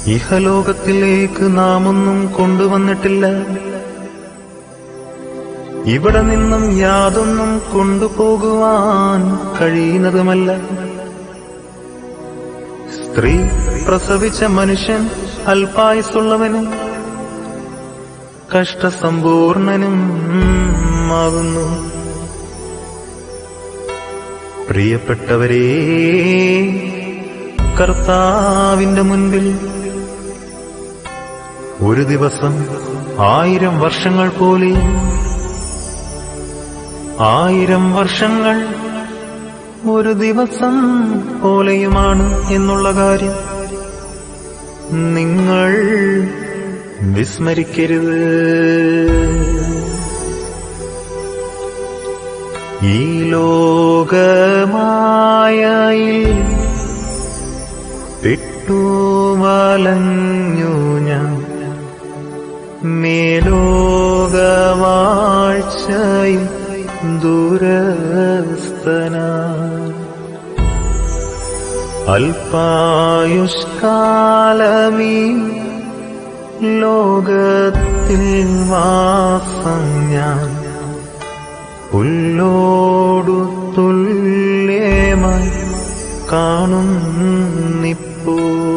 ഇഹലോകത്തിലേക്ക് നാം ഒന്നും കൊണ്ടുവന്നിട്ടില്ല ഇവിടെ നിന്നും യാതൊന്നും കൊണ്ടുപോകുവാൻ കഴിയുന്നതുമല്ല സ്ത്രീ പ്രസവിച്ച മനുഷ്യൻ അല്പായുസുള്ളവനും കഷ്ടസമ്പൂർണനും ആകുന്നു പ്രിയപ്പെട്ടവരേ കർത്താവിന്റെ മുൻപിൽ ഒരു ദിവസം ആയിരം വർഷങ്ങൾ പോലെയും ആയിരം വർഷങ്ങൾ ഒരു ദിവസം പോലെയുമാണ് എന്നുള്ള കാര്യം നിങ്ങൾ വിസ്മരിക്കരുത് ഈ ലോകമായയിൽ പെട്ടുവലഞ്ഞു ഞാൻ മേലോകവാഴ്ചയിൽ ദുരസ്തന അല്പായുഷ്കാലമീ ലോകത്തിൽ വാസം ഞാൻ പുല്ലോടു തുല്യമായി കാണുന്നിപ്പോ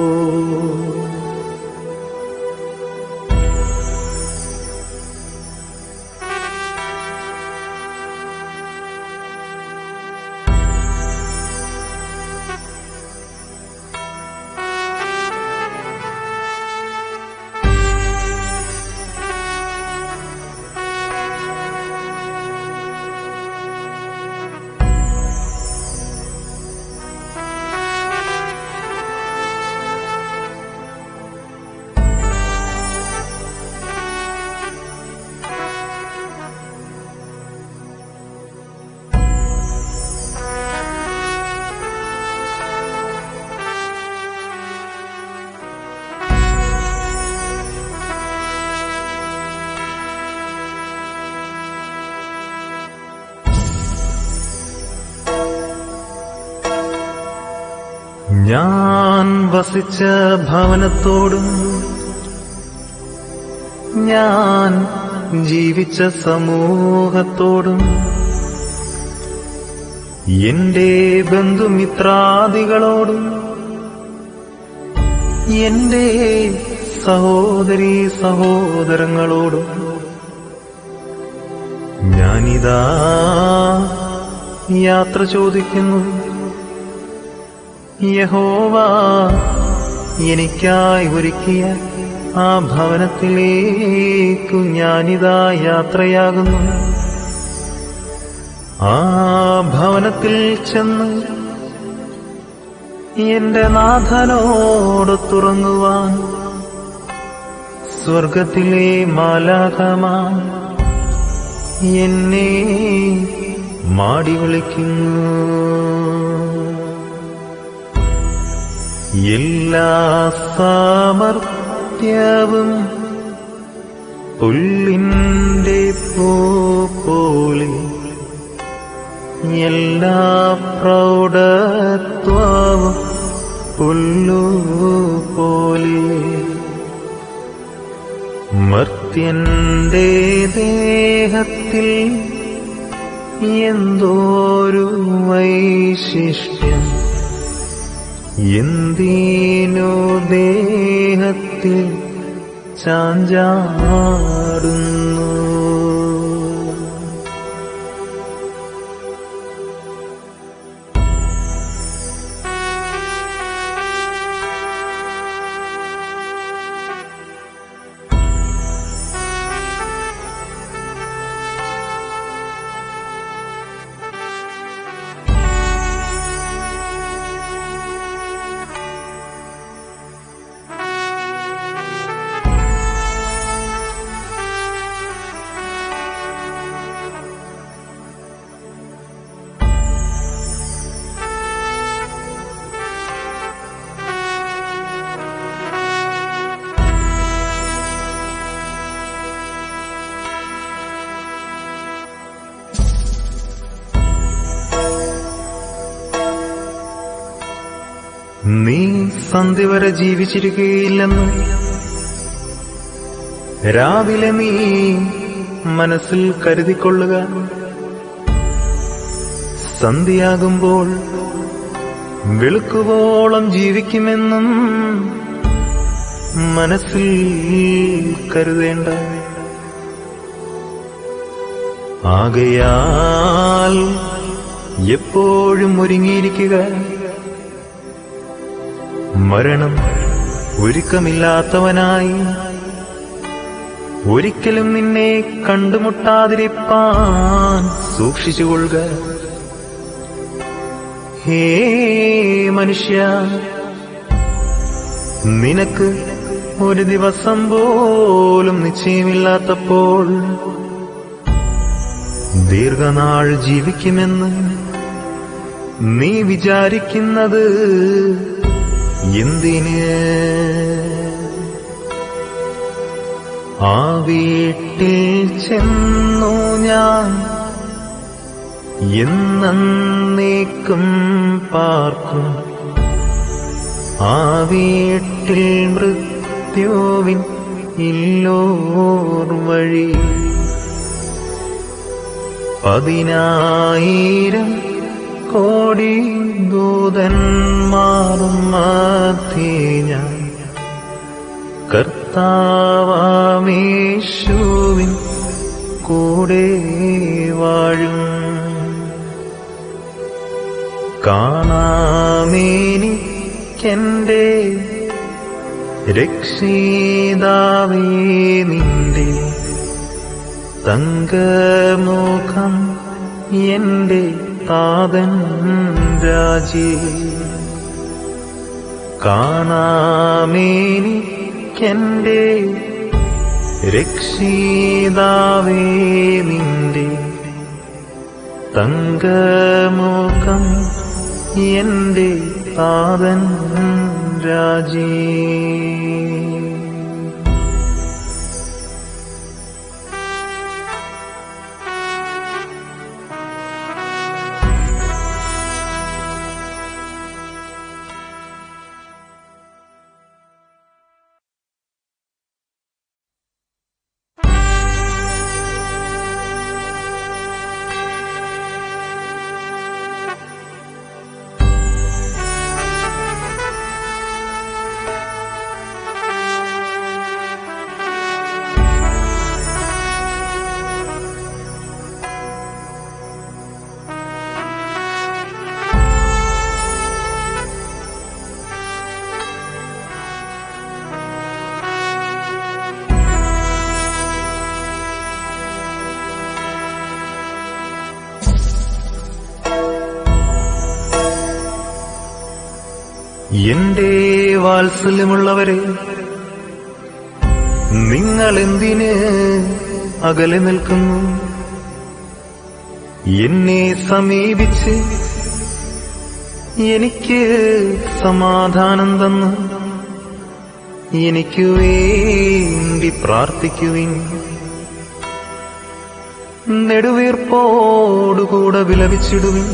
ഞാൻ വസിച്ച ഭവനത്തോടും ഞാൻ ജീവിച്ച സമൂഹത്തോടും എന്റെ ബന്ധുമിത്രാദികളോടും എന്റെ സഹോദരീ സഹോദരങ്ങളോടും ഞാനിതാ യാത്ര ചോദിക്കുന്നു യഹോവ എനിക്കായി ഒരുക്കിയ ആ ഭവനത്തിലേക്കു ഞാനിതാ യാത്രയാകുന്നു ആ ഭവനത്തിൽ ചെന്ന് എന്റെ നാഥനോട് തുറങ്ങുവാൻ സ്വർഗത്തിലെ മാലാകമാ എന്നെ മാടി വിളിക്കുന്നു എല്ലാ സാമർത്ഥ്യവും പുല്ലിന്റെ പൂ പോലെ എല്ലാ പ്രൗഢത്വവും പുല്ലു പോലെ മർത്യന്റെ ദേഹത്തിൽ എന്തോരു വൈശിഷ്ട്യം എന്തിനു ദേഹത്തിൽ ചാഞ്ചാടുന്നു സന്ധ്യ വരെ ജീവിച്ചിരിക്കുകയില്ലെന്ന് രാവിലെ നീ മനസ്സിൽ കരുതിക്കൊള്ളുക സന്ധ്യയാകുമ്പോൾ വെളുക്കുവോളം ജീവിക്കുമെന്നും മനസ്സിൽ കരുതേണ്ട ആകയാൽ എപ്പോഴും ഒരുങ്ങിയിരിക്കുക മരണം ഒരുക്കമില്ലാത്തവനായി ഒരിക്കലും നിന്നെ കണ്ടുമുട്ടാതിരിപ്പാൻ സൂക്ഷിച്ചുകൊള്ളുക ഹേ മനുഷ്യ നിനക്ക് ഒരു ദിവസം പോലും നിശ്ചയമില്ലാത്തപ്പോൾ ദീർഘനാൾ ജീവിക്കുമെന്ന് നീ വിചാരിക്കുന്നത് എന്തിന് ആ വീട്ടിൽ ചെന്നു ഞാൻ എന്നേക്കും പാർക്കും ആ വീട്ടിൽ മൃത്യുവിൻ ഇല്ലോർ വഴി പതിനായിരം കോടി ദൂതന്മാറും മധ്യേ ഞാൻ കർത്താവാമേശുവിൻ കൂടെ വാഴും കാണാമേനിക്കെന്റെ രക്ഷിതാവേ നിന്റെ തങ്കമുഖം എന്റെ താതൻ രാജി കാണാമേനിക്കെന്റെ രക്ഷിതാവേ നിന്റെ തങ്കമുഖം എന്റെ താതൻ രാജീ എന്റെ വാത്സല്യമുള്ളവരെ നിങ്ങൾ എന്തിന് അകലെ നിൽക്കുന്നു എന്നെ സമീപിച്ച് എനിക്ക് സമാധാനം തന്നു എനിക്ക് വേണ്ടി പ്രാർത്ഥിക്കുവിൻ നെടുവീർപ്പോടുകൂടെ വിലപിച്ചിടുവിൻ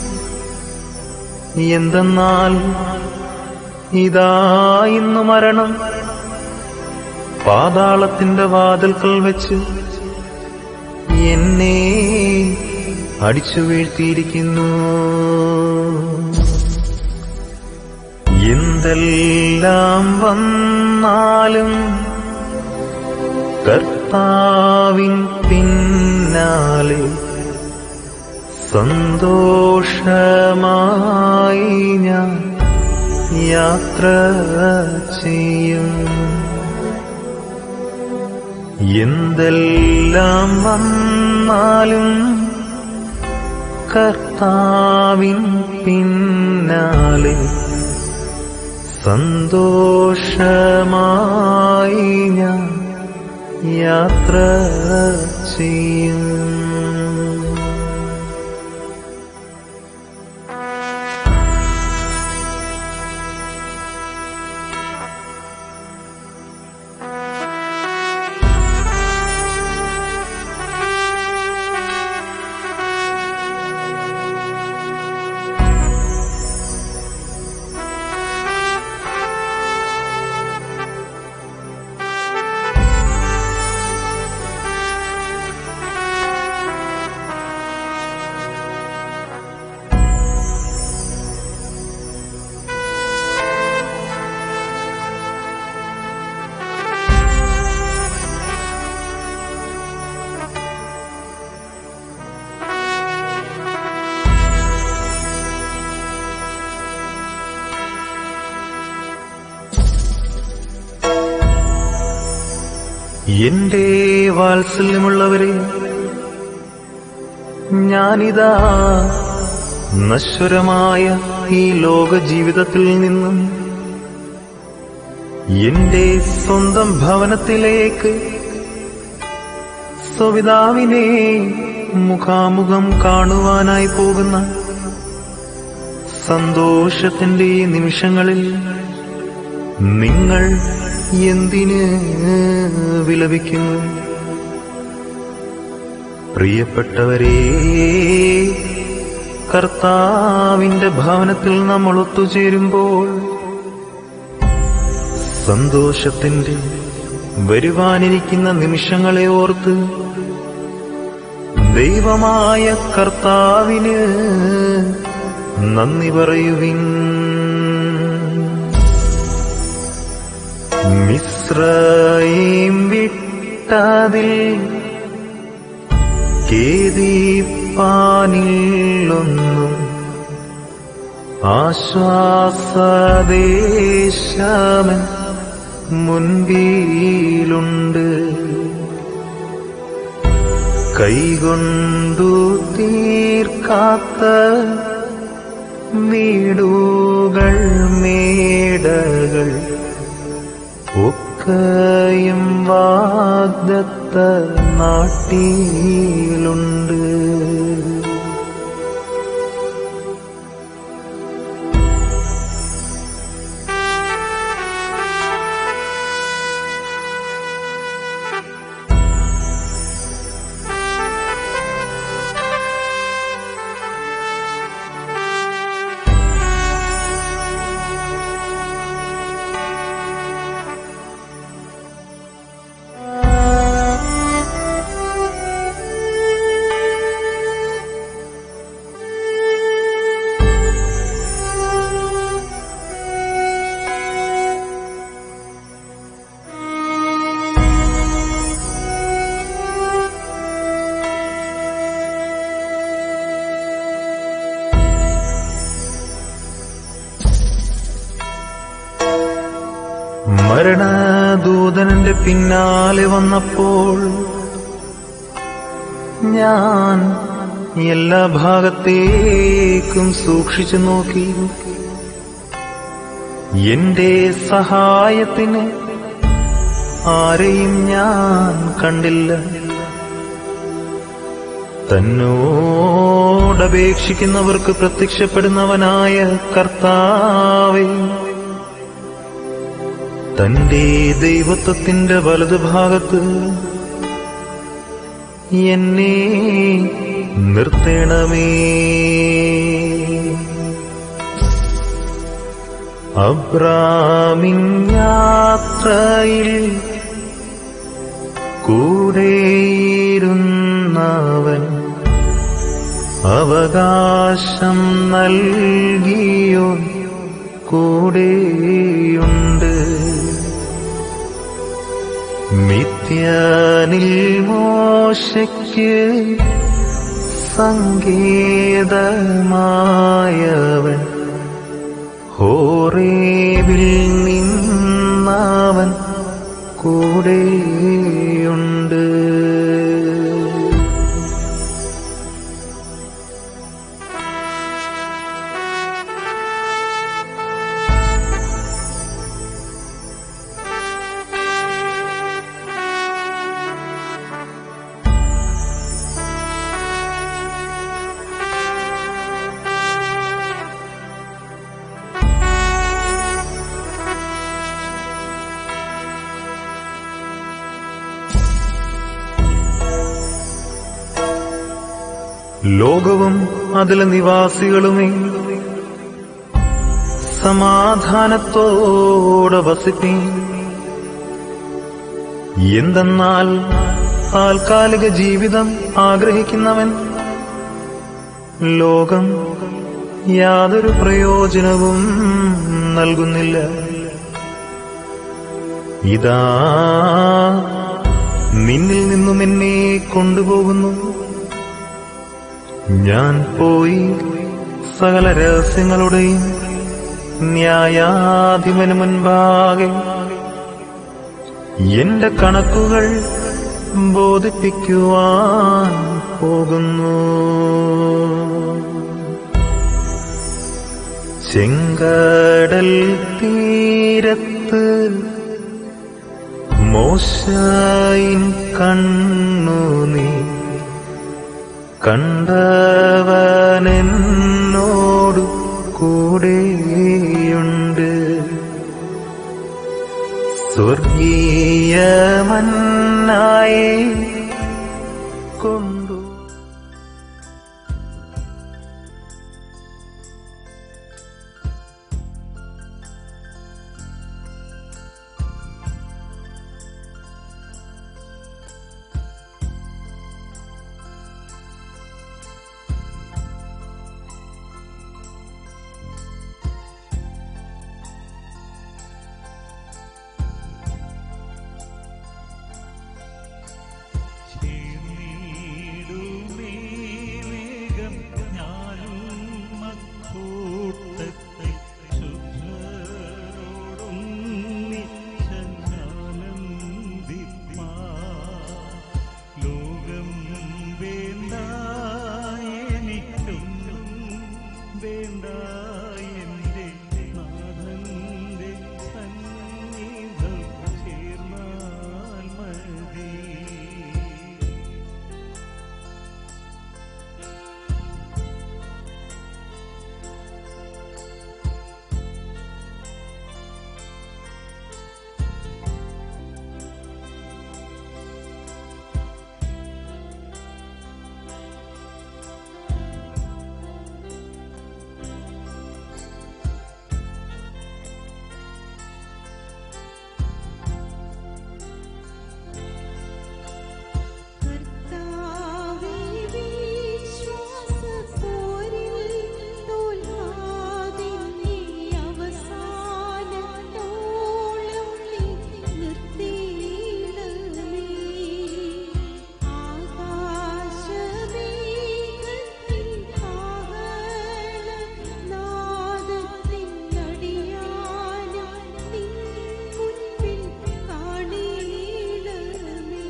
എന്തെന്നാൽ ഇതാ ഇന്നു മരണം പാതാളത്തിന്റെ വാതിൽക്കൽ വെച്ച് എന്നെ അടിച്ചു വീഴ്ത്തിയിരിക്കുന്നു എന്തെല്ലാം വന്നാലും കർത്താവിൻ പിന്നാലെ സന്തോഷമായി ഞാൻ യാത്ര ചെയ്യും എന്തെല്ലാം വന്നാലും കർത്താവിൻ പിന്നാലെ സന്തോഷമായി ഞാൻ യാത്ര ചെയ്യും എന്റെ വാത്സല്യമുള്ളവരെ ഞാനിതാ നശ്വരമായ ഈ ലോക ജീവിതത്തിൽ നിന്നും എന്റെ സ്വന്തം ഭവനത്തിലേക്ക് സ്വപിതാവിനെ മുഖാമുഖം കാണുവാനായി പോകുന്ന സന്തോഷത്തിന്റെ ഈ നിമിഷങ്ങളിൽ നിങ്ങൾ എന്തിന് വിലപിക്കുന്നു പ്രിയപ്പെട്ടവരെ കർത്താവിന്റെ ഭവനത്തിൽ നമ്മൾ ഒത്തുചേരുമ്പോൾ സന്തോഷത്തിന്റെ വരുവാനിരിക്കുന്ന നിമിഷങ്ങളെ ഓർത്ത് ദൈവമായ കർത്താവിന് നന്ദി പറയുവിൻ മിശ്രയും വിട്ടതിൽ കേതിപ്പാനില്ലൊന്നും ആശ്വാസദേശമൻ മുൻപിലുണ്ട് കൈകൊണ്ടു തീർക്കാത്ത വീടുകൾ മേടകൾ ഒക്കെയും വാഗ്ദത്ത നാട്ടിലുണ്ട് മരണദൂതനന്റെ പിന്നാലെ വന്നപ്പോൾ ഞാൻ എല്ലാ ഭാഗത്തേക്കും സൂക്ഷിച്ചു നോക്കി എന്റെ സഹായത്തിന് ആരെയും ഞാൻ കണ്ടില്ല തന്നോടപേക്ഷിക്കുന്നവർക്ക് പ്രത്യക്ഷപ്പെടുന്നവനായ കർത്താവേ തന്റെ ദൈവത്വത്തിന്റെ വലതുഭാഗത്ത് എന്നെ നിർത്തണമേ അബ്രാമിൻ യാത്രയിൽ കൂടെയിരുന്നവൻ അവകാശം നൽകിയോ കൂടെയുണ്ട് മിഥ്യാനിൽ മോശയ്ക്ക് സങ്കേതമായവൻ ഹോറേവിൽ നിന്നവൻ കൂടെയുണ്ട് ലോകവും അതിലെ നിവാസികളുമേ സമാധാനത്തോടെ വസിപ്പീൻ എന്തെന്നാൽ താൽക്കാലിക ജീവിതം ആഗ്രഹിക്കുന്നവൻ ലോകം യാതൊരു പ്രയോജനവും നൽകുന്നില്ല ഇതാ നിന്നിൽ നിന്നും എന്നെ കൊണ്ടുപോകുന്നു ഞാൻ പോയി സകല രഹസ്യങ്ങളുടെയും ന്യായാധിപന് മുൻപാകെ എന്റെ കണക്കുകൾ ബോധിപ്പിക്കുവാൻ പോകുന്നു ചെങ്കടൽ തീരത്ത് മോശയിൻ കണ്ണു നീ കണ്ടവനെന്നോടു കൂടെയുണ്ട് സ്വർഗീയമന്നായെ കൊണ്ടു ചേർന്നിടുമേകം ഞാനും മക്കൂട്ടത്തെ ശുദ്ധരോടൊന്നിച്ചനാനന്ദിപ്പാ. ലോകം വേണ്ട എനിക്കൊന്നും വേണ്ട എന്റെ നാഥന്റെ സന്നിധം ചേർന്നാൽ മതി കർത്താവേ വിശ്വാസപ്പോരിൽ തോൽക്കാതെ നീ അവസാനത്തോളം നീ നിർത്തിയിടണമേ. ആകാശമേഘത്തിൻ കാഹളനാദത്തിനടിയാനം നിൻ മുൻപിൽ കാണിയിടണമേ.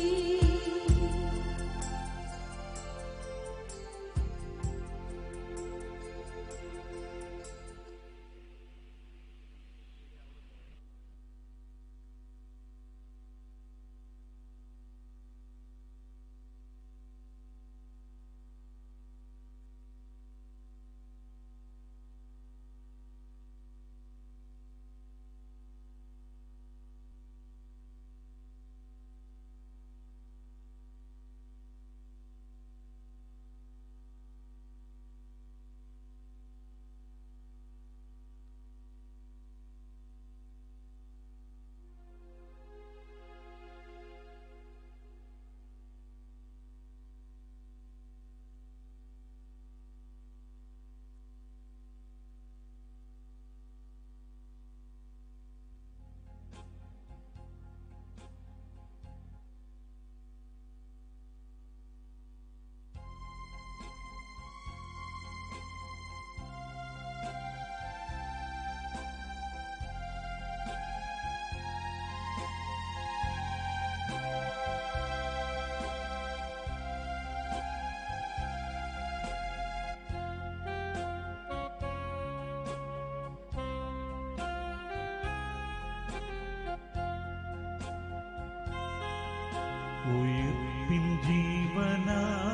ഉയർപ്പിൻ ജീവന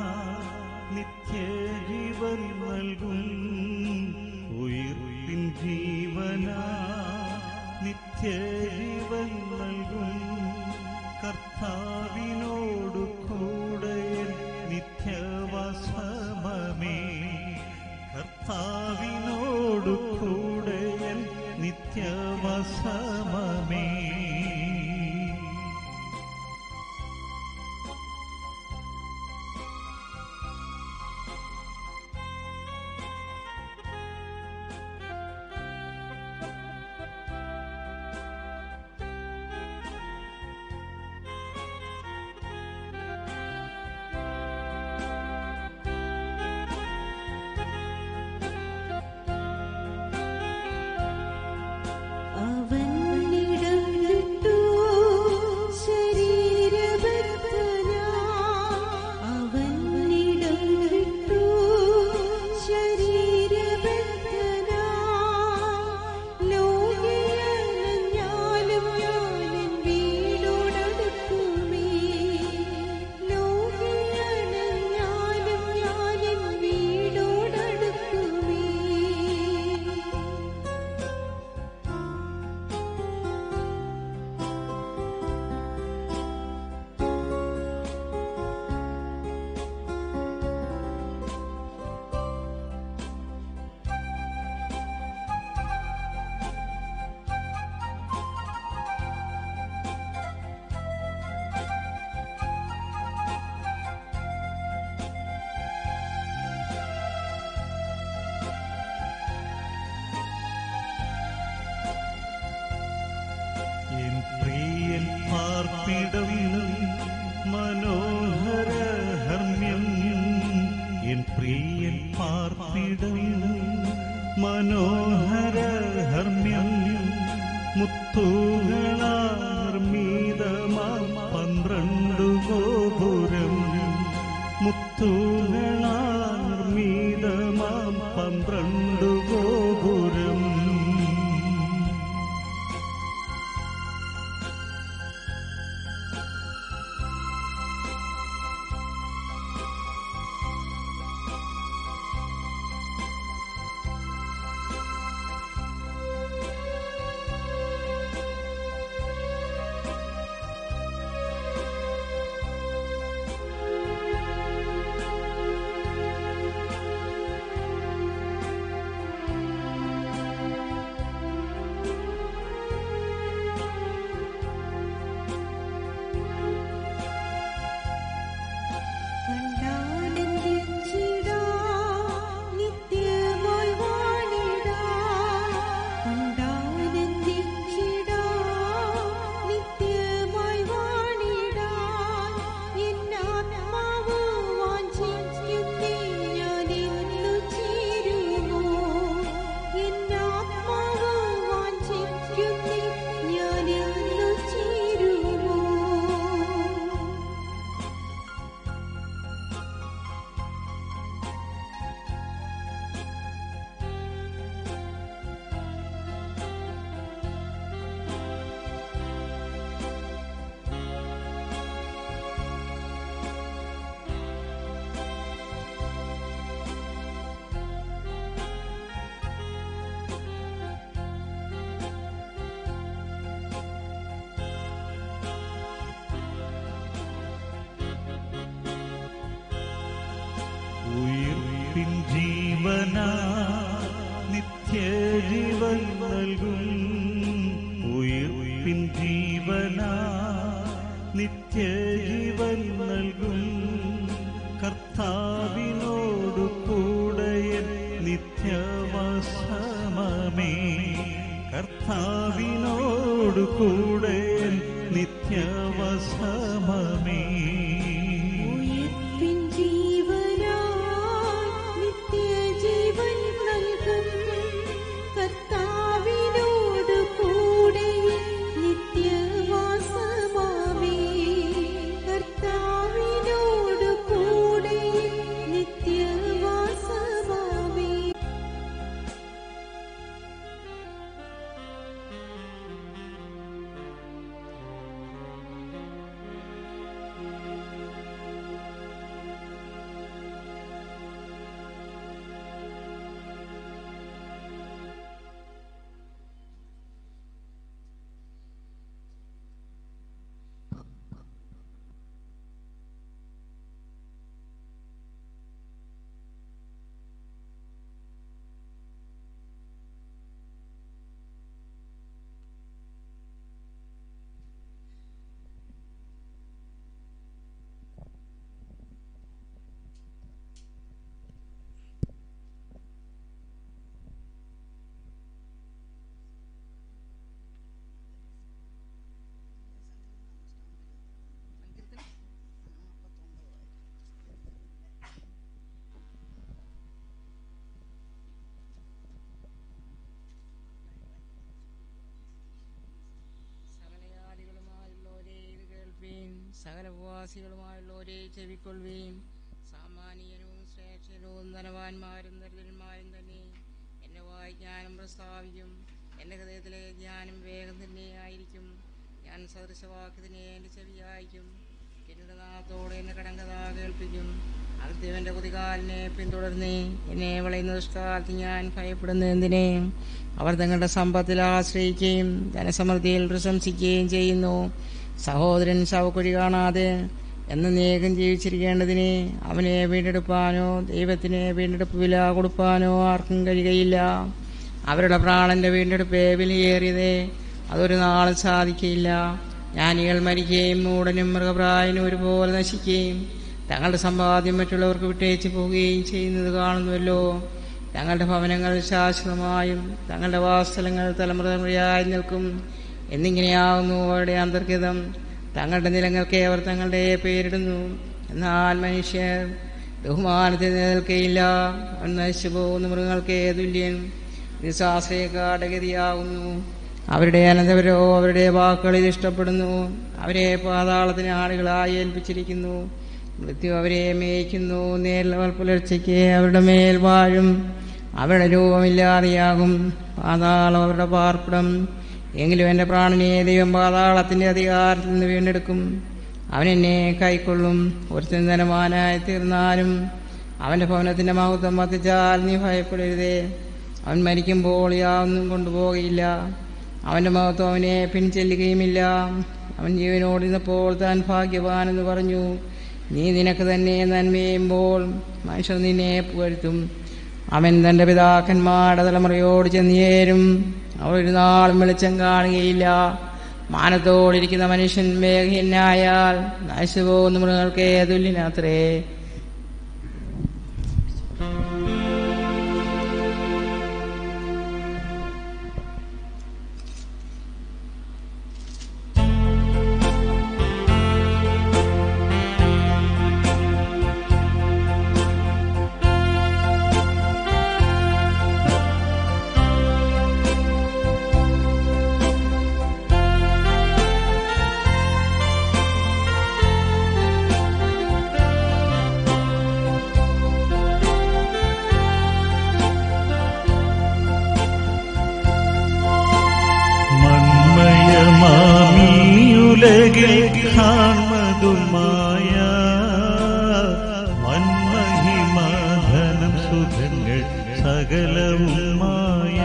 നിത്യജീവൻ നൽകും ഉയർപ്പിൻ ജീവന നിത്യജീവൻ നൽകും കർത്താവിനോടു കൂടെ നിത്യവസമമേ കർത്താവിനോടു കൂടെ നിത്യവസമമേ ും പാർപ്പിടം മനോഹര ഹർമ്മ്യം എൻ പ്രിയൻ പാർപ്പിടം മനോഹര ഹർമ്മ്യം മുത്തുകളാർമീതമാം പന്ത്രണ്ടു ഗോപുരം മുത്തുകളാർമീതമാം പന്ത്രണ്ടു ഗോപുരം കണ്ടാനന്ദിച്ചിടാ നിത്യമായി വാണിടാ കണ്ടാനന്ദിച്ചിടാ നിത്യമായി വാണിടാ എന്നാത്മാവ് വാഞ്ചിക്കുന്നേ ഞാൻ ഇന്നു ചേരുമോ എന്നാത്മാവ് വാഞ്ചിക്കുന്നേ ഞാൻ ഇന്നു ചേരുമോ ഉയിർപ്പിൻ ജീവന നിത്യജീവൻ നൽകും ഉയിർപ്പിൻ ജീവന നിത്യജീവൻ നൽകും കർത്താവിനോടു കൂടെ നിത്യവസമമേ കർത്താവിനോടു കൂടെ നിത്യവസമമേ ഉയിർപ്പിൻ ജീവനായി നിത്യജീവൻ നൽകും കർത്താവിനോട് കൂടെ നിത്യവാസമാമേ കർത്താവിനോട് കൂടെ നിത്യവാസമാമേ സകലജാതികളുമായുള്ളവരെ ഇത് കേൾപ്പീൻ സകലവാസികളുമായുള്ളവരെ ചെവിക്കൊള്ളുവീൻ സാമാന്യനും ശ്രേഷ്ഠനും ധനവാന്മാരും ദരിദ്രന്മാരും തന്നെ എന്നെ വായിക്കാനും പ്രസ്താവിക്കും എൻ്റെ ഹൃദയത്തിലെ ജ്ഞാനം വേഗം തന്നെ ആയിരിക്കും ഞാൻ സദൃശവാക്യത്തിനെ എൻ്റെ ചെവി അയക്കും എന്നോട് നാത്തോടെ എന്നെ കടങ്കഥ കേൾപ്പിക്കും അകത്യവൻ്റെ കുതികാലിനെ പിന്തുടർന്നേ എന്നെ വിളയുന്ന ദുഷ്കാലത്ത് ഞാൻ ഭയപ്പെടുന്ന എന്തിനെ അവർ തങ്ങളുടെ സമ്പത്തിൽ ആശ്രയിക്കുകയും ധനസമൃദ്ധിയിൽ പ്രശംസിക്കുകയും ചെയ്യുന്നു സഹോദരൻ ശവക്കുഴി കാണാതെ എന്ന് നേകം ജീവിച്ചിരിക്കേണ്ടതിനെ അവനെ വീണ്ടെടുപ്പാനോ ദൈവത്തിന് വീണ്ടെടുപ്പ് വില കൊടുപ്പാനോ ആർക്കും കഴിയുകയില്ല അവരുടെ പ്രാണന്റെ വീണ്ടെടുപ്പ് വിലയേറിയതേ അതൊരു നാളും സാധിക്കയില്ല ജ്ഞാനികൾ മരിക്കുകയും മൂടനും മൃഗപ്രായനും ഒരുപോലെ നശിക്കുകയും തങ്ങളുടെ സമ്പാദ്യം മറ്റുള്ളവർക്ക് വിട്ടേച്ച് പോവുകയും ചെയ്യുന്നത് കാണുന്നുവല്ലോ തങ്ങളുടെ ഭവനങ്ങൾ ശാശ്വതമായും തങ്ങളുടെ വാസസ്ഥലങ്ങൾ തലമുറ തലമുറയായി നിൽക്കും എന്നിങ്ങനെയാവുന്നു അവരുടെ അന്തർഗതം തങ്ങളുടെ നിലങ്ങൾക്ക് അവർ തങ്ങളുടെ പേരിടുന്നു എന്നാൽ മനുഷ്യർ ബഹുമാനത്തിൽ നിലനിൽക്കയില്ല അവൻ നശിച്ചു പോകുന്ന മൃഗങ്ങൾക്ക് തുല്യൻ നിസ്സാശ്രയക്കാടഗതിയാകുന്നു അവരുടെ അനന്തവരോ അവരുടെ വാക്കുകളിൽ ഇഷ്ടപ്പെടുന്നു അവരെ പാതാളത്തിന് ആളുകളായി ഏൽപ്പിച്ചിരിക്കുന്നു മൃത്യു അവരെ മേയ്ക്കുന്നു നേരിലവർ പുലർച്ചയ്ക്ക് അവരുടെ മേൽ വാഴും അവരുടെ രൂപമില്ലാതെയാകും പാതാളം അവരുടെ പാർപ്പിടം എങ്കിലും എൻ്റെ പ്രാണനെ ദൈവം പാതാളത്തിൻ്റെ അധികാരത്തിൽ നിന്ന് വീണ്ടെടുക്കും അവൻ എന്നെ കൈക്കൊള്ളും ഒരുത്തൻ ധനവാനായി തീർന്നാലും അവൻ്റെ ഭവനത്തിൻ്റെ മഹത്വം വർദ്ധിച്ചാൽ നീ ഭയപ്പെടരുതേ അവൻ മരിക്കുമ്പോൾ യാതൊന്നും കൊണ്ടുപോകയില്ല അവൻ്റെ മഹത്വം അവനെ പിൻചെല്ലുകയുമില്ല അവൻ ജീവനോടിരുന്നപ്പോൾ താൻ ഭാഗ്യവാനെന്ന് പറഞ്ഞു നീ നിനക്ക് തന്നെ നന്മയുമ്പോൾ മനുഷ്യർ നിന്നെ പുകഴ്ത്തും അവൻ തൻ്റെ പിതാക്കന്മാരുടെ തലമുറയോട് ചെന്നേരും അവർ ഒരു നാളും വെളിച്ചം കാണുകയില്ല മാനത്തോടിരിക്കുന്ന മനുഷ്യൻ വേഗഹീനായാൽ നശിച്ചു പോകുന്ന മൃഗങ്ങൾക്ക് തുല്യനാത്രേ മന്മയമാമിയുലകിൽ കാൺമതുമായ മന്മഹിമാധനം സുഖങ്ങൾ സകലവും മായ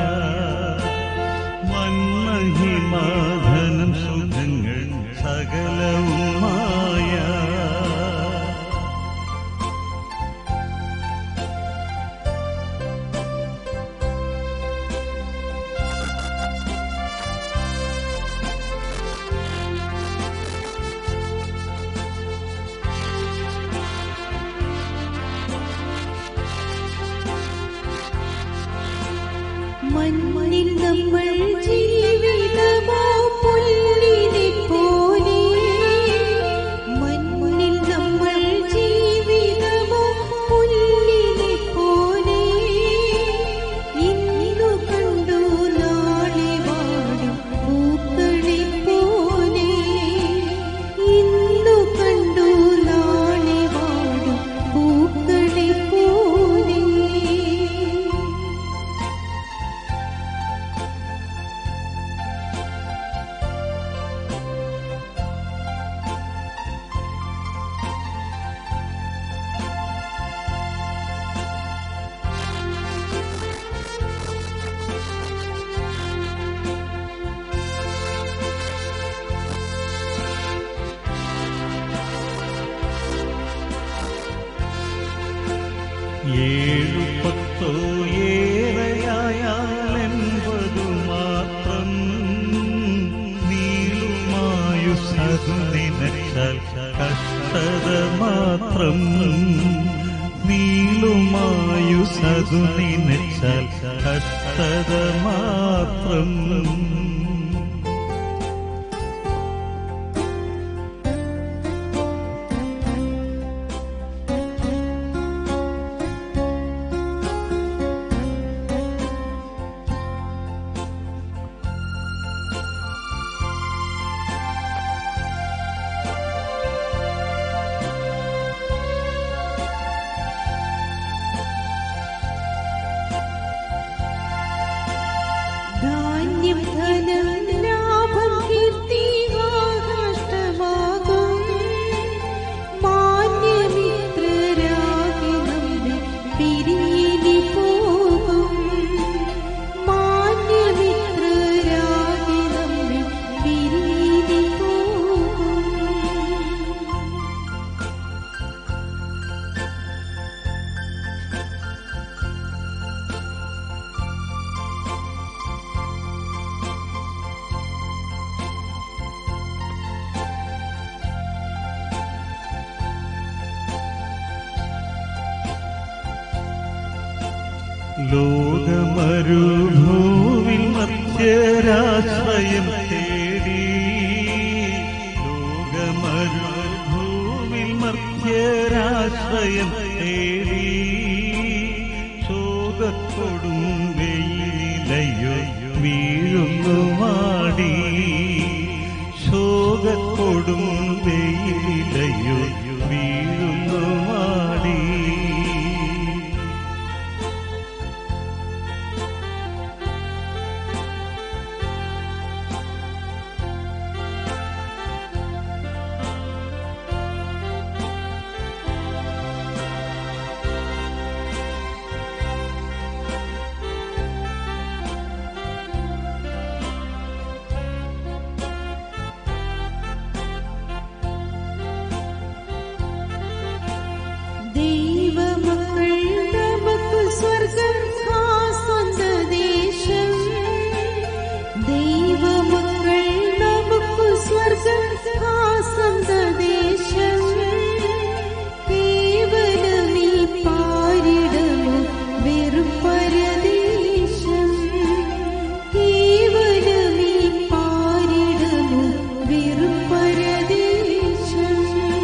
മന്മഹിമാധനം സുഖങ്ങൾ സകലവും മായ മണ്ണിൽ നമ്മൾ ജീവിതമോ പുല്ലിനെ പോലെ മണ്ണിൽ നമ്മൾ ജീവിതമോ പുല്ലിനെ പോലെ ഇന്നു കണ്ടു നാളെ വാടും പൂക്കളെ പോലെ ഇന്നു കണ്ടു നാളെ വാടും പൂക്കളെ പോലെ ഏഴു പത്തോ ഏറെയായാലെൻപതു മാത്രം നീളുമായു സതു നിനച്ചാൽ കഷ്ടത മാത്രം നീളുമായു സതു നിനച്ചാൽ കഷ്ടത മാത്രം ധാന്യം ധനം ലാഭം കീർത്തി ആകാഷ്ടമാകും മാന്യമിത്രരാകി നമ്മെ പിരിഞ്ഞു പോകും മാന്യമിത്രരാകി നമ്മെ പിരിഞ്ഞു പോകും ലോകമരുഭൂവിൽ മധ്യരാശ്രയം തേടി ലോകമരുഭൂവിൽ ആശ്രയം തേടി ശോകക്കൊടും വെയിലയ്യോ വീഴുന്നു മാടി ശോകക്കൊടും വെയിലയ്യോ വീഴുന്നു മാടി ദൈവമക്കൾ നമുക്ക് സ്വർഗം ആ സ്വന്ത ദേശം ദൈവമക്കൾ നമുക്ക് സ്വർഗം ആ സ്വന്ത ദേശം കേവലമീ പാരിടമോ വെറും പരദേശം കേവലമീ പാരിടമോ വെറും പരദേശം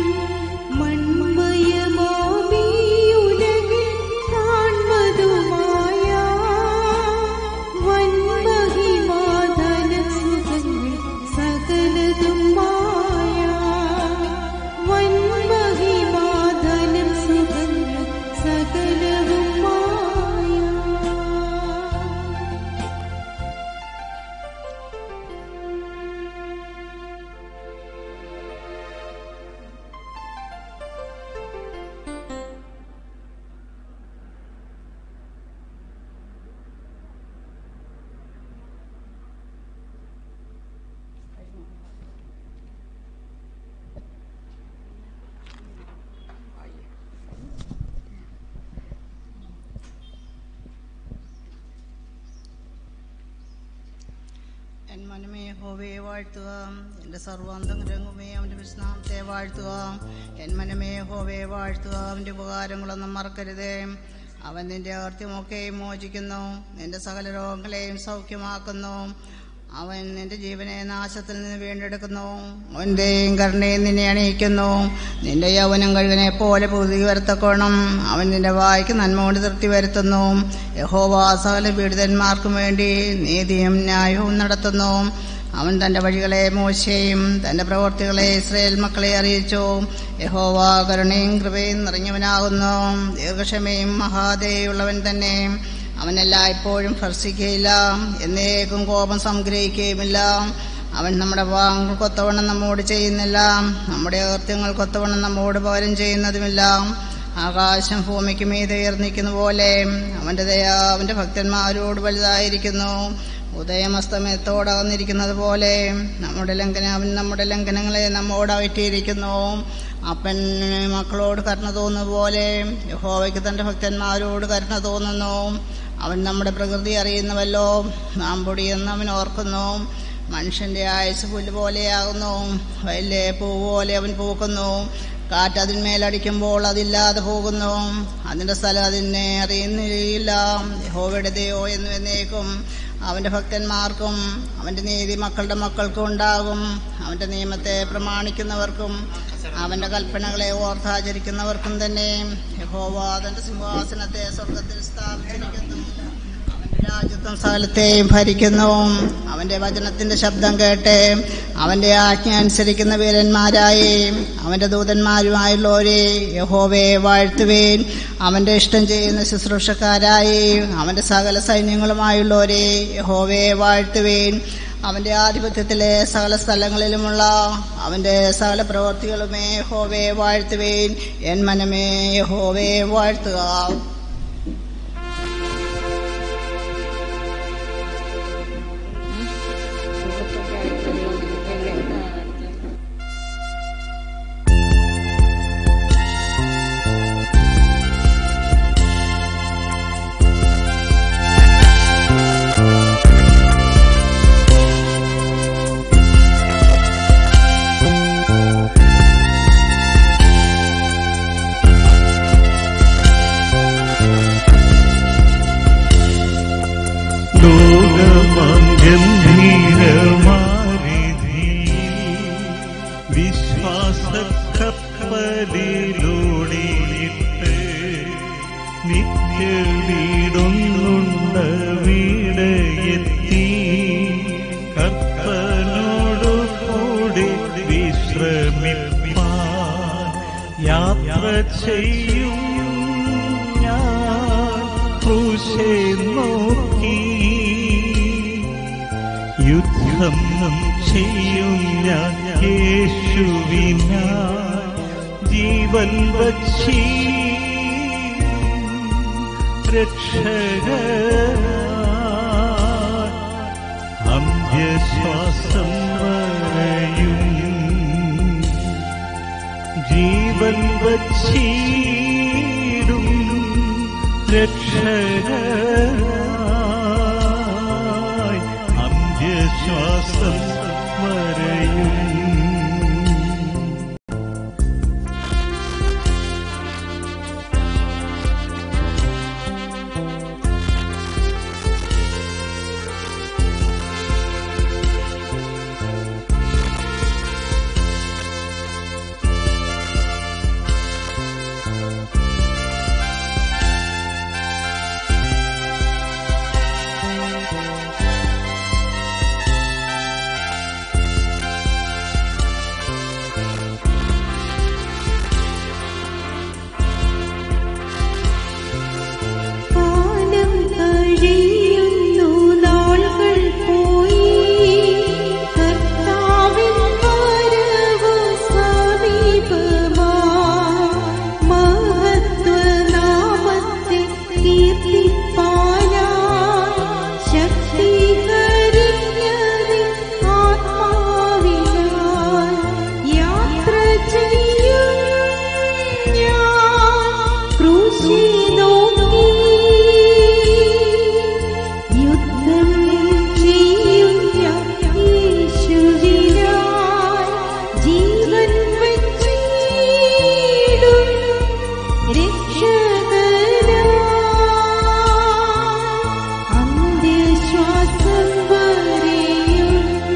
മൺമയമാമീ ഉലകിൽ കാൺമതുമായ വൻമഹിമാധന സുഖങ്ങൾ സകലതും മായ വൻമഹിമാധന സുഖങ്ങൾ സകലവും മായ എൻ മനമേ ഹോവയെ വാഴ്ത്തുക എൻ്റെ സർവാന്തരംഗമേ അവൻ്റെ വിശ്രാമത്തെ വാഴ്ത്തുക എൻ മനമേ ഹോവയെ വാഴ്ത്തുക അവൻ്റെ ഉപകാരങ്ങളൊന്നും മറക്കരുതേ അവൻ നിന്റെ അകർത്യമൊക്കെയും മോചിക്കുന്നു നിന്റെ സകല രോഗങ്ങളെയും സൗഖ്യമാക്കുന്നു അവൻ നിന്റെ ജീവനെ നാശത്തിൽ നിന്ന് വീണ്ടെടുക്കുന്നു അവൻ്റെയും കരുണയും നിന്നെ അണിയിക്കുന്നു നിന്റെ യൗവനം കഴിവിനെ പോലെ പുതുകി വരുത്തക്കോണം അവൻ നിന്റെ വായ്ക്ക് നന്മ കൊണ്ട് തൃപ്തി വരുത്തുന്നു യഹോവ സകല പീഡിതന്മാർക്കും വേണ്ടി നീതിയും ന്യായവും നടത്തുന്നു അവൻ തന്റെ വഴികളെ മോശയും തന്റെ പ്രവർത്തികളെ ഇസ്രയേൽ മക്കളെ അറിയിച്ചു യഹോവ കരുണയും കൃപയും നിറഞ്ഞവനാകുന്നു ദീർഘക്ഷമയും മഹാദയുള്ളവൻ തന്നെ അവനെല്ലായ്പ്പോഴും ഭർഷിക്കുകയില്ല എന്നേക്കും കോപം സംഗ്രഹിക്കുകയുമില്ല അവൻ നമ്മുടെ വാങ്ങൾ കൊത്തവണ്ണം നമ്മോട് ചെയ്യുന്നില്ല നമ്മുടെ അകൃത്യങ്ങൾ കൊത്തവണ്ണം നമ്മോട് പകരം ചെയ്യുന്നതുമില്ല ആകാശം ഭൂമിക്ക് മീതെ ഉയർന്നിരിക്കുന്ന പോലെ അവന്റെ ദയ അവന്റെ ഭക്തന്മാരോട് വലുതായിരിക്കുന്നു ഉദയമസ്തമയത്തോട് അകന്നിരിക്കുന്നത് പോലെ നമ്മുടെ ലംഘന അവൻ നമ്മുടെ ലംഘനങ്ങളെ നമ്മോട് അകറ്റിയിരിക്കുന്നു അപ്പൻ മക്കളോട് കരുണ തോന്നുന്ന പോലെ യഹോവയ്ക്ക് തന്റെ ഭക്തന്മാരോട് കരുണ തോന്നുന്നു അവൻ നമ്മുടെ പ്രകൃതി അറിയുന്നുവല്ലോ നാം പൊടിയെന്ന് അവൻ ഓർക്കുന്നു മനുഷ്യന്റെ ആയുസ് പുല്ല് പോലെയാകുന്നു വയലിലെ പൂ പോലെ അവൻ പൂക്കുന്നു കാറ്റ് അതിന്മേലടിക്കുമ്പോൾ അതില്ലാതെ പോകുന്നു അതിന്റെ സ്ഥലം അതിനെ അറിയുന്നില്ല യഹോവയുടെ ദയോ എന്ന് എന്നേക്കും അവന്റെ ഭക്തന്മാർക്കും അവന്റെ നീതി മക്കളുടെ മക്കൾക്കും ഉണ്ടാകും അവന്റെ നിയമത്തെ പ്രമാണിക്കുന്നവർക്കും അവന്റെ കൽപ്പനകളെ ഓർത്താചരിക്കുന്നവർക്കും തന്നെ യഹോവ തന്റെ സിംഹാസനത്തെ സ്വർഗത്തിൽ സ്ഥാപിച്ചിരിക്കുന്നു അവന്റെ രാജ്യത്വം സകലത്തെയും ഭരിക്കുന്നു അവന്റെ വചനത്തിന്റെ ശബ്ദം കേട്ട് അവന്റെ ആജ്ഞ അനുസരിക്കുന്ന വീരന്മാരായി അവന്റെ ദൂതന്മാരുമായുള്ളവരെ യഹോവയെ വാഴ്ത്തുവേൻ അവന്റെ ഇഷ്ടം ചെയ്യുന്ന ശുശ്രൂഷക്കാരായി അവന്റെ സകല സൈന്യങ്ങളുമായുള്ളവരെ യഹോവയെ വാഴ്ത്തുവേൻ അവന്റെ ആധിപത്യത്തിലെ സകല സ്ഥലങ്ങളിലുമുള്ള അവന്റെ സകല പ്രവർത്തികളുമേ യഹോവയെ വാഴ്ത്തുവേൻ എൻ മനമേ യഹോവയെ വാഴ്ത്തുക ും വീടൊന്നുണ്ട് വീട് എത്തി കർത്തനോടു കൂടി വിശ്രമിപ്പാൻ യാത്ര ചെയ്യും ഞാൻ ക്രൂശെ നോക്കി യുദ്ധം ചെയ്യും ഞാൻ യേശുവിന ജീവൻ വച്ചി രക്ഷക അന്ത്യശ്വാസം വരെയും ജീവൻ വച്ചിടും രക്ഷകനായി അന്ത്യശ്വാസം വരെയും കാലം കഴിയുന്നു നാളുകൾ പോയി കർത്താവിൻ വരവ് സമീപമായി മഹത്വനാമത്തെ കീർത്തിപ്പാനായി ശക്തീകരിഞ്ഞതിൻ ആത്മാവിനായി യാത്ര ചെയ്യും ഞാൻ ക്രൂശി നോക്കി യുദ്ധം ചെയ്യും ഞാൻ യേശുവിനായി ജീവൻ വച്ചിടും രക്ഷകനായി അന്ത്യശ്വാസം വരെയും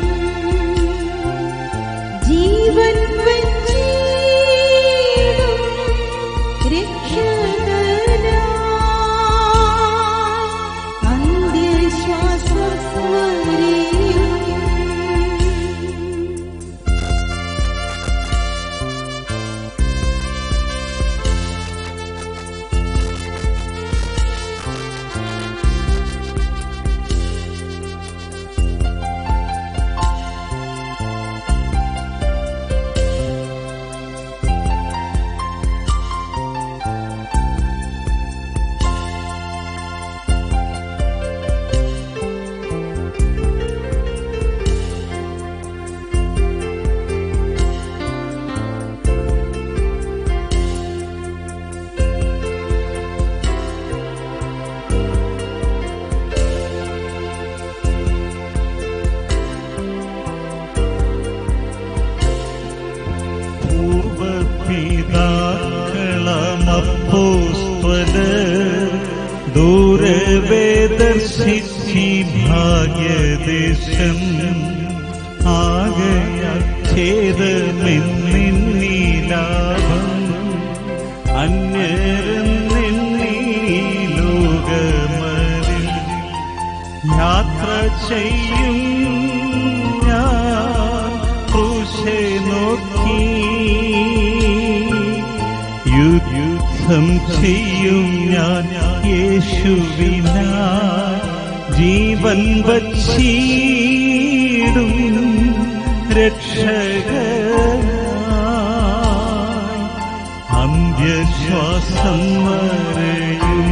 ജീവൻ വച്ചിടും രക്ഷകനായി അന്ത്യശ്വാസം വരെയും പൂർവപിതാക്കളമപ്പോസ്തല ദൂരവേദർശിച്ചി ഭാഗ്യദേശം ആകയച്ഛേദമെന്നിലാഭം അന്യരെന്നെന്നീ ലോകമരിൽ യാത്ര ചെയ്യും ഞാൻ ക്രൂശെ നോക്കി യു- യുദ്ധം ചെയ്യും ഞാൻ യേശുവിന ജീവൻ വച്ചിടും രക്ഷക അന്ത്യശ്വാസം വരെയും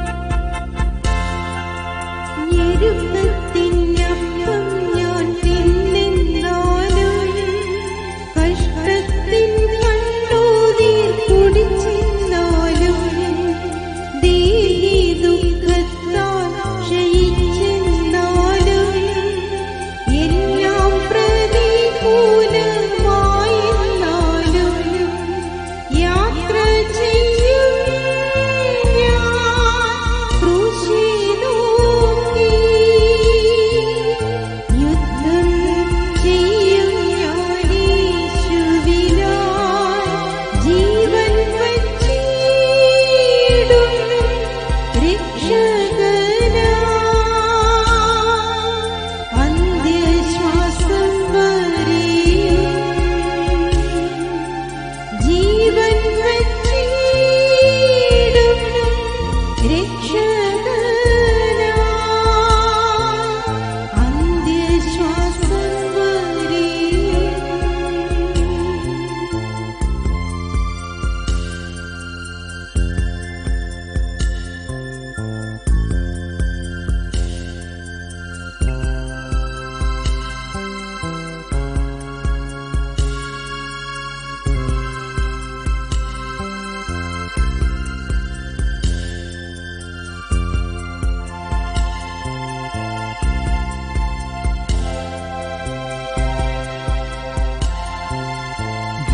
ഞെരുക്കത്തിനപ്പം ഞാൻ തിന്നു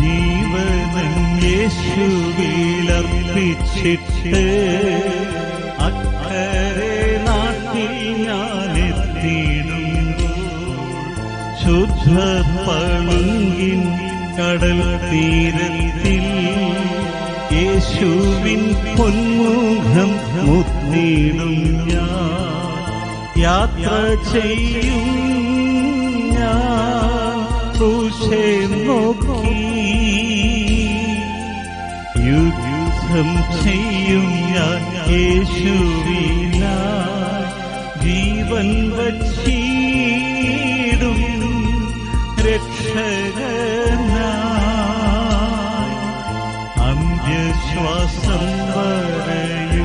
ജീവനം യേശുവിലർപ്പിച്ചിട്ട് അക്കരെ നാട്ടിൽ ഞാൻ എത്തിയിടുമ്പോൾ ശുദ്ധ പളുങ്കിൻ കടൽ തീരത്തിൽ യേശുവിൻ പൊന്മുഖം മുത്തിടും ഞാൻ യാത്ര ചെയ്യും ഞാൻ ക്രൂശെ നോക്കി യുദ്ധം ചെയ്യും ഞാൻ യേശുവിന ജീവൻ വച്ചിടും രക്ഷകനായി അന്ത്യശ്വാസം വരയും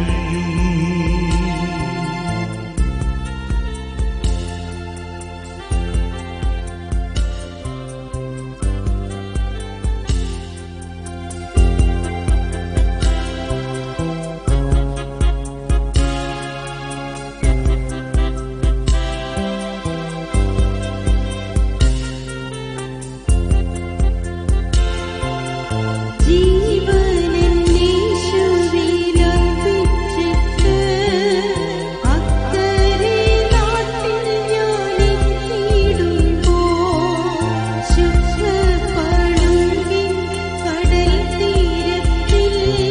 ജീവനെന്നീശുവിലർപ്പിച്ചിട്ട് അക്കരെ നാട്ടിൽ ഞാനെത്തിയിടുമ്പോൾ ശുദ്ധപളുങ്കിൻ കടൽ തീരത്തിൽ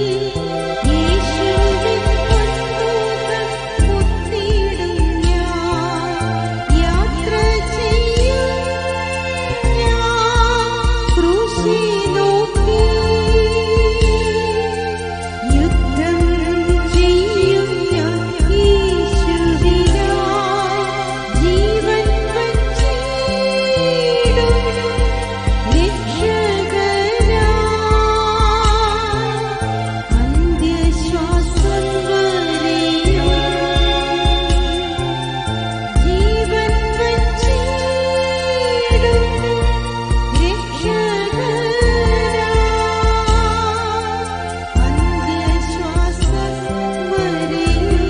യേശുവിൻ പൊന്മുഖം മുത്തിടും ഞാൻ യാത്ര ചെയ്യും ഞാൻ ക്രൂശിനെ നോക്കി യുദ്ധം ചെയ്യും ഞാൻ യേശുവിനായി ജീവൻ വച്ചിടും രക്ഷകനായി അന്ത്യശ്വാസം വരെയും ജീവൻ വച്ചിടും അന്ത്യശ്വാസം വരെയും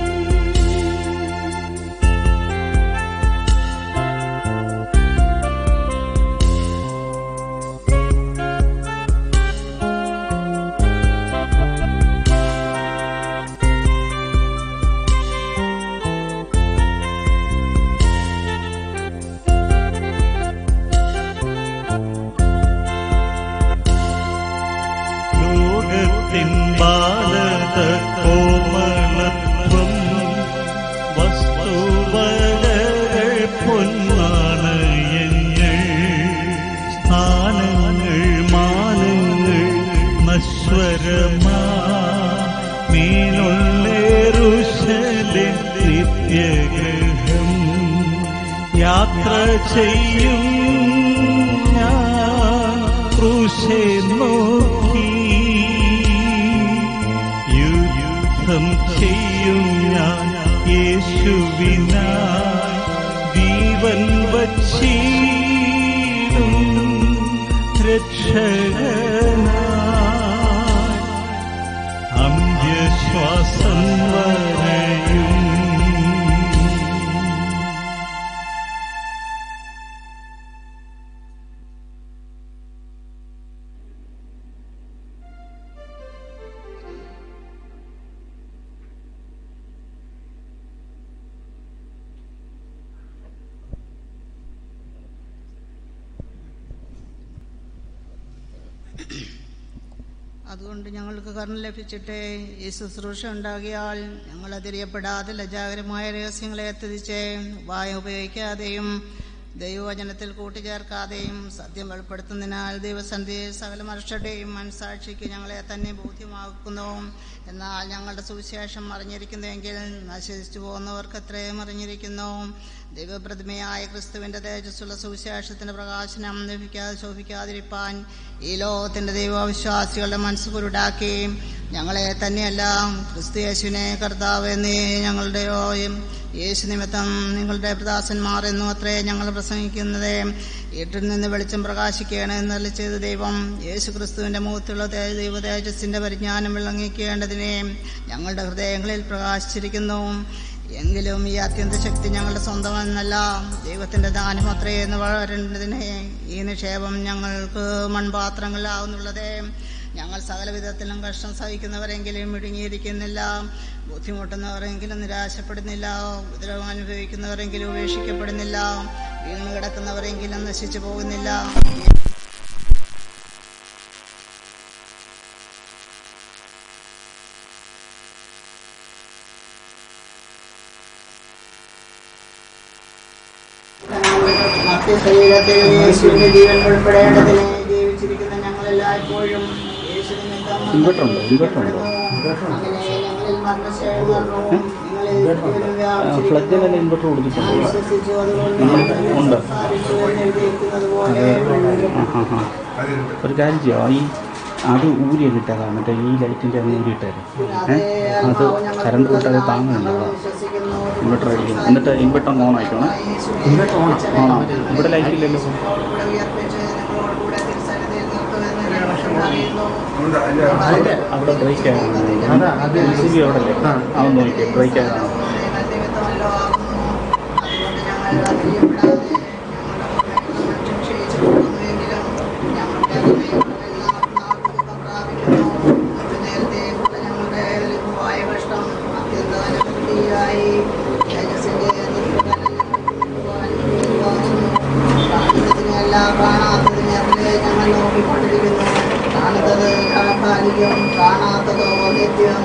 ലോകത്തിൻ ബാലത കോമളത്വം വസ്തുവകകൾ പൊന്നാണയങ്ങൾ സ്ഥാനങ്ങൾ മാനങ്ങൾ നശ്വരമാ മീനുള്ളേറുശലെ നിത്യഗ്രഹം യാത്ര ചെയ്യും ഞാൻ ക്രൂശെ നോക്കി യുദ്ധം ചെയ്യും ഞാൻ യേശുവിനായി ജീവൻ വച്ചിടും രക്ഷകനായി അന്ത്യശ്വാസം വരയും അതുകൊണ്ട് ഞങ്ങൾക്ക് കരുണ ലഭിച്ചിട്ട് ഈ ശുശ്രൂഷ ഉണ്ടാകിയാൽ ഞങ്ങൾ അതിരിയപ്പെടാതെ ലജാകരമായ രഹസ്യങ്ങളെ എത്തിച്ച് വായ ഉപയോഗിക്കാതെയും ദൈവവചനത്തിൽ കൂട്ടിച്ചേർക്കാതെയും സത്യം വെളിപ്പെടുത്തുന്നതിനാൽ ദൈവസന്ധിയെ സകല മനുഷ്യരുടെയും മനസാക്ഷിക്ക് ഞങ്ങളെ തന്നെ ബോധ്യമാക്കുന്നു എന്നാൽ ഞങ്ങളുടെ സുവിശേഷം അറിഞ്ഞിരിക്കുന്നുവെങ്കിൽ നശിച്ചു പോകുന്നവർക്ക് എത്രയും അറിഞ്ഞിരിക്കുന്നു ദൈവപ്രതിമയായ ക്രിസ്തുവിന്റെ തേജസ്സുള്ള സുവിശേഷത്തിന്റെ പ്രകാശനം ലഭിക്കാതെ ശോഭിക്കാതിരിപ്പാൻ ഈ ലോകത്തിന്റെ ദൈവവിശ്വാസികളുടെ മനസ്സ് കുരുടാക്കി ഞങ്ങളെ തന്നെയല്ല ക്രിസ്തു യേശുവിനെ കർത്താവ് എന്നീ ഞങ്ങളുടെ യേശു നിമിത്തം നിങ്ങളുടെ പ്രദാസന്മാർ എന്നും അത്രേ ഞങ്ങൾ പ്രസംഗിക്കുന്നത് ഇരുട്ടിൽ നിന്ന് വെളിച്ചം പ്രകാശിക്കുകയാണ് എന്നല്ല ചെയ്ത ദൈവം യേശു ക്രിസ്തുവിന്റെ മുഖത്തുള്ള തേ- ദൈവ തേജസ്സിന്റെ പരിജ്ഞാനം വിളങ്ങിക്കേണ്ടതിനെ ഞങ്ങളുടെ ഹൃദയങ്ങളിൽ പ്രകാശിച്ചിരിക്കുന്നു എങ്കിലും ഈ അത്യന്ത ശക്തി ഞങ്ങളുടെ സ്വന്തമെന്നല്ല ദൈവത്തിന്റെ ദാനം അത്രേ എന്ന് വളരേണ്ടതിന് ഈ നിക്ഷേപം ഞങ്ങൾക്ക് മൺപാത്രങ്ങളിലാവുന്നുള്ളത് ഞങ്ങൾ സകല വിധത്തിലും കഷ്ടം സഹിക്കുന്നവരെങ്കിലും ഇടുങ്ങിയിരിക്കുന്നില്ല ബുദ്ധിമുട്ടുന്നവരെങ്കിലും നിരാശപ്പെടുന്നില്ല ഉപദ്രവം അനുഭവിക്കുന്നവരെങ്കിലും ഉപേക്ഷിക്കപ്പെടുന്നില്ല വീണ് കിടക്കുന്നവരെങ്കിലും നശിച്ചു പോകുന്നില്ല ശരീരത്തിൽ യേശുവിന്റെ ജീവൻ ഉൾപ്പെടേണ്ടതിന് ജീവിച്ചിരിക്കുന്ന ഞങ്ങളെല്ലായ്പ്പോഴും യേശു നിമിത്തം ഇൻവെർട്ടറുണ്ടോ ഇൻവെർട്ടറുണ്ടോ അങ്ങനെ ഞങ്ങളിൽ മരണശേഷവും നിങ്ങളിൽ വ്യാപിച്ചിരിക്കുന്നു. ഫ്ലഡിലല്ല ഇൻവെർട്ടർ കൊടുത്തിട്ടുണ്ടോ വിശ്വസിച്ചു അതുകൊണ്ട് ഉണ്ട്. സംസാരിച്ചു എന്ന് എഴുതിയിരിക്കുന്നത് പോലെ ആ ഹാ ഹാ ഒരു കാര്യം ചെയ്യാം ഈ അത് ഊരിയൊക്കെ ഇട്ടേക്കാം മറ്റേ ഈ ലൈറ്റിൻ്റെ അങ്ങ് ഊരിയിട്ടേക്കാം ഏ അത് കറണ്ട് വിട്ട് അത് താങ്ങുന്നുണ്ടോ വിശ്വസിക്കുന്നു ഇൻവെർട്ടർ അടിക്കുന്നു എന്നിട്ട് ഇൻവെർട്ടർ ഓൺ ആയിക്കോണേ ഇൻവെർട്ടർ ഓൺ ഓണാ ഇവിടെ ലൈറ്റ് ഇല്ലല്ലോ കൂടെ ഉയർപ്പിച്ച് നിങ്ങളോട് കൂടെ തിരുസന്നിധിയിൽ നിർത്തുമെന്ന് ഞാൻ അറിയുന്നു അവിടെ അവിടെ ബ്രേക്ക് ആകാണ് സി ബി അവിടെ അല്ലേ അവൻ നോക്കിയേ ബ്രേക്ക് ആകാണ് നിമിത്തമല്ലോ ആകുന്നു അതുകൊണ്ട് ഞങ്ങൾ അറിയപ്പെടാതെ ഞങ്ങളുടെ ക്ഷയിച്ചു പോകുന്നുവെങ്കിലും ഞങ്ങളുടെ നേരത്തെ ഞങ്ങളുടെ ലഘുവായ കഷ്ടം അത്യന്ത അനുഭൂതിയായി തേജസ്സിന്റെ കാണുന്നതിനല്ല കാണാത്തതിനെ അതിലെ ഞങ്ങൾ നോക്കിക്കൊണ്ടിരിക്കുന്നു കാണുന്നത് താൽക്കാലികം കാണാത്തതോ നിത്യം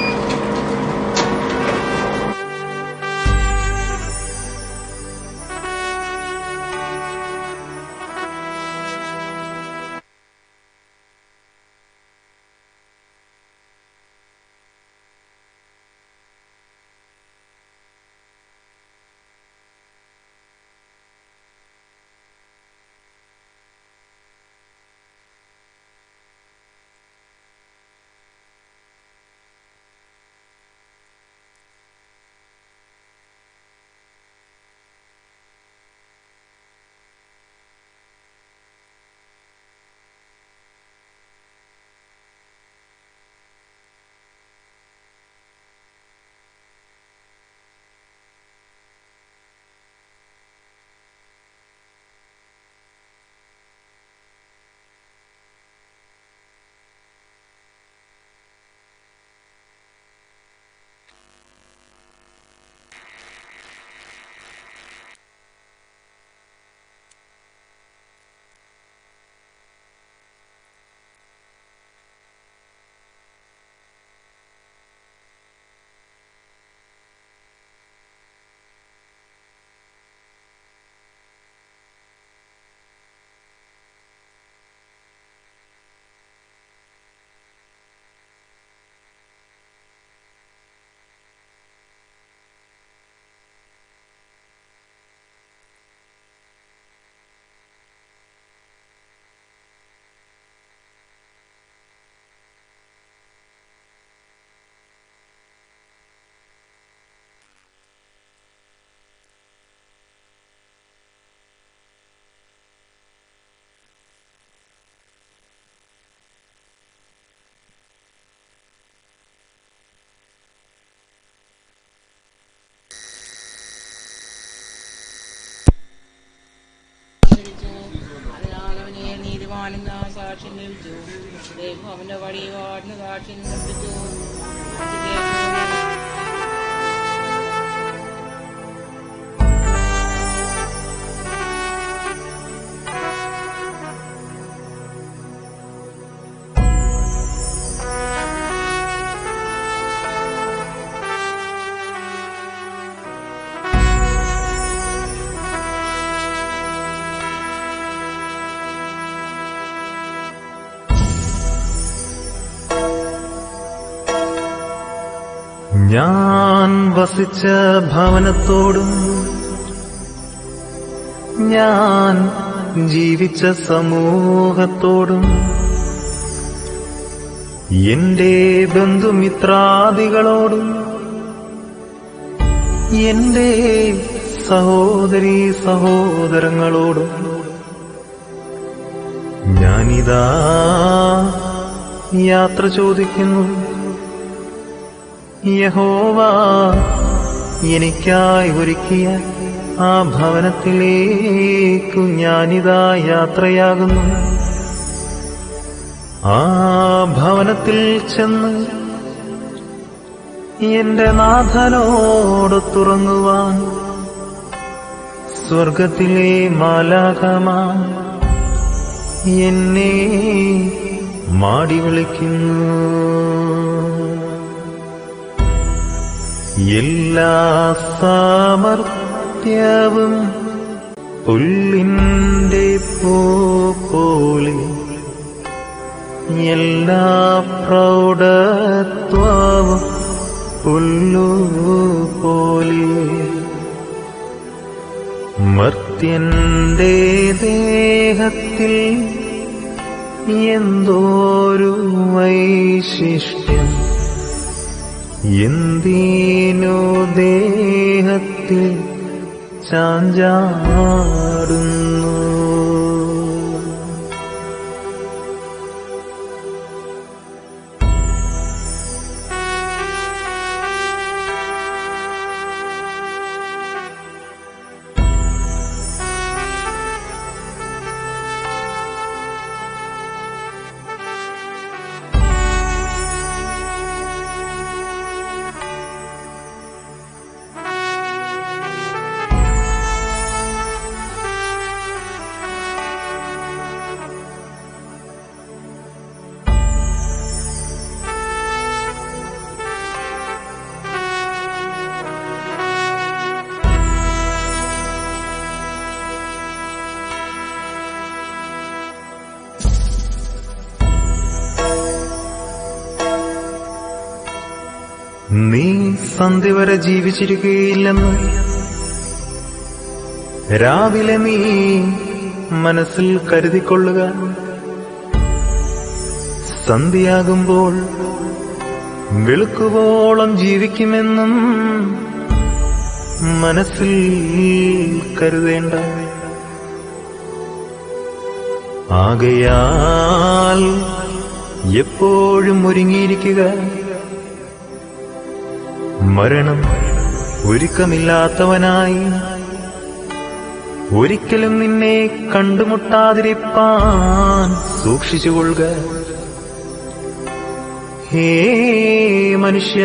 അതിനാൽ അവനെ നീതിമാനെന്ന സാക്ഷ്യം ലഭിച്ചു ദൈവം അവന്റെ വഴി വാടിന് സാക്ഷ്യം ലഭിച്ചു ഞാൻ വസിച്ച ഭവനത്തോടും ഞാൻ ജീവിച്ച സമൂഹത്തോടും എന്റെ ബന്ധുമിത്രാദികളോടും എന്റെ സഹോദരീ സഹോദരങ്ങളോടും ഞാനിതാ യാത്ര ചോദിക്കുന്നു യഹോവ എനിക്കായി ഒരുക്കിയ ആ ഭവനത്തിലേക്കു ഞാനിതാ യാത്രയാകുന്നു ആ ഭവനത്തിൽ ചെന്ന് എന്റെ നാഥനോട് തുറങ്ങുവാൻ സ്വർഗത്തിലെ മാലാകമാ എന്നെ മാടി വിളിക്കുന്നു എല്ലാ സാമർത്ഥ്യവും പുല്ലിന്റെ പൂ പോലെ എല്ലാ പ്രൗഢത്വവും പുല്ലു പോലെ മർത്യന്റെ ദേഹത്തിൽ എന്തോരു വൈശിഷ്ട്യം എന്തിനു ദേഹത്തിൽ ചാഞ്ചാടുന്നു നീ സന്ധ്യ വരെ ജീവിച്ചിരിക്കുകയില്ലെന്ന് രാവിലെ നീ മനസ്സിൽ കരുതിക്കൊള്ളുക സന്ധ്യയാകുമ്പോൾ വെളുക്കുവോളം ജീവിക്കുമെന്നും മനസ്സിൽ കരുതേണ്ട ആകയാൽ എപ്പോഴും ഒരുങ്ങിയിരിക്കുക മരണം ഒരുക്കമില്ലാത്തവനായി ഒരിക്കലും നിന്നെ കണ്ടുമുട്ടാതിരിപ്പാൻ സൂക്ഷിച്ചുകൊള്ളുക ഹേ മനുഷ്യ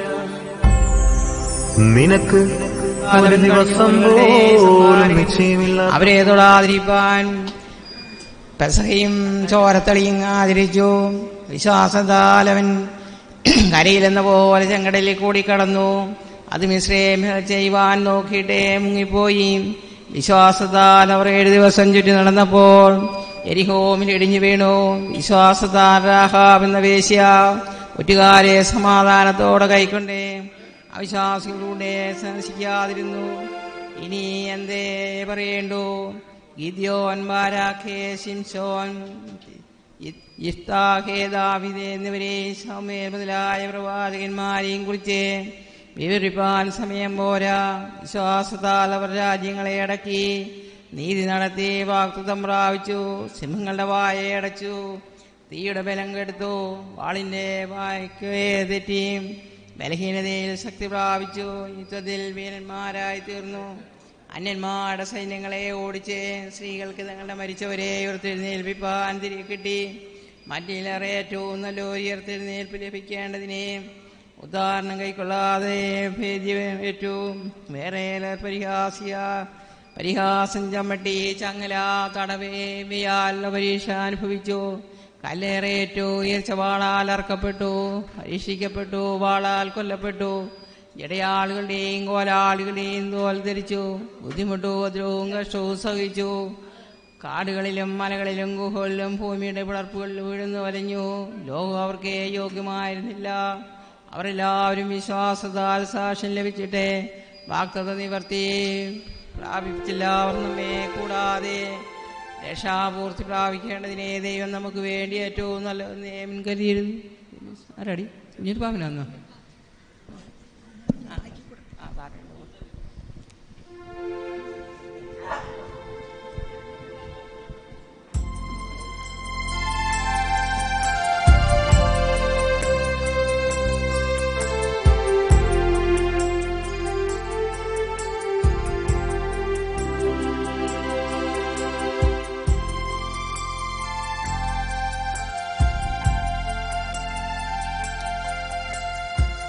നിനക്ക് ഒരു ദിവസം പോലും നിശ്ചയമില്ല അവരെ തൊടാതിരിപ്പാൻ പെസഹയും ചോരത്തളിയും ആചരിച്ചു വിശ്വാസത്താൽ അവൻ കരയിലെന്ന പോലെ ചെങ്കടലിൽ കൂടി കടന്നു അത് മിശ്രയം ചെയ്യുവാൻ നോക്കിയിട്ടേ മുങ്ങിപ്പോയി വിശ്വാസത്താൽ അവർ ഏഴ് ദിവസം ചുറ്റി നടന്നപ്പോൾ എരിഹോമിൽ ഇടിഞ്ഞു വീണു വിശ്വാസത്താൽ രാഹാബ് എന്ന വേശ്യ ഒറ്റുകാരെ സമാധാനത്തോടെ കൈക്കൊണ്ടേ അവിശ്വാസികളുടെ സന്ദർശിക്കാതിരുന്നു ഇനി എന്തേ പറയേണ്ടു ഗിദ്യോൻ ബാരാഖേ ശിംശോൻ ഇഫ്താഹേ ദാവിദ് എന്നിവരെ സമേർ മുതലായ പ്രവാചകന്മാരെയും കുറിച്ച് വിവരിപ്പാൻ സമയം പോരാ വിശ്വാസത്താൽ അവർ രാജ്യങ്ങളെ അടക്കി നീതി നടത്തി വാക്തത്വം പ്രാപിച്ചു സിംഹങ്ങളുടെ വായെ അടച്ചു തീയുടെ ബലം കെടുത്തു വാളിന്റെ വായ്ക്ക് തെറ്റി ബലഹീനതയിൽ ശക്തി പ്രാപിച്ചു യുദ്ധത്തിൽ വീരന്മാരായി തീർന്നു അന്യന്മാരുടെ സൈന്യങ്ങളെ ഓടിച്ച് സ്ത്രീകൾക്ക് തങ്ങളുടെ മരിച്ചവരെ ഉയർത്തെഴുന്നേൽപ്പിപ്പാൻ തിരികെ കിട്ടി മറ്റിലേറെ ഏറ്റവും നല്ല ഉയർത്തെഴുന്നേൽപ്പ് ലഭിക്കേണ്ടതിനെ ഉദാഹരണം കൈക്കൊള്ളാതെ ഭേദ്യമേറ്റു വേറെ പരിഹാസിയ പരിഹാസം ചമ്മട്ടി ചങ്ങല തടവേവിയാൽ പരീക്ഷ അനുഭവിച്ചു കല്ലേറേറ്റു ഉയർച്ച വാളാൽ അറക്കപ്പെട്ടു പരീക്ഷിക്കപ്പെട്ടു വാളാൽ കൊല്ലപ്പെട്ടു ഇടയാളുകളുടെയും കോലാളികളുടെയും തോൽ ധരിച്ചു ബുദ്ധിമുട്ടു അതിരവും കഷ്ടവും സഹിച്ചു കാടുകളിലും മലകളിലും ഗുഹകളിലും ഭൂമിയുടെ പിളർപ്പുകളിൽ വീഴുന്നു വലഞ്ഞു ലോകം അവർക്ക് യോഗ്യമായിരുന്നില്ല അവരെല്ലാവരും വിശ്വാസത്താൽ സാക്ഷ്യം ലഭിച്ചിട്ടെ വാക്തത നിവർത്തി പ്രാപിച്ചില്ല അവർ നമ്മെ കൂടാതെ രക്ഷാപൂർത്തി പ്രാപിക്കേണ്ടതിനെ ദൈവം നമുക്ക് വേണ്ടി ഏറ്റവും നല്ല മുൻകരുതിയിരുന്നു ആരാടി കുഞ്ഞിട്ട് പാവനാന്നോ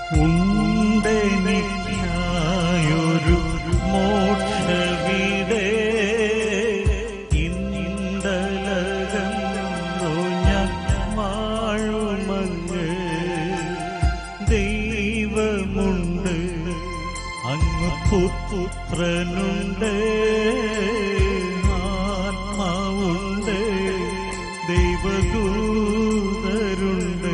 ഉണ്ടെനിക്കായൊരു മോക്ഷവിടെ ഇന്നലകന്നു ഞാൻ വാഴുമങ്ങ് ദൈവമുണ്ട് അങ്ങ് പുത്രനുണ്ട് ആത്മാവുണ്ട് ദൈവദൂതരുണ്ട്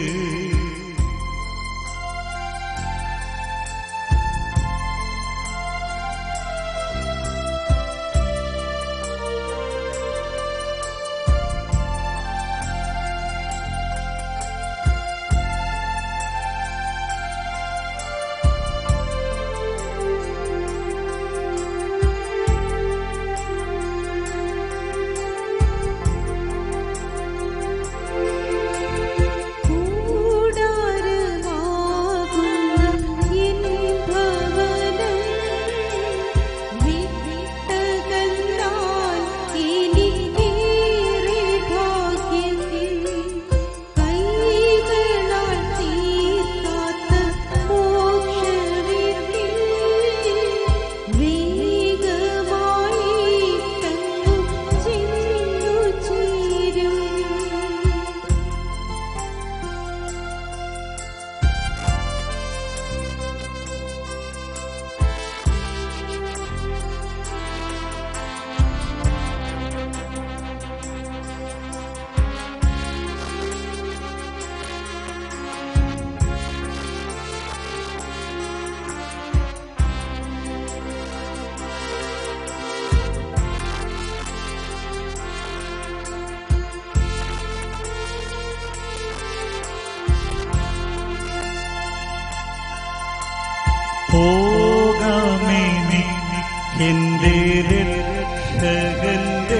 പോകാമേനി എന്റെ രക്ഷകന്റെ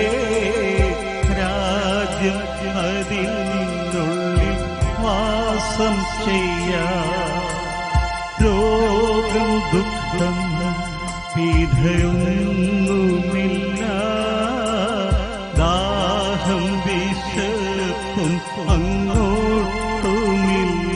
രാജ്യം അതിനുള്ളിൽ വാസം ചെയ്യാം രോഗം ദുഃഖം പീഠയൊന്നുമില്ല ദാഹം വിശപ്പും അങ്ങോട്ടുമില്ല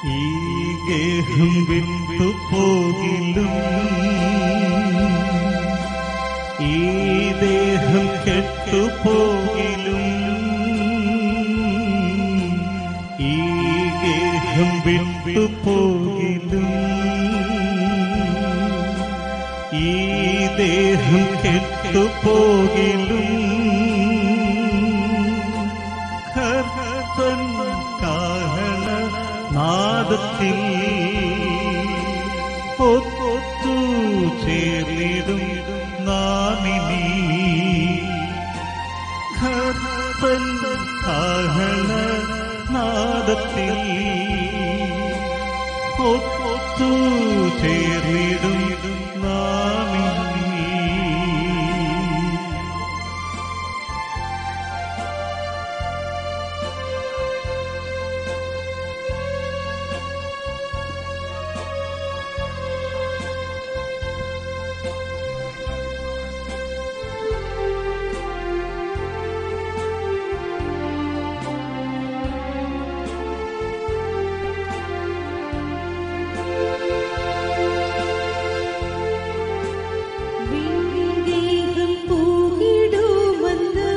ഈ ഗേഹം വിട്ടു പോകിലും ഈ ദേഹം കെട്ടുപോകിലും ഈ ഗേഹം വിട്ടു പോകിലും ഈ ദേഹം കെട്ടുപോകിലും കർത്തൻ കാഹള നാദത്തിൽ ഒത്തു ചേർന്നിടും നാമിനി കർത്തൻ കാഹള നാദത്തിൽ ഒത്തു ചേർന്നിടും നാമിനി വിണ്ണിദേഹം പൂകിടുമെന്ന്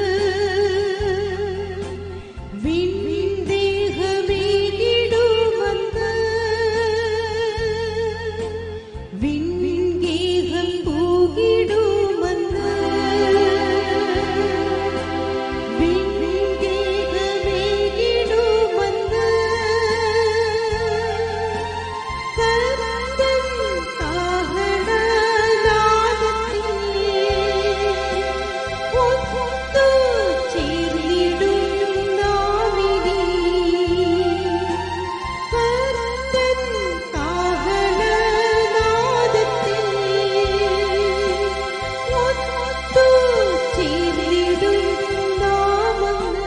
വിണ്ണിദേഹമേകിടുമെന്ന് വിണ്ണിൻഗേഹം പൂകിടുമെന്ന് വിണ്ണിൻഗേഹമേകിടുമെന്ന് കർത്തൻ കാഹളനാദത്തിൽ ഒത്തു ചേർന്നിടും നാമിനി. കർത്തൻ കാഹളനാദത്തിൽ ഒത്തു ചേർന്നിടും നാമെന്ന്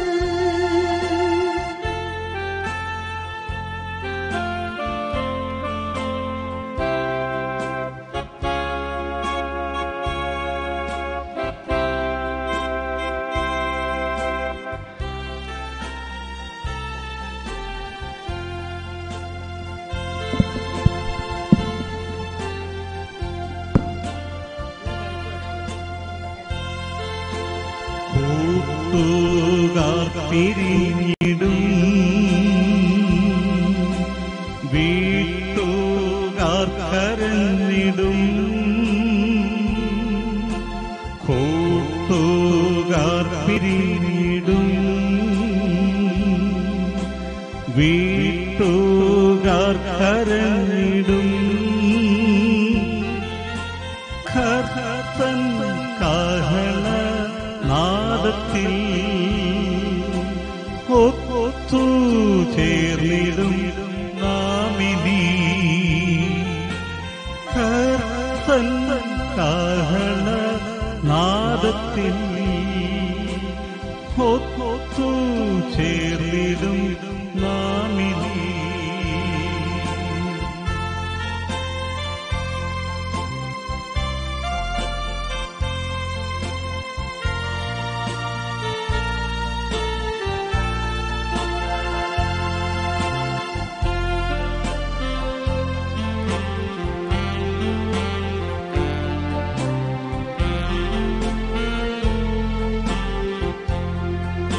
കൂട്ടുകാർ പിരിഞ്ഞിടും വീട്ടുകാർ കരഞ്ഞിടും കൂട്ടുകാർ പിരിഞ്ഞിടും വീട്ടുകാർ കരഞ്ഞിടും കർത്തൻ കാഹള നാദത്തിൽ ഒത്തു ചേർന്നിടും നാമിനി കർത്തൻ കാഹള നാദത്തിൽ ഒത്തു ചേർന്നിടും നാമിനി ും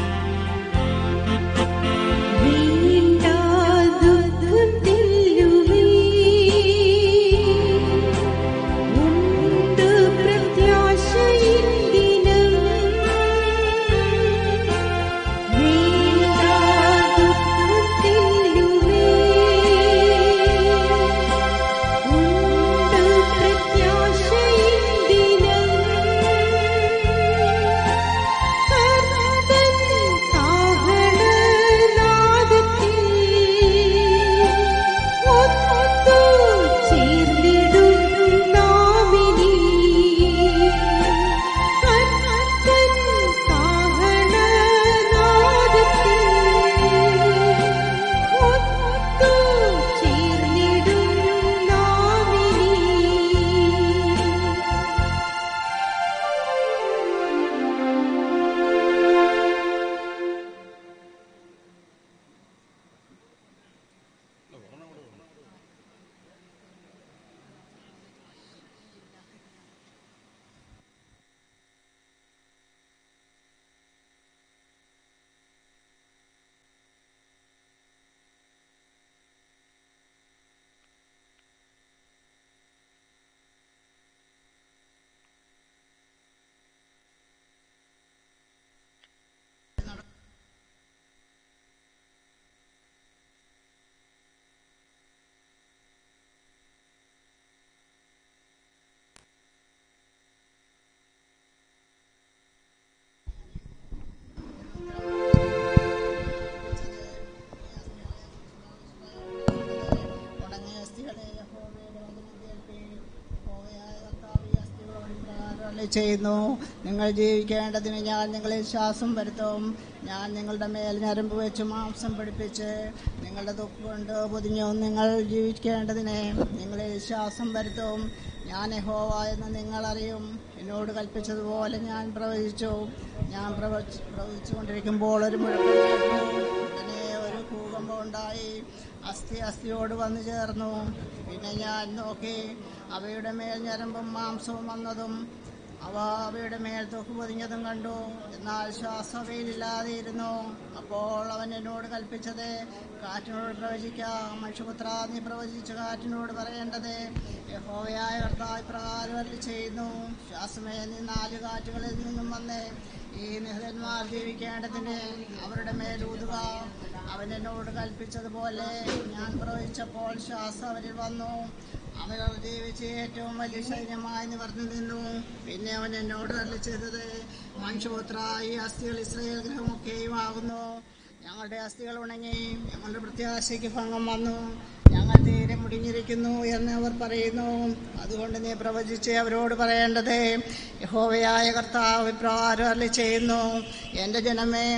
അരുളി ചെയ്യുന്നു നിങ്ങൾ ജീവിക്കേണ്ടതിന് ഞാൻ നിങ്ങളിൽ ശ്വാസം വരുത്തും ഞാൻ നിങ്ങളുടെ മേൽ ഞരമ്പ് വെച്ച് മാംസം പിടിപ്പിച്ച് നിങ്ങളുടെ ദുഃഖം കൊണ്ട് പൊതിഞ്ഞു നിങ്ങൾ ജീവിക്കേണ്ടതിന് നിങ്ങളിൽ ശ്വാസം വരുത്തും ഞാൻ യഹോവ എന്ന് നിങ്ങൾ അറിയും എന്നോട് കൽപ്പിച്ചതുപോലെ ഞാൻ പ്രവചിച്ചു ഞാൻ പ്രവചി പ്രവചിച്ചുകൊണ്ടിരിക്കുമ്പോൾ ഒരു മുഴക്കം കേട്ടു ഉടനെ ഒരു ഭൂകമ്പം ഉണ്ടായി അസ്ഥി അസ്ഥിയോട് വന്നു ചേർന്നു പിന്നെ ഞാൻ നോക്കി അവയുടെ മേൽ ഞരമ്പും മാംസവും വന്നതും അവ അവയുടെ മേൽ തൊക്ക് പൊതിഞ്ഞതും കണ്ടു എന്നാൽ ശ്വാസവയിലില്ലാതെയിരുന്നു അപ്പോൾ അവൻ എന്നോട് കൽപ്പിച്ചത് കാറ്റിനോട് പ്രവചിക്കാം മനുഷ്യപുത്ര നീ പ്രവചിച്ച കാറ്റിനോട് പറയേണ്ടത് യഹോവയായ കർത്താവ് പ്രകാരം അരുളി ചെയ്യുന്നു ശ്വാസമേ നീ നാല് കാറ്റുകളിൽ നിന്നും വന്ന് ഈ നിഹതന്മാർ ജീവിക്കേണ്ടതിന് അവരുടെ മേൽ ഊതുക അവൻ എന്നോട് കൽപ്പിച്ചതുപോലെ ഞാൻ പ്രവചിച്ചപ്പോൾ ശ്വാസം അവരിൽ വന്നു അവർ ജീവിച്ച് ഏറ്റവും വലിയ സൈന്യമായി നിവർന്നു നിന്നു പിന്നെ അവൻ എന്നോട് അരുളി ചെയ്തത് മനുഷ്യപുത്ര ഈ അസ്ഥികൾ ഇസ്രയേൽ ഗ്രഹമൊക്കെയും ആകുന്നു ഞങ്ങളുടെ അസ്ഥികൾ ഉണങ്ങി ഞങ്ങളുടെ പ്രത്യാശയ്ക്ക് ഭംഗം വന്നു ഞങ്ങൾ തീരെ മുടിഞ്ഞിരിക്കുന്നു എന്ന് അവർ പറയുന്നു അതുകൊണ്ട് നീ പ്രവചിച്ച് അവരോട് പറയേണ്ടത് യഹോവയായ കർത്താവ് ഇപ്രകാരം അരുളി ചെയ്യുന്നു എൻ്റെ ജനമേ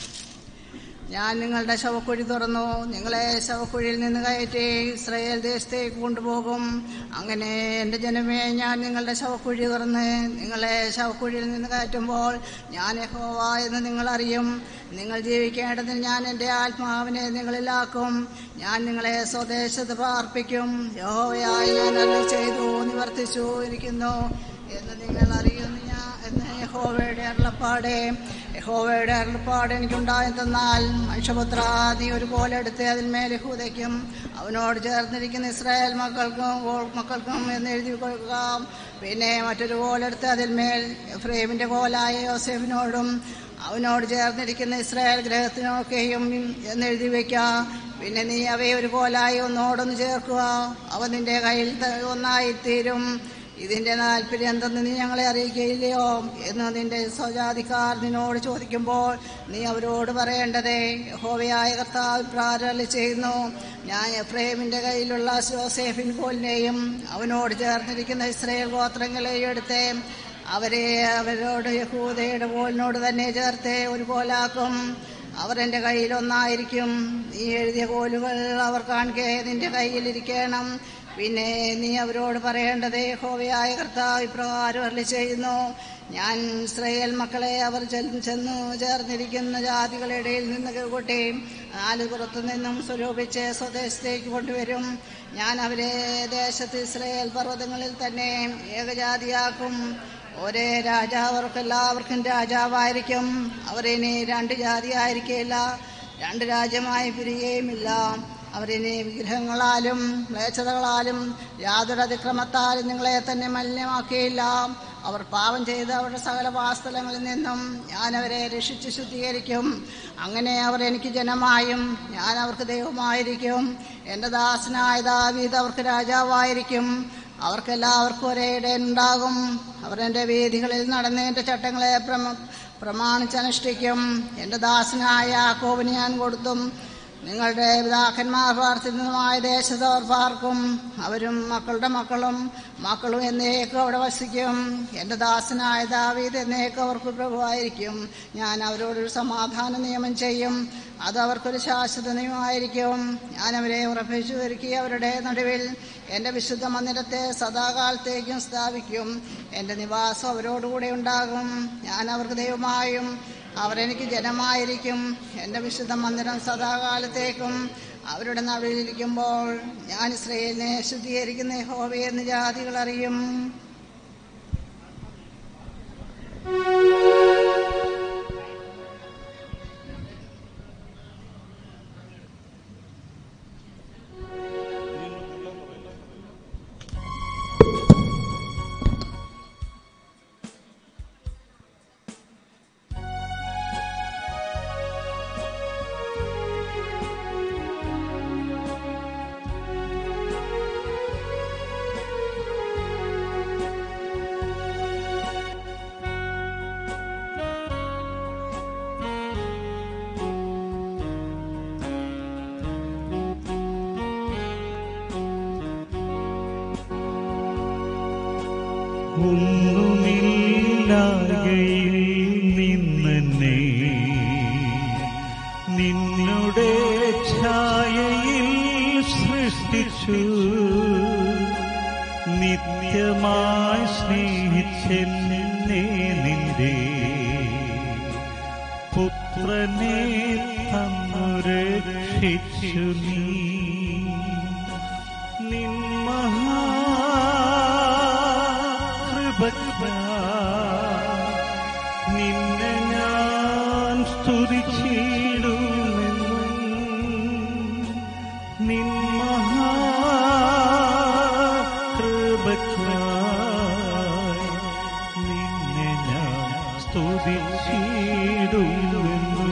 ഞാൻ നിങ്ങളുടെ ശവക്കുഴി തുറന്നു നിങ്ങളെ ശവക്കുഴിയിൽ നിന്ന് കയറ്റി ഇസ്രയേൽ ദേശത്തേക്ക് കൊണ്ടുപോകും അങ്ങനെ എൻ്റെ ജനമേ ഞാൻ നിങ്ങളുടെ ശവക്കുഴി തുറന്ന് നിങ്ങളെ ശവക്കുഴിയിൽ നിന്ന് കയറ്റുമ്പോൾ ഞാൻ യഹോവ എന്ന് നിങ്ങൾ അറിയും നിങ്ങൾ ജീവിക്കേണ്ടതിന് ഞാൻ എൻ്റെ ആത്മാവിനെ നിങ്ങളിലാക്കും ഞാൻ നിങ്ങളെ സ്വദേശത്ത് പാർപ്പിക്കും യഹോവയായി ഞാൻ അരുളി ചെയ്തു നിവർത്തിച്ചു ഇരിക്കുന്നു എന്ന് നിങ്ങൾ അറിയുന്നു ഞാൻ എന്ന് യഹോവയുടെ അരുളപ്പാട് യഹോവയുടെ അരുളപ്പാട് എനിക്കുണ്ടായെന്നാൽ മനുഷ്യപുത്ര നീ ഒരു പോലെ എടുത്ത് അതിന്മേൽ യഹൂദയ്ക്കും അവനോട് ചേർന്നിരിക്കുന്ന ഇസ്രായേൽ മക്കൾക്കും ഓൾ മക്കൾക്കും എന്ന് എഴുതി കൊടുക്കുക പിന്നെ മറ്റൊരു കോലെടുത്ത് അതിന്മേൽ എഫ്രൈമിന്റെ കോലായ യോസേഫിനോടും അവനോട് ചേർന്നിരിക്കുന്ന ഇസ്രായേൽ ഗ്രഹത്തിനൊക്കെയും എന്ന് എഴുതി വയ്ക്കുക പിന്നെ നീ അവയെ ഒരു കോലായി ഒന്നോടൊന്ന് ചേർക്കുക അവ നിന്റെ കയ്യിൽ ത- ഒന്നായിത്തീരും ഇതിന്റെ താല്പര്യം എന്തെന്ന് നീ ഞങ്ങളെ അറിയിക്കുകയില്ലയോ എന്ന് നിന്റെ സ്വജാതിക്കാർ നിന്നോട് ചോദിക്കുമ്പോൾ നീ അവരോട് പറയേണ്ടതേ ഹോവയായ കർത്താവ് പ്രാരംഭ ചെയ്യുന്നു ഞാൻ എഫ്രൈമിന്റെ കയ്യിലുള്ള ജോസേഫിൻ കോലിനെയും അവനോട് ചേർന്നിരിക്കുന്ന ഇസ്രയേൽ ഗോത്രങ്ങളെയും എടുത്ത് അവരെ അവരോട് യഹൂദയുടെ കോലിനോട് തന്നെ ചേർത്ത് ഒരു കോലാക്കും അവർ എൻ്റെ കയ്യിൽ ഒന്നായിരിക്കും നീ എഴുതിയ കോലുകൾ അവർ കാണുക നിന്റെ കയ്യിലിരിക്കണം പിന്നെ നീ അവരോട് പറയേണ്ടത് ഹോവയായ കർത്താവ് ഇപ്രകാരം അരളി ചെയ്യുന്നു ഞാൻ ഇസ്രയേൽ മക്കളെ അവർ ചെന്ന് ചെന്നു ചേർന്നിരിക്കുന്ന ജാതികളുടെ ഇടയിൽ നിന്ന് കൂട്ടി നാല് പുറത്തു നിന്നും സ്വരൂപിച്ച് സ്വദേശത്തേക്ക് കൊണ്ടുവരും ഞാൻ അവരെ ദേശത്ത് ഇസ്രയേൽ പർവ്വതങ്ങളിൽ തന്നെ ഏകജാതിയാക്കും ഒരേ രാജാവ് അവർക്കെല്ലാവർക്കും രാജാവായിരിക്കും അവരിനി രണ്ട് ജാതിയായിരിക്കില്ല രണ്ട് രാജ്യമായി പിരിയുകയുമില്ല അവരിനി വിഗ്രഹങ്ങളാലും മ്ലേച്ഛതകളാലും യാതൊരു അതിക്രമത്താലും നിങ്ങളെ തന്നെ മലിനമാക്കിയില്ല അവർ പാപം ചെയ്ത് അവരുടെ സകല വാസ്തലങ്ങളിൽ നിന്നും ഞാൻ അവരെ രക്ഷിച്ച് ശുദ്ധീകരിക്കും അങ്ങനെ അവർ എനിക്ക് ജനമായും ഞാൻ അവർക്ക് ദൈവമായിരിക്കും എൻ്റെ ദാസനായ ദാവീദ് അവർക്ക് രാജാവായിരിക്കും അവർക്കെല്ലാവർക്കും ഒരേ ഇടയുണ്ടാകും അവർ എൻ്റെ വീഥികളിൽ നടന്ന് എൻ്റെ ചട്ടങ്ങളെ പ്രമ പ്രമാണിച്ചനുഷ്ഠിക്കും എൻ്റെ ദാസനായ യാക്കോബിന് ഞാൻ കൊടുത്തും നിങ്ങളുടെ പിതാക്കന്മാർ പ്രാർത്ഥിക്കുന്നതുമായ ദേശത്തവർ പാർക്കും അവരും മക്കളുടെ മക്കളും മക്കളും എന്നേക്കും അവിടെ വസിക്കും എൻ്റെ ദാസനായ ദാവീദ് എന്നേക്കും അവർക്ക് പ്രഭുവായിരിക്കും ഞാൻ അവരോടൊരു സമാധാന നിയമം ചെയ്യും അത് അവർക്കൊരു ശാശ്വത നിയമമായിരിക്കും ഞാൻ അവരെ ഉറപ്പിച്ചു ഒരുക്കി അവരുടെ നടുവിൽ എൻ്റെ വിശുദ്ധ മന്ദിരത്തെ സദാകാലത്തേക്കും സ്ഥാപിക്കും എൻ്റെ നിവാസം അവരോടുകൂടെ ഉണ്ടാകും ഞാൻ അവർക്ക് ദൈവമായും അവരെനിക്ക് ജനമായിരിക്കും എൻ്റെ വിശുദ്ധ മന്ദിരം സദാകാലത്തേക്കും അവരുടെ നടുവിലിരിക്കുമ്പോൾ ഞാൻ ഇസ്രയേലിനെ ശുദ്ധീകരിക്കുന്ന ഹോവയെന്ന് ജാതികൾ അറിയും ും ഒന്നുമില്ലാകയിൽ നിന്നെ നിന്നുടെ ഛായയിൽ സൃഷ്ടിച്ചു നിത്യമായി സ്നേഹിച്ചെന്നെ നിന്റെ പുത്രനെ തന്നു രക്ഷിച്ചു നീ നിന്മഹാകൃപ നിന്നെ ഞാൻ സ്തുതിച്ചിടുമെന്നും നിന്മഹാകൃപയ്ക്കായി നിന്നെ ഞാൻ സ്തുതിച്ചിടുമെന്നും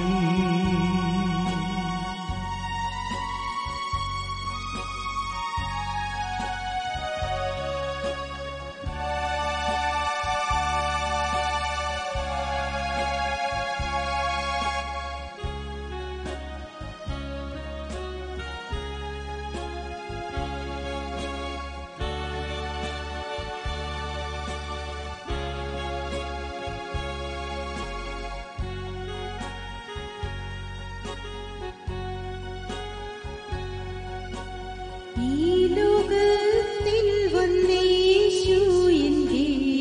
ഈ ലോകത്തിൽ വന്നേശു എന്റെ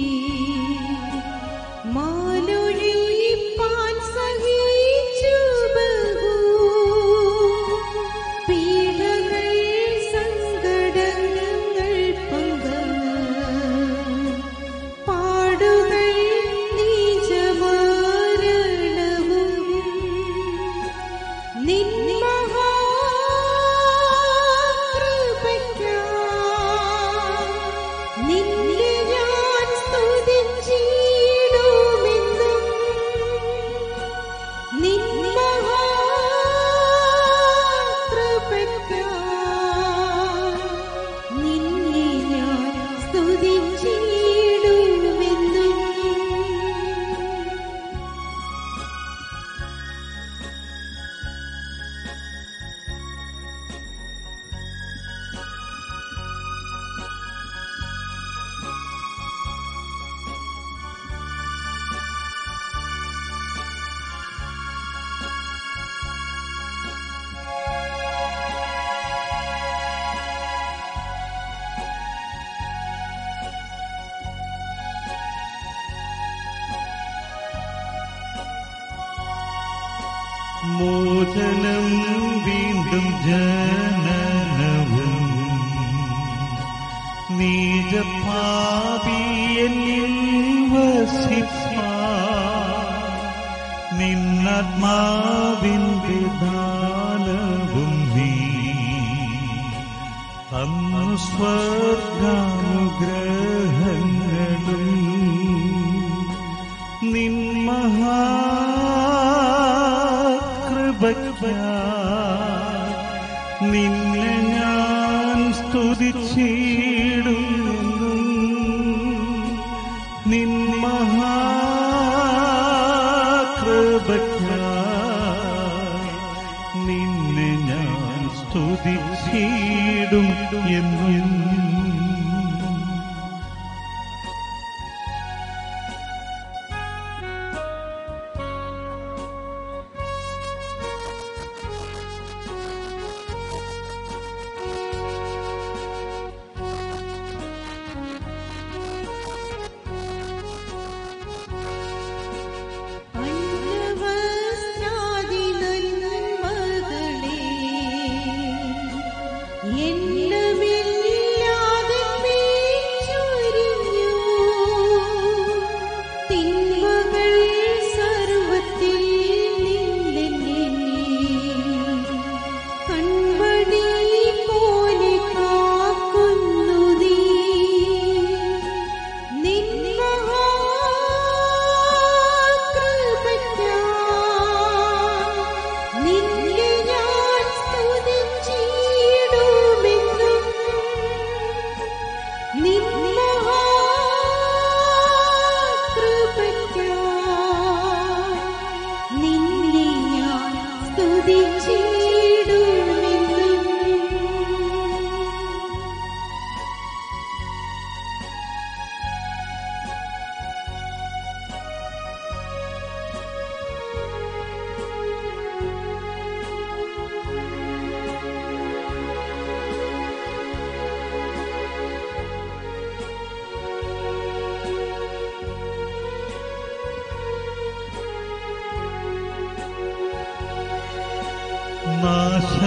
മാലൊഴിപ്പാൻ സഹിച്ചു ബഹു പീഡകൾ സങ്കടങ്ങൾ പങ്ക പാടുകൾ നീചമരണവും നിൻ മഹാകൃപയ്ക്കായി നിന്നെ ഞാൻ സ്തുതിച്ചിടുമെന്നും നിൻ മഹാകൃപയ്ക്കായി നിന്നെ ഞാൻ സ്തുതിച്ചിടുമെന്നും മോചനം വീണ്ടും ജനനവും നീജപാപിയനിൽ വസിപ്പാ നിന്നാത്മാവിൻ്റെ ദാനവും നീ അന്നു സ്വർഗാനുഗ്രഹങ്ങളും നിൻ മഹാകൃപയ്ക്കായി നിന്നെ ഞാൻ സ്തുതിച്ചിടുമെന്നും നിൻ മഹാകൃപയ്ക്കായി നിന്നെ ഞാൻ സ്തുതിച്ചിടും എന്നും അന്നവസ്ത്രാദി നന്മകളെ എന്നമിൽ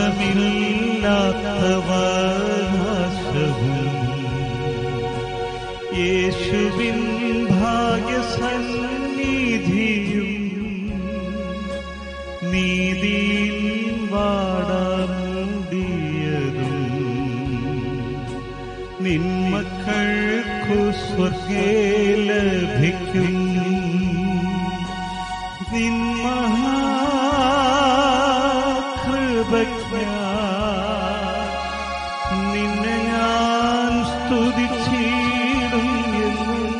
നാശവും യേശുവിൻ ഭാഗ്യസന്നിധിയും നീതിയിൽ വാടാമൂടിയതും നിന്മക്കൾക്കു സ്വർഗേ ലഭിക്കും നിന്മഹാകൃപജ്ഞ നിന്നെ ഞാൻ സ്തുതിച്ചിടും എന്നും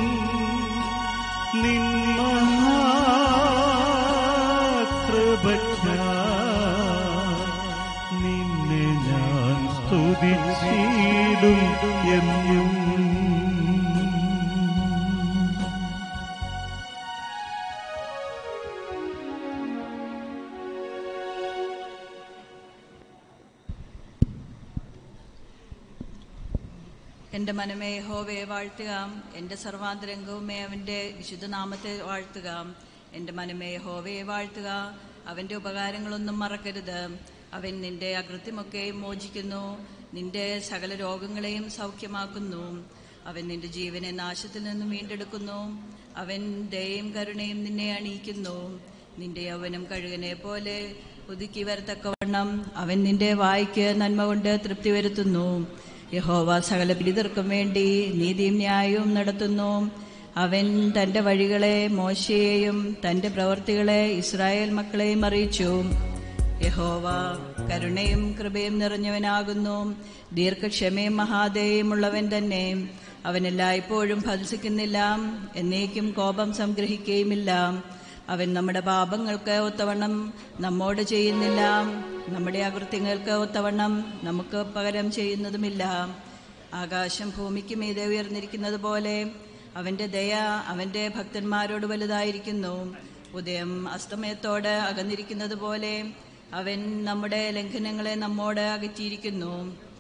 നിന്മഹാകൃപജ്ഞ നിന്നെ ഞാൻ സ്തുതിച്ചിടും എന്നും എൻ്റെ മനമേ ഹോവയെ വാഴ്ത്തുക എൻ്റെ സർവാന്തരംഗവുമേ അവൻ്റെ വിശുദ്ധനാമത്തെ വാഴ്ത്തുക എൻ്റെ മനമേ ഹോവയെ വാഴ്ത്തുക അവൻ്റെ ഉപകാരങ്ങളൊന്നും മറക്കരുത് അവൻ നിന്റെ അകൃത്യമൊക്കെയും മോചിക്കുന്നു നിന്റെ സകല രോഗങ്ങളെയും സൗഖ്യമാക്കുന്നു അവൻ നിന്റെ ജീവനെ നാശത്തിൽ നിന്നും വീണ്ടെടുക്കുന്നു അവൻ ദയയും കരുണയും നിന്നെ അണിയിക്കുന്നു നിന്റെ യൗവനം കഴുകനെ പോലെ ഒതുക്കി വരത്തക്കവണ്ണം അവൻ നിന്റെ വായ്ക്ക് നന്മ കൊണ്ട് തൃപ്തി വരുത്തുന്നു യഹോവ സകല പീഡിതർക്കും വേണ്ടി നീതിയും ന്യായവും നടത്തുന്നു അവൻ തന്റെ വഴികളെ മോശയെയും തന്റെ പ്രവർത്തികളെ ഇസ്രായേൽ മക്കളെയും അറിയിച്ചു യഹോവ കരുണയും കൃപയും നിറഞ്ഞവനാകുന്നു ദീർഘക്ഷമയും മഹാദയും ഉള്ളവൻ തന്നെ അവൻ എല്ലായ്പ്പോഴും ഭത്സിക്കുന്നില്ല എന്നേക്കും കോപം സംഗ്രഹിക്കുകയുമില്ല അവൻ നമ്മുടെ പാപങ്ങൾക്ക് ഒത്തവണ്ണം നമ്മോട് ചെയ്യുന്നില്ല നമ്മുടെ അകൃത്യങ്ങൾക്ക് ഒത്തവണ്ണം നമുക്ക് പകരം ചെയ്യുന്നതുമില്ല ആകാശം ഭൂമിക്ക് മീതെ ഉയർന്നിരിക്കുന്നത് പോലെ അവന്റെ ദയ അവന്റെ ഭക്തന്മാരോട് വലുതായിരിക്കുന്നു ഉദയം അസ്തമയത്തോട് അകന്നിരിക്കുന്നത് പോലെ അവൻ നമ്മുടെ ലംഘനങ്ങളെ നമ്മോട് അകറ്റിയിരിക്കുന്നു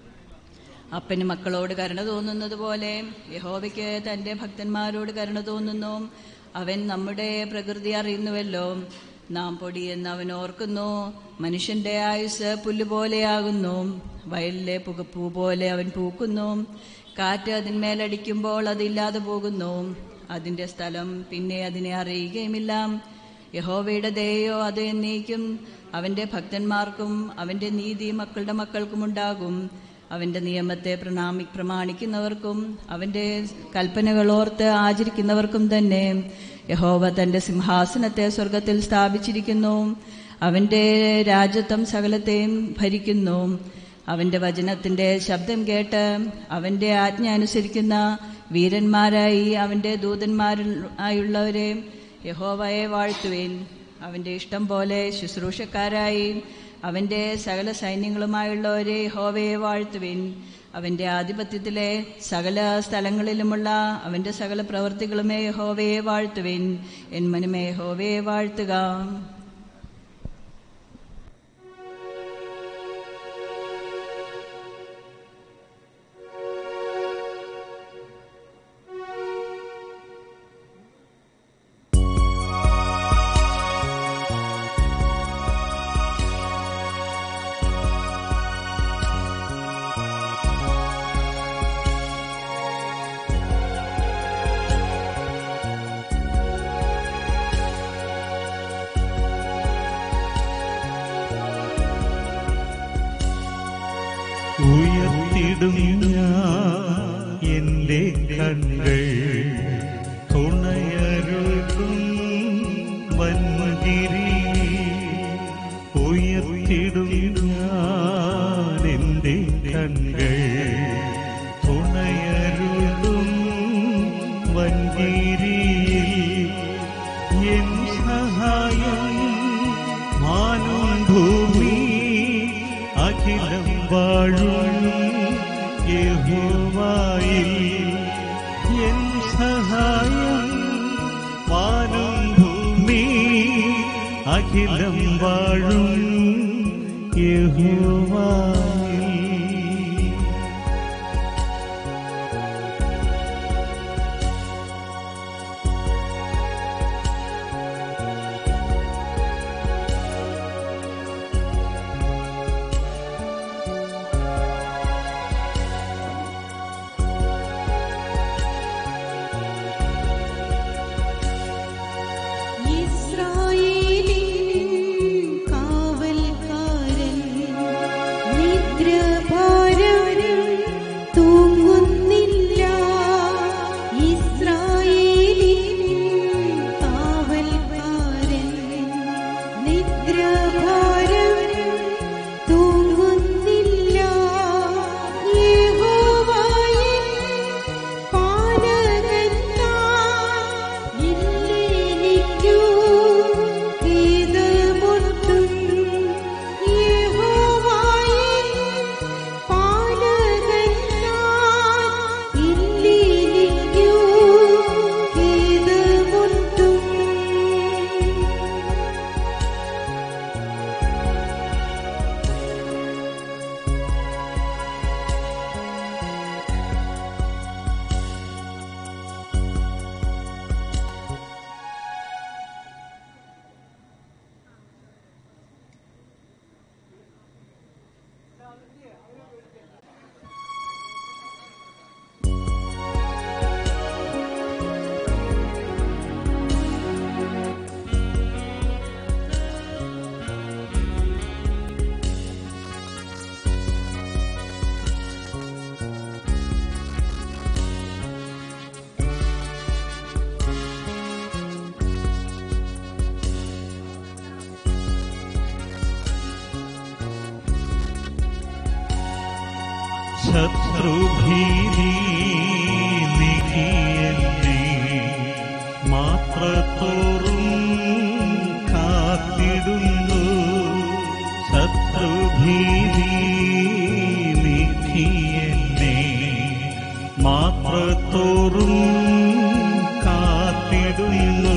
അപ്പന് മക്കളോട് കരുണ തോന്നുന്നത് പോലെ യഹോവയ്ക്ക് തന്റെ ഭക്തന്മാരോട് കരുണ തോന്നുന്നു അവൻ നമ്മുടെ പ്രകൃതി അറിയുന്നുവല്ലോ നാം പൊടിയെന്ന് അവൻ ഓർക്കുന്നു മനുഷ്യന്റെ ആയുസ് പുല്ലുപോലെയാകുന്നു വയലിലെ പുകപ്പൂ പോലെ അവൻ പൂക്കുന്നു കാറ്റ് അതിന്മേലടിക്കുമ്പോൾ അതില്ലാതെ പോകുന്നു അതിന്റെ സ്ഥലം പിന്നെ അതിനെ അറിയുകയുമില്ല യഹോവയുടെ ദയയോ അത് എന്നേക്കും അവന്റെ ഭക്തന്മാർക്കും അവന്റെ നീതി മക്കളുടെ മക്കൾക്കും ഉണ്ടാകും അവന്റെ നിയമത്തെ പ്രണാമി പ്രമാണിക്കുന്നവർക്കും അവന്റെ കൽപ്പനകൾ ഓർത്ത് ആചരിക്കുന്നവർക്കും തന്നെ യഹോവ തന്റെ സിംഹാസനത്തെ സ്വർഗത്തിൽ സ്ഥാപിച്ചിരിക്കുന്നു അവന്റെ രാജ്യത്വം സകലത്തെയും ഭരിക്കുന്നു അവന്റെ വചനത്തിന്റെ ശബ്ദം കേട്ട് അവന്റെ ആജ്ഞ അനുസരിക്കുന്ന വീരന്മാരായി അവന്റെ ദൂതന്മാരായുള്ളവരെ യഹോവയെ വാഴ്ത്തുവേൻ അവന്റെ ഇഷ്ടം പോലെ ശുശ്രൂഷക്കാരായി അവന്റെ സകല സൈന്യങ്ങളുമായുള്ളവരെ യഹോവയെ വാഴ്ത്തുവിൻ അവന്റെ ആധിപത്യത്തിലെ സകല സ്ഥലങ്ങളിലുമുള്ള അവന്റെ സകല പ്രവൃത്തികളുമേ യഹോവയെ വാഴ്ത്തുവിൻ എൻ മനമേ യഹോവയെ വാഴ്ത്തുക ഉയർത്തിടും ഞാൻ എന്റെ കണ്ണുകൾ തുണയരുതും വൻമതിരി ഉയർത്തിടും ഞാൻ എന്റെ കണ്ണുകൾ തുണയരുതും വൻകിരി എൻ സഹായം മാനും ഭൂമി അഖിലം വാഴും യഹോവായിൽ എൻ സഹായം വാനും ഭൂമി അഖിലം വാഴും യഹോവായിൽ ശത്രുഭീതി നീക്കിയെന്നെ മാത്രത്തോറും കാത്തിടുന്നു ശത്രുഭീതി നീക്കിയെന്നെ മാത്രത്തോറും കാത്തിടുന്നു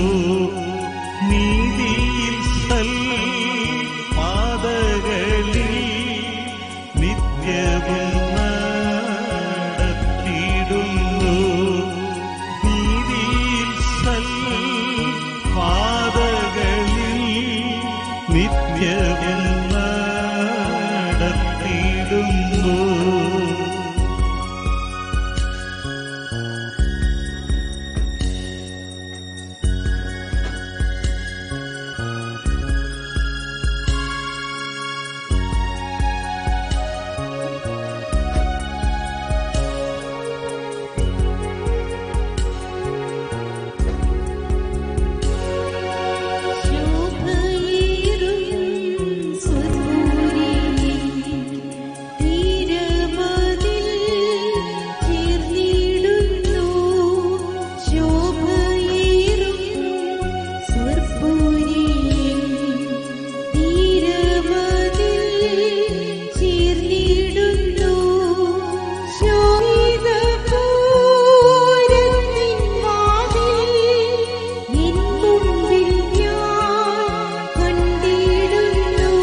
നീതിയിൽ സൽ പാതകളിൽ നിത്യവും നടത്തിയിടുന്നു നീതിയിൽ സൽ പാതകളിൽ നിത്യവും നടത്തിയിടുന്നു ശോഭയേറും സ്വർഗ്ഗപുരിയിൽ തീരമതിൽ ചേർന്നിടുന്നു. ശോഭയേറും സ്വർഗ്ഗപുരിയിൽ തീരമതിൽ ചേർന്നിടുന്നു. ശോഭിതപൂരത്തിൻ വാതിൽ എൻ മുമ്പിൽ ഞാൻ കണ്ടിടുന്നു.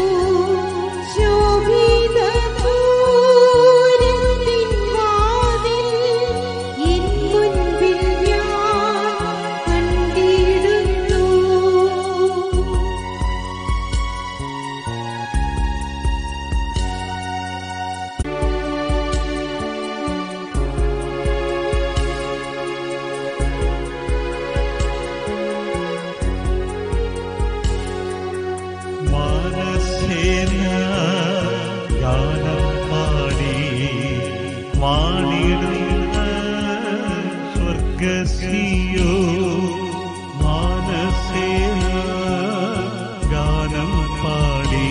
ശോഭിതപൂരത്തിൻ വാതിൽ എൻ മുൻപിൽ ഞാൻ കണ്ടിടുന്നു. മാനസേന ഗാനം പാടി വാണിടുന്ന സ്വർഗസിയോ മാനസേന ഗാനം പാടി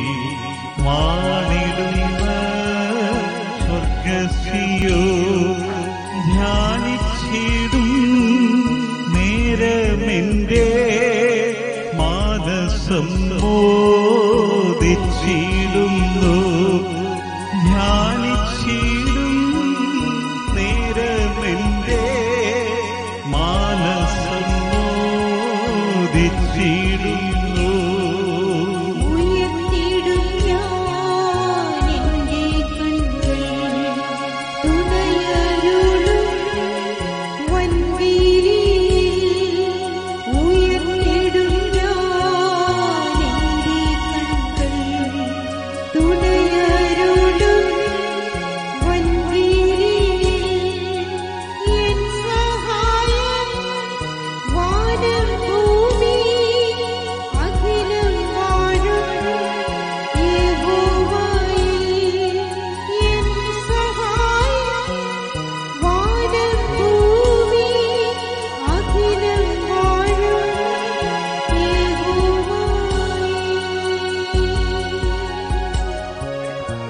വാണിടുന്ന സ്വർഗസിയോ ധ്യാനിച്ചിടും നേരമെന്റെ മാനസം മോദിച്ചിടുന്നു ധ്യാനിച്ചിടും നേരമെന്റെ മാനസം മോദിച്ചിടുന്നു ഉയർത്തിടും ഞാൻ എന്റെ കണ്ണുകൾ തുണയരുളും വൻവീരിയിൽ. ഉയർത്തിടും ഞാൻ എന്റെ കണ്ണുകൾ തുണയരുളും വൻവീരിയിൽ. എൻ സഹായം വാനം ഭൂമി അഖിലം വാഴും യഹോവയിൽ എൻ സഹായം വാനം ഭൂമി അഖിലം വാഴും യഹോവയിൽ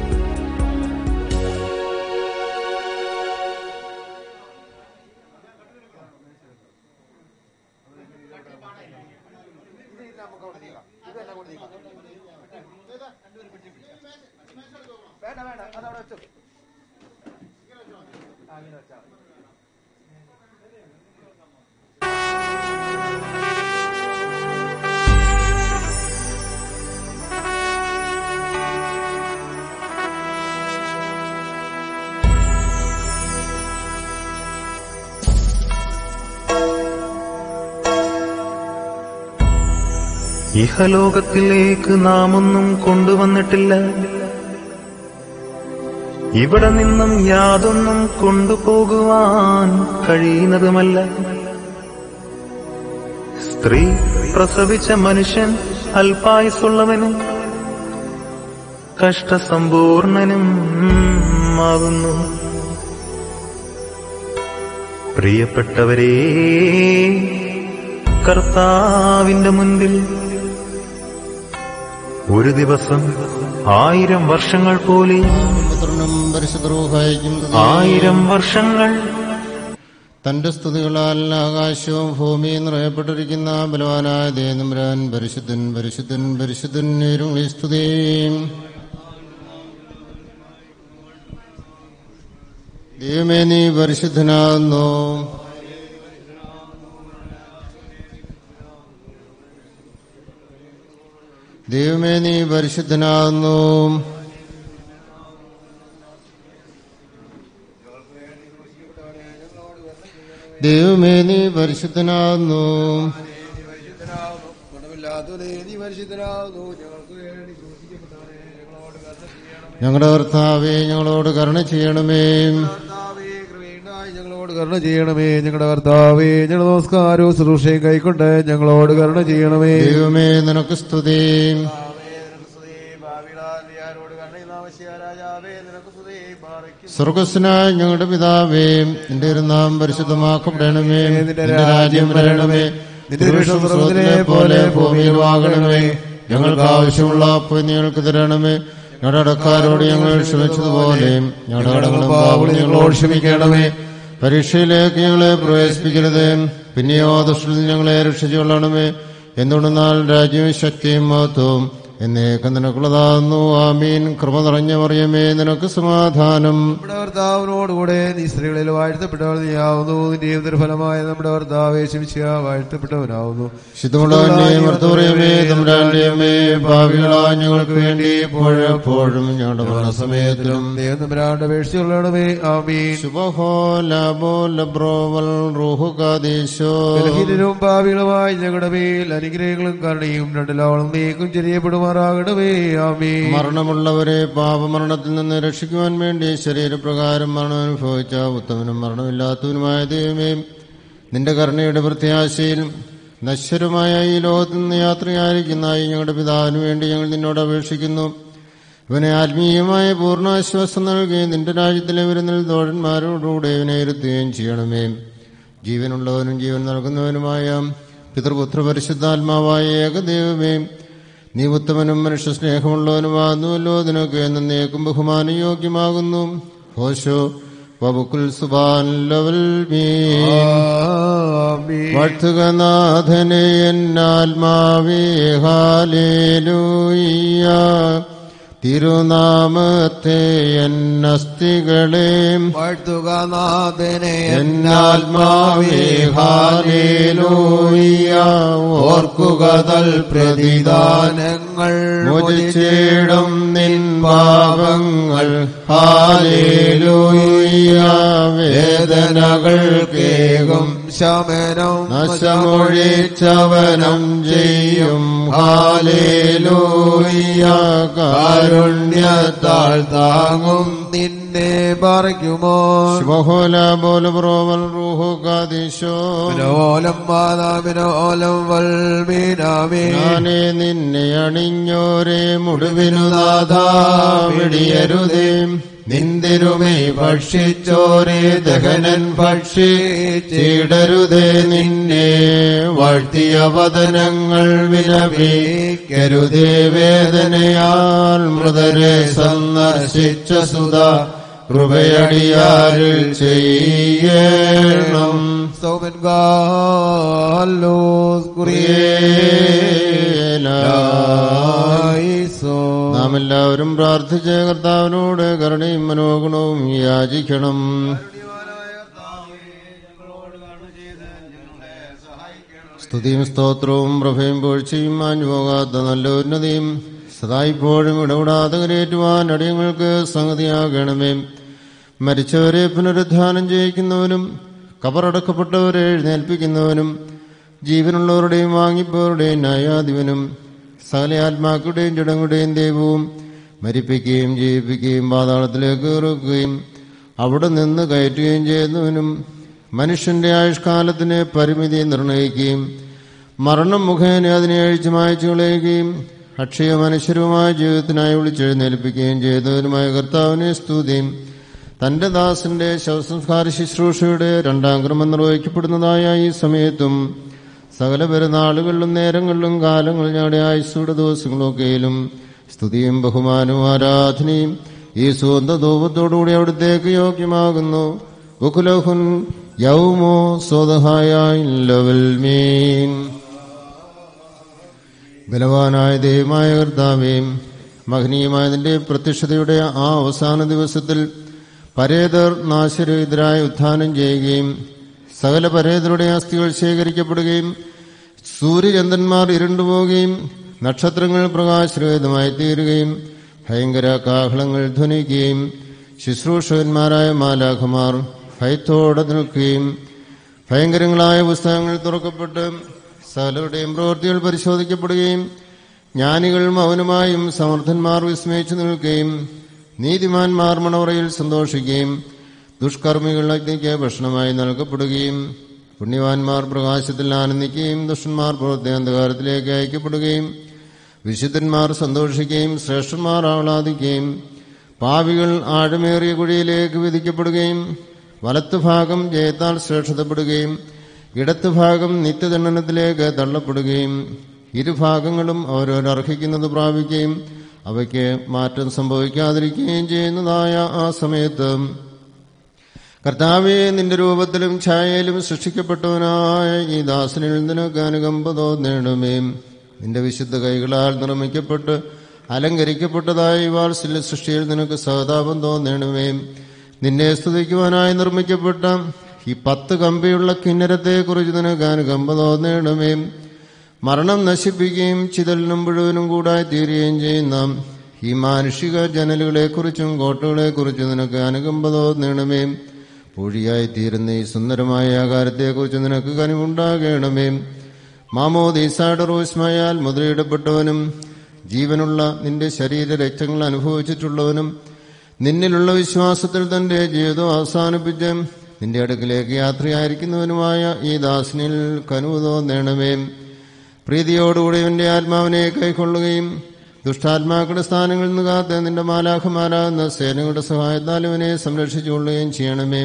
ഇഹലോകത്തിലേക്ക് നാം ഒന്നും കൊണ്ടുവന്നിട്ടില്ല ഇവിടെ നിന്നും യാതൊന്നും കൊണ്ടുപോകുവാൻ കഴിയുന്നതുമല്ല സ്ത്രീ പ്രസവിച്ച മനുഷ്യൻ അല്പായുസുള്ളവനും കഷ്ടസമ്പൂർണനും ആകുന്നു പ്രിയപ്പെട്ടവരേ കർത്താവിന്റെ മുൻപിൽ ഒരു ദിവസം ആയിരം വർഷങ്ങൾ പോലെ പുത്രനും പരിശുദ്രൂഹായിക്കും ആയിരം വർഷങ്ങൾ തന്റെ സ്തുതികളാൽ ആകാശവും ഭൂമിയും നിറയപ്പെട്ടിരിക്കുന്ന ബലവാനായ ദേനമ്രാൻ പരിശുദ്ധൻ പരിശുദ്ധൻ പരിശുദ്ധൻ ഇരുളി സ്തുതിയും ദൈവമേ നീ പരിശുദ്ധനാകുന്നു ദൈവമേ നീ പരിശുദ്ധനാകുന്നു ദൈവമേ നീ പരിശുദ്ധനാകുന്നു ഞങ്ങളുടെ കർത്താവേ ഞങ്ങളോട് കരുണ ചെയ്യണമേ ഞങ്ങളോട് കരുണ ചെയ്യണമേ ഞങ്ങളുടെ കർത്താവേ ഞങ്ങളുടെ നമസ്കാരവും ശുശ്രൂഷയും കൈക്കൊണ്ട് ഞങ്ങളോട് കരുണ ചെയ്യണമേ ദൈവമേ നിനക്ക് സ്തുതി സ്വർഗസ്നായ ഞങ്ങളുടെ പിതാവേ നിന്റെ ഒരു നാം പരിശുദ്ധമാക്കപ്പെടണമേ നിന്റെ രാജ്യം വരണമേ നിന്റെ വിഷം സ്രോതത്തിലെ പോലെ ഭൂമിയിൽ വാങ്ങണമേ ഞങ്ങൾക്ക് ആവശ്യമുള്ള അപ്പോൾ ഞങ്ങൾക്ക് തരണമേ ഞങ്ങളുടെ അടക്കാരോട് ഞങ്ങൾ ക്ഷമിച്ചതുപോലെ ഞങ്ങളുടെ കടങ്ങളും പാവങ്ങളും ഞങ്ങളോട് ക്ഷമിക്കണമേ പരീക്ഷയിലേക്ക് ഞങ്ങളെ പ്രവേശിപ്പിക്കരുത് പിന്നെയോ ദുഷ്ടത്തിൽ ഞങ്ങളെ രക്ഷിച്ചുകൊള്ളണമേ എന്തുകൊണ്ടെന്നാൽ രാജ്യവും ശക്തിയും മഹത്വവും എന്നേക്കും നിനക്കുള്ളതാകുന്നു ആമീൻ കൃപ നിറഞ്ഞ മറിയമേ നിനക്ക് സമാധാനം നമ്മുടെ കർത്താവിനോടുകൂടെ നീ സ്ത്രീകളിൽ വാഴ്ത്തപ്പെട്ടവർ നീയാവുന്നു നിന്റെ ഫലമായ നമ്മുടെ കർത്താവെ ശമിച്ച വാഴ്ത്തപ്പെട്ടവനാവുന്നു ശുദ്ധമുള്ളവന്റെയും മർത്തമറിയമേ തമ്പുരാന്റെയമേ ഭാവികളായ ഞങ്ങൾക്ക് വേണ്ടി എപ്പോഴും ഞങ്ങളുടെ മരണസമയത്തിലും ദൈവം തമ്പുരാന്റെ അപേക്ഷിച്ചുള്ളണമേ ആമീൻ ശുഭഹോ ലാബോ ലബ്രോവൽ റൂഹു കാദീശോ ബലഹീനരും പാപികളുമായി ഞങ്ങളുടെ മേൽ അനുഗ്രഹങ്ങളും കരുണയും രണ്ടിലോളം നീക്കും ചെറിയപ്പെടുമാറാകണമേ ആമീൻ മരണമുള്ളവരെ പാപമരണത്തിൽ നിന്ന് രക്ഷിക്കുവാൻ വേണ്ടി ശരീരപ്രകാരം മരണം അനുഭവിച്ച ഉത്തമനും മരണമില്ലാത്തവനുമായ ദൈവമേ നിന്റെ കരുണയുടെ പ്രത്യാശയിൽ നശ്വരമായ ഈ ലോകത്തിൽ നിന്ന് യാത്രയായിരിക്കുന്ന ഈ ഞങ്ങളുടെ പിതാവിന് വേണ്ടി ഞങ്ങൾ നിന്നോട് അപേക്ഷിക്കുന്നു ഇവനെ ആത്മീയമായ പൂർണ്ണാശ്വാസം നൽകുകയും നിന്റെ രാജ്യത്തിലെ വരുന്നൽ തോഴന്മാരോടുകൂടെ ഇവനെ ഇരുത്തുകയും ചെയ്യണമേ ജീവനുള്ളവനും ജീവൻ നൽകുന്നവനുമായ പിതൃപുത്ര പരിശുദ്ധാത്മാവായ ഏകദൈവമേ നീ ഉത്തമനും മനുഷ്യ സ്നേഹമുള്ളവനുമാകുന്നുവല്ലോ നിനക്ക് എന്നേക്കും ബഹുമാനം യോഗ്യമാകുന്നു ഹോശോ വബുക്കുൽ സുബാൻ ലവൽ വാഴ്ത്തുക നാഥനെ എന്നാത്മാവേ ഹാലേലൂയ്യ തിരുനാമത്തെ എന്നസ്തികളെ വാഴ്ത്തുക നാഥനെ എന്നാത്മാവേ ഹാലേലൂയ്യ ഓർക്കുക തൽ പ്രതിദാനങ്ങൾ മോചിച്ചിടും നിൻ പാപങ്ങൾ ഹാലേലൂയ്യ വേദനകൾ കേകും ശമനം നശമൊഴിച്ചവനം ചെയ്യും ഹാലേലൂയ്യ കാരുണ്യത്താൽ താങ്ങും നിന്നെ പറിക്കുമോ ശുഭഹോല ബോല പ്രോവൽ റൂഹു കാദിശോ ഓലം മാതാവിനോലം വൽമീനാമേ ഞാനേ നിന്നെ അണിഞ്ഞോരെ മുടുവിനു നാഥാ വെടിയരുതേ നിന്തിരുമേ ഭക്ഷിച്ചോരെ ദഹനൻ ഭക്ഷിച്ചിടരുതേ നിന്നെ വാഴ്ത്തിയ വദനങ്ങൾ വിലപിക്കരുതേ വേദനയാൽ മൃതരെ സന്ദർശിച്ച സുത കൃപയടിയാരിൽ ചെയ്യണം സൗമൻ ഗാലോസ് കുറിയേലായിസോ നാം എല്ലാവരും പ്രാർത്ഥിച്ച കർത്താവിനോട് കരുണയും മനോഗുണവും യാചിക്കണം സ്തുതിയും സ്തോത്രവും പ്രഭയും പൊഴിച്ചയും മാഞ്ഞു പോകാത്ത നല്ല ഉന്നതിയും സദായിപ്പോഴും ഇടപെടാതെ കരയേറ്റുവാൻ അടിയങ്ങൾക്ക് സംഗതിയാകണമേ മരിച്ചവരെ പുനരുദ്ധാനം ചെയ്യിക്കുന്നവനും കബറടക്കപ്പെട്ടവരെ എഴുന്നേൽപ്പിക്കുന്നവനും ജീവനുള്ളവരുടെയും വാങ്ങിപ്പോരുടെയും ന്യായാധിപനും സകല ആത്മാക്കളുടെയും ചടങ്ങുടെയും ദൈവവും മരിപ്പിക്കുകയും ജീവിപ്പിക്കുകയും പാതാളത്തിലേക്ക് ഇറക്കുകയും അവിടെ നിന്ന് കയറ്റുകയും ചെയ്യുന്നവനും മനുഷ്യന്റെ ആയുഷ്കാലത്തിന് പരിമിതി നിർണയിക്കുകയും മരണം മുഖേന അതിനെ അഴിച്ചു മായച്ചു കളയുകയും അക്ഷയ മനുഷ്യരുമായ ജീവിതത്തിനായി വിളിച്ചെഴുന്നേൽപ്പിക്കുകയും ചെയ്തവനുമായ കർത്താവിനെ സ്തുതിയും തന്റെ ദാസന്റെ ശവസംസ്കാര ശുശ്രൂഷയുടെ രണ്ടാം ക്രമം നിർവഹിക്കപ്പെടുന്നതായ ഈ സമയത്തും സകല പെരുന്നാളുകളിലും നേരങ്ങളിലും കാലങ്ങൾ ഞങ്ങളുടെ ആയുസ്സുടെ ദിവസങ്ങളൊക്കെയിലും സ്തുതിയും ബഹുമാനവും ആരാധനയും ഈ സുഗന്ധ ധൂപത്തോടുകൂടി അവിടത്തേക്ക് യോഗ്യമാകുന്നു ഉക്കുലഹുൻ യൗമോ സ്വതഹായ ലവൽ മീൻ ബലവാനായ ദൈവമായ കർത്താവേയും മഹനീയമായ നിന്റെ പ്രത്യക്ഷതയുടെ ആ അവസാന ദിവസത്തിൽ പരേതർ നാശരഹിതരായി ഉത്ഥാനം ചെയ്യുകയും സകല പരേതരുടെ അസ്ഥികൾ ശേഖരിക്കപ്പെടുകയും സൂര്യചന്ദ്രന്മാർ ഇരുണ്ടുപോവുകയും നക്ഷത്രങ്ങൾ പ്രകാശരഹിതമായി തീരുകയും ഭയങ്കര കാഹളങ്ങൾ ധ്വനിക്കുകയും ശുശ്രൂഷകന്മാരായ മാലാഖമാർ ഭയത്തോടെ നിൽക്കുകയും ഭയങ്കരങ്ങളായ പുസ്തകങ്ങൾ തുറക്കപ്പെട്ട് സകലരുടെയും പ്രവൃത്തികൾ പരിശോധിക്കപ്പെടുകയും ജ്ഞാനികൾ മൗനമായും സമർത്ഥന്മാർ വിസ്മയിച്ചു നിൽക്കുകയും നീതിമാന്മാർ മണവറയിൽ സന്തോഷിക്കുകയും ദുഷ്കർമ്മികൾ അഗ്നിക്ക് ഭക്ഷണമായി നൽകപ്പെടുകയും പുണ്യവാന്മാർ പ്രകാശത്തിൽ ആനന്ദിക്കുകയും ദുഷ്ടന്മാർ പ്രവൃത്തി അന്ധകാരത്തിലേക്ക് അയക്കപ്പെടുകയും വിശുദ്ധന്മാർ സന്തോഷിക്കുകയും ശ്രേഷ്ഠന്മാർ ആഹ്ലാദിക്കുകയും പാവികൾ ആഴമേറിയ കുഴിയിലേക്ക് വിധിക്കപ്പെടുകയും വലത്തുഭാഗം ജയത്താൽ ശ്രേഷ്ഠതപ്പെടുകയും ഇടത്തുഭാഗം നിത്യദണ്ഡനത്തിലേക്ക് തള്ളപ്പെടുകയും ഇരുഭാഗങ്ങളും ഓരോരർഹിക്കുന്നത് പ്രാപിക്കുകയും അവയ്ക്ക് മാറ്റം സംഭവിക്കാതിരിക്കുകയും ചെയ്യുന്നതായ ആ സമയത്ത് കർത്താവെ നിന്റെ രൂപത്തിലും ഛായയിലും സൃഷ്ടിക്കപ്പെട്ടവനായ ഈ ദാസനിൽ നിനക്ക് അനുകമ്പ തോന്നേണമേ നിന്റെ വിശുദ്ധ കൈകളാൽ നിർമ്മിക്കപ്പെട്ട് അലങ്കരിക്കപ്പെട്ടതായ ഈ വാത്സല്യ സൃഷ്ടിയിൽ നിനക്ക് സഹതാപം തോന്നേണമേ നിന്നെ സ്തുതിക്കുവാനായി നിർമ്മിക്കപ്പെട്ട ഈ പത്ത് കമ്പിയുള്ള കിന്നരത്തെക്കുറിച്ച് നിനക്ക് അനുകമ്പ തോന്നേണമേ മരണം നശിപ്പിക്കുകയും ചിതലിനും മുഴുവനും കൂടായി തീരുകയും ചെയ്യുന്ന ഈ മാനുഷിക ജനലുകളെക്കുറിച്ചും കോട്ടകളെക്കുറിച്ചും നിനക്ക് അനുകമ്പ തോന്നണമേ പൂഴിയായി തീരുന്ന ഈ സുന്ദരമായ ആകാരത്തെക്കുറിച്ച് നിനക്ക് കനിവുണ്ടാകണമേ മാമോദീസായുടെ റോസ്മയാൽ മുദ്രയിടപ്പെട്ടവനും ജീവനുള്ള നിന്റെ ശരീര രക്തങ്ങൾ അനുഭവിച്ചിട്ടുള്ളവനും നിന്നിലുള്ള വിശ്വാസത്തിൽ തന്റെ ജീവിതം അവസാനിപ്പിച്ച് നിന്റെ അടുക്കിലേക്ക് യാത്രയായിരിക്കുന്നവനുമായ ഈ ദാസനിൽ കനുവ് തോന്നണമേ പ്രീതിയോടുകൂടി ഇവന്റെ ആത്മാവിനെ കൈക്കൊള്ളുകയും ദുഷ്ടാത്മാക്കളുടെ സ്ഥാനങ്ങളിൽ നിന്ന് കാത്ത് നിന്റെ മാലാഖമാരാകുന്ന സേനകളുടെ സഹായത്താൽ ഇവനെ സംരക്ഷിച്ചുകൊള്ളുകയും ചെയ്യണമേ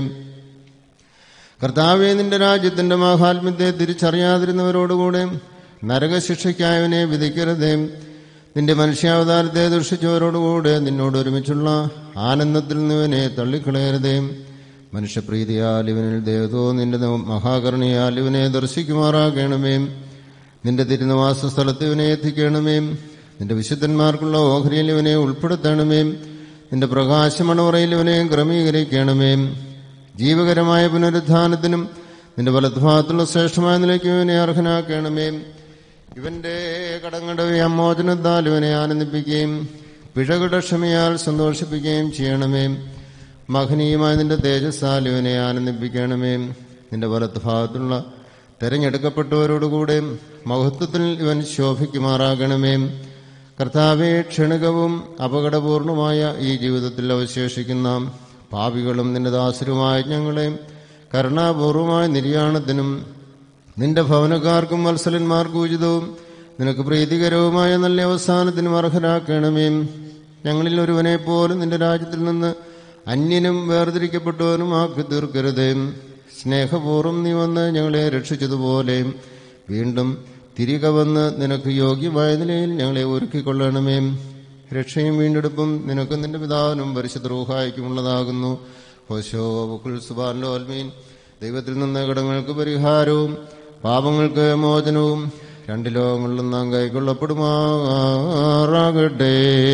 കർത്താവെ നിന്റെ രാജ്യത്തിന്റെ മാഹാത്മ്യത്തെ തിരിച്ചറിയാതിരുന്നവരോടുകൂടെ നരകശിക്ഷയ്ക്കായവനെ വിധിക്കരുതേ നിന്റെ മനുഷ്യാവതാരത്തെ ദുഷിച്ചവരോടുകൂടെ നിന്നോട് ഒരുമിച്ചുള്ള ആനന്ദത്തിൽ നിന്നിവനെ തള്ളിക്കളയരുതേ മനുഷ്യപ്രീതിയാൽ ഇവനിൽ ദേവതോ നിന്റെ മഹാകരുണയാൽ ഇവനെ ദർശിക്കുമാറാകണമേ നിന്റെ തിരുനിവാസ സ്ഥലത്ത് ഇവനെ എത്തിക്കണമേ നിന്റെ വിശുദ്ധന്മാർക്കുള്ള ഓഹരിയിൽ ഇവനെ ഉൾപ്പെടുത്തണമേ നിന്റെ പ്രകാശമണവറയിൽ ഇവനെ ക്രമീകരിക്കണമേ ജീവകരമായ പുനരുദ്ധാനത്തിനും നിന്റെ വലതുഭാഗത്തുള്ള ശ്രേഷ്ഠമായ നിലയ്ക്ക് ഇവനെ അർഹനാക്കണമേ ഇവന്റെ കടങ്ങളുടെ വ്യാമോചനത്താൽ ഇവനെ ആനന്ദിപ്പിക്കുകയും പിഴകളുടെ ക്ഷമയാൽ സന്തോഷിപ്പിക്കുകയും ചെയ്യണമേ മഹനീയമായ നിന്റെ തേജസ്സാൽ ഇവനെ ആനന്ദിപ്പിക്കണമേ നിന്റെ വലത്തുഭാഗത്തുള്ള തെരഞ്ഞെടുക്കപ്പെട്ടവരോടുകൂടെ മഹത്വത്തിൽ ഇവൻ ശോഭിക്കുമാറാകണമേ കർത്താവെ ക്ഷണികവും അപകടപൂർണമായ ഈ ജീവിതത്തിൽ അവശേഷിക്കുന്ന പാപികളും നിന്റെ ദാസരുമായ ഞങ്ങളെ കരുണാപൂർവമായ നിര്യാണത്തിനും നിന്റെ ഭവനക്കാർക്കും വത്സലന്മാർക്കും ഉചിതവും നിനക്ക് പ്രീതികരവുമായ നല്ല അവസാനത്തിനും അർഹരാക്കണമേ ഞങ്ങളിൽ ഒരുവനെ പോലും നിന്റെ രാജ്യത്തിൽ നിന്ന് അന്യനും വേർതിരിക്കപ്പെട്ടവനും ആക്കി തീർക്കരുതേ സ്നേഹപൂർവ്വം നീ വന്ന് ഞങ്ങളെ രക്ഷിച്ചതുപോലെ വീണ്ടും തിരികെ വന്ന് നിനക്ക് യോഗ്യമായ നിലയിൽ ഞങ്ങളെ ഒരുക്കിക്കൊള്ളണമേ രക്ഷയും വീണ്ടെടുപ്പും നിനക്കും നിന്റെ പിതാവിനും പരിശുദ്ധ റൂഹായിക്കുമുള്ളതാകുന്നു ഹോശോ ബുക്കുൽ സുബാൻലോ അൽമീൻ ദൈവത്തിൽ നിന്ന് കടങ്ങൾക്ക് പരിഹാരവും പാപങ്ങൾക്ക് മോചനവും രണ്ട് ലോകങ്ങളിലും നാം കൈക്കൊള്ളപ്പെടുമാറാകട്ടെ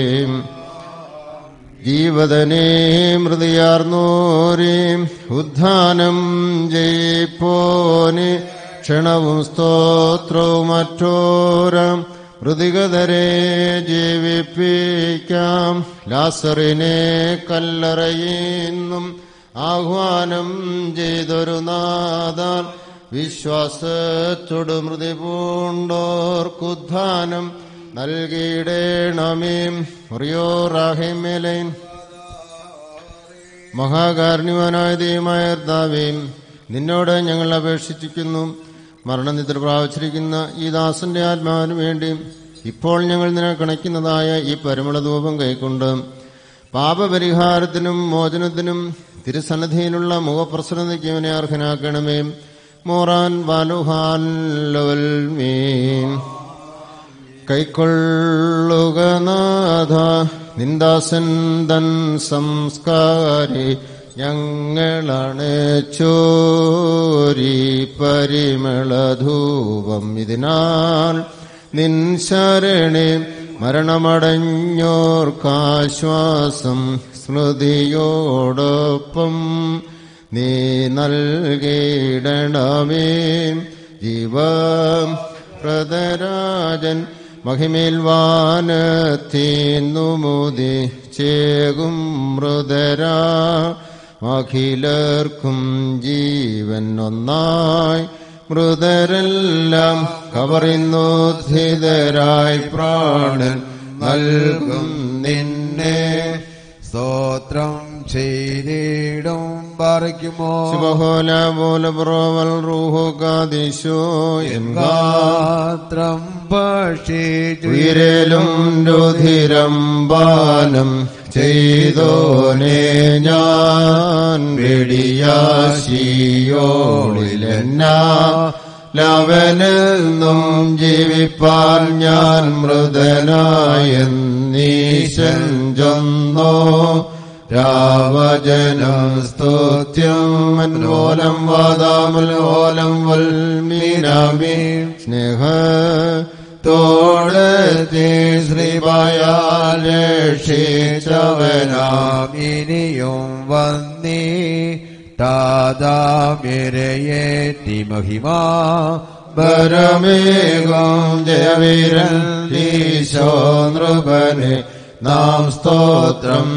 ജീവതനെ മൃതിയാർന്നോരേ ഉദ്ധാനം ജയിപ്പോനെ ക്ഷണവും സ്തോത്രവും മറ്റോരം മൃതികതരെ ജീവിപ്പിക്കാം ലാസറിനെ കല്ലറയിന്നും ആഹ്വാനം ചെയ്തൊരു നാദാൽ വിശ്വാസത്തോട് മൃതി പൂണ്ടോർക്കുദ്ധാനം നൽകിയിടേണമേ മുറിയോ റാഹിമേലൈൻ മഹാകാരുണ്യവാനായ ദൈവമായ കർത്താവേയും നിന്നോട് ഞങ്ങൾ അപേക്ഷിച്ചിരിക്കുന്നു മരണനിദ്ര പ്രാപിച്ചിരിക്കുന്ന ഈ ദാസന്റെ ആത്മാവിന് വേണ്ടി ഇപ്പോൾ ഞങ്ങൾ നിന്നെ കണയ്ക്കുന്നതായ ഈ പരിമളധൂപം കൈക്കൊണ്ട് പാപപരിഹാരത്തിനും മോചനത്തിനും തിരുസന്നിധിയിലുള്ള മുഖപ്രസന്നതയ്ക്ക് ഇവനെ അർഹനാക്കണമേ മോറാൻ വാലുഹാൻ ലവൽ മീൻ കൈക്കൊള്ളുക നാഥ നിന്ദാസൻ തൻ സംസ്കാരി ഞങ്ങളാണ് ചോരി പരിമളധൂപം ഇതിനാൽ നിൻ ശരണേ മരണമടഞ്ഞോർക്കാശ്വാസം സ്മൃതിയോടൊപ്പം നീ നൽകിയിടണമേ ജീവ പ്രതരാജൻ മഹിമേൽ വാനത്തീന്നുമുതി ചേകും മൃതരാ അഖിലർക്കും ജീവൻ ഒന്നായി മൃതരെല്ലാം കവറിന്നുദ്ധിതരായി പ്രാണൻ നൽകും നിന്നെ സ്തോത്രം ചെയ്തിടും പറിക്കുമോ ശുഭഹോല പോല പ്രോവൽ റൂഹുകാദിശോ എങ്കാ ഗാത്രം ഭക്ഷിച്ചു ഉയരലും രുധിരം പാനം ചെയ്തോനെ ഞാൻ വെടിയാശിയോളിലെന്നാ ലവനെന്നും ജീവിപ്പാൻ ഞാൻ മൃതനായെന്നീശൻ ചൊന്നോ രാവജനം സ്തുത്യം മൻമൂലം വാദാമുലോലം വൽമീനാമി സ്നേഹ തോടത്തെ ശ്രീപായാൽ രക്ഷിച്ചവനാം ഇനിയും വന്നീ താതാമിരയേറ്റി മഹിമാ പരമേകം ജയവീരൻ ഈശോ നൃപനെ നാം സ്തോത്രം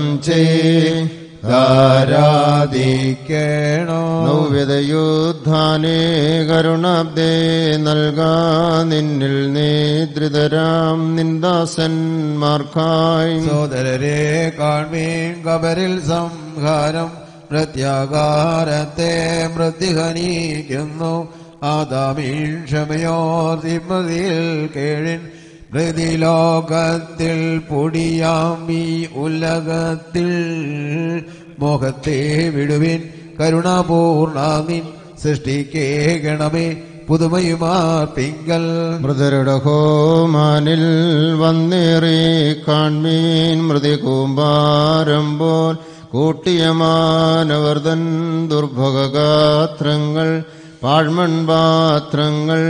ധാരാധിക്കണോ നൗവ്യതയുദ്ധാനേ കരുണാബ്ദേ നൽകാ നിന്നിൽ നേതൃതരാം നിന്ദാസന്മാർക്കായി സോദരരെ കാൺമീൻ കബരിൽ സംഹാരം പ്രത്യാകാരത്തെ മൃത്യുഹനിക്കുന്നു ആദാമീൻ ക്ഷമയോ തിമ്മതിയിൽ കേഴിൻ പ്രതിലോകത്തിൽ പൊടിയാം ഈ ഉലകത്തിൽ മോഹത്തെ വിടുവിൻ കരുണാപൂർണ നിൻ സൃഷ്ടിക്കേകണമേ പുതുമയുമാർ പിങ്കൽ മൃതരുടെ ഹോമാനിൽ വന്നേറി കാൺമീൻ മൃതി കൂമ്പാരം പോൽ കൂട്ടിയ മാനവർദ്ധൻ ദുർഭോഗഗാത്രങ്ങൾ പാഴ്മൺപാത്രങ്ങൾ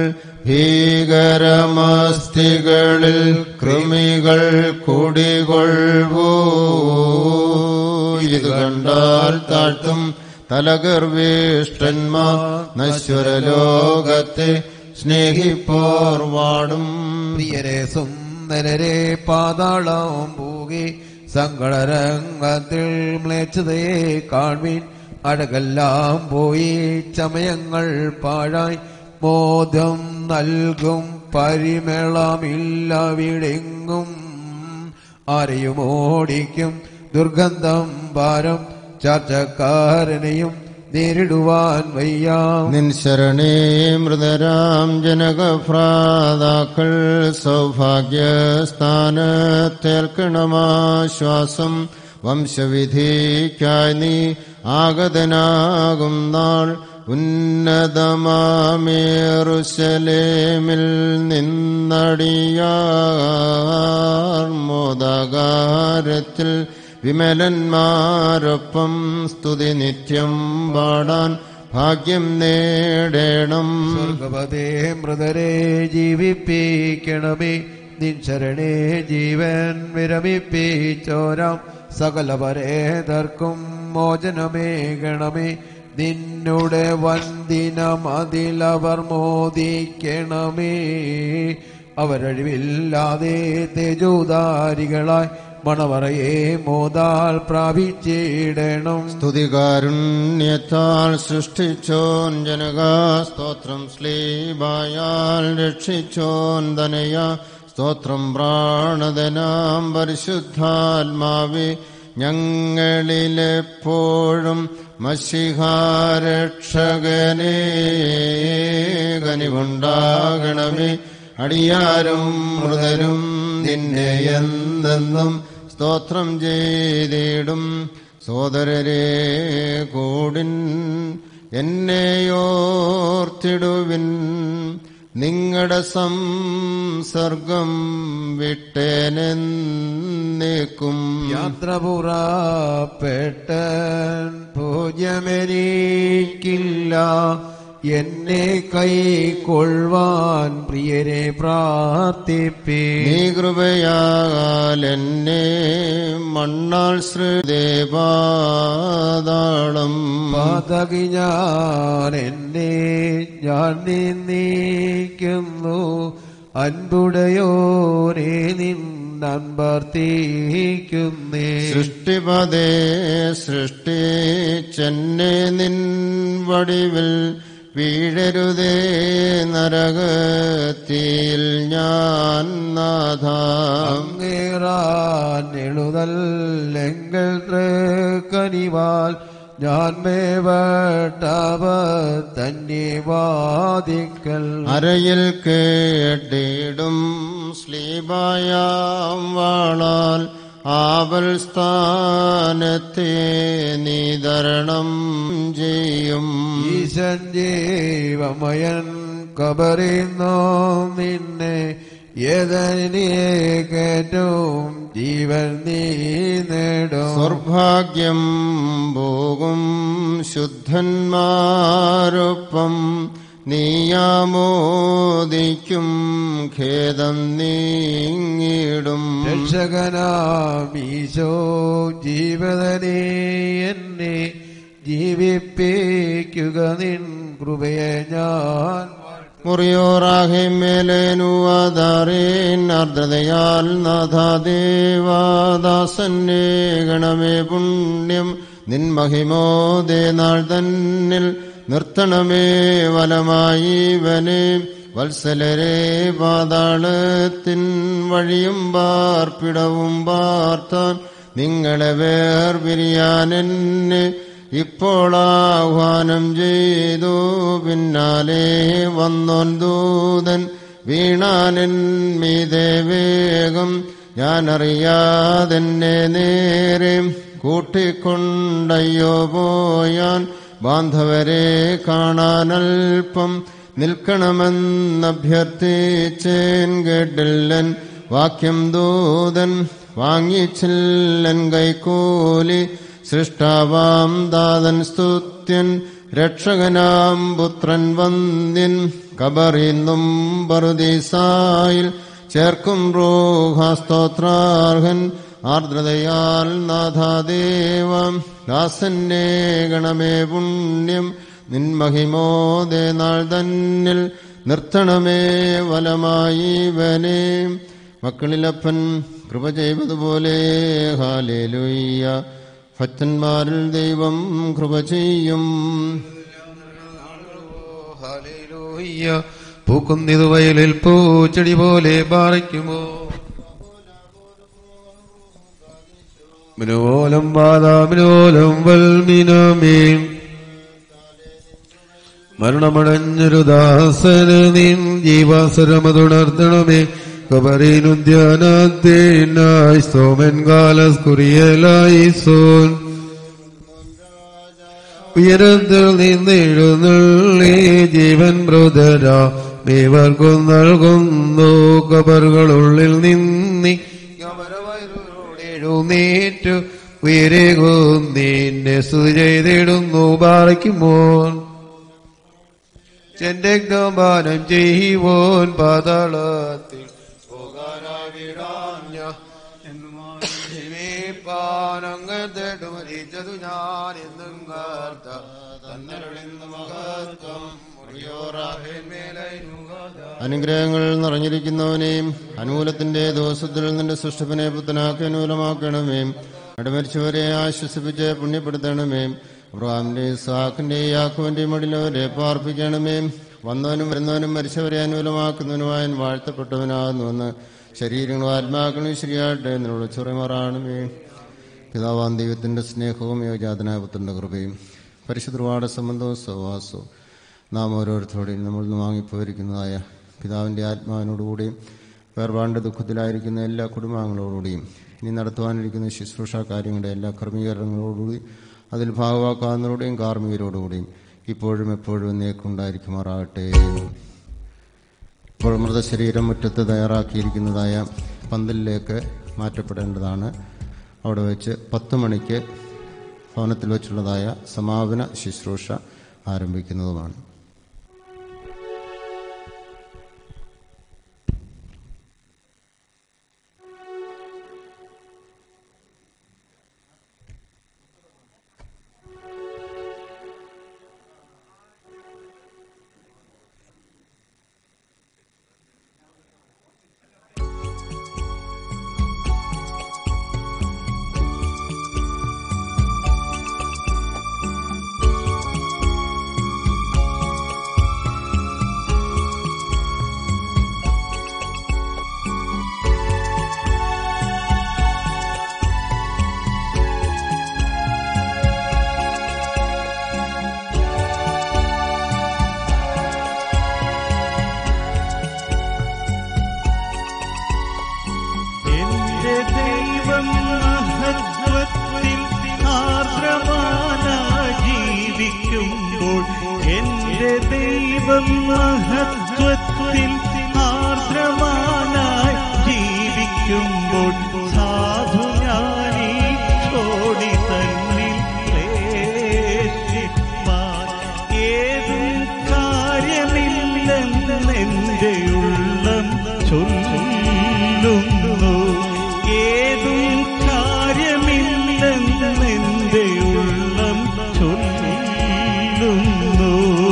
ഭീകരമസ്തികളിൽ കൃമികൾ കുടികൊള്ളൂ ഇത് കണ്ടാൽ താഴ്ത്തും തലഗർവേഷ്ടന്മാർ നശ്വരലോകത്തെ സ്നേഹിപ്പോർ വാടും പ്രിയരെ സുന്ദരരെ പാതാളം പൂകി സങ്കടരംഗത്തിൽ മ്ലേച്ഛതയെ കാൺമീൻ അഴകെല്ലാം പോയി ചമയങ്ങൾ പാഴായി മോദം നൽകും പരിമളമില്ലവിടെങ്ങും ആരെയും ഓടിക്കും ദുർഗന്ധം ഭാരം ചർച്ചക്കാരനെയും നേരിടുവാൻ വയ്യാം നിൻ ശരണേ മൃതരാം ജനകഭ്രാതാക്കൾ സൗഭാഗ്യസ്ഥാനത്തേൽക്കണമാശ്വാസം വംശവിധിക്കായി നീ ആഗതനാകും നാൾ ഉന്നതമാമേറുശലേമിൽ നിന്നടിയാർ മോദകാരത്തിൽ വിമലന്മാരൊപ്പം സ്തുതി നിത്യം പാടാൻ ഭാഗ്യം നേടണം സ്വർഗപതേ മൃതരെ ജീവിപ്പിക്കണമേ നിൻ ശരണേ ജീവൻ വിരമിപ്പിച്ചോരാം സകല പരേതർക്കും മോചനമേകണമേ നിന്നുടെ വന്ദിനം അതിലവർ മോദിക്കണമേ അവരഴിവില്ലാതെ തേജോദാരികളായി മണവറയെ മോതാൽ പ്രാപിച്ചിടണം സ്തുതികാരുണ്യത്താൽ സൃഷ്ടിച്ചോൻ ജനക സ്തോത്രം ശ്ലീബായാൽ രക്ഷിച്ചോൻ ധനയ സ്തോത്രം പ്രാണതനാം പരിശുദ്ധാത്മാവി ഞങ്ങളിലെപ്പോഴും മഷിഹാരക്ഷകനേ കനിവുണ്ടാകണമേ അടിയാരും മൃതരും നിന്നെ എന്നെന്നും സ്തോത്രം ചെയ്തിടും സോദരരെ കൂടിൻ എന്നെയോർത്തിടുവിൻ നിങ്ങളുടെ സംസർഗം വിട്ടേനെന്നേക്കും യാത്ര പുറപ്പെട്ടൻ പൂജ്യമെനിക്കില്ല എന്നെ കൈക്കൊള്ളുവാൻ പ്രിയരെ പ്രാർത്ഥിപ്പേ നീ കൃപയാൽ എന്നെ മണ്ണാൽ ശ്രീദേവാതാളം പാതകി ഞാൻ എന്നെ ഞാൻ നീക്കുന്നു അൻപുടയോനെ നിന്നൻപർത്തിക്കുന്നേ സൃഷ്ടിപതേ സൃഷ്ടിച്ചെന്നെ നിൻ വടിവിൽ വീഴരുതേ നരകത്തിൽ ഞാൻ നാഥ അങ്ങേറാൻ എഴുതല്ലെങ്കിൽ കനിവാൽ ഞാൻ മേവട്ടവ തന്നെ വാദിക്കൽ അരയിൽ കേട്ടിടും സ്ലീബായാം വാളാൽ ആവൽ സ്ഥാനത്തെ നീതരണം ചെയ്യും ഈശൻ ജീവമയൻ കബറിന്നോ നിന്നെ ഏതനിയേറ്റവും ജീവൻ നീ നേടും സ്വർഭാഗ്യം പോകും ശുദ്ധന്മാരൊപ്പം നീയാമോദിക്കും ഖേദം നീങ്ങിടും രക്ഷകനാമീശോ ജീവതനെ എന്നെ ജീവിപ്പിക്കുക നിൻ കൃപയെ ഞാൻ മുറിയോറാഹിമേലേനുവാദാറേൻ ആർദ്രതയാൽ നാഥാദേവാദാസന്നെ ഗണമേ പുണ്യം നിൻ മഹിമോദേ നാൾ തന്നിൽ നിർത്തണമേ വലമായി വനെ വത്സലരെ പാതാളത്തിൻ വഴിയും പാർപ്പിടവും പാർത്താൻ നിങ്ങളെ വേർപിരിയാൻ എന്നെ ഇപ്പോൾ ആഹ്വാനം ചെയ്തു പിന്നാലെ വന്നോൻ ദൂതൻ വീണാനൻ മീതെ വേഗം ഞാനറിയാതെന്നെ നേരെ കൂട്ടിക്കൊണ്ടയ്യോ പോയാൻ ബാന്ധവരെ കാണാനൽപ്പം നിൽക്കണമെന്നഭ്യർത്ഥിച്ചേൻ കേട്ടില്ലൻ വാക്യം ദൂതൻ വാങ്ങിച്ചില്ലൻ കൈക്കൂലി സൃഷ്ടാവാം ദാതൻ സ്തുത്യൻ രക്ഷകനാം പുത്രൻ വന്ദ്യൻ കബറിന്നും പറുദീസായിൽ ചേർക്കും റോഹാസ്തോത്രാർഹൻ ആർദ്രതയാൽ നാഥാദേവം ദാസന്നെ ഗണമേ പുണ്യം നിൻ മഹിമോദേ നാൾ തന്നിൽ നിർത്തണമേ വലമായി വനെ മക്കളിലപ്പൻ കൃപ ചെയ്തതുപോലെ ഹാലേലുയ്യ ഭക്തന്മാരിൽ ദൈവം കൃപ ചെയ്യും ഹല്ലേലൂയ്യ. പൂക്കുന്നിതു വയലിൽ പൂച്ചെടി പോലെ പാറയ്ക്കുമോ മിനോലം വാദാമിനോലം വൽമിനമേം മരണമടഞ്ഞൊരു ദാസന് നിൻ ജീവാസുരമതുണർത്തണമേ കബറീനുദ്യാനത്തേനായി സോമൻ കാലസ് കുറിയലായി സോൻ ഉയരത്തിൽ നിന്നെഴുന്നള്ളി ജീവൻ ബ്രദര മേവർക്കും നൽകുന്നു കബറുകളുള്ളിൽ നിന്നി എഴുന്നേറ്റു ഉയരേകും നിന്നെ സ്തുതി ചെയ്തിടുന്നു പാറയ്ക്കുമോൻ ചെന്റെ പാനം ചെയ്യുവോൻ പാതാളത്തിൽ പോകാനാവിടാഞ്ഞ പാനങ്ങത്തേട്ടു മരിച്ചതു ഞാൻ എന്നും കാർത്ത തന്നരുളിന്ന് മഹത്വം അനുഗ്രഹങ്ങൾ നിറഞ്ഞിരിക്കുന്നവനെയും അനുകൂലത്തിന്റെ ദിവസത്തിൽ നിന്റെ സൃഷ്ടിപ്പിനെ പുത്തനാക്കി അനുകൂലമാക്കണമേ അടമരിച്ചവരെ ആശ്വസിപ്പിച്ച് പുണ്യപ്പെടുത്തണമേ അബ്രഹാമിന്റെ സാഖിന്റെ യാക്കുവിന്റെ മടിലവരെ പാർപ്പിക്കണമേ വന്നവനും വരുന്നവനും മരിച്ചവരെ അനുകൂലമാക്കുന്നവനുമായ വാഴ്ത്തപ്പെട്ടവനാകുന്നുവെന്ന് ശരീരങ്ങളും ആത്മാക്കളും ശരിയായിട്ട് എന്നുള്ള ചുറമാറാണമേ പിതാവാൻ ദൈവത്തിന്റെ സ്നേഹവും യോജാതനായ പുത്രന്റെ കൃപയും പരിശുദ്ധവാട സംബന്ധവും സഹവാസവും നാം ഓരോരുത്തരോടെയും നമ്മൾ നിന്ന് വാങ്ങിപ്പോയിരിക്കുന്നതായ പിതാവിൻ്റെ ആത്മാവിനോടുകൂടിയും വേർപാണ്ട് ദുഃഖത്തിലായിരിക്കുന്ന എല്ലാ കുടുംബാംഗങ്ങളോടുകൂടിയും ഇനി നടത്തുവാനിരിക്കുന്ന ശുശ്രൂഷ കാര്യങ്ങളുടെ എല്ലാ ക്രമീകരണങ്ങളോടുകൂടി അതിൽ ഭാഗവാക്കാവുന്നവരുടെയും കാർമ്മികരോടുകൂടിയും ഇപ്പോഴും എപ്പോഴും എന്നേക്കുണ്ടായിരിക്കുമാറാകട്ടെ ഇപ്പോൾ മൃതശരീരം മുറ്റത്ത് തയ്യാറാക്കിയിരിക്കുന്നതായ പന്തലിലേക്ക് മാറ്റപ്പെടേണ്ടതാണ് അവിടെ വെച്ച് പത്ത് മണിക്ക് ഭവനത്തിൽ വെച്ചുള്ളതായ സമാപന ശുശ്രൂഷ ആരംഭിക്കുന്നതുമാണ് എന്റെ ദൈവം മഹത്വത്തിൽ ആർദ്രമാനായി ജീവിക്കുമ്പോൾ എന്റെ ദൈവം മഹത്വത്തിൽ ആർദ്രമാനായി ജീവിക്കുമ്പോൾ സാധു ഞാനീ ചോടി തന്നിൽ ക്ലേശിപ്പാൻ ഏതും കാര്യമില്ലെന്നെന്റെ ഉള്ളം ചൊല്ലുന്നു ഏതും കാര്യമില്ലെന്നെന്റെ ഉള്ളം ചൊല്ലുന്നു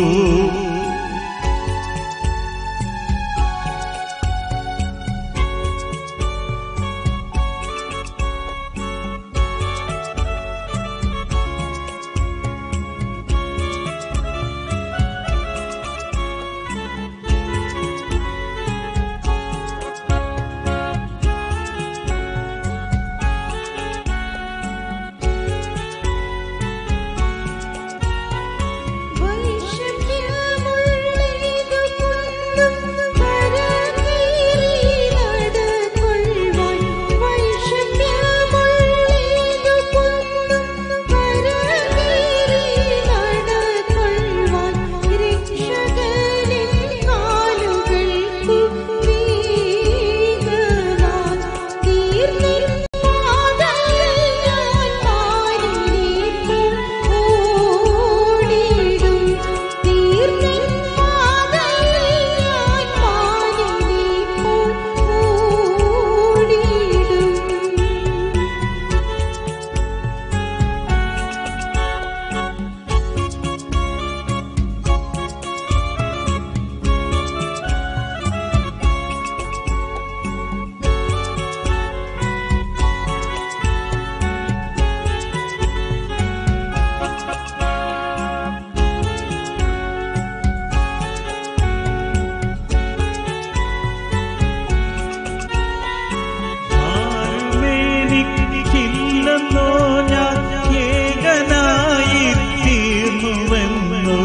ആരുമേനിക്കില്ലെന്നോ ഞാൻ ഏകനായി തീർന്നുവെന്നു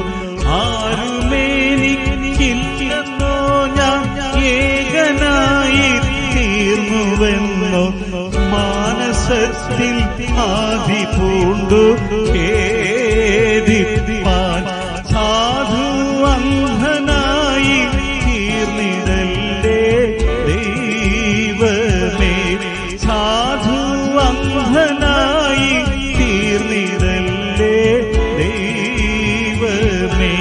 ആരുമേനിക്കില്ലെന്നോ ഞാൻ ഏകനായി തീർന്നുവെന്നോ മാനസത്തിൽ ആദി പൂണ്ടു ഖേദിപ്പാൻ സാധു അന്ധനായി തീർന്നിടല്ലേ ദൈവമേ സാധു അന്ധനായി തീർന്നിടല്ലേ ദൈവമേ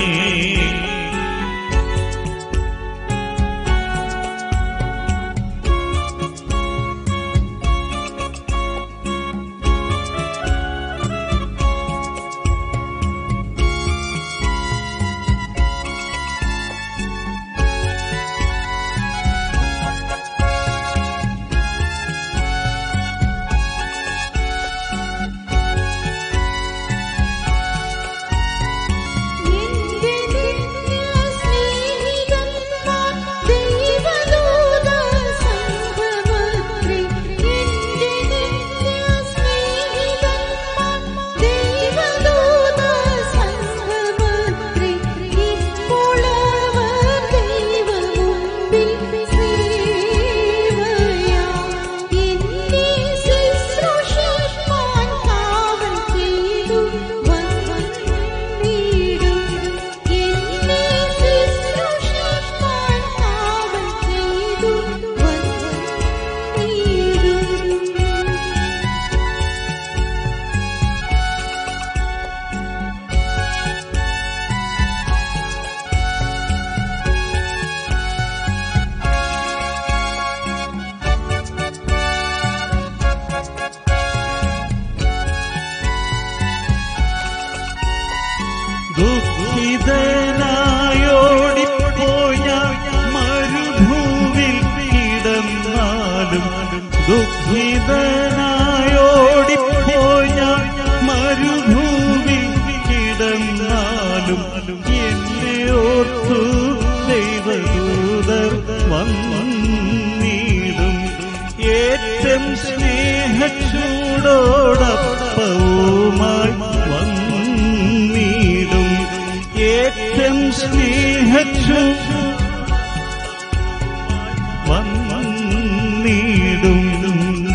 ദൂതർ വന്നിടും ഏറ്റം സ്നേഹച്ചൂടോടപ്പവുമായി വന്നിടും ഏറ്റം സ്നേഹച്ചൂ വന്നിടും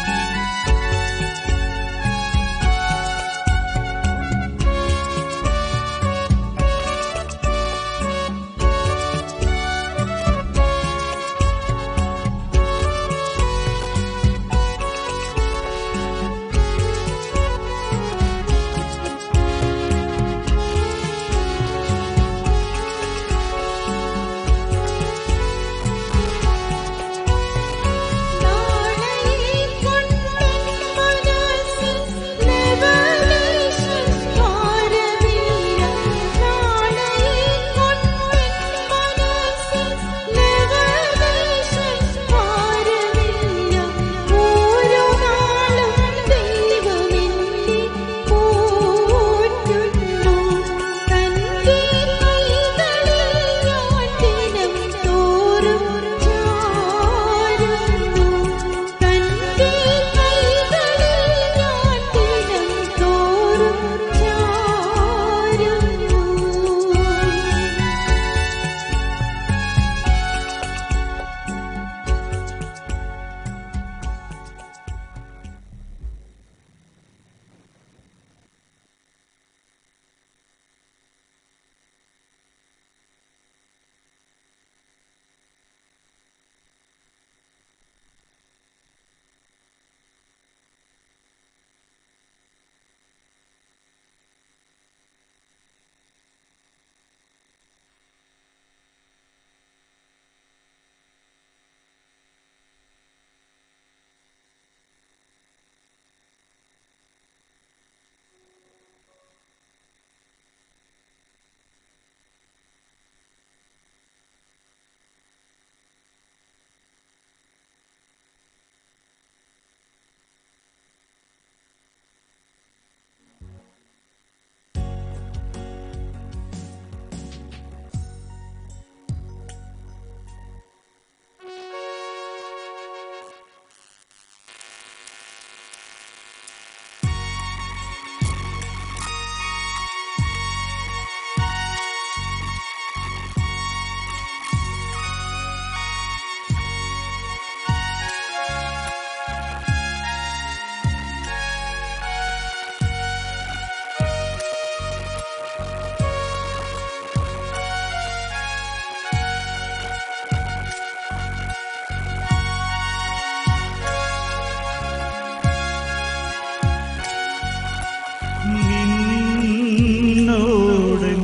നിന്നോടൻ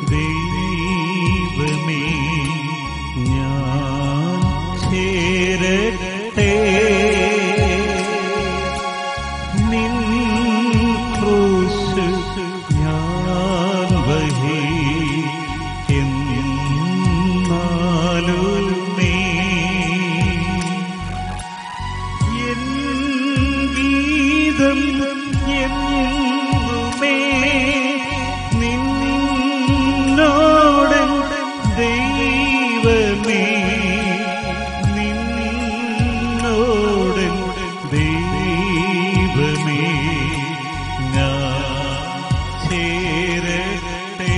ദൈവമേ ഞാൻ ചേരട്ടെ നിൻ ക്രൂശ് ഞാൻ വഹിക്കുന്നാലുമേ എൻ ഗീതം എന്നുമേ നിന്നോടൻ ദൈവമേ നിന്നോടൻ ദൈവമേ ഞാൻ ചേരട്ടെ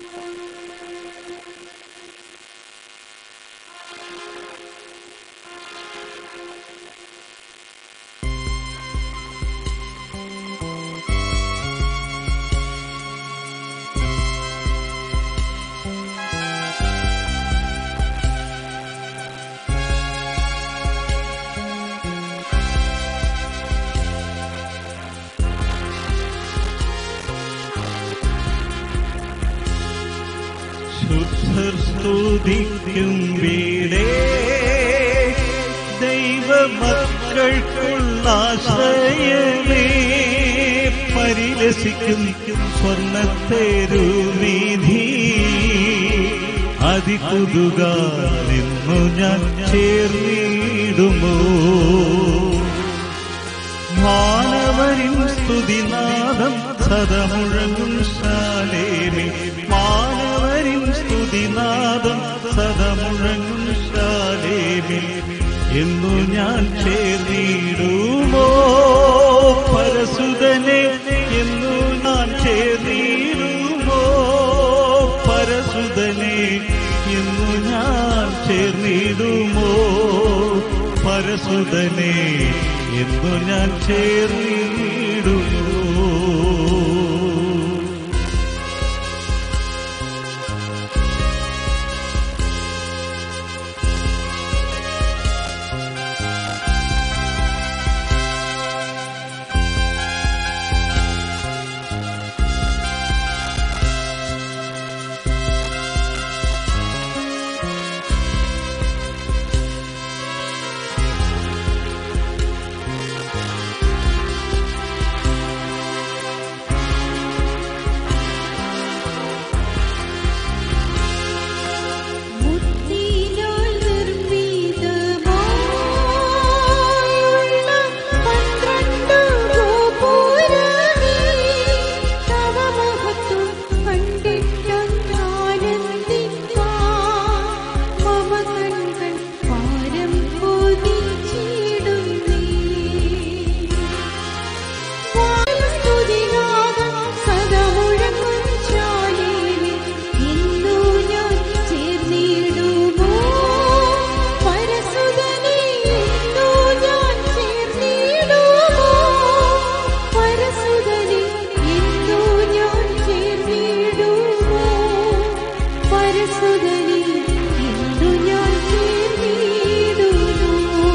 ശുദ്ധർ സ്തുതിക്കും വീടേ ദൈവമക്കൾക്കുള്ളാശ്രയമേ പരിലസിക്കും സ്വർണ്ണത്തേരുവീധി അതികുതുക നിന്നു ഞാൻ ചേർന്നിടുമോ മാനവരിൻ സ്തുതിനാദം സദമുഴങ്ങും ശാലേമി മാനവരിൻ സ്തുതിനാദം സദമുഴങ്ങും ശാലേമി എന്നു ഞാൻ ചേർന്നിടുമോ പരസുതനെ എന്നു ഞാൻ ചേർന്നിടുമോ പരസുതനെ എന്നു ഞാൻ ചേർന്നിടുമോ പരസുതനെ എന്നു ഞാൻ ചേർന്നിടുമോ മുത്തിനാൽ നിർമ്മിതമായുള്ള പന്ത്രണ്ട് ഗോപുരമേ, തവ മഹത്വം കണ്ടിട്ടങ്ങാനന്ദിപ്പാൻ മമ കൺകൾ പാരം കൊതിച്ചിടുന്നേ. വായുസ്തുതിനാദം സദമുഴങ്ങും ശാലേമി, ഇന്നു ഞാൻ ചേർന്നിടുമോ? പരസുതനെ ഇന്നു ഞാൻ ചേർന്നിടുമോ? പരസുതനെ ഇന്നു ഞാൻ ചേർന്നിടുമോ? പരസുതനെ ഇന്നു ഞാൻ ചേർന്നിടുമോ?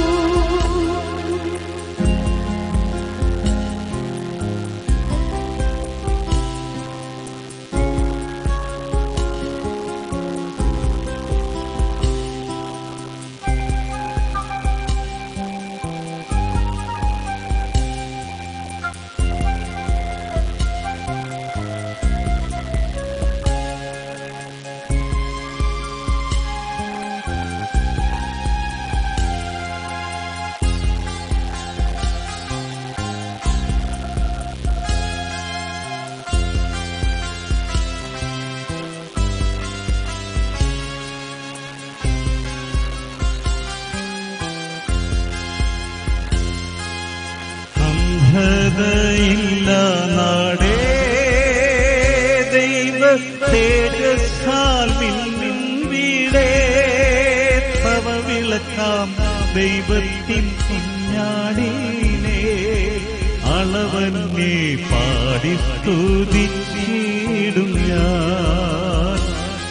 അന്ധതയില്ല നാടേ ദൈവ തേജസ്സാൽ മിന്നും വീടേ തവ വിളക്കാം ദൈവത്തിൻ കുഞ്ഞാടിനെ അളവന്നെ പാടി സ്തുതിച്ചിടും ഞാൻ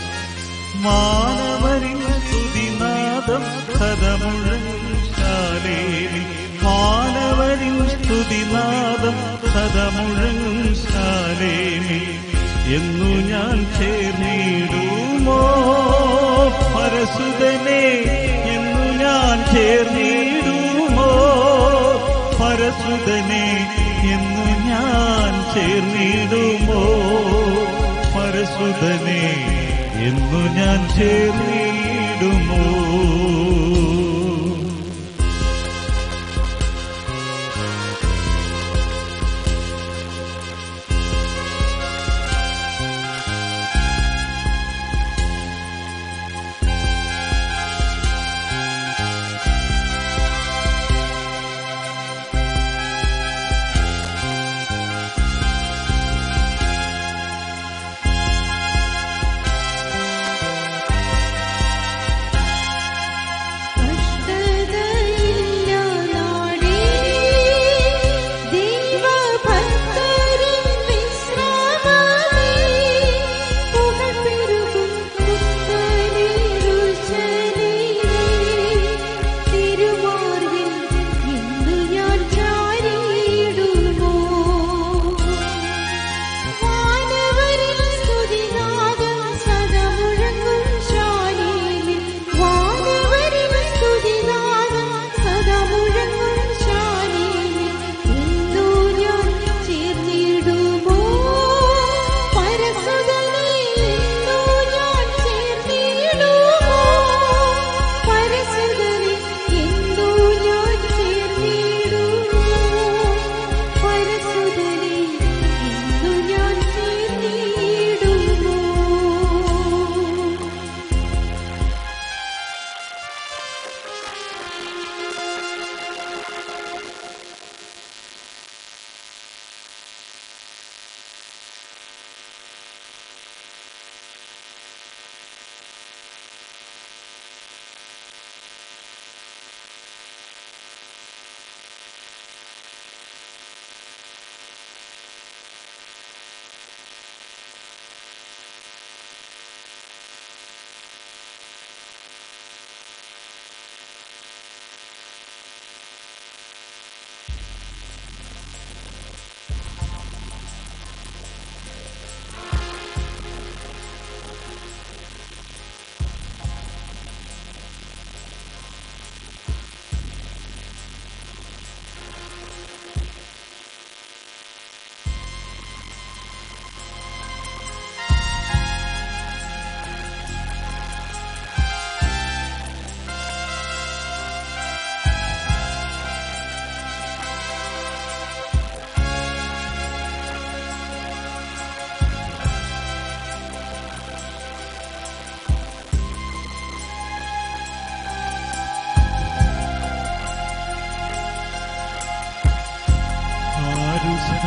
മാനവരിൻ സ്തുതിനാദം കഥമുഴങ്ങും ശാലേലി മാനവരിൻ സ്തുതിനാദം കഥമുഴങ്ങും ശാലേലി എന്നു ഞാൻ ചേർന്നിടുമോ പരസുതനെ എന്നു ഞാൻ ചേർന്നിടുമോ പരസുതനെ എന്നു ഞാൻ ചേർന്നിടുമോ പരസുതനെ എന്നു ഞാൻ ചേർന്നിടുമോ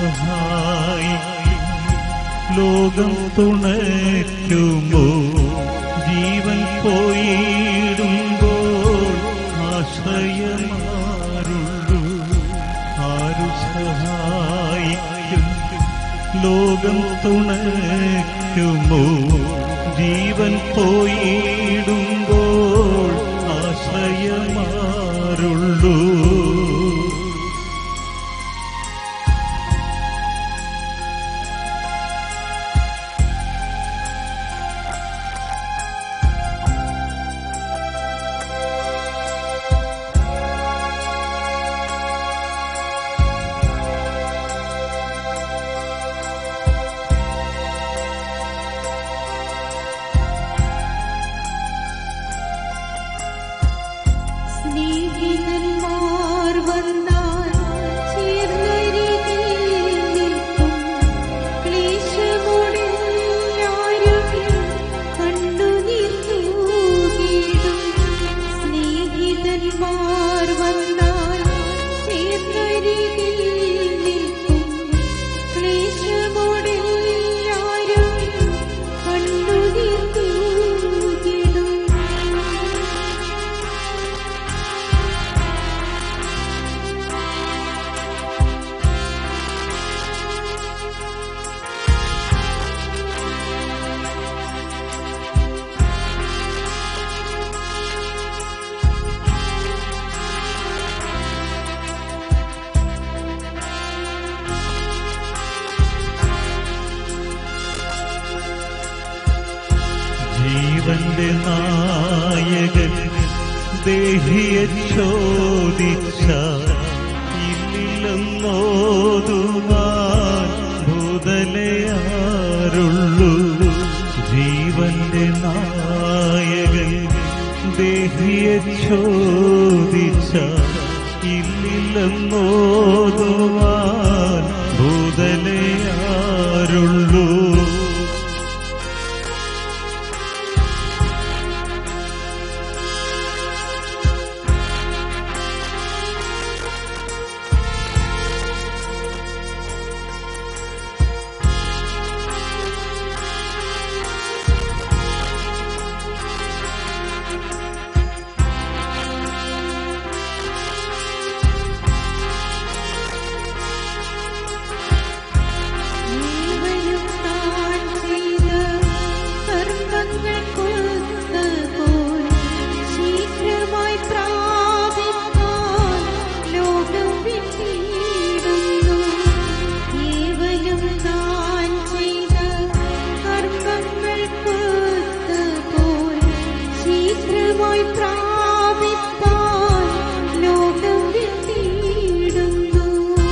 സഹായിക്കും ലോകം തുണയ്ക്കുമോ ജീവൻ പോയിടുമ്പോൾ ആശ്രയമാരുള്ളൂ ആരു സഹായിക്കും ലോകം തുണയ്ക്കുമോ ജീവൻ പോയിടുമ്പോൾ ആശ്രയമാരുള്ളൂ സ്നേഹിതന്മാർ വന്നാൽ ചേർന്നരികിൽ നിൽക്കും. ക്ലേശമോടെല്ലാരും കണ്ണുനീർ തൂകിടും. സ്നേഹിതന്മാർ വന്നാൽ ചേർന്നരികിൽ നിൽക്കും. ക്ലേശമോടെല്ലാരും കണ്ണുനീർ തൂകിടും. ജീവന്റെ നായകൻ ദേഹിയെ ചോദിച്ച ഇല്ലെന്നോതുവാൻ ഭൂതലയാരുള്ളൂ ജീവന്റെ നായകൻ ദേഹിയെ ചോദിച്ച ഇല്ലെന്നോതുവാൻ ഭൂതലയാരുള്ളൂ ജീവനും താൻ ചെയ്ത കർമ്മങ്ങൾക്കൊത്തപോൽ ശീഘ്രമായി പ്രാപിക്കാൻ ലോകം വിട്ടിടുന്നു. കേവലം താൻ ചെയ്ത കർമ്മങ്ങൾക്കൊത്തപോൽ ശീഘ്രമായി പ്രാപിക്കാൻ ലോകം വിട്ടിടുന്നു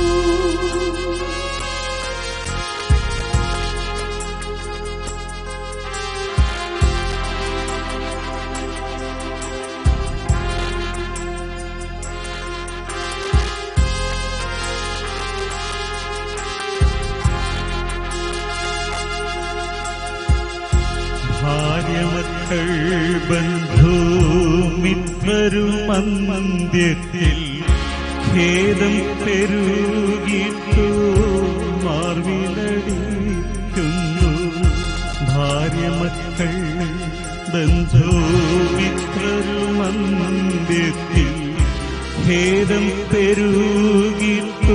ഭാര്യമക്കൾ ബന്ധുമിത്രരുമന്ത്യത്തിൽ ഖേദം പെരുകിട്ടു മാർവിലടിക്കുന്നു ഭാര്യമക്കൾ ബന്ധുമിത്രരുമന്ത്യത്തിൽ ഖേദം പെരുകിട്ടു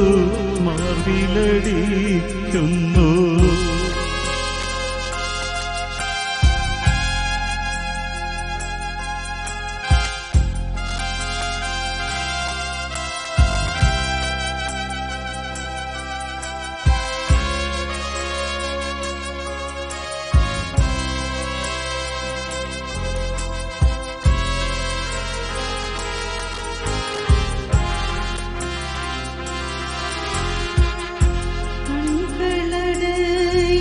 മാർവിലടിക്കുന്നു കൺകളട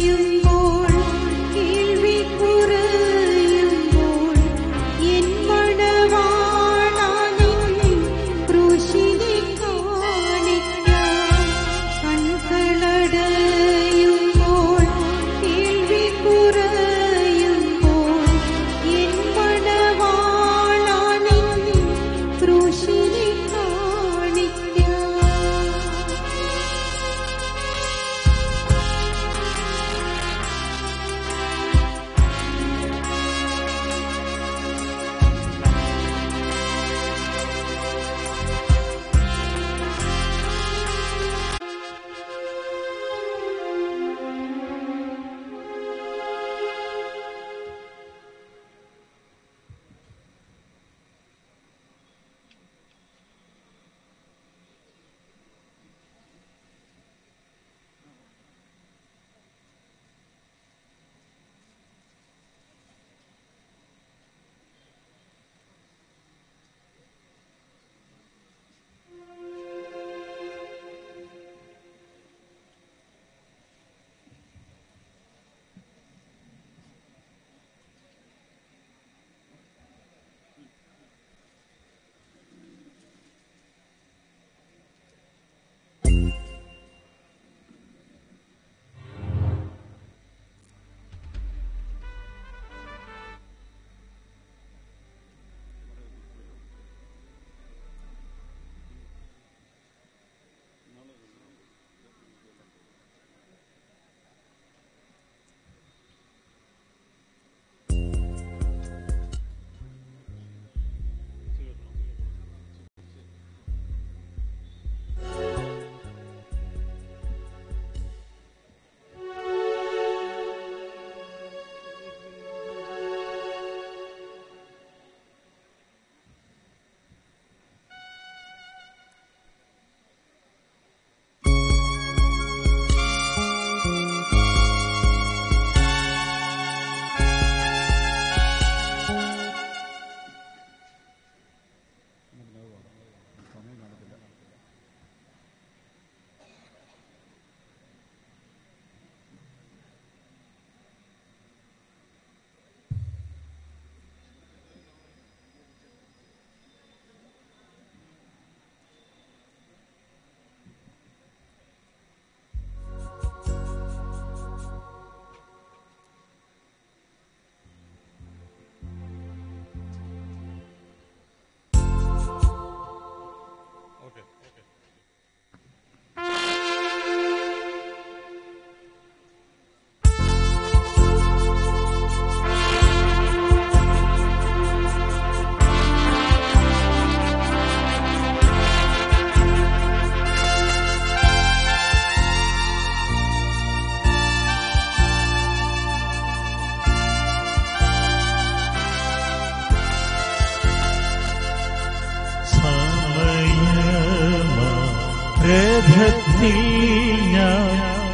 അതിൽ ഞാൻ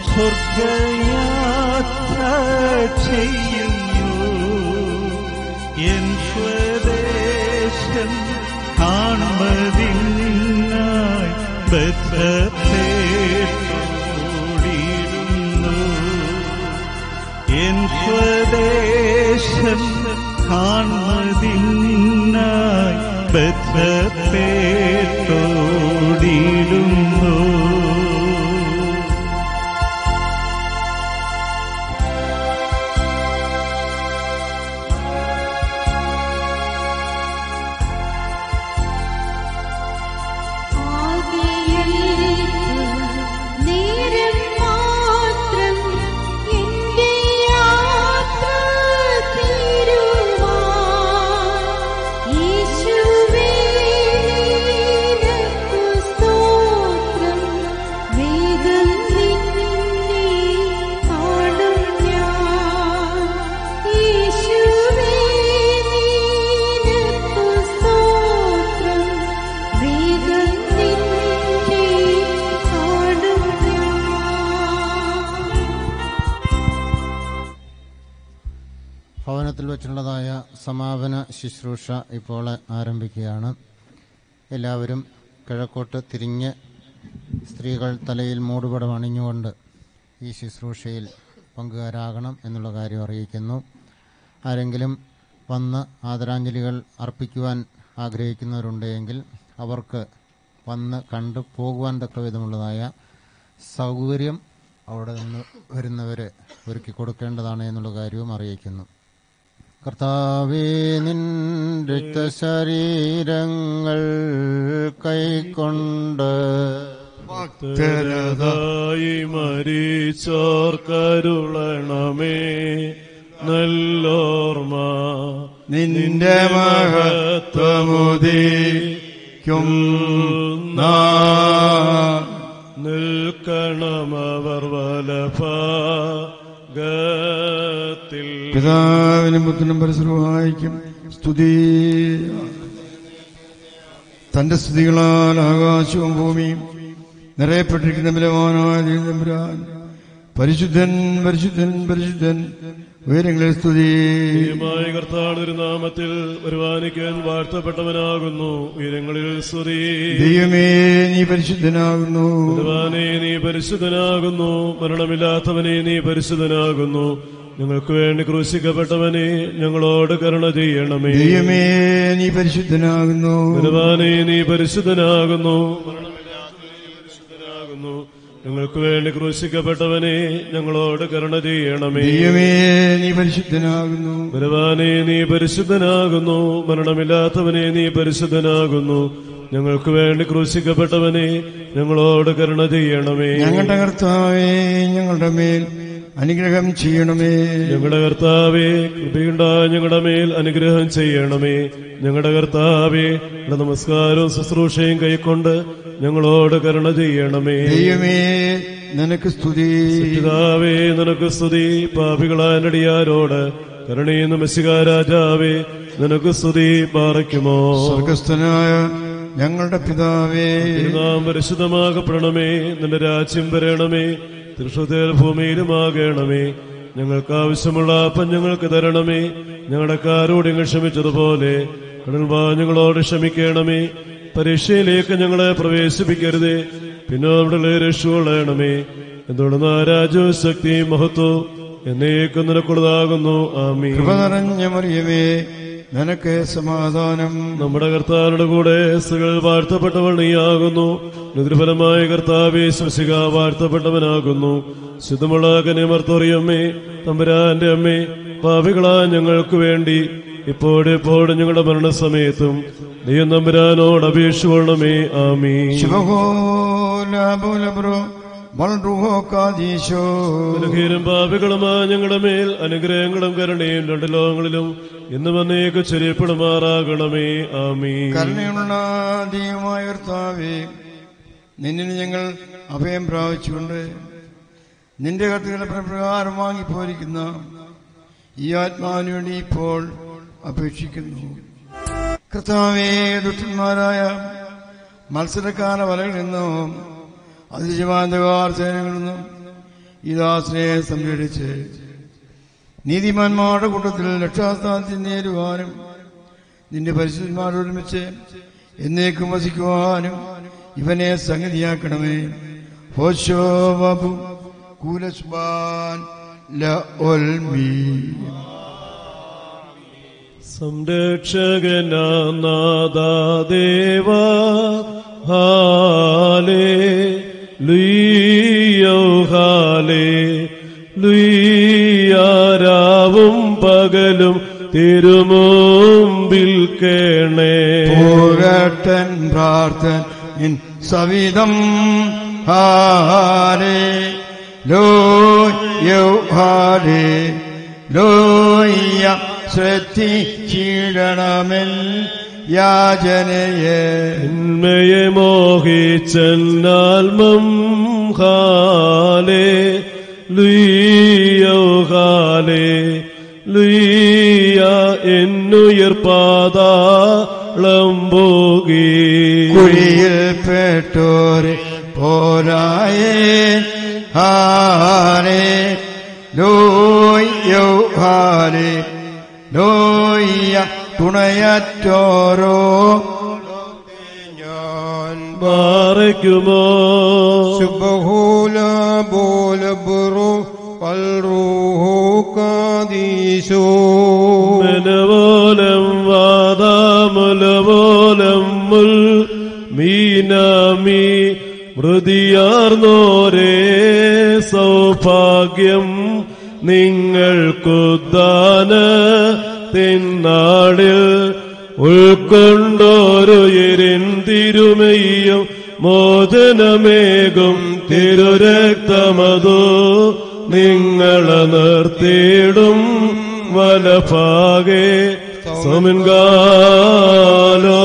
സ്വർഗയാത്ര ചെയ്യുന്നു എൻ സ്വദേശം കാൺമതിനായി ബദ്ധപ്പെട്ടോടിയിരുന്നു എൻ സ്വദേശം കാൺമതിനായി ബദ്ധപ്പെട്ടോടിയിരുന്നു നേരം മാത്രം എന്റെ യാത്ര തീരുവാൻ യേശുവേ നിനക്കു സ്തോത്രം വേഗം നിന്നെ കാണും ഞാൻ യേശുവേ നിനക്കു സ്തോത്രം വേഗം നിന്നെ കാണും ഞാൻ ഭവനത്തിൽ വെച്ചുള്ളതായ സമാപന ശുശ്രൂഷ ഇപ്പോൾ ആരംഭിക്കുകയാണ് എല്ലാവരും കിഴക്കോട്ട് തിരിഞ്ഞ് സ്ത്രീകൾ തലയിൽ മൂടുപടം അണിഞ്ഞുകൊണ്ട് ഈ ശുശ്രൂഷയിൽ പങ്കുകാരാകണം എന്നുള്ള കാര്യം അറിയിക്കുന്നു ആരെങ്കിലും വന്ന് ആദരാഞ്ജലികൾ അർപ്പിക്കുവാൻ ആഗ്രഹിക്കുന്നവരുണ്ടെങ്കിൽ അവർക്ക് വന്ന് കണ്ടു പോകുവാൻ തക്ക വിധമുള്ളതായ സൗകര്യം അവിടെ നിന്ന് വരുന്നവരെ ഒരുക്കി കൊടുക്കേണ്ടതാണ് എന്നുള്ള കാര്യവും അറിയിക്കുന്നു കർത്താവേ നിൻ രക്തശരീരങ്ങൾ കൈക്കൊണ്ട് ഭക്തരതായി മരിച്ചോർക്കരുളണമേ നല്ലോർമ്മ നിന്റെ മഹത്വമുദിക്കും നിൽക്കണമവർ വലഭാഗത്തിൽ പിതാവിനും പുത്രനും പരസ്പരമായിരിക്കും സ്തുതി തന്റെ സ്തുതികളാൽ ആകാശവും ഭൂമിയും നിറയപ്പെട്ടിരിക്കുന്ന ബലവാനായ ദൈവതമ്പുരാൻ പരിശുദ്ധൻ പരിശുദ്ധൻ പരിശുദ്ധൻ ഉയരങ്ങളിൽ സ്തുതി ദൈവമായ കർത്താവ് ഒരു നാമത്തിൽ വരുവാനിക്കാൻ വാഴ്ത്തപ്പെട്ടവനാകുന്നു ഉയരങ്ങളിൽ സ്തുതി ദൈവമേ നീ പരിശുദ്ധനാകുന്നു ഭഗവാനെ നീ പരിശുദ്ധനാകുന്നു മരണമില്ലാത്തവനെ നീ പരിശുദ്ധനാകുന്നു ഞങ്ങൾക്ക് വേണ്ടി ക്രൂശിക്കപ്പെട്ടവനെ ഞങ്ങളോട് കരുണ ചെയ്യണമേ ദൈവമേ നീ പരിശുദ്ധനാകുന്നു ഭഗവാനെ നീ പരിശുദ്ധനാകുന്നു മരണമില്ലാത്തവനെ നീ പരിശുദ്ധനാകുന്നു ഞങ്ങൾക്ക് വേണ്ടി ക്രൂശിക്കപ്പെട്ടവനെ ഞങ്ങളോട് കരുണ ചെയ്യണമേ ദൈവമേ നീ പരിശുദ്ധനാകുന്നു ഭഗവാനെ നീ പരിശുദ്ധനാകുന്നു മരണമില്ലാത്തവനെ നീ പരിശുദ്ധനാകുന്നു ഞങ്ങൾക്ക് വേണ്ടി ക്രൂശിക്കപ്പെട്ടവനെ ഞങ്ങളോട് കരുണ ചെയ്യണമേ ഞങ്ങളുടെ കർത്താവേ ഞങ്ങളുടെ മേൽ അനുഗ്രഹം ചെയ്യണമേ ഞങ്ങളുടെ കർത്താവേ കൃപയുണ്ടായ ഞങ്ങളുടെ മേൽ അനുഗ്രഹം ചെയ്യണമേ ഞങ്ങളുടെ കർത്താവേ ഞങ്ങളുടെ നമസ്കാരവും ശുശ്രൂഷയും കൈക്കൊണ്ട് ഞങ്ങളോട് കരുണ ചെയ്യണമേ ദൈവമേ നിനക്ക് സ്തുതി പിതാവേ നിനക്ക് സ്തുതി പാപികളായ നടിയാരോട് കരുണീന്ന് മെസ്സിക രാജാവേ നിനക്ക് സ്തുതി പാറയ്ക്കുമോ സ്വർഗസ്ഥനായ ഞങ്ങളുടെ പിതാവേ നാം പരിശുദ്ധമാകപ്പെടണമേ നിന്റെ രാജ്യം വരണമേ തൃശ്വതേൽ ഭൂമിയിലുമാകണമേ ഞങ്ങൾക്ക് ആവശ്യമുള്ള അപ്പം ഞങ്ങൾക്ക് തരണമേ ഞങ്ങളുടെ കാരോട് ഞങ്ങൾ ക്ഷമിച്ചതുപോലെ കടൽവാ ഞങ്ങളോട് ക്ഷമിക്കണമേ പരീക്ഷയിലേക്ക് ഞങ്ങളെ പ്രവേശിപ്പിക്കരുതേ പിന്നെ അവിടെ രക്ഷകൊള്ളണമേ എന്തുകൊണ്ടെന്ന് രാജ്യവും ശക്തിയും മഹത്വവും എന്നേക്കും നിനക്കുള്ളതാകുന്നു ആമീ കൃപ നിറഞ്ഞ മറിയമേ നിനക്ക് സമാധാനം നമ്മുടെ കർത്താവിന്റെ കൂടെ സ്ത്രീകൾ വാഴ്ത്തപ്പെട്ടവൾ നീയാകുന്നു നിദ്രഫലമായ കർത്താവെ ശ്വസിക വാഴ്ത്തപ്പെട്ടവനാകുന്നു ശുദ്ധമുള്ള കനിമർത്തോറിയമ്മേ തമ്പുരാന്റെ അമ്മേ പാപികളാ ഞങ്ങൾക്ക് വേണ്ടി ഇപ്പോഴെപ്പോഴും ഞങ്ങളുടെ മരണസമയത്തും ദൈവം തമ്പുരാനോട് അപേക്ഷ കൊള്ളണമേ ആമീ ശിവഹോലാബോലബ്രോ മൾറുഹോ കാദീശോ ബലഹീനം പാപികളുമാ ഞങ്ങളുടെ മേൽ അനുഗ്രഹങ്ങളും കരുണയും രണ്ട് ലോകങ്ങളിലും ഇന്ന് വന്നേക്ക് ചെറിയപ്പെടുമാറാകണമേ ആമീ കരുണയുള്ള ദൈവമായ കർത്താവേ നിന്നിൽ ഞങ്ങൾ അഭയം പ്രാപിച്ചുകൊണ്ട് നിന്റെ കത്തുകളുടെ പ്രകാരം വാങ്ങിപ്പോരിക്കുന്ന ഈ ആത്മാവിന് വേണ്ടി ഇപ്പോൾ അപേക്ഷിക്കുന്നു കർത്താവേ ദുഷ്ടന്മാരായ മത്സരക്കാല വലകളിൽ നിന്നും അതിശമാന്തകാർ സേനകളിൽ നിന്നും ഈ ദാസനെ സംരക്ഷിച്ച് നീതിമാന്മാരുടെ കൂട്ടത്തിൽ രക്ഷാസ്ഥാനത്തിൽ നേരുവാനും നിന്റെ പരിശുദ്ധന്മാരോടൊരുമിച്ച് എന്നേക്കും വസിക്കുവാനും ഇവനെ സംഗതിയാക്കണമേ ഹോശോ ബാബു കൂലസ്ബാൻ ല ഒൽമീ സംരക്ഷകനാഥദേവ ഹാലേ ലുയ്യോ ഹാലേ ലുയ്യാരാവും പകലും തിരുമുമ്പിൽ കേണേ പോകട്ടൻ പ്രാർത്ഥൻ ഇൻ സവിധം ഹാരേ ലോയോ ഹാരേ ലോയ്യ ശ്രദ്ധിച്ചിടണമെൻ യാചനയെ ഉന്മയെ മോഹിച്ചെന്നാൽമം ഹാലേ ലുയ്യോ ഹാലേ ലുയ്യ എന്നുയർപ്പാതാളം പോകി കുഴിയിൽ പെട്ടോരെ പോരായേ ഹാരേ ലോയ്യോ ഹാരേ ലോയ്യ തുണയറ്റോരോ മാറയ്ക്കുമോ സുബഹൂല ബോല ബുറു പൽറൂഹു കാദീശോ മനവോലം വാദാമുലവോലം മുൽ മീനാമി മൃതിയാർന്നോരേ സൗഭാഗ്യം നിങ്ങൾക്കുദ്ദാന തിന്നാളിൽ ഉൾക്കൊണ്ടോരു എരിന്തിരുമയ്യും മോചനമേകും തിരുരക്തമതോ നിങ്ങളെ നിർത്തിയിടും വലഭാഗെ സമൻകാലോ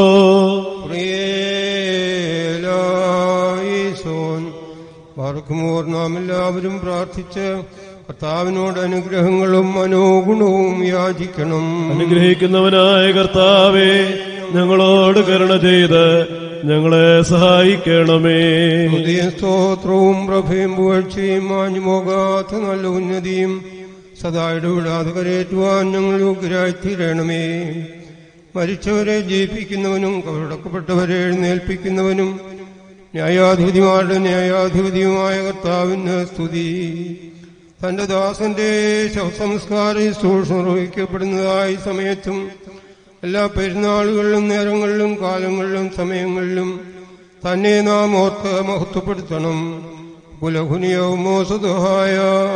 പ്രിയേലായിസോൻ പാർക്കുമോർ നാം എല്ലാവരും പ്രാർത്ഥിച്ച് കർത്താവിനോട് അനുഗ്രഹങ്ങളും മനോഗുണവും യാചിക്കണം അനുഗ്രഹിക്കുന്നവനായ കർത്താവേ ഞങ്ങളോട് കരുണ ചെയ്ത് ഞങ്ങളെ സഹായിക്കണമേ പുതിയ സ്തോത്രവും പ്രഭയും പുകഴ്ചയും മാഞ്ഞു പോകാത്ത നല്ല ഉന്നതിയും സദാ ഇടവിടാതെ കരയേറ്റുവാൻ ഞങ്ങൾ യോഗ്യരായി തീരണമേ മരിച്ചവരെ ജയിപ്പിക്കുന്നവനും കവടക്കപ്പെട്ടവരെ എഴുന്നേൽപ്പിക്കുന്നവനും ന്യായാധിപതിമാരുടെ ന്യായാധിപതിയുമായ കർത്താവിന് സ്തുതി തന്റെ ദാസന്റെ ശവസംസ്കാര ശുശ്രൂഷ നിർവഹിക്കപ്പെടുന്നതായ സമയത്തും എല്ലാ പെരുന്നാളുകളിലും നേരങ്ങളിലും കാലങ്ങളിലും സമയങ്ങളിലും തന്നെ നാം ഓർത്ത് മഹത്വപ്പെടുത്തണം പുലഹുനിയവും മോസതുഹായ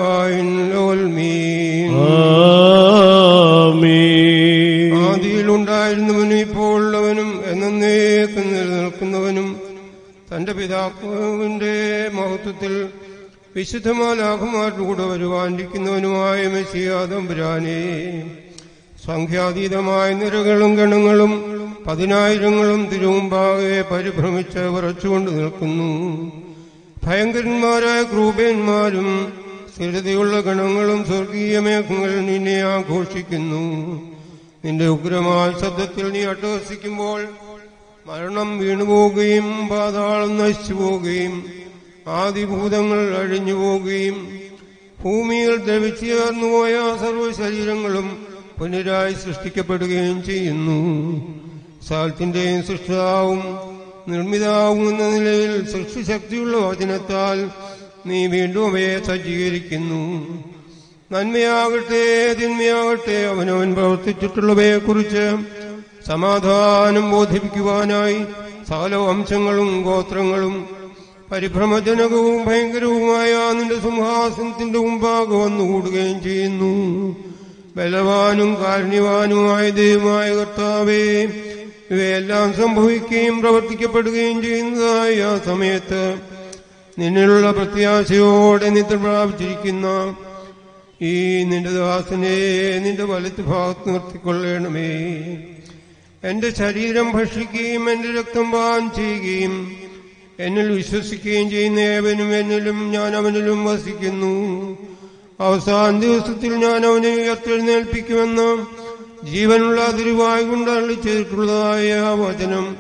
ആദിയിലുണ്ടായിരുന്നവനും ഇപ്പോൾ ഉള്ളവനും എന്നേക്കും നിലനിൽക്കുന്നവനും തന്റെ പിതാവിന്റെ മഹത്വത്തിൽ വിശുദ്ധമാലാഭമാരുടെ വരുവാനിരിക്കുന്നവനുമായ മെസ്സിയാദംബുരാനെ സംഖ്യാതീതമായ നിരകളും ഗണങ്ങളും പതിനായിരങ്ങളും തിരുമുമ്പാകെ പരിഭ്രമിച്ച് വിറച്ചുകൊണ്ട് നിൽക്കുന്നു ഭയങ്കരന്മാരായ ക്രൂപന്മാരും സ്ഥിരതയുള്ള ഗണങ്ങളും സ്വർഗീയ മേഘങ്ങൾ നിന്നെ ആഘോഷിക്കുന്നു നിന്റെ ഉഗ്രമായ ശബ്ദത്തിൽ നീ അട്ടഹസിക്കുമ്പോൾ മരണം വീണുപോവുകയും പാതാളം നശിച്ചു പോവുകയും ആദിഭൂതങ്ങൾ അഴിഞ്ഞു പോവുകയും ഭൂമിയിൽ ദ്രവിച്ചേർന്നുപോയ സർവ്വശരീരങ്ങളും പുനരായി സൃഷ്ടിക്കപ്പെടുകയും ചെയ്യുന്നു സാൽത്തിന്റെയും സൃഷ്ടാവും നിർമ്മിതാവും എന്ന നിലയിൽ സൃഷ്ടിശക്തിയുള്ള വചനത്താൽ നീ വീണ്ടും അവയെ സജ്ജീകരിക്കുന്നു നന്മയാകട്ടെ തിന്മയാകട്ടെ അവനവൻ പ്രവർത്തിച്ചിട്ടുള്ളവയെക്കുറിച്ച് സമാധാനം ബോധിപ്പിക്കുവാനായി സകല വംശങ്ങളും ഗോത്രങ്ങളും പരിഭ്രമജനകവും ഭയങ്കരവുമായ നിന്റെ സിംഹാസനത്തിന്റെ മുമ്പാകെ വന്നുകൂടുകയും ചെയ്യുന്നു ബലവാനും കാരുണ്യവാനുമായ ദൈവമായ കർത്താവേ ഇവയെല്ലാം സംഭവിക്കുകയും പ്രവർത്തിക്കപ്പെടുകയും ചെയ്യുന്നതായ ആ സമയത്ത് നിന്നിലുള്ള പ്രത്യാശയോടെ നിദ്ര പ്രാപിച്ചിരിക്കുന്ന ഈ നിന്റെ ദാസനെ നിന്റെ വലത്ത് ഭാഗത്ത് നിർത്തിക്കൊള്ളണമേ എന്റെ ശരീരം ഭക്ഷിക്കുകയും എന്റെ രക്തം പാൻ ചെയ്യുകയും എന്നിൽ വിശ്വസിക്കുകയും ചെയ്യുന്ന ഏവനും എന്നിലും ഞാൻ അവനിലും വസിക്കുന്നു അവസാന ദിവസത്തിൽ ഞാൻ അവനെ ഉയർത്തെഴുന്നേൽപ്പിക്കുമെന്ന് ജീവനുള്ള തിരുവായി കൊണ്ട് അള്ളി ചെയ്തിട്ടുള്ളതായ ആ വചനം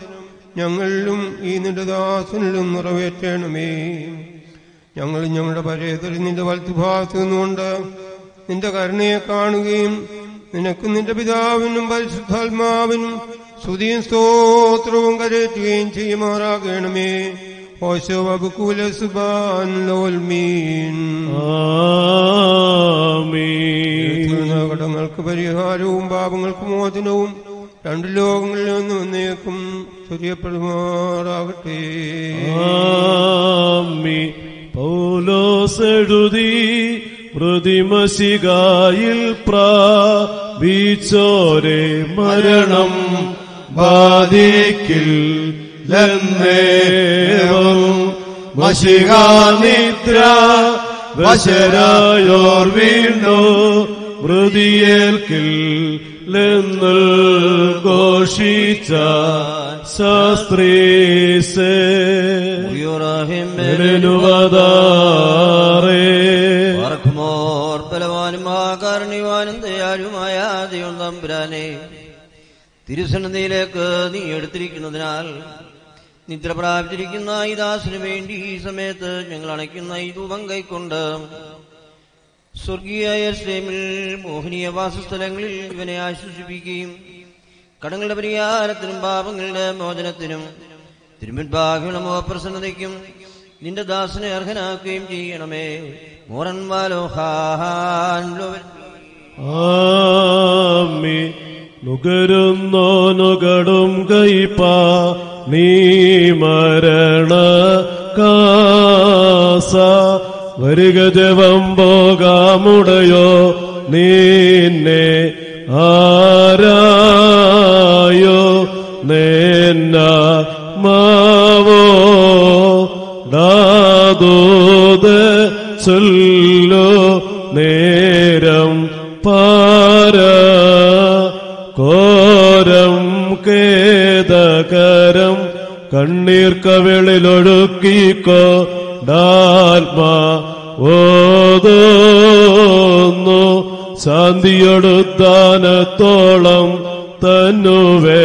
ഞങ്ങളിലും ഈ നിന്റെ ദാസനിലും നിറവേറ്റണമേ ഞങ്ങൾ ഞങ്ങളുടെ പരേതൽ നിന്റെ വലത്തുഭാഗത്ത് നിന്നുകൊണ്ട് നിന്റെ കരുണയെ കാണുകയും നിനക്ക് നിന്റെ പിതാവിനും പരിശുദ്ധാത്മാവിനും സ്തുതിയും സ്തോത്രവും കരയറ്റുകയും ചെയ്യുമാറാകണമേ ഓശോ വബുക്കുല സുബാൻ ലോൽമീൻ കടങ്ങൾക്ക് പരിഹാരവും പാപങ്ങൾക്ക് മോചനവും രണ്ട് ലോകങ്ങളിൽ നിന്ന് വന്നേക്കും ചൊരിയപ്പെടുമാറാകട്ടെ ആമി പൗലോസെഴുതി പ്രതിമശികായിൽ പ്രാപിച്ചോരെ മരണം ബാധിക്കിൽ ലന്നേവം വശികാനിദ്ര വശരായോർ വീണ്ടു മൃതിയേൽക്കിൽ ലെന്നുൾ ഘോഷിച്ച ശാസ്ത്രീസേ വർക്കുമോർ ബലവാനും ആകാരണിവാനും ദയാലുമായ ദൈവം തമ്പുരാനെ തിരുസന്നതിയിലേക്ക് നീ എടുത്തിരിക്കുന്നതിനാൽ നിദ്ര പ്രാപിച്ചിരിക്കുന്ന ഈ ദാസിനു വേണ്ടി ഈ സമയത്ത് ഞങ്ങൾ അണയ്ക്കുന്ന ഈ ധൂപം കൈക്കൊണ്ട് സ്വർഗീയ യെരൂശലേമിൽ മോഹനീയ വാസസ്ഥലങ്ങളിൽ ഇവനെ ആശ്വസിപ്പിക്കുകയും കടങ്ങളുടെ പരിഹാരത്തിനും പാപങ്ങളുടെ മോചനത്തിനും തിരുമുൻപാകണമോ പ്രസന്നതയ്ക്കും നിന്റെ ദാസനെ അർഹനാക്കുകയും ചെയ്യണമേ മോറൻമാലോഹാൻ ആമി നുകരുന്നോ നുകടും കൈപ്പ നീ മരണ കാസ വരിക ജവം പോകാമുടയോ നിന്നെ ആരായോ നേന്ന മാവോ ദാദൂത് ചൊല്ലോ നേരം പാര കോരം കേദകരം കണ്ണീർ കവിളിലൊഴുക്കിക്കോ ഡാത്മാ ഓതോന്നു ശാന്തിയൊടുത്താനത്തോളം തന്നുവേ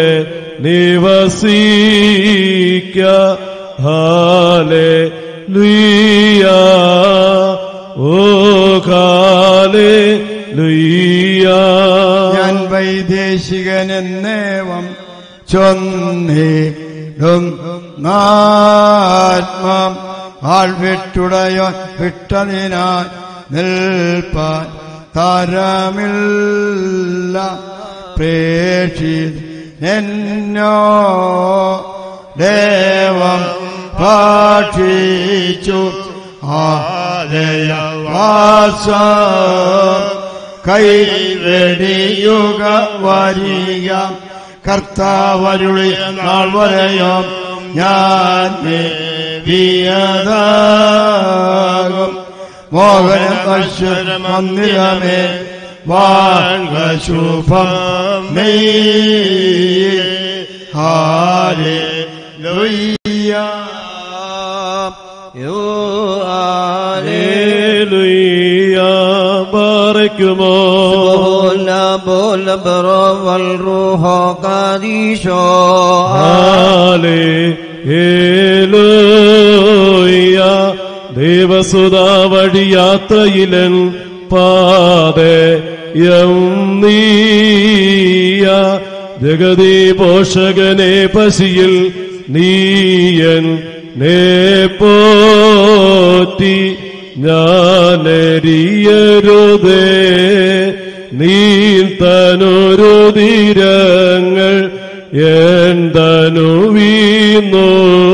നിവസിക്ക ഹാലേ ലുയ്യ ഓ ഹാലേ ലുയ്യ ഞാൻ വൈദേശികനെന്നേവം ചൊന്നിടും നാത്മാം ആൾ വിട്ടുടയോ വിട്ടതിനാൽ നിൽപ്പാൻ താരമില്ല പ്രേക്ഷി എന്നോ ദേവം ഭാഷിച്ചു ആലയവാസം കൈവെടിയുക വരിക കർത്താവരുളി നാൾ വരെയോ ഞാൻ വിയതാകും മോഹനം അശ്വരം മന്ദിരമേ വാഴ്ക ശുഭം മെയ് ഹാരേ ലുയ്യ ലുയ്യ ബാറയ്ക്കുമോ بول برو والروح قديشو ഹാലേ ഏലോയ്യ ദേവസുത വഴിയാത്രയിലൻ പാതയം നീയ ജഗതി പോഷകനെ പശിയിൽ നീയൻ നേ പോറ്റി ഞാനരിയരുതേ നീന്തനുരുതിരങ്ങൾ എന്തനു വീന്നു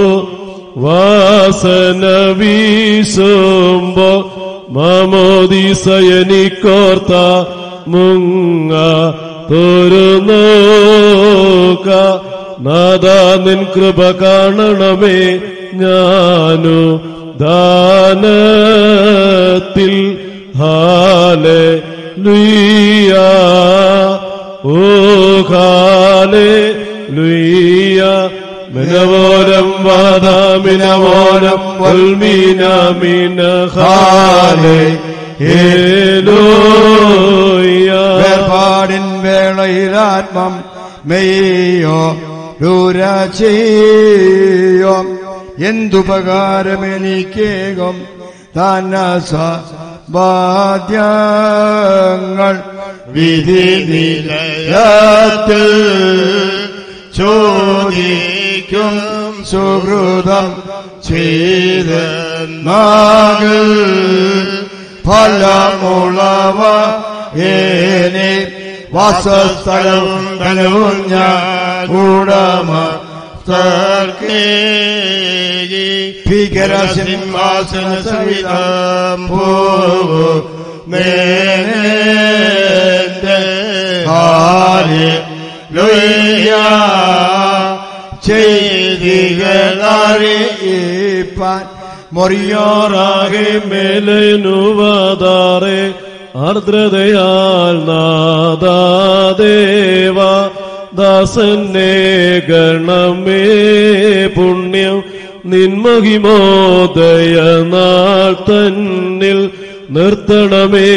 വാസന വീശുമ്പോ മമോദിസയനിക്കോർത്ത മുങ്ങ തുരുനോക്ക നാദ നിൻ കൃപ കാണണമേ ഞാനു ദാനത്തിൽ ഹാലേ ലുയ്യ ഓ ഹാലേ ലുയ്യ മിനവോരം വാദാമിനവോരം വൽമീന മിന ഹാലേ ഏലോയ്യ വേർപാടിൻ വേളയിലാത്മം മെയ്യോ ചെയ്യും എന്തുപകാരമെനിക്കേകം താനസ ബാധ്യങ്ങൾ വിധി നിലയത്തിൽ ചോദിക്കും സുഹൃതം ചെയ്ത് നാഗൽ ഫലമുളവ ഏനെ വാസസ്ഥലം കനുഞ്ഞ ഉടമ ഭീകര സിംഹാസന സവിധം പോവോ മേനേന്റെ ഹാലെ ലുയ്യ ചെയ്തികളറിയിപ്പാൻ മൊറിയോറാകെ മേലനുവാദാറെ ആർദ്രതയാൽ നാദാദേവ ദാസന്നെ ഗണമേ പുണ്യം നിന്മഹിമോദയ നാൾ തന്നിൽ നിർത്തണമേ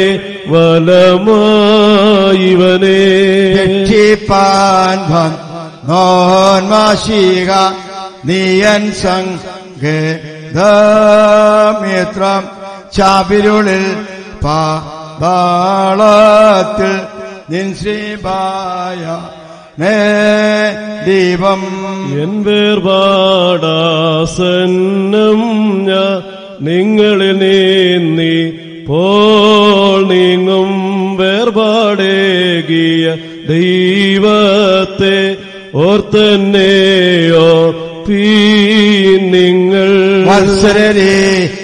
വലമായിവനെ രക്ഷിപ്പാൻ നോന്മാശിക നീയൻ സംഗേതമിത്രം ചാപിരുളിൽ പാളത്തിൽ നിൻ ശ്രീബായ നേ ദീപം എൻ വേർപാടാസന്നം ഞാൻ നിങ്ങളിൽ നീന്നി പോൾ നീങ്ങും വേർപാടേകിയ ദൈവത്തെ ഓർത്തന്നെയോ പീ നിങ്ങൾ വത്സരേ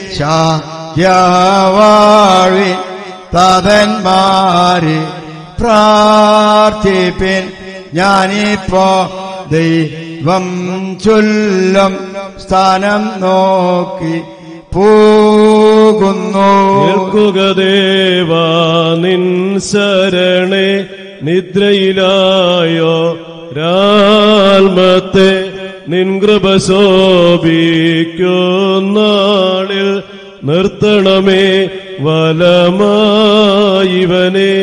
ശാവാഴി തതന്മാരെ പ്രാർത്ഥിപ്പിൻ ഞാനിപ്പോ ദൈവം ചൊല്ലും സ്ഥാനം നോക്കി പോകുന്നു കേൾക്കുക ദേവാ നിൻ ശരണേ നിദ്രയിലായോ രാൽമത്തെ നിൻ കൃപ ശോഭിക്കുന്നാളിൽ നിർത്തണമേ വലമായിവനെ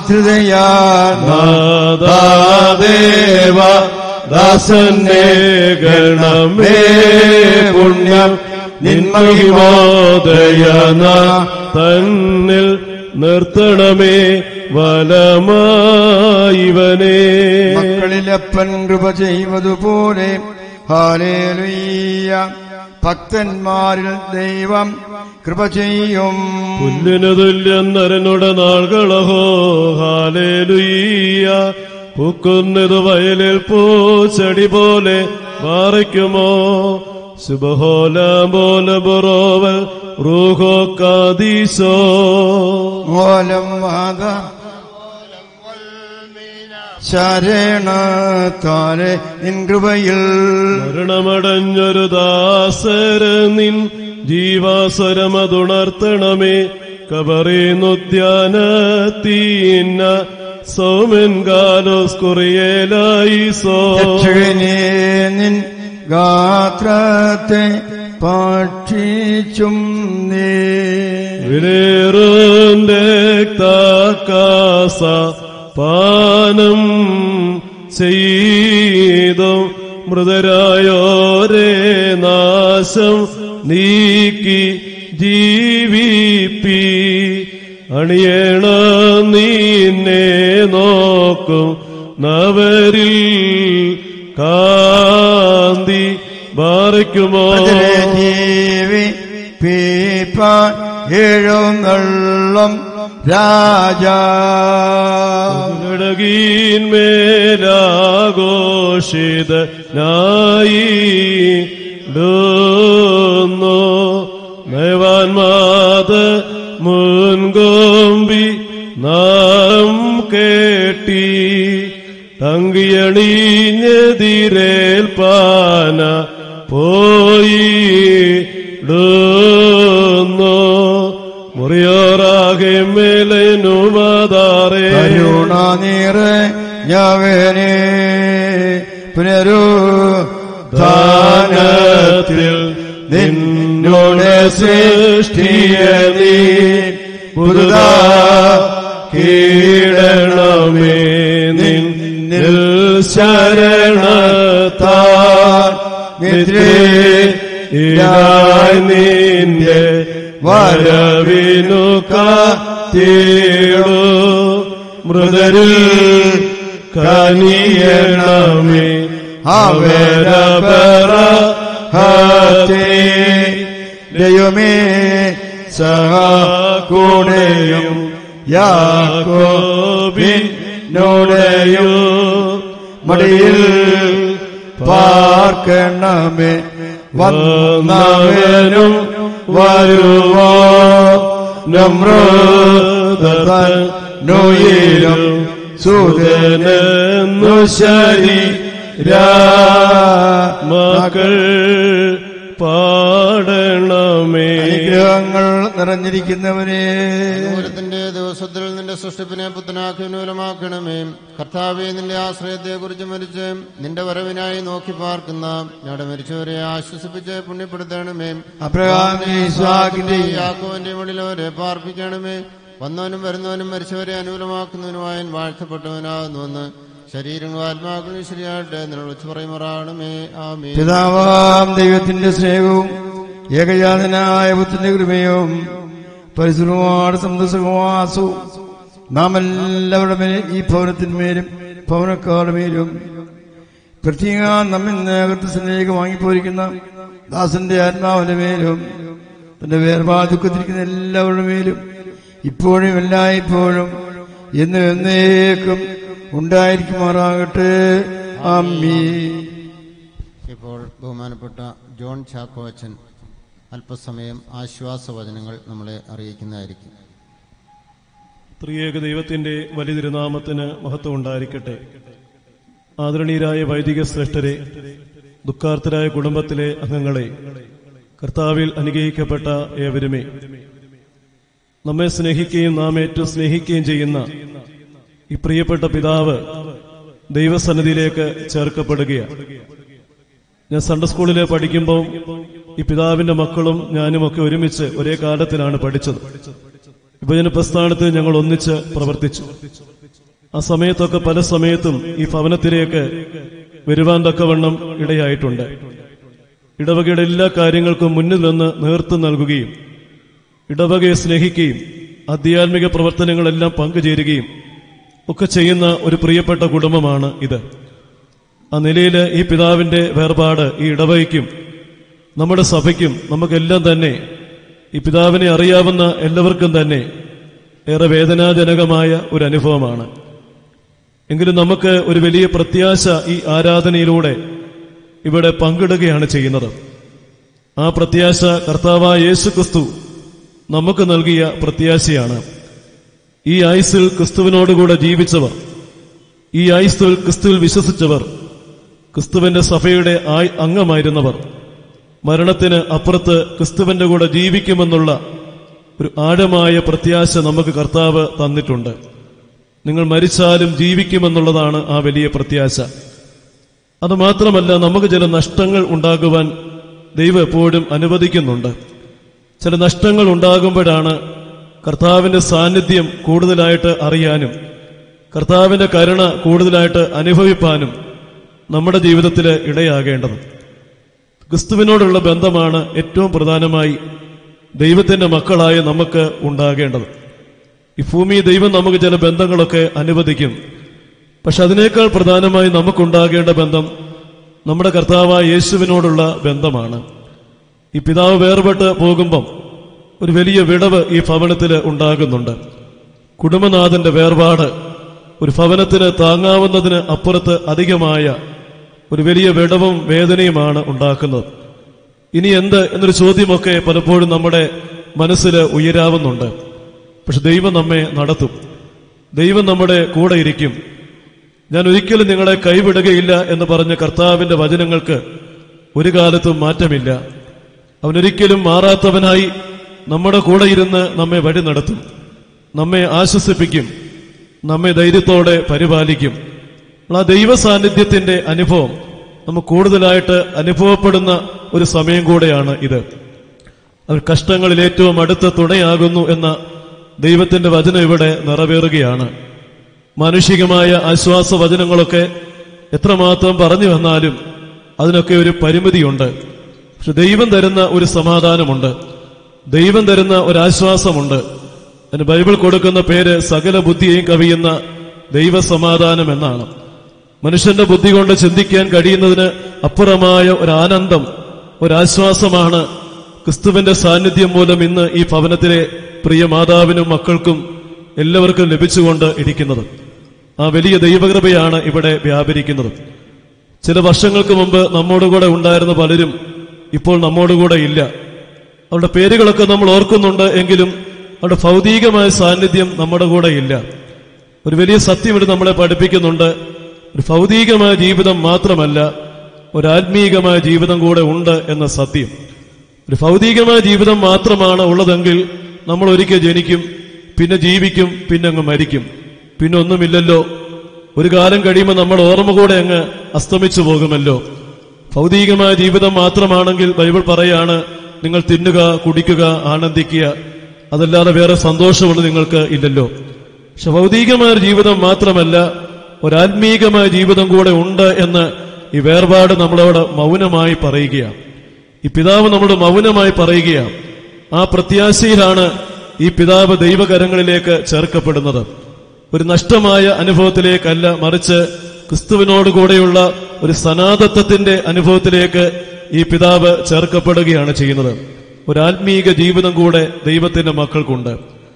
ആർദ്രതയാദേവ ദാസന്നെ ഗണമേ പുണ്യം നിന്മഹിമോദയന തന്നിൽ നിർത്തണമേ വലമായിവനെ മക്കളിലപ്പൻ കൃപ ചെയ്വതുപോലെ ഹാലേലുയ്യ ഭക്തന്മാരിൽ ദൈവം കൃപ ചെയ്യും പുല്ലിനു തുല്യം നരനുടെ നാളുകളഹോ ഹാലേലുയ്യ പൂക്കുന്നതു വയലിൽ പൂച്ചെടി പോലെ മാറിക്കുമോ ശുഭഹോല പോലെ ബുറോവൽ റൂഹോ കാദീശോ ഓലം വാദ ശരണത്താലെ നിൻ കൃപയിൽ മരണമടഞ്ഞൊരു ദാസര നിൻ ജീവാസരമതുണർത്തണമേ കബറീനുദ്യാനത്തീന്ന സൗമൻ കാലോസ് കുറിയേലായി സോ രക്ഷകനെ നിൻ ഗാത്രത്തെ പക്ഷിച്ചും നീ വിലേറുന്റെ താക്കാസ പാനം ചെയ്തും മൃതരായോരേ നാശം നീക്കി ജീവിപ്പി അണിയണ നീന്നെ നോക്കും നവരിൽ കാന്തി ബാറയ്ക്കുമോ അതിലെ ജീവി പീപ്പാൻ എഴുന്നള്ളം രാജാ ഘടകീന്മേലാഘോഷിത നായി ഡോന്നോ നയവാൻമാത മുൻകോമ്പി നാം കേട്ടി തങ്കിയണിഞ്ഞതിരേൽപ്പാന പോയി ഡോന്നോ മുറിയോറാകെ മേലനുവാദാറേ കരുണ നീറ് ഞാവേനെ പുനരു ദാനത്തിൽ നിന്നോട് സൃഷ്ടിയ നീ പുതുതാ കീടണമേ നിന്നിൽ ശരണത്താ ഇലായി നിന്റെ വരവിനു കാത്തേടു മൃതരിൽ കനിയണമേ അവരപറ ദൈവമേ സഹകൂടെയും യാക്കോബിനോടെയും മടിയിൽ പാർക്കണമേ വന്നവനും വരുവോ നമ്രതൻ നോയിലും സുതനെന്നു ശരി മകൾ പാടണമേ അനുഗ്രഹങ്ങൾ നിറഞ്ഞിരിക്കുന്നവനെ അനുകൂലത്തിന്റെ ദിവസത്തിൽ നിന്റെ സൃഷ്ടിപ്പിനെ പുത്തനാക്കി നൂലമാക്കണമേ കർത്താവെ നിന്റെ ആശ്രയത്തെ കുറിച്ച് മരിച്ച് നിന്റെ വരവിനായി നോക്കി പാർക്കുന്ന ഞങ്ങളുടെ മരിച്ചവരെ ആശ്വസിപ്പിച്ച് പുണ്യപ്പെടുത്തണമേ അബ്രഹാമിനെ ഇസ്ഹാക്കിന്റെയും യാക്കോവിന്റെ മുകളിലവരെ പാർപ്പിക്കണമേ വന്നവനും വരുന്നവനും മരിച്ചവരെ അനുകൂലമാക്കുന്നതിനുമായി വാഴ്ത്തപ്പെട്ടവനാകുന്നുവെന്ന് ശരീരങ്ങളും ആത്മാക്കളും ശരിയായിട്ട് നിങ്ങൾ വെച്ച് പറയുമാറാണമേ ആമേ പിതാവാം ദൈവത്തിന്റെ സ്നേഹവും ഏകജാതനായ പുത്രന്റെ കൃപയും പരിശുദ്ധമാണ് സന്തോഷവാസവും നാം എല്ലാവരുടെ മേലും ഈ ഭവനത്തിന്മേലും ഭവനക്കാരുടെ മേലും പ്രത്യേക നമ്മിൽ നേതൃത്വ സ്നേഹിക്ക് വാങ്ങിപ്പോയിരിക്കുന്ന ദാസന്റെ ആത്മാവിന്റെ മേലും തന്റെ വേർപാ ദുഃഖത്തിരിക്കുന്ന എല്ലാവരുടെ മേലും ഇപ്പോഴും എല്ലായ്പ്പോഴും എന്നും എന്നേക്കും ഉണ്ടായിരിക്കുമാറാകട്ടെ അമ്മീ ഇപ്പോൾ ബഹുമാനപ്പെട്ട ജോൺ ചാക്കോച്ചൻ അല്പസമയം ആശ്വാസവചനങ്ങൾ നമ്മളെ അറിയിക്കുന്നതായിരിക്കും ത്രിയേക ദൈവത്തിന്റെ വലിയ തിരുനാമത്തിന് മഹത്വം ഉണ്ടായിരിക്കട്ടെ ആദരണീയരായ വൈദിക ശ്രേഷ്ഠരെ ദുഃഖാർത്ഥരായ കുടുംബത്തിലെ അംഗങ്ങളെ കർത്താവിൽ അനുഗ്രഹിക്കപ്പെട്ട ഏവരുമേ നമ്മെ സ്നേഹിക്കുകയും നാം ഏറ്റവും സ്നേഹിക്കുകയും ചെയ്യുന്ന ഈ പ്രിയപ്പെട്ട പിതാവ് ദൈവസന്നിധിയിലേക്ക് ചേർക്കപ്പെടുകയാണ് ഞാൻ സൺഡേ സ്കൂളിൽ പഠിക്കുമ്പോൾ ഈ പിതാവിന്റെ മക്കളും ഞാനുമൊക്കെ ഒരുമിച്ച് ഒരേ കാലത്തിലാണ് പഠിച്ചത് വിഭജന പ്രസ്ഥാനത്ത് ഞങ്ങൾ ഒന്നിച്ച് പ്രവർത്തിച്ചു ആ സമയത്തൊക്കെ പല സമയത്തും ഈ ഭവനത്തിലേക്ക് വരുവാൻ തക്കവണ്ണം ഇടയായിട്ടുണ്ട് ഇടവകയുടെ എല്ലാ കാര്യങ്ങൾക്കും മുന്നിൽ നിന്ന് നേതൃത്വം നൽകുകയും ഇടവകയെ സ്നേഹിക്കുകയും ആധ്യാത്മിക പ്രവർത്തനങ്ങളെല്ലാം പങ്കുചേരുകയും ഒക്കെ ചെയ്യുന്ന ഒരു പ്രിയപ്പെട്ട കുടുംബമാണ് ഇത് ആ നിലയിൽ ഈ പിതാവിന്റെ വേർപാട് ഈ ഇടവകയ്ക്കും നമ്മുടെ സഭയ്ക്കും നമുക്കെല്ലാം തന്നെ ഈ പിതാവിനെ അറിയാവുന്ന എല്ലാവർക്കും തന്നെ ഏറെ വേദനാജനകമായ ഒരു അനുഭവമാണ് എങ്കിലും നമുക്ക് ഒരു വലിയ പ്രത്യാശ ഈ ആരാധനയിലൂടെ ഇവിടെ പങ്കിടുകയാണ് ചെയ്യുന്നത് ആ പ്രത്യാശ കർത്താവായ യേശു ക്രിസ്തു നമുക്ക് നൽകിയ പ്രത്യാശയാണ് ഈ ആയുസിൽ ക്രിസ്തുവിനോടുകൂടെ ജീവിച്ചവർ ഈ ആയുസ്സിൽ ക്രിസ്തുവിൽ വിശ്വസിച്ചവർ ക്രിസ്തുവിന്റെ സഭയുടെ ആയ് അംഗമായിരുന്നവർ മരണത്തിന് അപ്പുറത്ത് ക്രിസ്തുവിന്റെ കൂടെ ജീവിക്കുമെന്നുള്ള ഒരു ആഴമായ പ്രത്യാശ നമുക്ക് കർത്താവ് തന്നിട്ടുണ്ട് നിങ്ങൾ മരിച്ചാലും ജീവിക്കുമെന്നുള്ളതാണ് ആ വലിയ പ്രത്യാശ അത് മാത്രമല്ല നമുക്ക് ചില നഷ്ടങ്ങൾ ഉണ്ടാകുവാൻ ദൈവം എപ്പോഴും അനുവദിക്കുന്നുണ്ട് ചില നഷ്ടങ്ങൾ ഉണ്ടാകുമ്പോഴാണ് കർത്താവിന്റെ സാന്നിധ്യം കൂടുതലായിട്ട് അറിയാനും കർത്താവിന്റെ കരുണ കൂടുതലായിട്ട് അനുഭവിപ്പാനും നമ്മുടെ ജീവിതത്തിൽ ഇടയാകേണ്ടത് ക്രിസ്തുവിനോടുള്ള ബന്ധമാണ് ഏറ്റവും പ്രധാനമായി ദൈവത്തിന്റെ മക്കളായ നമുക്ക് ഉണ്ടാകേണ്ടത് ഈ ഭൂമി ദൈവം നമുക്ക് ചില ബന്ധങ്ങളൊക്കെ അനുവദിക്കും പക്ഷെ അതിനേക്കാൾ പ്രധാനമായി നമുക്കുണ്ടാകേണ്ട ബന്ധം നമ്മുടെ കർത്താവായ യേശുവിനോടുള്ള ബന്ധമാണ് ഈ പിതാവ് വേർപെട്ട് പോകുമ്പം ഒരു വലിയ വിടവ് ഈ ഭവനത്തിൽ ഉണ്ടാകുന്നുണ്ട് കുടുംബനാഥന്റെ വേർപാട് ഒരു ഭവനത്തിന് താങ്ങാവുന്നതിന് അപ്പുറത്ത് അധികമായ ഒരു വലിയ വിടവും വേദനയുമാണ് ഉണ്ടാക്കുന്നത് ഇനി എന്ത് എന്നൊരു ചോദ്യമൊക്കെ പലപ്പോഴും നമ്മുടെ മനസ്സിൽ ഉയരാവുന്നുണ്ട് പക്ഷെ ദൈവം നമ്മെ നടത്തും ദൈവം നമ്മുടെ കൂടെ ഇരിക്കും ഞാൻ ഒരിക്കലും നിങ്ങളെ കൈവിടുകയില്ല എന്ന് പറഞ്ഞ കർത്താവിന്റെ വചനങ്ങൾക്ക് ഒരു കാലത്തും മാറ്റമില്ല അവനൊരിക്കലും മാറാത്തവനായി നമ്മുടെ കൂടെ ഇരുന്ന് നമ്മെ വഴി നടത്തും നമ്മെ ആശ്വസിപ്പിക്കും നമ്മെ ധൈര്യത്തോടെ പരിപാലിക്കും ആ ദൈവ സാന്നിധ്യത്തിന്റെ അനുഭവം നമുക്ക് കൂടുതലായിട്ട് അനുഭവപ്പെടുന്ന ഒരു സമയം കൂടെയാണ് ഇത് അവർ കഷ്ടങ്ങളിൽ ഏറ്റവും അടുത്ത തുണയാകുന്നു എന്ന ദൈവത്തിന്റെ വചനം ഇവിടെ നിറവേറുകയാണ് മാനുഷികമായ ആശ്വാസ വചനങ്ങളൊക്കെ എത്രമാത്രം പറഞ്ഞു വന്നാലും അതിനൊക്കെ ഒരു പരിമിതിയുണ്ട് പക്ഷെ ദൈവം തരുന്ന ഒരു സമാധാനമുണ്ട് ദൈവം തരുന്ന ഒരു ആശ്വാസമുണ്ട് അതിന് ബൈബിൾ കൊടുക്കുന്ന പേര് സകല ബുദ്ധിയെയും കവിയുന്ന ദൈവസമാധാനം എന്നാണ് മനുഷ്യന്റെ ബുദ്ധി കൊണ്ട് ചിന്തിക്കാൻ കഴിയുന്നതിന് അപ്പുറമായ ഒരു ആനന്ദം ഒരാശ്വാസമാണ് ക്രിസ്തുവിന്റെ സാന്നിധ്യം മൂലം ഇന്ന് ഈ ഭവനത്തിലെ പ്രിയ മാതാവിനും മക്കൾക്കും എല്ലാവർക്കും ലഭിച്ചുകൊണ്ട് ഇരിക്കുന്നത് ആ വലിയ ദൈവകൃപയാണ് ഇവിടെ വ്യാപരിക്കുന്നത് ചില വർഷങ്ങൾക്ക് മുമ്പ് നമ്മോടുകൂടെ ഉണ്ടായിരുന്ന പലരും ഇപ്പോൾ നമ്മോടുകൂടെ ഇല്ല അവരുടെ പേരുകളൊക്കെ നമ്മൾ ഓർക്കുന്നുണ്ട് എങ്കിലും അവരുടെ ഭൗതികമായ സാന്നിധ്യം നമ്മുടെ കൂടെ ഇല്ല ഒരു വലിയ സത്യം ഇവിടെ നമ്മളെ പഠിപ്പിക്കുന്നുണ്ട് ഒരു ഭൗതികമായ ജീവിതം മാത്രമല്ല ഒരു ആത്മീകമായ ജീവിതം കൂടെ ഉണ്ട് എന്ന സത്യം ഒരു ഭൗതികമായ ജീവിതം മാത്രമാണ് ഉള്ളതെങ്കിൽ നമ്മൾ ഒരിക്കൽ ജനിക്കും പിന്നെ ജീവിക്കും പിന്നെ അങ്ങ് മരിക്കും പിന്നെ ഒന്നുമില്ലല്ലോ ഒരു കാലം കഴിയുമ്പോൾ നമ്മൾ ഓർമ്മ കൂടെ അങ്ങ് അസ്തമിച്ചു പോകുമല്ലോ ഭൗതികമായ ജീവിതം മാത്രമാണെങ്കിൽ ബൈബിൾ പറയാണ് നിങ്ങൾ തിന്നുക കുടിക്കുക ആനന്ദിക്കുക അതല്ലാതെ വേറെ സന്തോഷമൊന്നും നിങ്ങൾക്ക് ഇല്ലല്ലോ പക്ഷെ ഭൗതികമായ ഒരു ജീവിതം മാത്രമല്ല ഒരാത്മീകമായ ജീവിതം കൂടെ ഉണ്ട് എന്ന് ഈ വേർപാട് നമ്മളോട് മൗനമായി പറയുകയാണ് ഈ പിതാവ് നമ്മളോട് മൗനമായി പറയുകയാണ് ആ പ്രത്യാശയിലാണ് ഈ പിതാവ് ദൈവകരങ്ങളിലേക്ക് ചേർക്കപ്പെടുന്നത് ഒരു നഷ്ടമായ അനുഭവത്തിലേക്കല്ല മറിച്ച് ക്രിസ്തുവിനോട് കൂടെയുള്ള ഒരു സനാതത്വത്തിന്റെ അനുഭവത്തിലേക്ക് ഈ പിതാവ് ചേർക്കപ്പെടുകയാണ് ചെയ്യുന്നത് ഒരു ആത്മീക ജീവിതം കൂടെ ദൈവത്തിന്റെ മക്കൾക്കുണ്ട്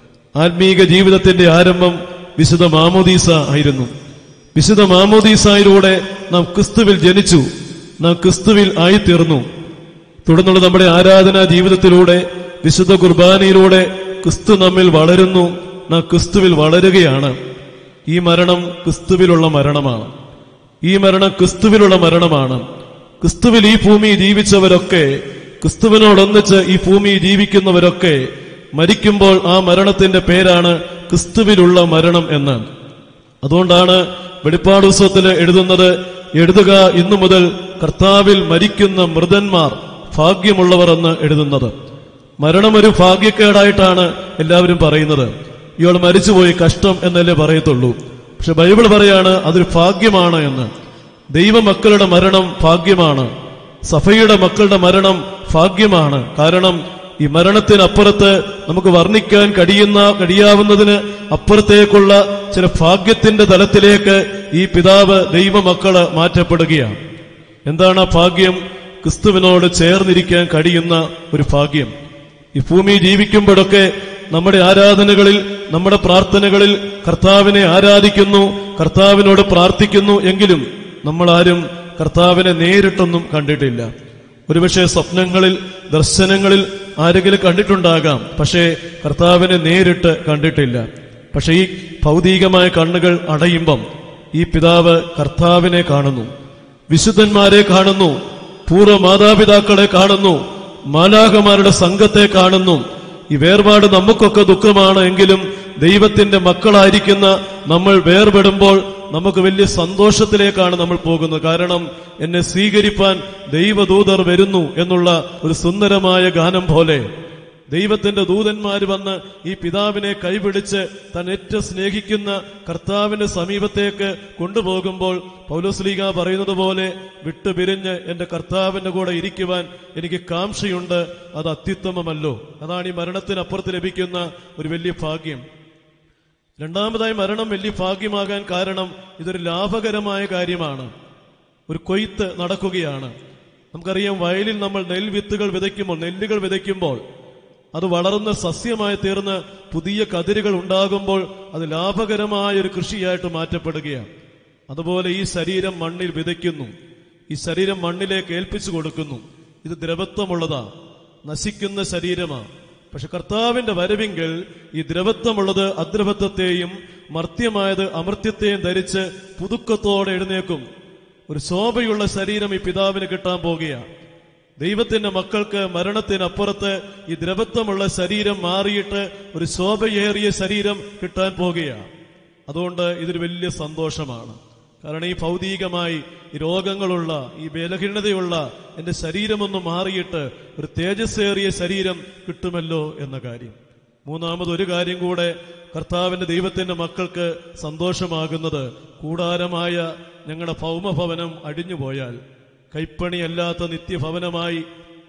ആത്മീക ജീവിതത്തിന്റെ ആരംഭം വിശുദ്ധ മാമോദീസ ആയിരുന്നു വിശുദ്ധ മാമോദീസായിലൂടെ നാം ക്രിസ്തുവിൽ ജനിച്ചു നാം ക്രിസ്തുവിൽ ആയിത്തീർന്നു തുടർന്നുള്ള നമ്മുടെ ആരാധനാ ജീവിതത്തിലൂടെ വിശുദ്ധ കുർബാനയിലൂടെ ക്രിസ്തു നമ്മിൽ വളരുന്നു നാം ക്രിസ്തുവിൽ വളരുകയാണ് ഈ മരണം ക്രിസ്തുവിലുള്ള മരണമാണ് ഈ മരണം ക്രിസ്തുവിലുള്ള മരണമാണ് ക്രിസ്തുവിൽ ഈ ഭൂമി ജീവിച്ചവരൊക്കെ ക്രിസ്തുവിനോടൊന്നിച്ച് ഈ ഭൂമി ജീവിക്കുന്നവരൊക്കെ മരിക്കുമ്പോൾ ആ മരണത്തിന്റെ പേരാണ് ക്രിസ്തുവിലുള്ള മരണം എന്ന് അതുകൊണ്ടാണ് വെളിപ്പാട് പുസ്തകത്തിൽ എഴുതുന്നത് എഴുതുക ഇന്നു മുതൽ കർത്താവിൽ മരിക്കുന്ന മൃതന്മാർ ഭാഗ്യമുള്ളവർ എന്ന് എഴുതുന്നത് മരണം ഒരു ഭാഗ്യക്കേടായിട്ടാണ് എല്ലാവരും പറയുന്നത് ഇയാൾ മരിച്ചുപോയി കഷ്ടം എന്നല്ലേ പറയത്തുള്ളൂ പക്ഷെ ബൈബിൾ പറയാണ് അതൊരു ഭാഗ്യമാണ് എന്ന് ദൈവമക്കളുടെ മരണം ഭാഗ്യമാണ് സഭയുടെ മക്കളുടെ മരണം ഭാഗ്യമാണ് കാരണം ഈ മരണത്തിനപ്പുറത്ത് നമുക്ക് വർണ്ണിക്കാൻ കഴിയുന്ന കഴിയാവുന്നതിന് അപ്പുറത്തേക്കുള്ള ചില ഭാഗ്യത്തിന്റെ തലത്തിലേക്ക് ഈ പിതാവ് ദൈവമക്കള് മാറ്റപ്പെടുകയാണ് എന്താണ് ആ ഭാഗ്യം ക്രിസ്തുവിനോട് ചേർന്നിരിക്കാൻ കഴിയുന്ന ഒരു ഭാഗ്യം ഈ ഭൂമി ജീവിക്കുമ്പോഴൊക്കെ നമ്മുടെ ആരാധനകളിൽ നമ്മുടെ പ്രാർത്ഥനകളിൽ കർത്താവിനെ ആരാധിക്കുന്നു കർത്താവിനോട് പ്രാർത്ഥിക്കുന്നു എങ്കിലും നമ്മൾ ആരും കർത്താവിനെ നേരിട്ടൊന്നും കണ്ടിട്ടില്ല ഒരുപക്ഷെ സ്വപ്നങ്ങളിൽ ദർശനങ്ങളിൽ ആരെങ്കിലും കണ്ടിട്ടുണ്ടാകാം പക്ഷേ കർത്താവിനെ നേരിട്ട് കണ്ടിട്ടില്ല പക്ഷെ ഈ ഭൗതികമായ കണ്ണുകൾ അടയുമ്പം ഈ പിതാവ് കർത്താവിനെ കാണുന്നു വിശുദ്ധന്മാരെ കാണുന്നു പൂർവ്വ മാതാപിതാക്കളെ കാണുന്നു മാലാഹമാരുടെ സംഘത്തെ കാണുന്നു ഈ വേർപാട് നമുക്കൊക്കെ ദുഃഖമാണ് എങ്കിലും ദൈവത്തിന്റെ മക്കളായിരിക്കുന്ന നമ്മൾ വേർപെടുമ്പോൾ നമുക്ക് വലിയ സന്തോഷത്തിലേക്കാണ് നമ്മൾ പോകുന്നത് കാരണം എന്നെ സ്വീകരിപ്പാൻ ദൈവദൂതർ വരുന്നു എന്നുള്ള ഒരു സുന്ദരമായ ഗാനം പോലെ ദൈവത്തിന്റെ ദൂതന്മാർ വന്ന് ഈ പിതാവിനെ കൈപിടിച്ച് താൻ ഏറ്റവും സ്നേഹിക്കുന്ന കർത്താവിന്റെ സമീപത്തേക്ക് കൊണ്ടുപോകുമ്പോൾ പൗലോസ്ലീഗ പറയുന്നത് പോലെ വിട്ടുപിരിഞ്ഞ് എന്റെ കർത്താവിന്റെ കൂടെ ഇരിക്കുവാൻ എനിക്ക് കാംക്ഷയുണ്ട് അത് അത്യുത്തമമല്ലോ അതാണ് ഈ മരണത്തിനപ്പുറത്ത് ലഭിക്കുന്ന ഒരു വലിയ ഭാഗ്യം രണ്ടാമതായി മരണം വലിയ ഭാഗ്യമാകാൻ കാരണം ഇതൊരു ലാഭകരമായ കാര്യമാണ് ഒരു കൊയ്ത്ത് നടക്കുകയാണ് നമുക്കറിയാം വയലിൽ നമ്മൾ നെൽവിത്തുകൾ വിതയ്ക്കുമ്പോൾ നെല്ലുകൾ വിതയ്ക്കുമ്പോൾ അത് വളർന്ന് സസ്യമായി തീർന്ന് പുതിയ കതിരുകൾ ഉണ്ടാകുമ്പോൾ അത് ലാഭകരമായ ഒരു കൃഷിയായിട്ട് മാറ്റപ്പെടുകയാണ് അതുപോലെ ഈ ശരീരം മണ്ണിൽ വിതയ്ക്കുന്നു ഈ ശരീരം മണ്ണിലേക്ക് ഏൽപ്പിച്ചു കൊടുക്കുന്നു ഇത് ദ്രവത്വമുള്ളതാ നശിക്കുന്ന ശരീരമാണ് പക്ഷെ കർത്താവിന്റെ വരവിങ്കൽ ഈ ദ്രവത്വമുള്ളത് അദ്രവത്വത്തെയും മർത്യമായത് അമർത്യത്തെയും ധരിച്ച് പുതുക്കത്തോടെ എഴുന്നേക്കും ഒരു ശോഭയുള്ള ശരീരം ഈ പിതാവിന് കിട്ടാൻ പോകുകയാണ് ദൈവത്തിന്റെ മക്കൾക്ക് മരണത്തിനപ്പുറത്ത് ഈ ദ്രവത്വമുള്ള ശരീരം മാറിയിട്ട് ഒരു ശോഭയേറിയ ശരീരം കിട്ടാൻ പോകുകയാണ് അതുകൊണ്ട് ഇതൊരു വലിയ സന്തോഷമാണ് കാരണം ഈ ഭൗതികമായി ഈ രോഗങ്ങളുള്ള ഈ ബലഹീനതയുള്ള എന്റെ ശരീരമൊന്ന് മാറിയിട്ട് ഒരു തേജസ്സേറിയ ശരീരം കിട്ടുമല്ലോ എന്ന കാര്യം മൂന്നാമത് ഒരു കാര്യം കൂടെ കർത്താവിന്റെ ദൈവത്തിന്റെ മക്കൾക്ക് സന്തോഷമാകുന്നത് കൂടാരമായ ഞങ്ങളുടെ ഭൗമഭവനം അടിഞ്ഞുപോയാൽ കൈപ്പണിയല്ലാത്ത നിത്യഭവനമായി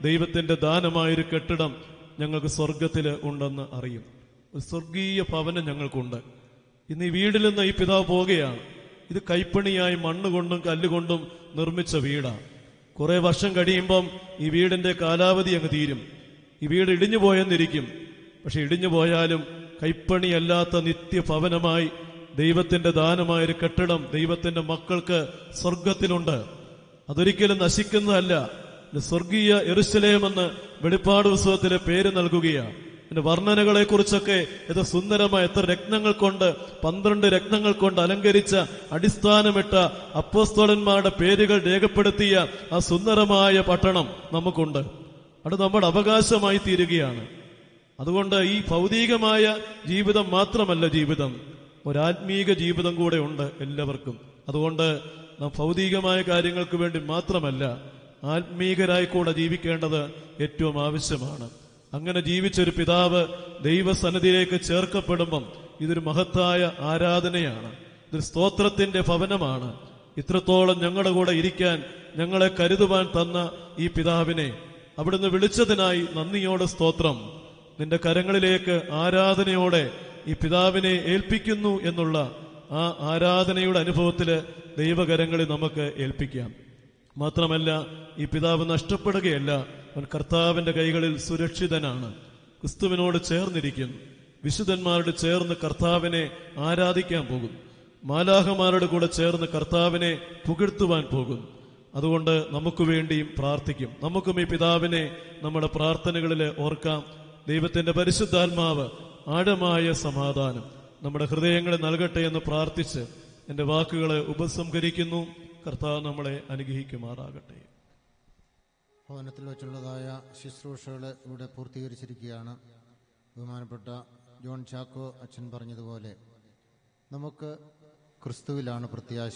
ദൈവത്തിന്റെ ദാനമായൊരു കെട്ടിടം ഞങ്ങൾക്ക് സ്വർഗത്തിൽ ഉണ്ടെന്ന് അറിയും ഒരു സ്വർഗീയ ഭവനം ഞങ്ങൾക്കുണ്ട് ഇന്ന് ഈ വീട്ടിൽ നിന്ന് ഈ പിതാവ് പോവുകയാണ് ഇത് കൈപ്പണിയായി മണ്ണ് കൊണ്ടും കല്ലുകൊണ്ടും നിർമ്മിച്ച വീടാണ് കുറെ വർഷം കഴിയുമ്പം ഈ വീടിന്റെ കാലാവധി അങ്ങ് തീരും ഈ വീട് ഇടിഞ്ഞു പോയെന്നിരിക്കും പക്ഷെ ഇടിഞ്ഞു പോയാലും കൈപ്പണിയല്ലാത്ത നിത്യഭവനമായി ദൈവത്തിന്റെ ദാനമായൊരു കെട്ടിടം ദൈവത്തിന്റെ മക്കൾക്ക് സ്വർഗത്തിലുണ്ട് അതൊരിക്കലും നശിക്കുന്നതല്ല ഇത് സ്വർഗീയ എറുശലേമെന്ന് വെളിപ്പാട് ഉത്സവത്തിലെ പേര് നൽകുകയാണ് ഇതിന്റെ വർണ്ണനകളെ കുറിച്ചൊക്കെ ഇത് സുന്ദരമായ എത്ര രത്നങ്ങൾ കൊണ്ട് പന്ത്രണ്ട് രത്നങ്ങൾ കൊണ്ട് അലങ്കരിച്ച അടിസ്ഥാനമിട്ട അപ്പോസ്തോലന്മാരുടെ പേരുകൾ രേഖപ്പെടുത്തിയ ആ സുന്ദരമായ പട്ടണം നമുക്കുണ്ട് അത് നമ്മുടെ അവകാശമായി തീരുകയാണ് അതുകൊണ്ട് ഈ ഭൗതികമായ ജീവിതം മാത്രമല്ല ജീവിതം ഒരാത്മീക ജീവിതം കൂടെ ഉണ്ട് എല്ലാവർക്കും അതുകൊണ്ട് നാം ഭൗതികമായ കാര്യങ്ങൾക്ക് വേണ്ടി മാത്രമല്ല ആത്മീകരായി കൂടെ ജീവിക്കേണ്ടത് ഏറ്റവും ആവശ്യമാണ് അങ്ങനെ ജീവിച്ചൊരു പിതാവ് ദൈവസന്നിധിയിലേക്ക് ചേർക്കപ്പെടുമ്പം ഇതൊരു മഹത്തായ ആരാധനയാണ് ഇതൊരു സ്തോത്രത്തിന്റെ ഭവനമാണ് ഇത്രത്തോളം ഞങ്ങളുടെ കൂടെ ഇരിക്കാൻ ഞങ്ങളെ കരുതുവാൻ തന്ന ഈ പിതാവിനെ അവിടുന്ന് വിളിച്ചതിനായി നന്ദിയോടെ സ്തോത്രം നിന്റെ കരങ്ങളിലേക്ക് ആരാധനയോടെ ഈ പിതാവിനെ ഏൽപ്പിക്കുന്നു എന്നുള്ള ആ ആരാധനയുടെ അനുഭവത്തില് ദൈവകരങ്ങളിൽ നമുക്ക് ഏൽപ്പിക്കാം മാത്രമല്ല ഈ പിതാവ് നഷ്ടപ്പെടുകയല്ല അവൻ കർത്താവിന്റെ കൈകളിൽ സുരക്ഷിതനാണ് ക്രിസ്തുവിനോട് ചേർന്നിരിക്കും വിശുദ്ധന്മാരോട് ചേർന്ന് കർത്താവിനെ ആരാധിക്കാൻ പോകും മാലാഹമാരുടെ കൂടെ ചേർന്ന് കർത്താവിനെ പുകഴ്ത്തുവാൻ പോകും അതുകൊണ്ട് നമുക്ക് വേണ്ടിയും പ്രാർത്ഥിക്കും നമുക്കും ഈ പിതാവിനെ നമ്മുടെ പ്രാർത്ഥനകളിൽ ഓർക്കാം ദൈവത്തിന്റെ പരിശുദ്ധാത്മാവ് ആഴമായ സമാധാനം നമ്മുടെ ഹൃദയങ്ങളെ നൽകട്ടെ എന്ന് പ്രാർത്ഥിച്ച് എന്റെ വാക്കുകളെ ഉപസംഹരിക്കുന്നു കർത്താവ് നമ്മളെ അനുഗ്രഹിക്കുമാറാകട്ടെ ഭവനത്തിൽ വെച്ചുള്ളതായ ശുശ്രൂഷകൾ ഇവിടെ പൂർത്തീകരിച്ചിരിക്കുകയാണ് ബഹുമാനപ്പെട്ട ജോൺ ചാക്കോ അച്ഛൻ പറഞ്ഞതുപോലെ നമുക്ക് ക്രിസ്തുവിലാണ് പ്രത്യാശ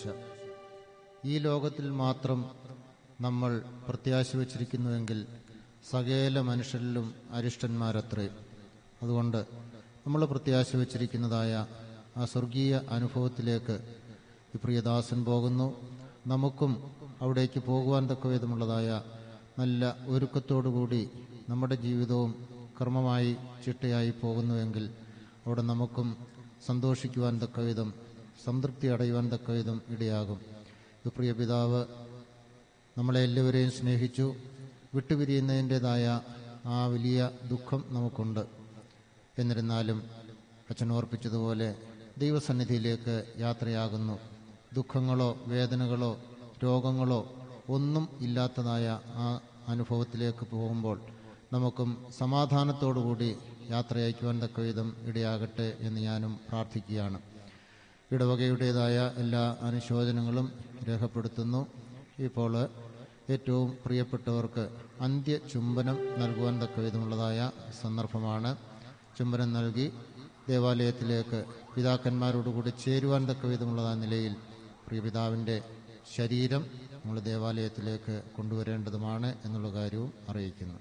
ഈ ലോകത്തിൽ മാത്രം നമ്മൾ പ്രത്യാശ വച്ചിരിക്കുന്നുവെങ്കിൽ സകല മനുഷ്യരിലും അരിഷ്ടന്മാരത്രേ അതുകൊണ്ട് നമ്മൾ പ്രത്യാശ വച്ചിരിക്കുന്നതായ ആ സ്വർഗീയ അനുഭവത്തിലേക്ക് ഈ പ്രിയദാസൻ പോകുന്നു നമുക്കും അവിടേക്ക് പോകുവാൻ തക്ക വിധമുള്ളതായ നല്ല ഒരുക്കത്തോടുകൂടി നമ്മുടെ ജീവിതവും കർമ്മമായി ചിട്ടയായി പോകുന്നുവെങ്കിൽ അവിടെ നമുക്കും സന്തോഷിക്കുവാൻ തക്ക വിധം സംതൃപ്തി അടയുവാൻ തക്ക വിധം ഇടയാകും ഈ പ്രിയ പിതാവ് നമ്മളെ എല്ലാവരെയും സ്നേഹിച്ചു വിട്ടുപിരിയുന്നതിൻ്റെതായ ആ വലിയ ദുഃഖം നമുക്കുണ്ട് എന്നിരുന്നാലും അച്ഛൻ ഓർപ്പിച്ചതുപോലെ ദൈവസന്നിധിയിലേക്ക് യാത്രയാകുന്നു ദുഃഖങ്ങളോ വേദനകളോ രോഗങ്ങളോ ഒന്നും ഇല്ലാത്തതായ ആ അനുഭവത്തിലേക്ക് പോകുമ്പോൾ നമുക്കും സമാധാനത്തോടുകൂടി യാത്ര അയക്കുവാൻ തക്ക വിധം ഇടയാകട്ടെ എന്ന് ഞാനും പ്രാർത്ഥിക്കുകയാണ് ഇടവകയുടേതായ എല്ലാ അനുശോചനങ്ങളും രേഖപ്പെടുത്തുന്നു ഇപ്പോൾ ഏറ്റവും പ്രിയപ്പെട്ടവർക്ക് അന്ത്യ ചുംബനം നൽകുവാൻ തക്ക വിധമുള്ളതായ സന്ദർഭമാണ് ചുംബനം നൽകി ദേവാലയത്തിലേക്ക് പിതാക്കന്മാരോടുകൂടി ചേരുവാൻ തക്ക വിധമുള്ളതായ നിലയിൽ പ്രിയപിതാവിൻ്റെ ശരീരം നമ്മൾ ദേവാലയത്തിലേക്ക് കൊണ്ടുവരേണ്ടതുമാണ് എന്നുള്ള കാര്യവും അറിയിക്കുന്നു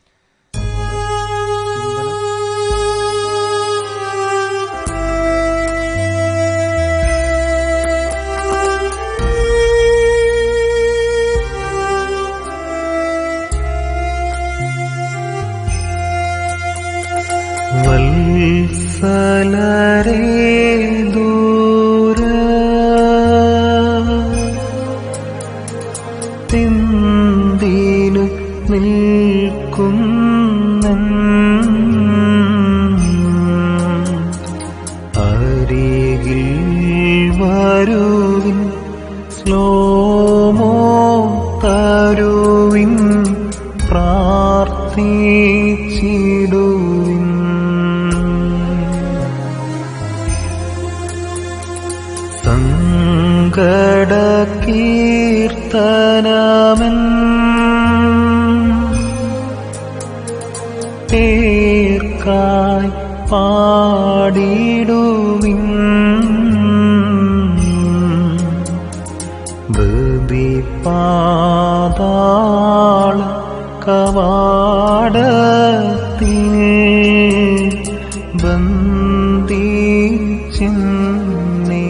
വത്സലരേ ദൂര തിന്തിനു നിൽക്കുന്നൻ അരികിൽ വരുവിൻ സ്ലോമോ തരുവിൻ പ്രാർത്ഥിച്ചിടുവിൻ സങ്കട കീർത്തനമൻ പേർക്കായി പാടിടുവിൻ ബബി പാതാള കവാടത്തിൽ ബന്ധിച്ചിന്നേ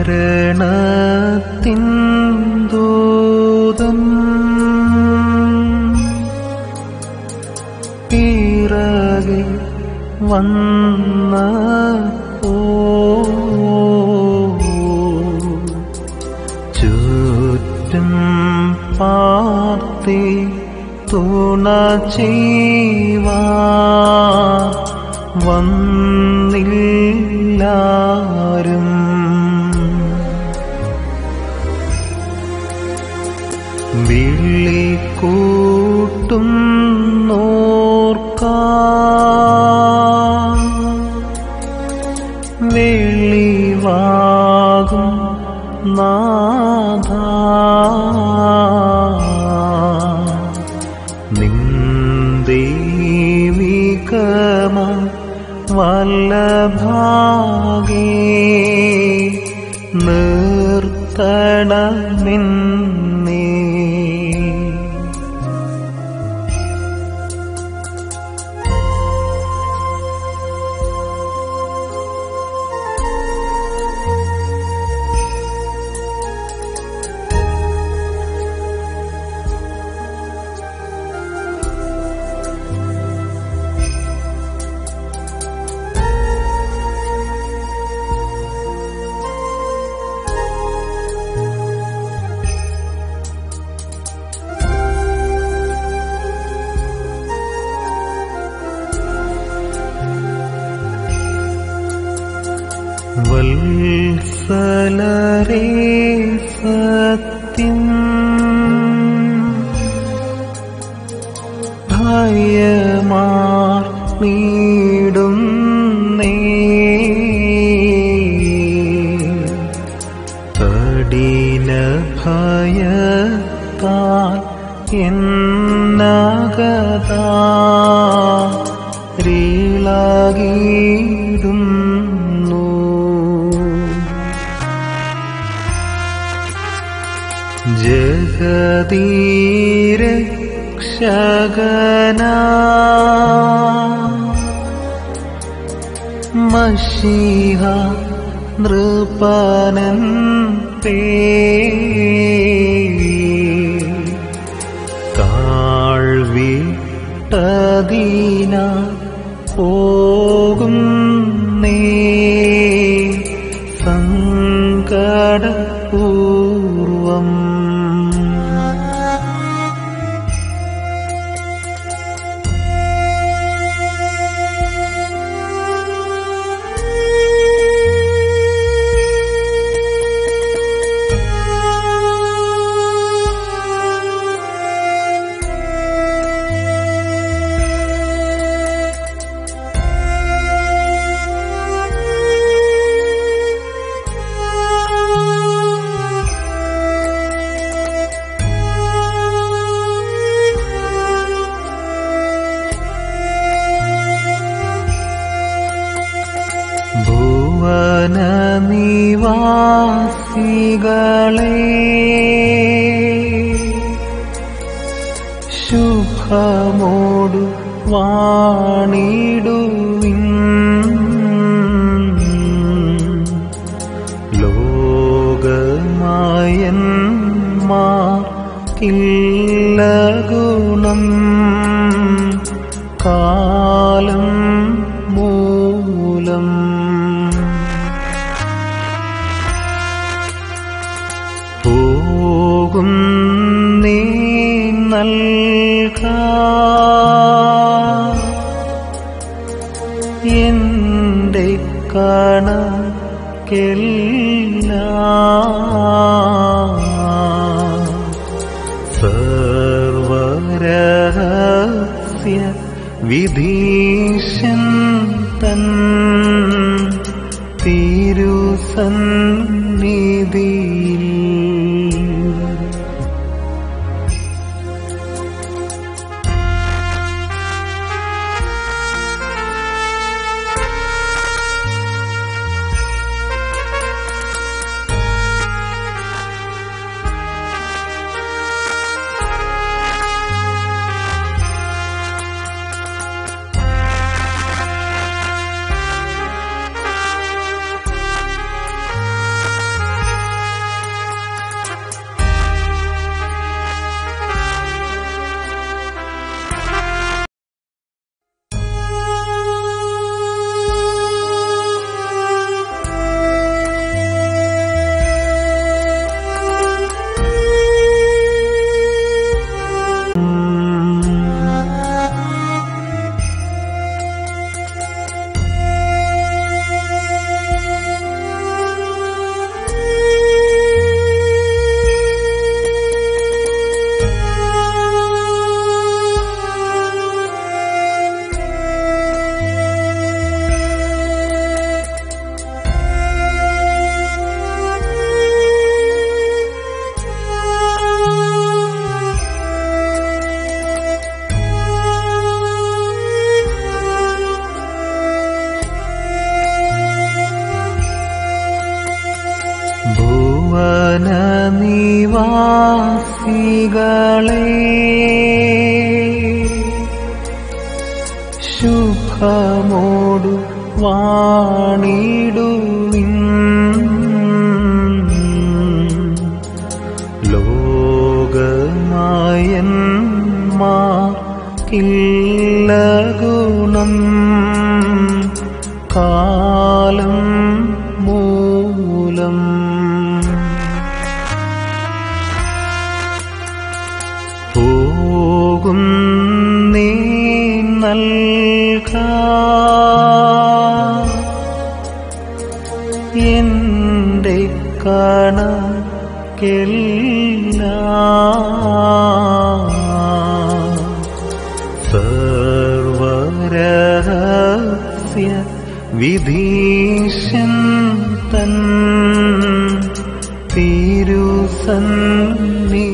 മരണത്തിൻ ദൂതം പിറകെ വന്ന ചുറ്റും പാർത്തി തുണ ചെയ്വാ വന്നില്ലാരും വിളിക്കൂട്ടും നോർക്കാ വെളിവാകും നാഥ നിന്ദീവികമ വല്ലഭാഗേ നിർത്തണമെന്നേ വത്സലരേ സത്യം ഭയമാർ നീടും കഠിന ഭയത്താൽ എന്നകതാ രീളാകിടുന്നു ജഗതീരക്ഷകന മഷിഹ നൃപനൻ പേ താഴ്വിട്ടതീന പോകും നേ സങ്കടപൂർവം ഭുവന നിവാസികളെ ശുഭമോടു വാണിടുവിൻ ലോകമായന്മാർക്കില്ല ഗുണം കാലം മൂലം പോകും നീ നൽക എന്റെ സർവരഹസ്യ വിധീശൻ തൻ തിരുസന്നിധിയിൽ ശുഭമോടു വാണിടുവിൻ ലോകമായന്മാർക്കില്ല ഗുണം കാലം മൂലം പോകുന്നേ നൽക എന്റെ കണക്കെല്ലാം സർവരഹസ്യ വിധീശൻ തൻ തിരുസന്നി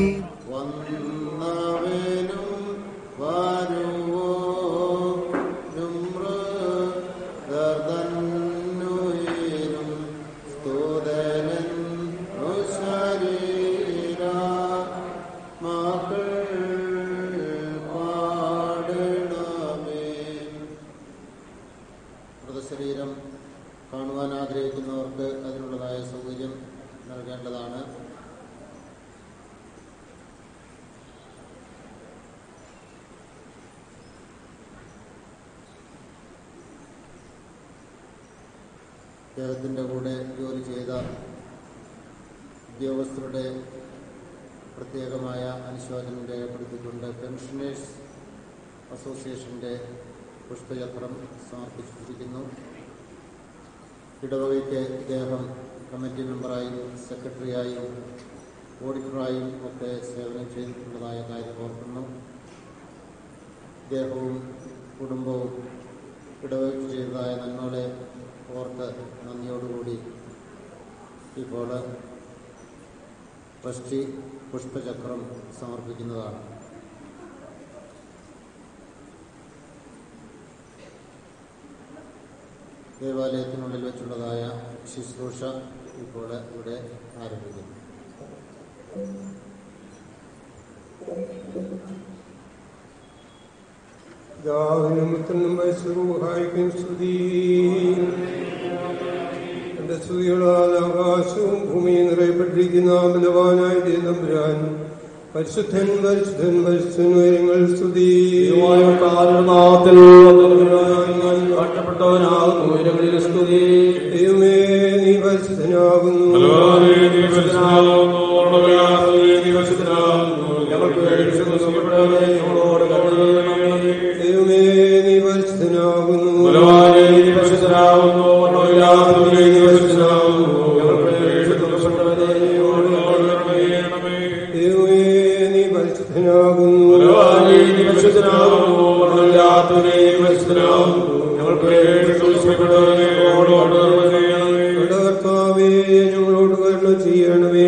മൃതശരീരം കാണുവാൻ ആഗ്രഹിക്കുന്നവർക്ക് അതിനുള്ളതായ സൗകര്യം നൽകേണ്ടതാണ് അദ്ദേഹത്തിൻ്റെ കൂടെ ജോലി ചെയ്ത ഉദ്യോഗസ്ഥരുടെ പ്രത്യേകമായ അനുശോചനം രേഖപ്പെടുത്തിക്കൊണ്ട് പെൻഷനേഴ്സ് അസോസിയേഷൻ്റെ പുഷ്പചക്രം സമർപ്പിച്ചിരിക്കുന്നു ഇടവകയ്ക്ക് ഇദ്ദേഹം കമ്മിറ്റി മെമ്പറായും സെക്രട്ടറിയായും ഓഡിറ്ററായും ഒക്കെ സേവനം ചെയ്തിട്ടുള്ളതായ കാര്യം ഓർക്കുന്നു ഇദ്ദേഹവും കുടുംബവും ഇടവകയ്ക്ക് ചെയ്തതായ നന്മകളെ ഓർത്ത് നന്ദിയോടുകൂടി ഇപ്പോൾ ട്രസ്റ്റി പുഷ്പചക്രം സമർപ്പിക്കുന്നതാണ് ദേവാലയത്തിനുള്ളിൽ വെച്ചുള്ളതായ ശുശ്രൂഷ ഇപ്പോൾ ഇവിടെ ആരംഭിക്കുന്നു പിതാവിനും പുത്രനും പരിശുദ്ധായിക്കും സ്തുതി എന്റെ സ്തുതികളാൽ ആകാശവും ഭൂമിയും നിറയപ്പെട്ടിരിക്കുന്ന ബലവാനായ ദേതമ്പുരാൻ പരിശുദ്ധൻ പരിശുദ്ധൻ പരിശുദ്ധൻ ഉയരങ്ങൾ സ്തുതി കാട്ടപ്പെട്ടവനാകുന്നു ഉയരങ്ങളിൽ സ്തുതി ദൈവമേ നീ പരിശുദ്ധനാകുന്നു ഞങ്ങൾക്ക് വേണ്ടി സുഖപ്പെട്ടവരെ ഞങ്ങളോട് കരുതണമേ ദൈവമേ നീ പരിശുദ്ധനാകുന്നു ബലവാനേ നീ പരിശുദ്ധനാകുന്നു മരണമില്ലാത്തവരേ നീ പരിശുദ്ധനാകുന്നു ഞങ്ങൾക്ക് വേണ്ടി സുഖപ്പെട്ടവരെ ഞങ്ങളോട് കരുതണമേ ദൈവമേ നീ പരിശുദ്ധനാകുന്നു ബലവാനേ നീ പരിശുദ്ധനാകുന്നു മരണമില്ലാത്തവരേ നീ പരിശുദ്ധനാകുന്നു ഞങ്ങൾക്ക് വേണ്ടി സുഖപ്പെട്ടവരെ ഞങ്ങളോട് കരുതണമേ ഞങ്ങളുടെ കർത്താവേ ഞങ്ങളോട് കരുണ ചെയ്യണമേ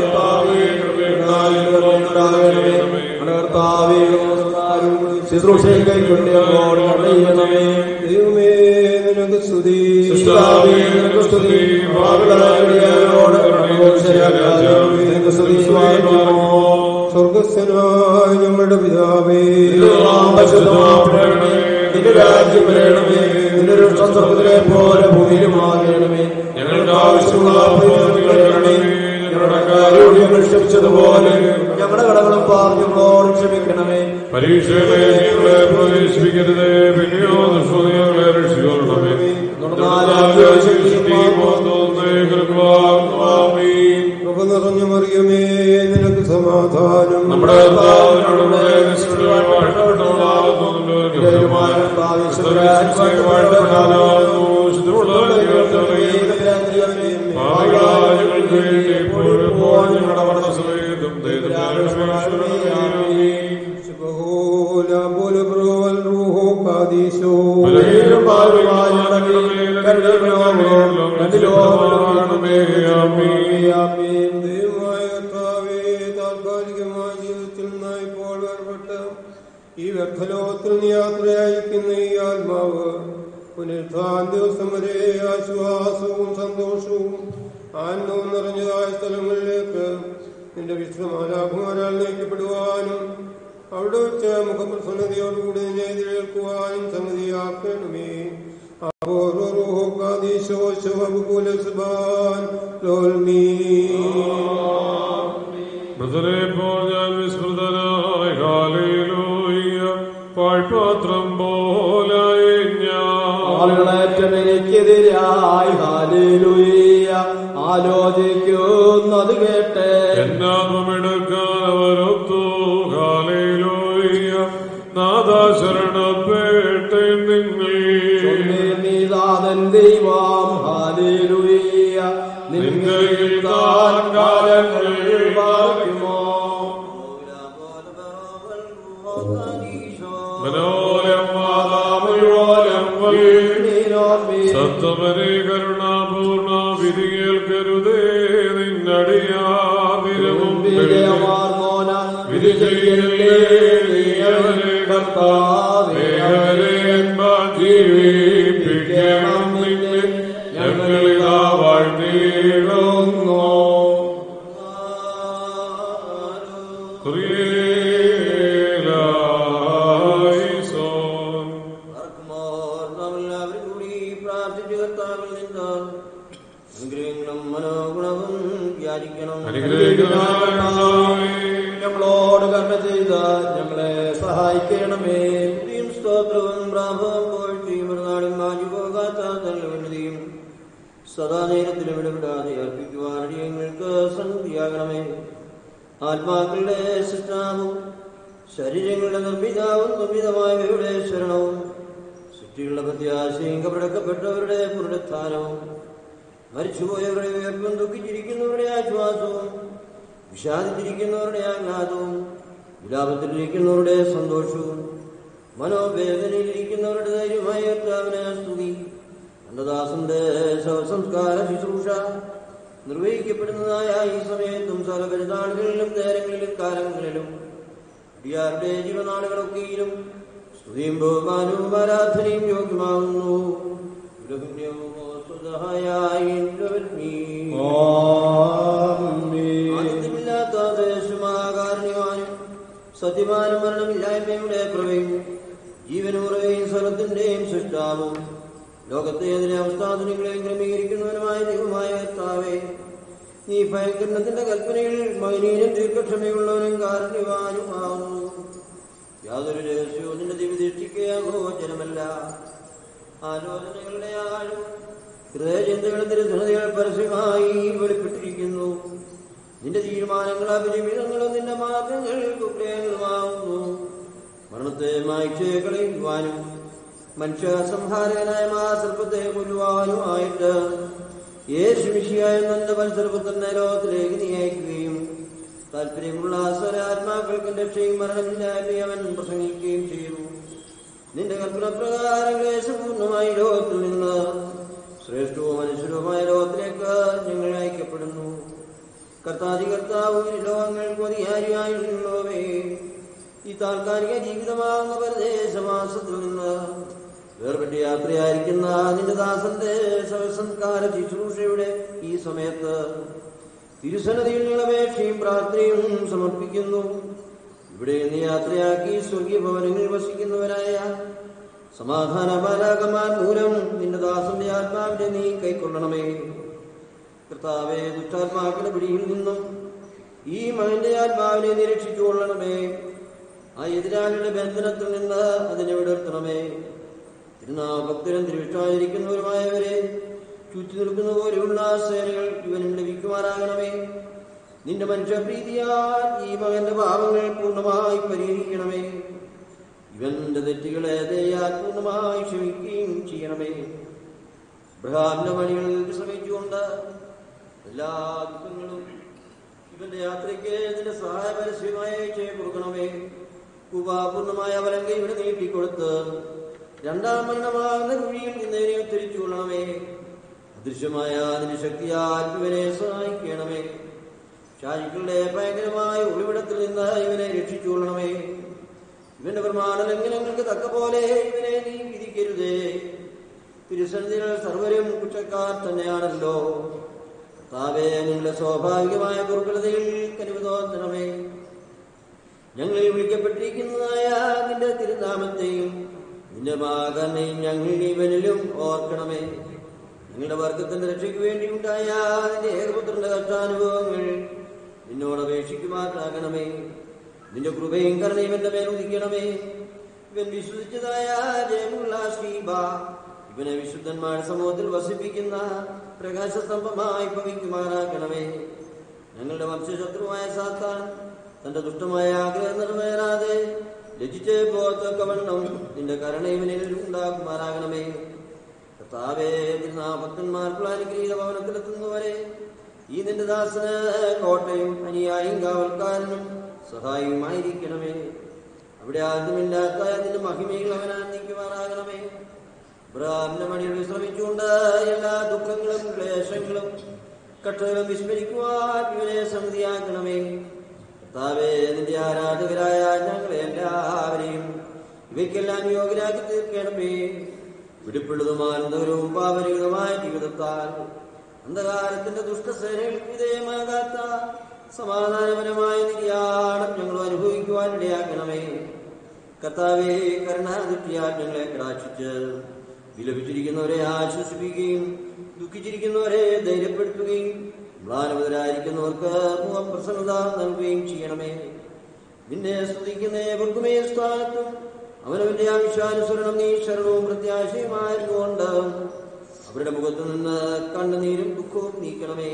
ശുശ്രൂഷയിൽ കൈക്കൊണ്ട് ഞങ്ങളോട് കരുണ ദൈവമേ നിനക്ക് സ്തുതി സൃഷ്ടാവേ, നിനക്ക് സ്തുതി. പാപികളായവരോട് കരുണയും ശരിയാകാതെ നിനക്ക് സ്തുതി സ്വാഗതമോ. സ്വർഗസ്ഥനായ ഞങ്ങളുടെ പിതാവേ നിന്റെ നാമം പരിശുദ്ധമാക്കപ്പെടണമേ. നിന്റെ രാജ്യം വരണമേ നിന്റെ ഇഷ്ടം സ്വർഗ്ഗത്തിലെ പോലെ ഭൂമിയിലുമാകണമേ ഞങ്ങൾക്ക് ആവശ്യമുള്ള ഭൂമിയിൽ തരണമേ ഞങ്ങളുടെ കാര്യവും ഞങ്ങൾ ക്ഷമിച്ചതുപോലെ ഞങ്ങളുടെ കടകളും പാപങ്ങളോട് ക്ഷമിക്കണമേ പരീക്ഷകളെ ഞങ്ങളെ പ്രവേശിപ്പിക്കരുത് പിന്നെയോ ദുഷ്മതങ്ങളെ രക്ഷിക്കണമേ കൃപ നിറഞ്ഞ മറിയമേ നിനക്ക് സമാധാനം നമ്മുടെ കർത്താവിനോടുകൂടെ നിശ്ചയമായി വാഴ്ത്തപ്പെട്ടവളാകുന്നു. വാഴ്ത്തപ്പെടാനാകുന്നു. ശുദ്ധമുള്ള ദൈവമേ, പാപികളായ ഞങ്ങൾക്ക് വേണ്ടി എപ്പോഴും എപ്പോഴും ഞങ്ങളുടെ മരണസമയത്തും ദൈവത്തിന്റെ ബലഹീനം പാപികളായ ഞങ്ങളുടെ മേൽ കരുണയോടും രണ്ടിലോകമാകണമേ. ആമീൻ. ദൈവമായ കർത്താവേ താൽക്കാലികമായ ജീവിതത്തിൽ നിന്ന് ഇപ്പോൾ വേർപെട്ട് ഈ വ്യർത്ഥലോകത്തിൽ നീ യാത്രയായിരിക്കുന്ന ഈ ആത്മാവ് പുനരുദ്ധാൻ ദിവസം വരെ ആശ്വാസവും സന്തോഷവും ആനന്ദവും നിറഞ്ഞതായ സ്ഥലങ്ങളിലേക്ക് നിന്റെ വിശുദ്ധമാരാകുമാരാൽ നയിക്കപ്പെടുവാനും അവിടെ വെച്ച് മുഖപ്രസന്നതയോടുകൂടി നിന്നെ എതിരേൽക്കുവാനും സമ്മതിയാക്കണമേ അപൂർവീശോ ശുഭകുലസുബാൻ ലോൽമീ മൃതരെ പോ ഞാൻ വിസ്മൃതനായി ഹാലേലൂയ്യ പാഴ്പാത്രം പോലായി ഞാൻ ആളുകളേറ്റം എനിക്കെതിരായി ഹാലേലൂയ ആലോചിക്കുന്നത് കേട്ട് എന്നാത്മമെടുക്കാൻ അവരൊത്തു ഹാലേലൂയ്യ നാദാ ശരണപ്പെട്ടെ നിങ്ങൾ നീതാതൻ ദൈവം ഹാലേലൂയ നിൻകയിൽ താൻ കാലങ്ങൾ പാർക്കുമോ മനോലം മാതാമുയോലം സത്തമനെ കരുണാപൂർണ വിധി കേൾക്കരുതേ നിന്നടിയാതിരവും വിധി ചെയ്യല്ലേ നീ അവരെ കർത്താവേ അവരെ എന്മാൻ ജീവിപ്പിക്കണം നിന്നെ ഞങ്ങളിതാ വാഴ്ത്തിയിടുന്നു ക്രിയേലായിസോൻ എല്ലാവരും കൂടി പ്രാർത്ഥിച്ചു കർത്താവിൽ നിന്ന് അനുഗ്രഹങ്ങളും മനോഗുണവും യാചിക്കണം ഞങ്ങളോട് കർമ്മ ചെയ്ത ഞങ്ങളെ സഹായിക്കണമേ സ്തുതിയും സ്തോത്രവും പ്രാഭവം പോഴ്ചയും ഒരു നാടും മാഞ്ഞു പോകാത്ത നല്ല ഉന്നതിയും സദാ നേരത്തിലും ഇടപെടാതെ അർപ്പിക്കുവാൻ ഞങ്ങൾക്ക് സന്ധിയാകണമേ ആത്മാക്കളുടെ സൃഷ്ടാവും ശരീരങ്ങളുടെ നിർമ്മിതാവും നിർമ്മിതമായവയുടെ ശരണവും സൃഷ്ടികളുടെ പ്രത്യാശയും കപടക്കപ്പെട്ടവരുടെ പുനരുത്ഥാനവും മരിച്ചുപോയവരുടെ ഉയർപ്പും ദുഃഖിച്ചിരിക്കുന്നവരുടെ ആശ്വാസവും വിഷാദിച്ചിരിക്കുന്നവരുടെ ആഹ്ലാദവും വിലാപത്തിലിരിക്കുന്നവരുടെ സന്തോഷവും മനോവേദനയിലിരിക്കുന്നവരുടെ ധൈര്യമായ കർത്താവിനെ സ്തുതി അന്നദാസന്റെ ശവസംസ്കാര ശുശ്രൂഷ നിർവഹിക്കപ്പെടുന്നതായ ഈ സമയത്തും സകല പെരുന്നാളുകളിലും നേരങ്ങളിലും കാലങ്ങളിലും അടിയാരുടെ ജീവനാളുകളൊക്കെയിലും സ്തുതിയും ബഹുമാനവും ആരാധനയും യോഗ്യമാകുന്നു ആദിത്യമില്ലാത്ത ദേശമാകാരണ്യവാനും സത്യമാനും മരണമില്ലായ്മയുടെ പ്രവയും ജീവനുറവയും സ്ഥലത്തിന്റെയും സൃഷ്ടാവും ലോകത്തെ അതിനെ അവസ്ഥാധനങ്ങളെയും ക്രമീകരിക്കുന്നവനുമായ ദൈവമായ കർത്താവേ നീ ഭയങ്കരണത്തിന്റെ കൽപ്പനയിൽ മൈനീനും ദീർഘക്ഷമയുള്ളവനും കാരണവാനുമാവുന്നു യാതൊരു രഹസ്യവും നിന്റെ ദിവ്യദൃഷ്ടിക്ക് ഗോചരമല്ല ആലോചനകളുടെ ആഴും ഹൃദയചിന്തകളും തിരുസനതകൾ പരസ്യമായി വെളിപ്പെട്ടിരിക്കുന്നു നിന്റെ തീരുമാനങ്ങൾ അഭിനിമിതങ്ങളും നിന്റെ മാർഗങ്ങൾ കുപ്രയങ്ങളുമാവുന്നു മരണത്തെ മായ്ച്ച് കളയുവാനും മനുഷ്യ സംഹാരകനായ മാസർപ്പത്തെ കൊല്ലുവാനുമായിട്ട് യേശുമിഷിയായ നന്ദ മത്സരപുത്രനെ ലോകത്തിലേക്ക് നീ അയക്കുകയും താല്പര്യമുള്ള സ്വരാത്മാക്കൾക്ക് രക്ഷയും മരണമില്ലായ്മയും അവൻ പ്രസംഗിക്കുകയും ചെയ്തു നിന്റെ കൽപ്പന പ്രകാരം ക്ലേശപൂർണമായി ലോകത്തിൽ നിന്ന് ശ്രേഷ്ഠവും മനുഷ്യരുമായ ലോകത്തിലേക്ക് ഞങ്ങൾ അയക്കപ്പെടുന്നു കർത്താതി കർത്താവും ഈ ലോകങ്ങൾക്ക് അധികാരിയായിട്ടുള്ളവേ ഈ താൽക്കാലിക ജീവിതമാകുന്ന പരദേശവാസത്തിൽ നിന്ന് വേർപെട്ട യാത്രയായിരിക്കുന്ന നിന്റെ ദാസന്റെ ശവസംസ്കാര ശുശ്രൂഷയുടെ ഈ സമയത്ത് തിരുസന്നതിയിൽ നിങ്ങളപേക്ഷയും പ്രാർത്ഥനയും സമർപ്പിക്കുന്നു ഇവിടെ നിന്ന് യാത്രയാക്കി സ്വർഗീയ ഭവനങ്ങളിൽ വസിക്കുന്നവരായ സമാധാന ബാലാകന്മാർ മൂലം നിന്റെ ദാസന്റെ ആത്മാവിനെ നീ കൈക്കൊള്ളണമേ കർത്താവെ ദുഷ്ടാത്മാക്കളുടെ പിടിയിൽ നിന്നും ഈ മകന്റെ ആത്മാവിനെ നിരീക്ഷിച്ചുകൊള്ളണമേ ആ എതിരാളിയുടെ ബന്ധനത്തിൽ നിന്ന് അതിനെ വിടർത്തണമേ തിരുനാഭക്തരും തിരുവിഷ്ടായിരിക്കുന്നവരുമായവരെ ചുറ്റി നിൽക്കുന്ന പോലെയുള്ള സേനകൾ ഇവനും ലഭിക്കുമാറാകണമേ നിന്റെ മനുഷ്യപ്രീതിയാൽ ഈ മകന്റെ പാപങ്ങൾ പൂർണ്ണമായി പരിഹരിക്കണമേ ഇവന്റെ തെറ്റുകളെ ദയാൽ പൂർണ്ണമായി ക്ഷമിക്കുകയും ചെയ്യണമേ ബ്രഹാമിന്റെ പണികളിൽ ശ്രമിച്ചുകൊണ്ട് എല്ലാ ദുഃഖങ്ങളും ഇവന്റെ യാത്രയ്ക്ക് നിന്റെ സഹായ പരസ്യമായി ചെയ്ത് കൊടുക്കണമേ കുപാപൂർണമായ അവലങ്ക ഇവിടെ നീട്ടിക്കൊടുത്ത് രണ്ടാം മരണമാകുന്ന കുഴിയിൽ നിന്നതിനെ ഉദ്ധരിച്ചു കൊള്ളണമേ അദൃശ്യമായ നിന്റെ ശക്തിയാൽ ഇവനെ സഹായിക്കണമേ ശാരികളുടെ ഭയങ്കരമായ ഒളിവിടത്തിൽ നിന്ന് ഇവനെ രക്ഷിച്ചു കൊള്ളണമേ ഇവന്റെ പ്രമാണ ലംഘനങ്ങൾക്ക് തക്ക പോലെ ഇവനെ നീ വിധിക്കരുതേ തിരുസന്നിധികൾ സർവരും കുറ്റക്കാർ തന്നെയാണല്ലോ താവേ നിങ്ങളുടെ സ്വാഭാവികമായ ദുർബലതയിൽ കനിവ് തോന്നണമേ ഞങ്ങളിൽ വിളിക്കപ്പെട്ടിരിക്കുന്നതായ നിന്റെ തിരുനാമത്തെയും നിന്റെ മകനെയും ഞങ്ങൾ ഇവനിലും ഓർക്കണമേ ഞങ്ങളുടെ വർഗത്തിന്റെ രക്ഷയ്ക്ക് വേണ്ടി ഉണ്ടായ നിന്റെ ഏകപുത്രന്റെ കഷ്ടാനുഭവങ്ങൾ നിന്നോട് അപേക്ഷിക്കുമാറാകണമേ നിന്റെ കൃപയും കരുണയും എന്റെ മേൽ ഉദിക്കണമേ ഇവൻ വിശ്വസിച്ചതായ ജയമുള്ള ശ്രീബ ഇവനെ വിശുദ്ധന്മാരുടെ സമൂഹത്തിൽ വസിപ്പിക്കുന്ന പ്രകാശസ്തംഭമായി ഭവിക്കുമാറാക്കണമേ ഞങ്ങളുടെ വംശശത്രുവായ സാത്താൻ തന്റെ ദുഷ്ടമായ ആഗ്രഹം നിറവേറാതെ ലജിച്ച് പോത്തക്കവണ്ണം നിന്റെ കരുണയിവനിൽ ഉണ്ടാക്കുമാറാകണമേ കർത്താവേ തിരുനാ ഭക്തന്മാർക്കുള്ള അനുഗ്രഹീത ഭവനത്തിലെത്തുന്നവരെ ഈ നിന്റെ ദാസന് കോട്ടയും അനുയായും കാവൽക്കാരനും സഹായിയുമായിരിക്കണമേ അവിടെ ആദ്യമില്ലാത്ത നിന്റെ മഹിമയിൽ അവനാൻ നീക്കുമാറാകണമേ ബ്രാഹ്മണ മണിയിൽ വിശ്രമിച്ചുകൊണ്ട് എല്ലാ ദുഃഖങ്ങളും ക്ലേശങ്ങളും കട്ടകളും വിസ്മരിക്കുവാൻ ഇവനെ സമിതിയാക്കണമേ കർത്താവേ നിന്റെ ആരാധകരായ ഞങ്ങളെ എല്ലാവരെയും ഇവയ്ക്കെല്ലാം യോഗ്യരാക്കി തീർക്കണമേ വിടുപ്പുള്ളതും ആനന്ദകരവും പാപരഹിതമായ ജീവിതത്താൽ അന്ധകാരത്തിന്റെ ദുഷ്ടസേനകൾക്ക് വിധേയമാകാത്ത സമാധാനപരമായ നിര്യാണം ഞങ്ങൾ അനുഭവിക്കുവാൻ ഇടയാക്കണമേ കർത്താവേ കരുണാദിത്യാൽ ഞങ്ങളെ കടാക്ഷിച്ച് വിലപിച്ചിരിക്കുന്നവരെ ആശ്വസിപ്പിക്കുകയും ദുഃഖിച്ചിരിക്കുന്നവരെ ധൈര്യപ്പെടുത്തുകയും മ്ലാനവതരായിരിക്കുന്നവർക്ക് മുഖം പ്രസന്നത നൽകുകയും ചെയ്യണമേ നിന്നെ സ്തുതിക്കുന്ന ഏവർക്കുമേ സ്ഥാനത്തും അവനവന്റെ ആവശ്യാനുസരണം നീ ശരണവും പ്രത്യാശയുമായിരുന്നുകൊണ്ട് അവരുടെ മുഖത്തു നിന്ന് കണ്ണുനീരും ദുഃഖവും നീക്കണമേ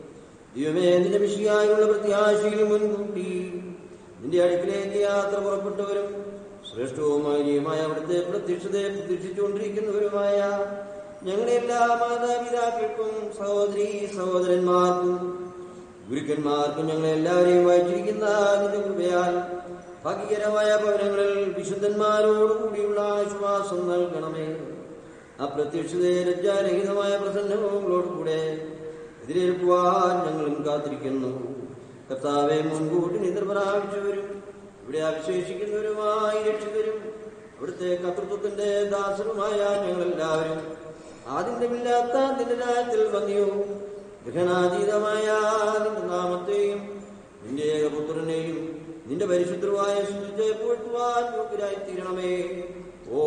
ദൈവമേ നിന്റെ വിഷയായുള്ള പ്രത്യാശയിൽ മുൻകൂട്ടി നിന്റെ അടുക്കിലേക്ക് യാത്ര പുറപ്പെട്ടവരും ശ്രേഷ്ഠവുമായ അവിടുത്തെ പ്രത്യക്ഷതയെ പ്രതീക്ഷിച്ചുകൊണ്ടിരിക്കുന്നവരുമായ ഞങ്ങളുടെ എല്ലാ മാതാപിതാക്കൾക്കും സഹോദരി സഹോദരന്മാർക്കും ഗുരുക്കന്മാർക്കും ഞങ്ങളെ എല്ലാവരെയും വായിച്ചിരിക്കുന്ന നിന്റെ കൃപയാൽ ഭാഗ്യകരമായ ഭവനങ്ങളിൽ വിശുദ്ധന്മാരോടുകൂടിയുള്ള ആശ്വാസം നൽകണമേ അപ്രത്യക്ഷതയെ ലജ്ജാരഹിതമായ പ്രസന്നങ്ങളോടുകൂടെ എതിരേൽക്കുവാൻ ഞങ്ങളും കാത്തിരിക്കുന്നു കർത്താവെ മുൻകൂട്ടി നിദ്ര പ്രാപിച്ചവരും ഇവിടെ അവശേഷിക്കുന്നവരുമായി രക്ഷിതരും അവിടുത്തെ കർത്തൃത്വത്തിന്റെ ദാസരുമായ ഞങ്ങളെല്ലാവരും ആദിന്യമില്ലാത്ത നിന്റെ രാജ്യത്തിൽ വന്നിയോ ഗ്രഹണാതീതമായ നിന്റെ നാമത്തെയും നിന്റെ ഏകപുത്രനെയും നിന്റെ പരിശുദ്ധമായ സ്തുതിച്ച് പോഴ്ത്തുവാൻ യോഗ്യരായി തീരണമേ ഓ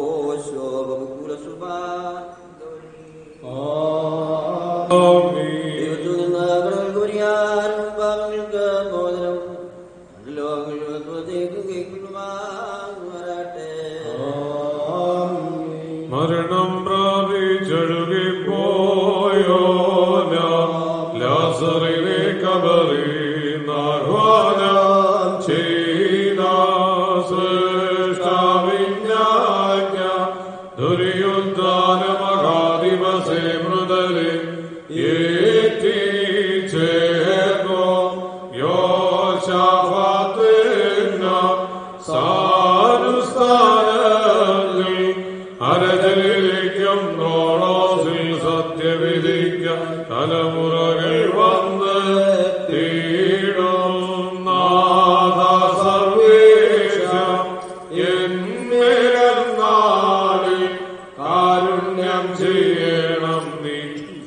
ശോഭകുല സുഭാ ദൈവത്തിൽ നിന്ന് കടകൾക്ക് പരിഹാരം പാപങ്ങൾക്ക് മോചനം ലോകങ്ങൾക്ക് കേൾക്കുമാറാട്ടെ മരണം പ്രാപിച്ചൊഴുകിപ്പോയോ ലാസറിനെ കബറി നാഹ്വാനം ചെയ്ത സൃഷ്ടാവിജ്ഞാജ്ഞ ദുര്യുദ്ധാന മഹാദിവസേ മൃതലെ ഏറ്റിച്ചേർന്നോ യോശാഫാത്തിന സാനുസ്ഥാനത്തിൽ അരജലിലേക്കും നോളോസിൽ സത്യവിധിക്ക തലമുറകൾ വന്ന് തീടും നാഥ സർവേശ എന്മേലെന്നാളിൽ കാരുണ്യം ചെയ്യണം നീ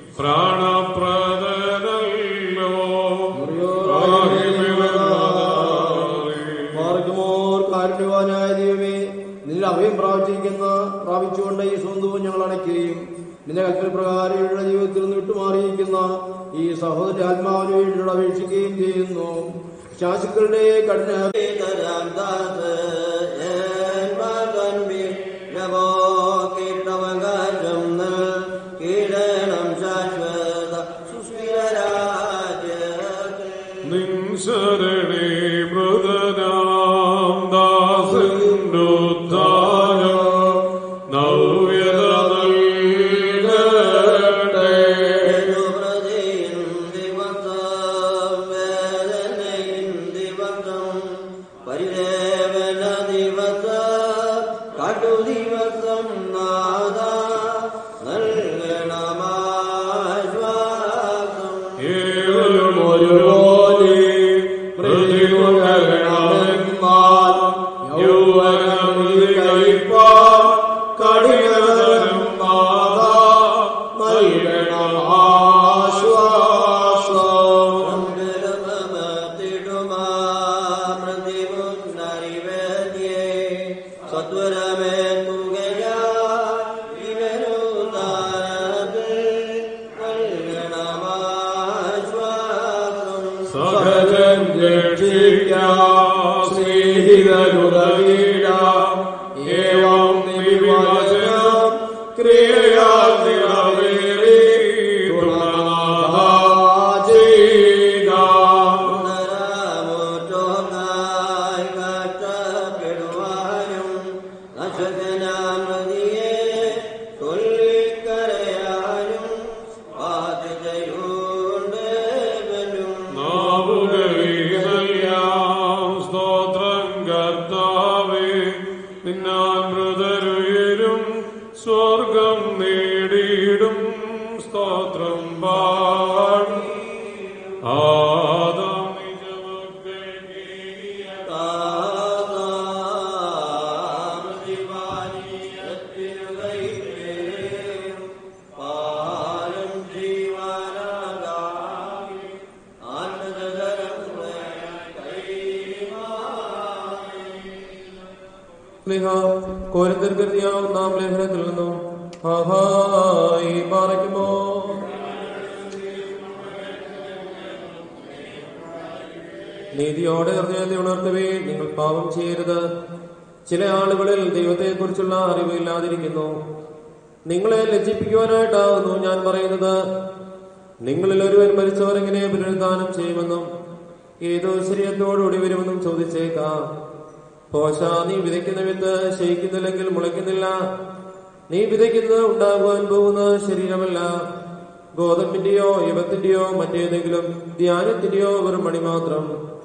പ്രാണപ്രദനല്ലോ മാർഗമോർ കാരുണ്യവാനായ ദൈവമേ നിന്റെ അഭയം പ്രാപിച്ചിരിക്കുന്ന പ്രാപിച്ചുകൊണ്ട് ഈ സ്വന്തവും ഞങ്ങൾ അടയ്ക്കുകയും നിന്റെ കൽപ്പന പ്രകാരം ഇവരുടെ ജീവിതത്തിൽ നിന്ന് വിട്ടുമാറിയിരിക്കുന്ന ഈ സഹോദര ആത്മാവിന് വേണ്ടിയുള്ള അപേക്ഷിക്കുകയും ചെയ്യുന്നു ശാസുക്കളുടെ കഠിന കീഴണം ശാശ്വത സുസ്ഥിരരാജ്യ നിൻ ശരണേ മൃതനാം ദാസനുദ്ധാനം നവ്യത നൽകട്ടെ പരിദേവന ദിവസ കടു ദിവസം നാദ നൽകണമാശ്വാസം ഏവരും ഒരുപോലെ പ്രതിമുഖരണമെന്നാൽ യൗവനം കഴിപ്പാൻ കഠിനതരം നാഥ നൽകണം ആശ്വാസം ചെയ്തരുതീട ഏവം നിവിവാചനം ക്രിയയാൽ നിറവേറി തുണനാഥ ചെയ്ത നാവുകളിലെല്ലാം സ്തോത്രം കർത്താവേ നിന്നാൻ മൃതരുയരും സ്വർഗം നേടിയിടും സ്തോത്രം പാടി ആദാം സ്ലിഹ കോരിന്തിർക്കെത്തിയ ഒന്നാം ലേഖനത്തിൽ നിന്നും ഹാഹായി പാറയ്ക്കുമോ നീതിയോടെ ഹൃദയത്തെ ഉണർത്തവേ നിങ്ങൾ പാപം ചെയ്യരുത് ചില ആളുകളിൽ ദൈവത്തെക്കുറിച്ചുള്ള അറിവില്ലാതിരിക്കുന്നു നിങ്ങളെ ലജ്ജിപ്പിക്കുവാനായിട്ടാകുന്നു ഞാൻ പറയുന്നത് നിങ്ങളിൽ ഒരുവൻ മരിച്ചവരെങ്ങനെ പുനരുദ്ധാനം ചെയ്യുമെന്നും ഏതോ ശരീരത്തോടുകൂടി വരുമെന്നും ചോദിച്ചേക്കാം പോശ നീ വിതയ്ക്കുന്ന വിത്ത് ശയിക്കുന്നില്ലെങ്കിൽ മുളയ്ക്കുന്നില്ല നീ വിതയ്ക്കുന്നത് ഉണ്ടാകുവാൻ പോകുന്ന ശരീരമല്ല ഗോതമ്പിന്റെയോ യവത്തിന്റെയോ മറ്റേതെങ്കിലും ധ്യാനത്തിന്റെയോ ഒരു മണി മാത്രം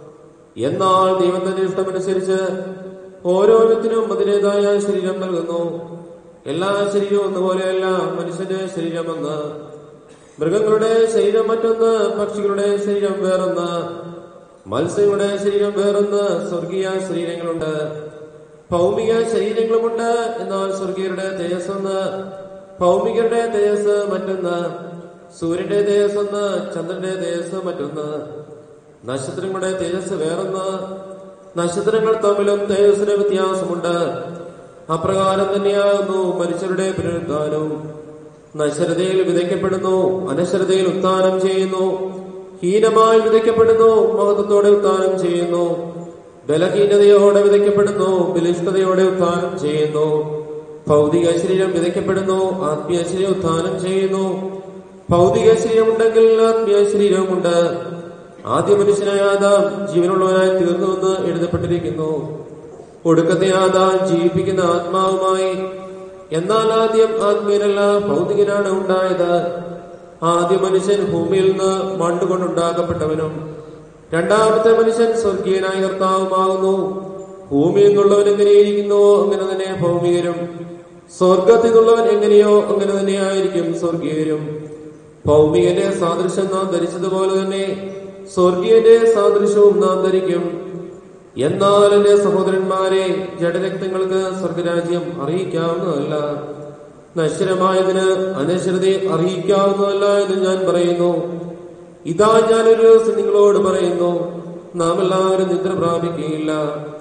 എന്നാൽ ദൈവത്തിന്റെ ഇഷ്ടമനുസരിച്ച് ഓരോരുത്തരും അതിൻ്റെതായ ശരീരം നൽകുന്നു എല്ലാ ശരീരവും ഒന്നുപോലെയല്ല മനുഷ്യന്റെ ശരീരമെന്ന് മൃഗങ്ങളുടെ ശരീരം മറ്റൊന്ന് പക്ഷികളുടെ ശരീരം വേറൊന്ന് മത്സ്യങ്ങളുടെ ശരീരം വേറൊന്ന് സ്വർഗീയ ശരീരങ്ങളുണ്ട് ഭൗമിക ശരീരങ്ങളുമുണ്ട് എന്നാൽ സ്വർഗീയരുടെ തേജസ്സൊന്ന് ഭൗമികരുടെ തേജസ് മറ്റൊന്ന് സൂര്യന്റെ തേജസ്സൊന്ന് ചന്ദ്രന്റെ തേജസ് മറ്റൊന്ന് നക്ഷത്രങ്ങളുടെ തേജസ് വേറൊന്ന് നക്ഷത്രങ്ങൾ തമ്മിലും തേജസ്സിന് വ്യത്യാസമുണ്ട് അപ്രകാരം തന്നെയാകുന്നു മനുഷ്യരുടെ പുനരുദ്ധാനവും നശ്വരതയിൽ വിതയ്ക്കപ്പെടുന്നു അനശ്വരതയിൽ ഉത്ഥാനം ചെയ്യുന്നു ഹീനമായി വിതയ്ക്കപ്പെടുന്നു മഹത്വത്തോടെ ഉത്ഥാനം ചെയ്യുന്നു ബലഹീനതയോടെ വിതയ്ക്കപ്പെടുന്നു ബലിഷ്ഠതയോടെ ഉത്ഥാനം ചെയ്യുന്നു ഭൗതിക ശരീരം വിതയ്ക്കപ്പെടുന്നു ആത്മീയ ശരീരം ഉത്ഥാനം ചെയ്യുന്നു ഭൗതിക ശരീരമുണ്ടെങ്കിൽ ആത്മീയ ശരീരമുണ്ട് ആദ്യ മനുഷ്യനായ ആദാം ജീവനുള്ളവനായി തീർന്നുവെന്ന് എഴുതപ്പെട്ടിരിക്കുന്നു ഒടുക്കത്തെ ആദാം ജീവിപ്പിക്കുന്ന ആത്മാവുമായി എന്നാൽ ആദ്യം ആത്മീയനല്ല ഭൗതികനാണ് ഉണ്ടായത് ആദ്യ മനുഷ്യൻ ഭൂമിയിൽ നിന്ന് മണ്ണുകൊണ്ടുണ്ടാക്കപ്പെട്ടവനും രണ്ടാമത്തെ മനുഷ്യൻ സ്വർഗീയനായ കർത്താവുമാകുന്നു ഭൂമിയിൽ നിന്നുള്ളവൻ എങ്ങനെയിരിക്കുന്നുവോ അങ്ങനെ തന്നെ ഭൗമികരും സ്വർഗത്തിൽ നിന്നുള്ളവൻ എങ്ങനെയോ അങ്ങനെ തന്നെ ആയിരിക്കും സ്വർഗീയരും ഭൗമികന്റെ സാദൃശ്യം നാം ധരിച്ചതുപോലെ തന്നെ സ്വർഗീയന്റെ സാദൃശ്യവും നാം ധരിക്കും എന്നാൽ എന്റെ സഹോദരന്മാരെ ജഡരക്തങ്ങൾക്ക് സ്വർഗരാജ്യം അറിയിക്കാവുന്നതല്ല നശ്വരമായതിന് അനശ്വരതയെ അറിയിക്കാവുന്നതല്ല എന്ന് ഞാൻ പറയുന്നു ഇതാ ഞാൻ ഒരു ദിവസം നിങ്ങളോട് പറയുന്നു നാം എല്ലാവരും നിദ്ര പ്രാപിക്കുകയില്ല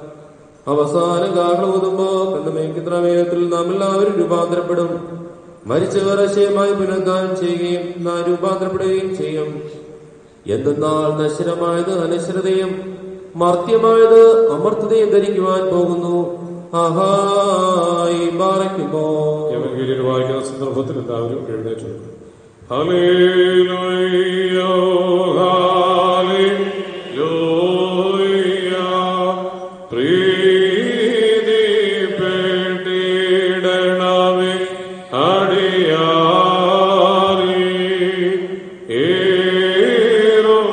അവസാന കാഹളമൂതുമ്പോ കണ്ണമേക്കിത്ര വേഗത്തിൽ നാം എല്ലാവരും രൂപാന്തരപ്പെടും മരിച്ചവർ അശയമായി പുനരുദ്ധാനം ചെയ്യുകയും നാം രൂപാന്തരപ്പെടുകയും ചെയ്യും എന്തെന്നാൽ നശ്വരമായത് അനശ്വരതയും മർത്യമായത് അമർത്തതയും ധരിക്കുവാൻ പോകുന്നു ആഹായി പാറയ്ക്കുമോ എവൻഗേലിയൻ വായിക്കുന്ന സന്ദർഭത്തിൽ എല്ലാവരും എഴുന്നേറ്റു ഹല്ലേലൂയ ഹല്ലേലൂയ പ്രീതിപ്പെട്ടിടണമേ അടിയാറി ഏറും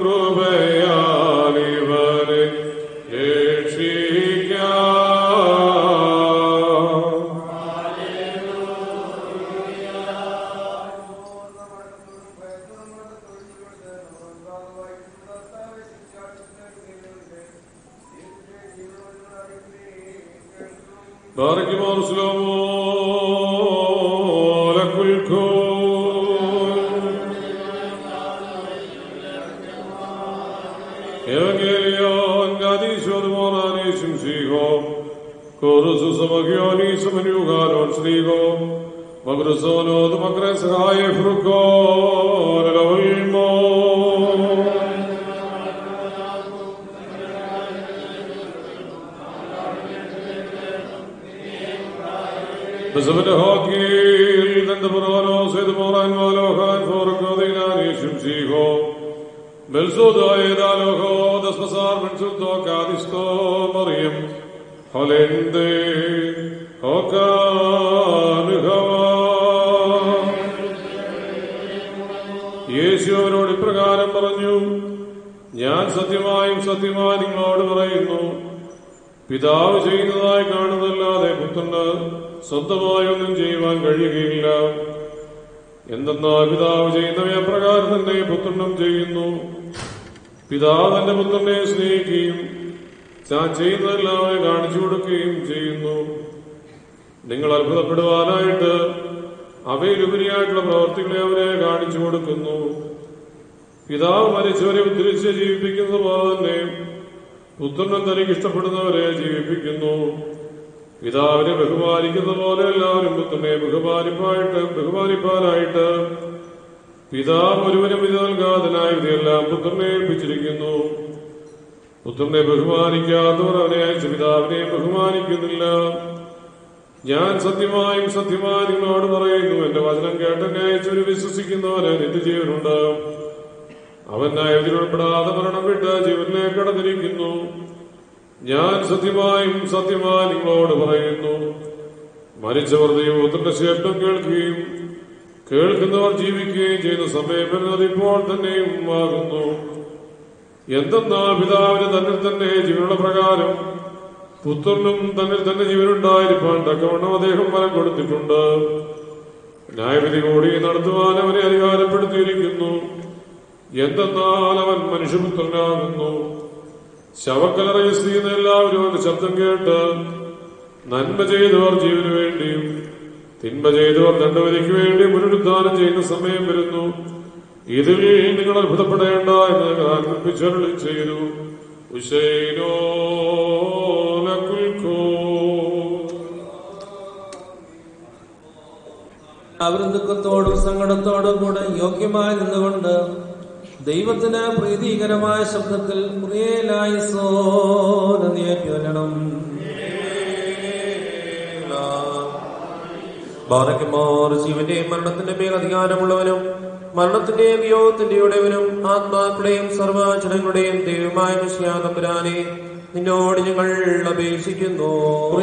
കൃപയാലിവരെ രക്ഷിക്കാം بارك مرسلم لك الكون Evangelion gadishod moranism sigom Korusus amagionism yuganon sligom Magrosonod magres haye frukon Elohimo بزمن هاكيل دند برانو سيد موران والو خان فورك ديناني شمسيخو بلزودا يدالو خو دس بصار من سلطو كادستو مريم هولندي هوكان هوا യേശു അവരോട് ഇപ്രകാരം പറഞ്ഞു ഞാൻ സത്യമായും സത്യമായി നിങ്ങളോട് പറയുന്നു പിതാവ് ചെയ്യുന്നതായി കാണുന്നതല്ലാതെ പുത്രന് സ്വന്തമായി ഒന്നും ചെയ്യുവാൻ കഴിയുകയില്ല എന്തെന്നാൽ പിതാവ് ചെയ്യുന്നവയെ അപ്രകാരം തന്നെ പുത്രനും ചെയ്യുന്നു പിതാവ് തന്റെ പുത്രനെ സ്നേഹിക്കുകയും താൻ ചെയ്യുന്നതെല്ലാം അവനെ കാണിച്ചു കൊടുക്കുകയും ചെയ്യുന്നു നിങ്ങൾ അത്ഭുതപ്പെടുവാനായിട്ട് അവയിലുപരിയായിട്ടുള്ള പ്രവർത്തികളെ അവരെ കാണിച്ചു കൊടുക്കുന്നു പിതാവ് മരിച്ചവരെ ഉദ്ധരിച്ച് ജീവിപ്പിക്കുന്നത് പോലെ തന്നെ പുത്രനും തനിക്ക് ഇഷ്ടപ്പെടുന്നവരെ ജീവിപ്പിക്കുന്നു പിതാവിനെ ബഹുമാനിക്കുന്ന പോലെ എല്ലാവരും പുത്രനെ ബഹുമാനിപ്പായിട്ട് ബഹുമാനിപ്പാനായിട്ട് പിതാവ് ഒരുവനും ഇത് നൽകാതനായി ഇതെല്ലാം പുത്രനെ ഏൽപ്പിച്ചിരിക്കുന്നു പുത്രനെ ബഹുമാനിക്കാത്തവർ അവനെ അയച്ച പിതാവിനെ ബഹുമാനിക്കുന്നില്ല ഞാൻ സത്യമായും സത്യമായി നിങ്ങളോട് പറയുന്നു എന്റെ വചനം കേട്ട് അയച്ചൊരു വിശ്വസിക്കുന്നവന് നിത്യജീവനുണ്ട് അവൻ ന്യായത്തിൽ ഉൾപ്പെടാതെ മരണം വിട്ട് ജീവനിലേക്ക് കടന്നിരിക്കുന്നു ഞാൻ സത്യമായും സത്യമായി നിങ്ങളോട് പറയുന്നു മരിച്ചവർ ദൈവത്തിന്റെ ശബ്ദം കേൾക്കുകയും കേൾക്കുന്നവർ ജീവിക്കുകയും ചെയ്യുന്ന സമയം വരുന്നത് ഇപ്പോൾ തന്നെയും ആകുന്നു എന്തെന്നാൽ പിതാവിന് തന്നിൽ തന്നെ ജീവനുള്ള പ്രകാരം പുത്രനും തന്നിൽ തന്നെ ജീവനുണ്ടായിരിക്കാൻ തക്കവണ്ണം അദ്ദേഹം ഫലം കൊടുത്തിട്ടുണ്ട് ന്യായവിധി കൂടി നടത്തുവാൻ അവനെ അധികാരപ്പെടുത്തിയിരിക്കുന്നു എന്തെന്നാൽ അവൻ മനുഷ്യപുത്രനാകുന്നു ശവക്കലറയിൽ സ്ഥിതി ചെയ്യുന്ന എല്ലാവരും അവന്റെ ശബ്ദം കേട്ട് നന്മ ചെയ്തവർ ജീവന് വേണ്ടിയും തിന്മ ചെയ്തവർ ദണ്ഡവിധിക്ക് വേണ്ടി പുനരുദ്ധാനം ചെയ്യുന്ന സമയം വരുന്നു ഇതിൽ നിങ്ങൾ അത്ഭുതപ്പെടേണ്ട എന്ന് ഞാൻ കൽപ്പിച്ചരുളി ചെയ്തു ഉശൈനോ ലക്കുൽക്കോ അവരും ദുഃഖത്തോടും സങ്കടത്തോടും കൂടെ യോഗ്യമായി നിന്നുകൊണ്ട് ദൈവത്തിന് പ്രീതികരമായ ശബ്ദത്തിൽ പ്രിയലായി സോനം ബാറയ്ക്കുമാർ ജീവന്റെയും മരണത്തിന്റെ മേൽ അധികാരമുള്ളവനും മരണത്തിന്റെയും വിയോഗത്തിന്റെ ഉടയവനും ആത്മാക്കളെയും സർവജനങ്ങളുടെയും ദൈവമായ വിശ്യാതമ്പുരാനെ നിന്നോട് ഞങ്ങൾ അപേക്ഷിക്കുന്നു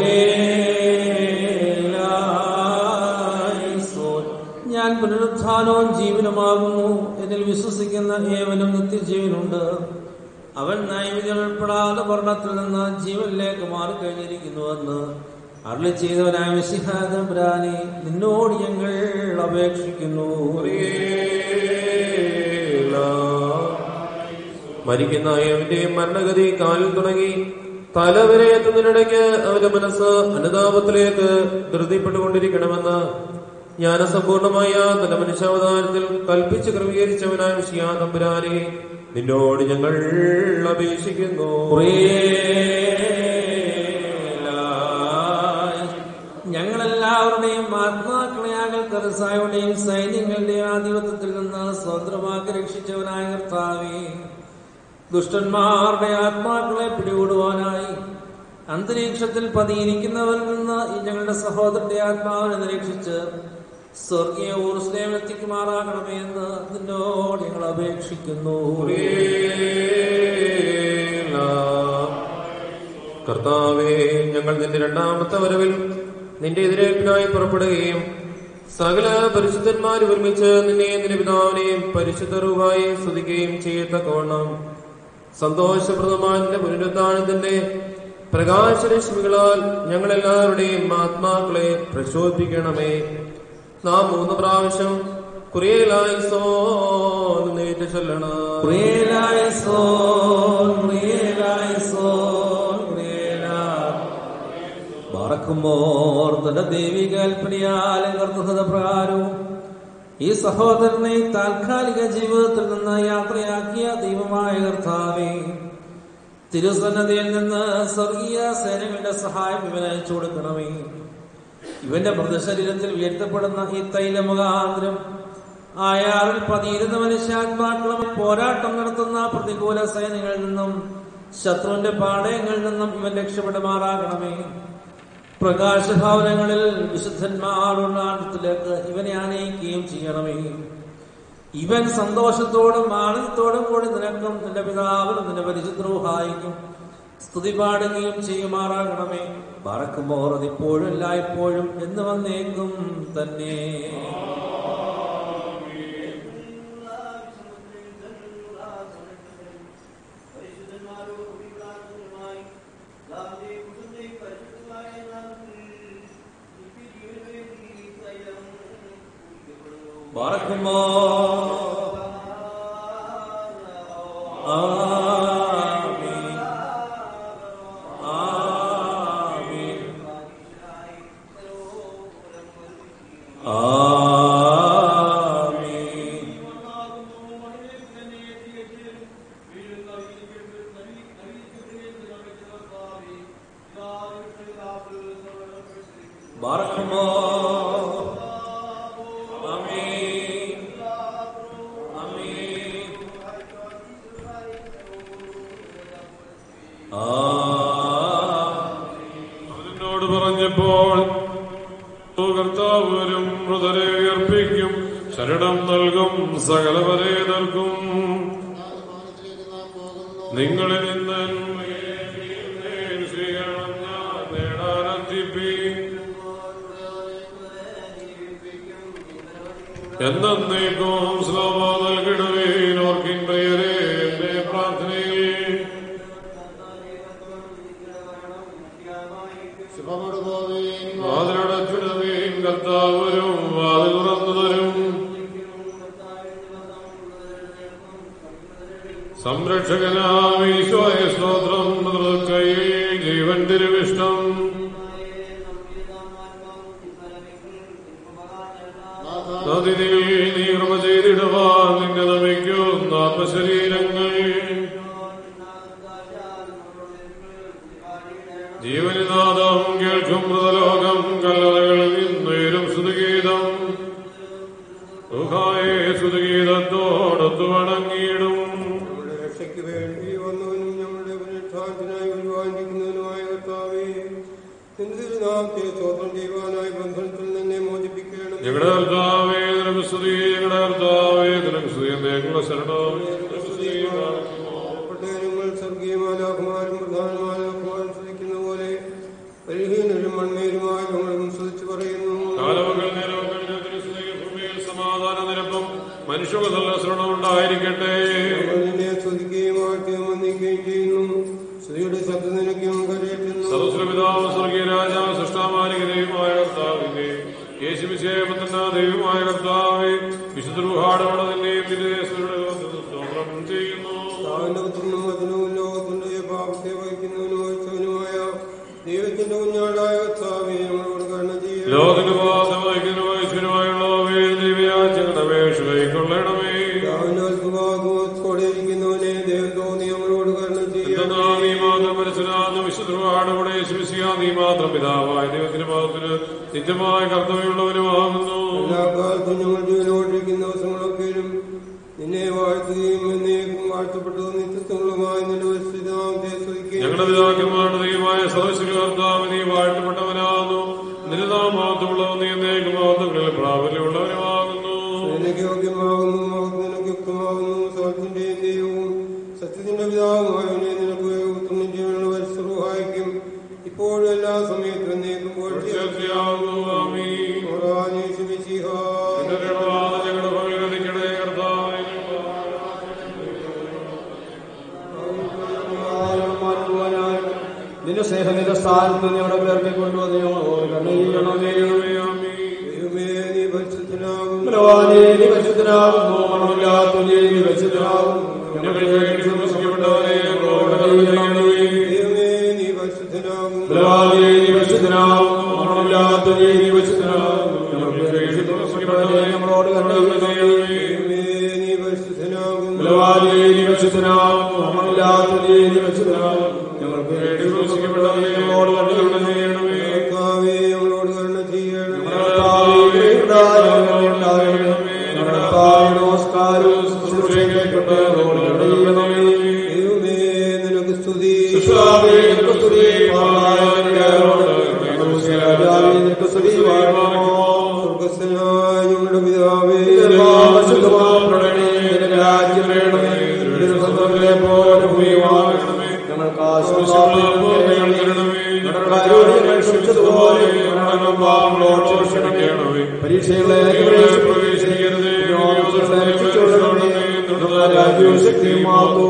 ഞാൻ പുനരുത്ഥാനവും ജീവനുമാകുന്നു എന്നിൽ വിശ്വസിക്കുന്ന ഏവനും നിത്യജീവനുണ്ട് അവൻ നൈവിധ്യം ഉൾപ്പെടാതെ ഭരണത്തിൽ നിന്ന് ജീവനിലേക്ക് മാറിക്കഴിഞ്ഞിരിക്കുന്നുവെന്ന് അരുളി ചെയ്തവനായ വിശിഹാദബ്രാനെ നിന്നോട് ഞങ്ങൾ അപേക്ഷിക്കുന്നു മരിക്കുന്ന അവന്റെയും മരണഗതി കാലിൽ തുടങ്ങി തലവരെ എത്തുന്നതിനിടയ്ക്ക് അവന്റെ മനസ്സ് അനുതാപത്തിലേക്ക് ധൃതിപ്പെട്ടുകൊണ്ടിരിക്കണമെന്ന് ജ്ഞാനസമ്പൂർണമായ തന്റെ മനുഷ്യാവതാരത്തിൽ കൽപ്പിച്ച് ക്രമീകരിച്ചവനായ വിഷയാ തമ്പുരാനെ നിന്നോട് ഞങ്ങൾ അപേക്ഷിക്കുന്നു ഞങ്ങളെല്ലാവരുടെയും ആത്മാക്കളെയാകൽ കരസായുടെയും സൈന്യങ്ങളുടെയും ആധിപത്യത്തിൽ നിന്ന് സ്വതന്ത്രമാക്കി രക്ഷിച്ചവനായ കർത്താവേ ദുഷ്ടന്മാരുടെ ആത്മാക്കളെ പിടികൂടുവാനായി അന്തരീക്ഷത്തിൽ പതിയിരിക്കുന്നവരിൽ നിന്ന് ഈ ഞങ്ങളുടെ സഹോദരന്റെ ആത്മാവിനെ നിരീക്ഷിച്ച് സ്വർഗീയ ഊർസ്ലേം എത്തിക്കുമാറാകണമേ എന്ന് നിന്നോട് ഞങ്ങൾ അപേക്ഷിക്കുന്നു കർത്താവേ ഞങ്ങൾ നിന്റെ രണ്ടാമത്തെ വരവിൽ നിന്റെ എതിരേൽപ്പിനായി പുറപ്പെടുകയും സകല പരിശുദ്ധന്മാർ ഒരുമിച്ച് നിന്നെ നിന്റെ പിതാവിനെയും പരിശുദ്ധ റൂഹായി സ്തുതിക്കുകയും ചെയ്യത്തക്കവണ്ണം സന്തോഷപ്രദമായ നിന്റെ പുനരുദ്ധാനത്തിന്റെ പ്രകാശരശ്മികളാൽ ഞങ്ങളെല്ലാവരുടെയും ആത്മാക്കളെ പ്രചോദിപ്പിക്കണമേ നാം മൂന്ന് പ്രാവശ്യം കുറിയലായി സോ നേറ്റ് ചൊല്ലണം പ്രിയലായസോൻ, പ്രിയലായസോൻ, പ്രിയലാ. പറക്കുമ്പോൾ തന്റെ ദൈവിക കൽപ്പനയാലും കർത്തൃഹത പ്രകാരവും ഈ സഹോദരനെ താൽക്കാലിക ജീവിതത്തിൽ നിന്ന് യാത്രയാക്കിയ ദൈവമായ കർത്താവേ തിരുസന്നതിയിൽ നിന്ന് സ്വർഗീയ സേനകളുടെ സഹായം ഇവന് അയച്ചു കൊടുക്കണമേ ഇവന്റെ മൃതശരീരത്തിൽ ഉയർത്തപ്പെടുന്ന ഈ തൈലമുഖാന്തരം ആയാറിൽ പതിയിരുന്ന മനുഷ്യാത്മാക്കളും പോരാട്ടം നടത്തുന്ന പ്രതികൂല സൈന്യങ്ങളിൽ നിന്നും ശത്രുവിന്റെ പാടയങ്ങളിൽ നിന്നും ഇവൻ രക്ഷപ്പെടുമാറാകണമേ പ്രകാശഭവനങ്ങളിൽ വിശുദ്ധന്മാരുടെ ആഴത്തിലേക്ക് ഇവനെ ആനയിക്കുകയും ചെയ്യണമേ ഇവൻ സന്തോഷത്തോടും ആനന്ദത്തോടും കൂടി നിനക്കും നിന്റെ പിതാവിനും നിന്റെ പരിശുദ്രോഹായിക്കും സ്തുതി പാടുകയും ചെയ്യുമാറാകണമേ പറക്കുമ്പോൾ അതിപ്പോഴും എല്ലായ്പ്പോഴും എന്ന് വന്നേക്കും തന്നെ പറക്കുമ്പോ ആമീൻ ആമീൻ ആമീൻ പറക്കുമ്പോ ആമീൻ ആമീൻ അവനോട് പറഞ്ഞപ്പോൾ "ഓ കർത്താവ് വരും മൃതരെ ഉയർപ്പിക്കും ശരണം നൽകും സകലവരെ നൽകും നിങ്ങളിൽ നിന്ന് സ്വീകരണം ഞാൻ നേടാനെത്തിപ്പി എന്നേക്കും സ്ലോമ നൽകിടുവീൻ ഓർക്കിൻ പ്രിയരെ എന്റെ പ്രാർത്ഥനയിൽ വാതിലടച്ചിടുവീൻ കർത്താവ് വരും വാതിൽ തുറന്നു തരും സംരക്ഷകനാം ഈശോയെ സ്തോത്രം കയ്യിൽ ജീവൻ തിരുവിഷ്ടം നദിനിൽ നീ കൃപ ചെയ്തിടുവാൻ നിന്നെ നമിക്കുന്ന ആത്മശരീരങ്ങൾ ജീവനിനാദം കേൾക്കും മൃതലോകം കല്ലറകളിൽ നിന്നുയരും ശ്രുതിഗീതം ുഹായെ ശ്രുതിഗീതത്തോടൊത്തു വണങ്ങിയിടും നമ്മുടെ രക്ഷയ്ക്ക് വേണ്ടി വന്നവനും ഞങ്ങളുടെ പുനരുത്ഥാനത്തിനായി വരുവാനിരിക്കുന്നവനുമായ കർത്താവേ നിന്റെ തിരുനാമത്തെ സ്തോത്രം ചെയ്യുവാനായി ബന്ധനത്തിൽ നിന്നെ മോചിപ്പിക്കണം ഞങ്ങളുടെ കർത്താവേ നിനക്ക് സ്തുതി ഞങ്ങളുടെ കർത്താവേ നിനക്ക് സ്തുതി ഞങ്ങളുടെ ശരണം പട്ടേരങ്ങൾ സ്വർഗീയമാലാകുമാരും പ്രധാനമാലാകുമാരും ശ്രദ്ധിക്കുന്ന പോലെ പരിഹീനരും മൺമേരുമായി ഞങ്ങളും ശ്രദ്ധിച്ചു പറയുന്നു കാലമകൾ നേരമകൾ തിരുസ്തുതിക്ക് ഭൂമിയിൽ സമാധാന നിരപ്പും മനുഷ്യർക്ക് നല്ല ശ്രവണം ഉണ്ടായിരിക്കട്ടെ ഞങ്ങൾ നിന്നെ സ്തുതിക്കുകയും വാഴ്ത്തുകയും വന്ദിക്കുകയും ചെയ്യുന്നു സ്ത്രീയുടെ ശബ്ദം നിനക്കും കരയറ്റുന്നു സർവസ്വപിതാവ് സ്വർഗീയ രാജാവ് സൃഷ്ടാമാലിക ദൈവമായ കർത്താവിന്റെ യേശുവിശേപത്തിന്റെ ദൈവമായ കർത്താവെ വിശുദ്ധഹാടോടെ നിന്നെയും സ്തോത്രം ചെയ്യുന്നു താവിന്റെ പുത്രനും വചനവും ലോകത്തിന്റെ പാപത്തെ വഹിക്കുന്നവനും വഹിച്ചവനുമായ ദൈവത്തിന്റെ കുഞ്ഞാടായ കർത്താവെ ഞങ്ങളോട് കരുണ ചെയ്യണം ലോകത്തിന് പാപം വഹിക്കുന്ന വഹിച്ചവനുമായുള്ളവേ ദിവ്യാചങ്ങളുടെ അപേക്ഷ കൈക്കൊള്ളണമേ താവിന്റെ വത്സഭാഗത്തോടെയിരിക്കുന്നവനെ ദൈവം തോന്നി ഞങ്ങളോട് കരുണ ചെയ്യണം എന്തെന്നാ നീ മാത്രം മനസ്സിലാകുന്ന വിശുദ്ധഹാടോടെ യേശുവിശിയ നീ മാത്രം പിതാവായ ദൈവത്തിന്റെ പാപത്തിന് നിത്യമായ കർത്തവ്യമുള്ളവനുമാകുന്നു എല്ലാ കാലത്തും ഞങ്ങൾ ജീവനോട്ടിരിക്കുന്ന ദിവസങ്ങളൊക്കെയും നിന്നെ വാഴ്ത്തുകയും എന്നേക്കും വാഴ്ത്തപ്പെട്ടതും നിത്യത്വങ്ങളുമായി നിന്റെ പരിസ്ഥിതാമത്തെ സ്തുതിക്കുകയും ഞങ്ങളുടെ പിതാക്കന്മാരുടെ ദൈവമായ സർവശക്തി കർത്താവ് നീ വാഴ്ത്തപ്പെട്ടവനാകുന്നു നിരതാമാത്രമുള്ളവൻ നീ എന്നേക്കും മാതൃകളിൽ പ്രാബല്യമുള്ളവനുമാകുന്നു നിനക്ക് യോഗ്യമാകുന്നു മഹത്വം നിനക്ക് യുക്തമാകുന്നു സത്യത്തിന്റെയും ദൈവവും സത്യത്തിന്റെ പിതാവുമായവനെ നിനക്ക് ഉത്തമ ജീവനുള്ള പരിസരവായിക്കും ഇപ്പോഴും എല്ലാ സമയത്തും എന്നേക്കും തീർച്ചയാകുന്നു ആമീൻ. നിന്റെ കൃപയാൽ ഞങ്ങളുടെ ഭഗവതിക്കടെ കർത്താവേ നിന്റെ സ്നേഹനിന്റെ സ്ഥാനത്ത് ഞങ്ങളുടെ പേർക്ക് കൊണ്ടുവന്ന് ഞങ്ങൾ കണ്ണീരണമേ ദൈവമേ നീ പരിശുദ്ധനാകും ബലവാനേ, നീ പരിശുദ്ധനാകുന്നു മണമില്ലാത്ത നീ നീ പരിശുദ്ധനാകുന്നു ഞങ്ങൾക്ക് വേണ്ടി വിമർശിക്കപ്പെട്ടവരെ കരുണ ദൈവമേ നീ പരിശുദ്ധനാകും ബലവാനേ, നീ പരിശുദ്ധനാകുന്നു മണമില്ലാത്ത നീ നീ പരിശുദ്ധനാകുന്നു ഞങ്ങൾക്ക് വേണ്ടി വിമർശിക്കപ്പെട്ടവരെ നമ്മളോട് കണ്ണീരണമേ ദൈവമേ നീ പരിശുദ്ധനാകും ബലവാനേ, നീ പരിശുദ്ധനാകുന്നു മണമില്ലാത്ത നീ നീ പരിശുദ്ധനാകുന്നു ഞങ്ങൾക്ക് വേണ്ടി വിമർശിക്കപ്പെട്ടവരെ നമ്മളോട് കണ്ണീരണമേ കർത്താവേ ഞങ്ങളോട് കരുണ ചെയ്യണം നമസ്കാരവും ശുശ്രൂഷയും കേൾക്കട്ടെ നമ്മളോട് കരുണ ദൈവമേ നിനക്ക് സ്തുതി ശുശ്രാവേ, നിനക്ക് സ്തുതി. പാതാളങ്ങളുടെ ആരോട് പരീക്ഷകളെ പ്രവേശിക്കരുതേ രാജ്യവും ശക്തിയും മാത്തു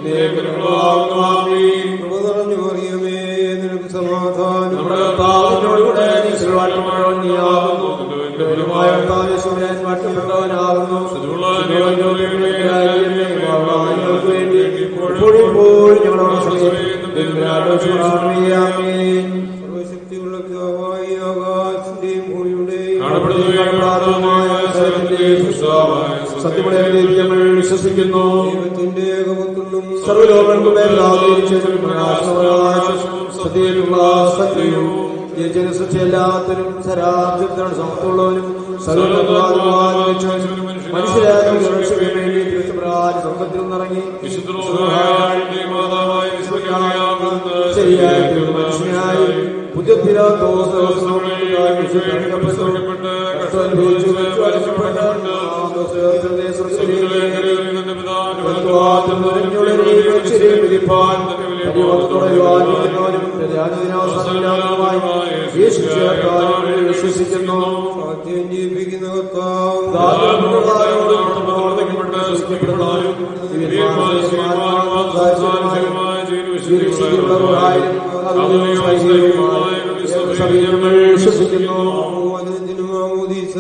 കൃപ നിറഞ്ഞു മറിയമേ നിനക്ക് സമാധാനം നമ്മുടെ കർത്താവിനോടുകൂടെ നീ ശ്രീവാട്ടമഴവൻ നീയാകുന്നു ഗൗരവമായ കർത്താവ് യേശുവിനെ വാഴ്ത്തപ്പെട്ടവനാകുന്നു ഞങ്ങൾക്ക് വേണ്ടി ഇപ്പോഴും ഇപ്പോഴും ഞങ്ങളുടെ സമയം സർവശക്തിയുള്ള പിതാവായ ആകാശത്തിന്റെയും ഭൂമിയുടെയും സത്യമുള്ള നമ്മൾ വിശ്വസിക്കുന്നു ദൈവത്തിന്റെ ഏകപുത്രനും സർവ്വലോകങ്ങൾക്കും സത്യത്തിലുള്ള സത്യവും ജനസൃഷ്ടിയല്ലാത്തവരും സരാബ്ദത്തിനോട് സമത്വമുള്ളവനും മനുഷ്യരായ വേണ്ടി തിരുച്ചപ്രകാരം സ്വർഗത്തിൽ നിന്നിറങ്ങി ശരിയായ മനുഷ്യനായി പുതിയ വിശ്വസിക്കുന്നു സത്യം ജീവിക്കുന്ന കർത്താവ് വിശ്വസിക്കുന്നു വചനത്തിനും ആമോദീസ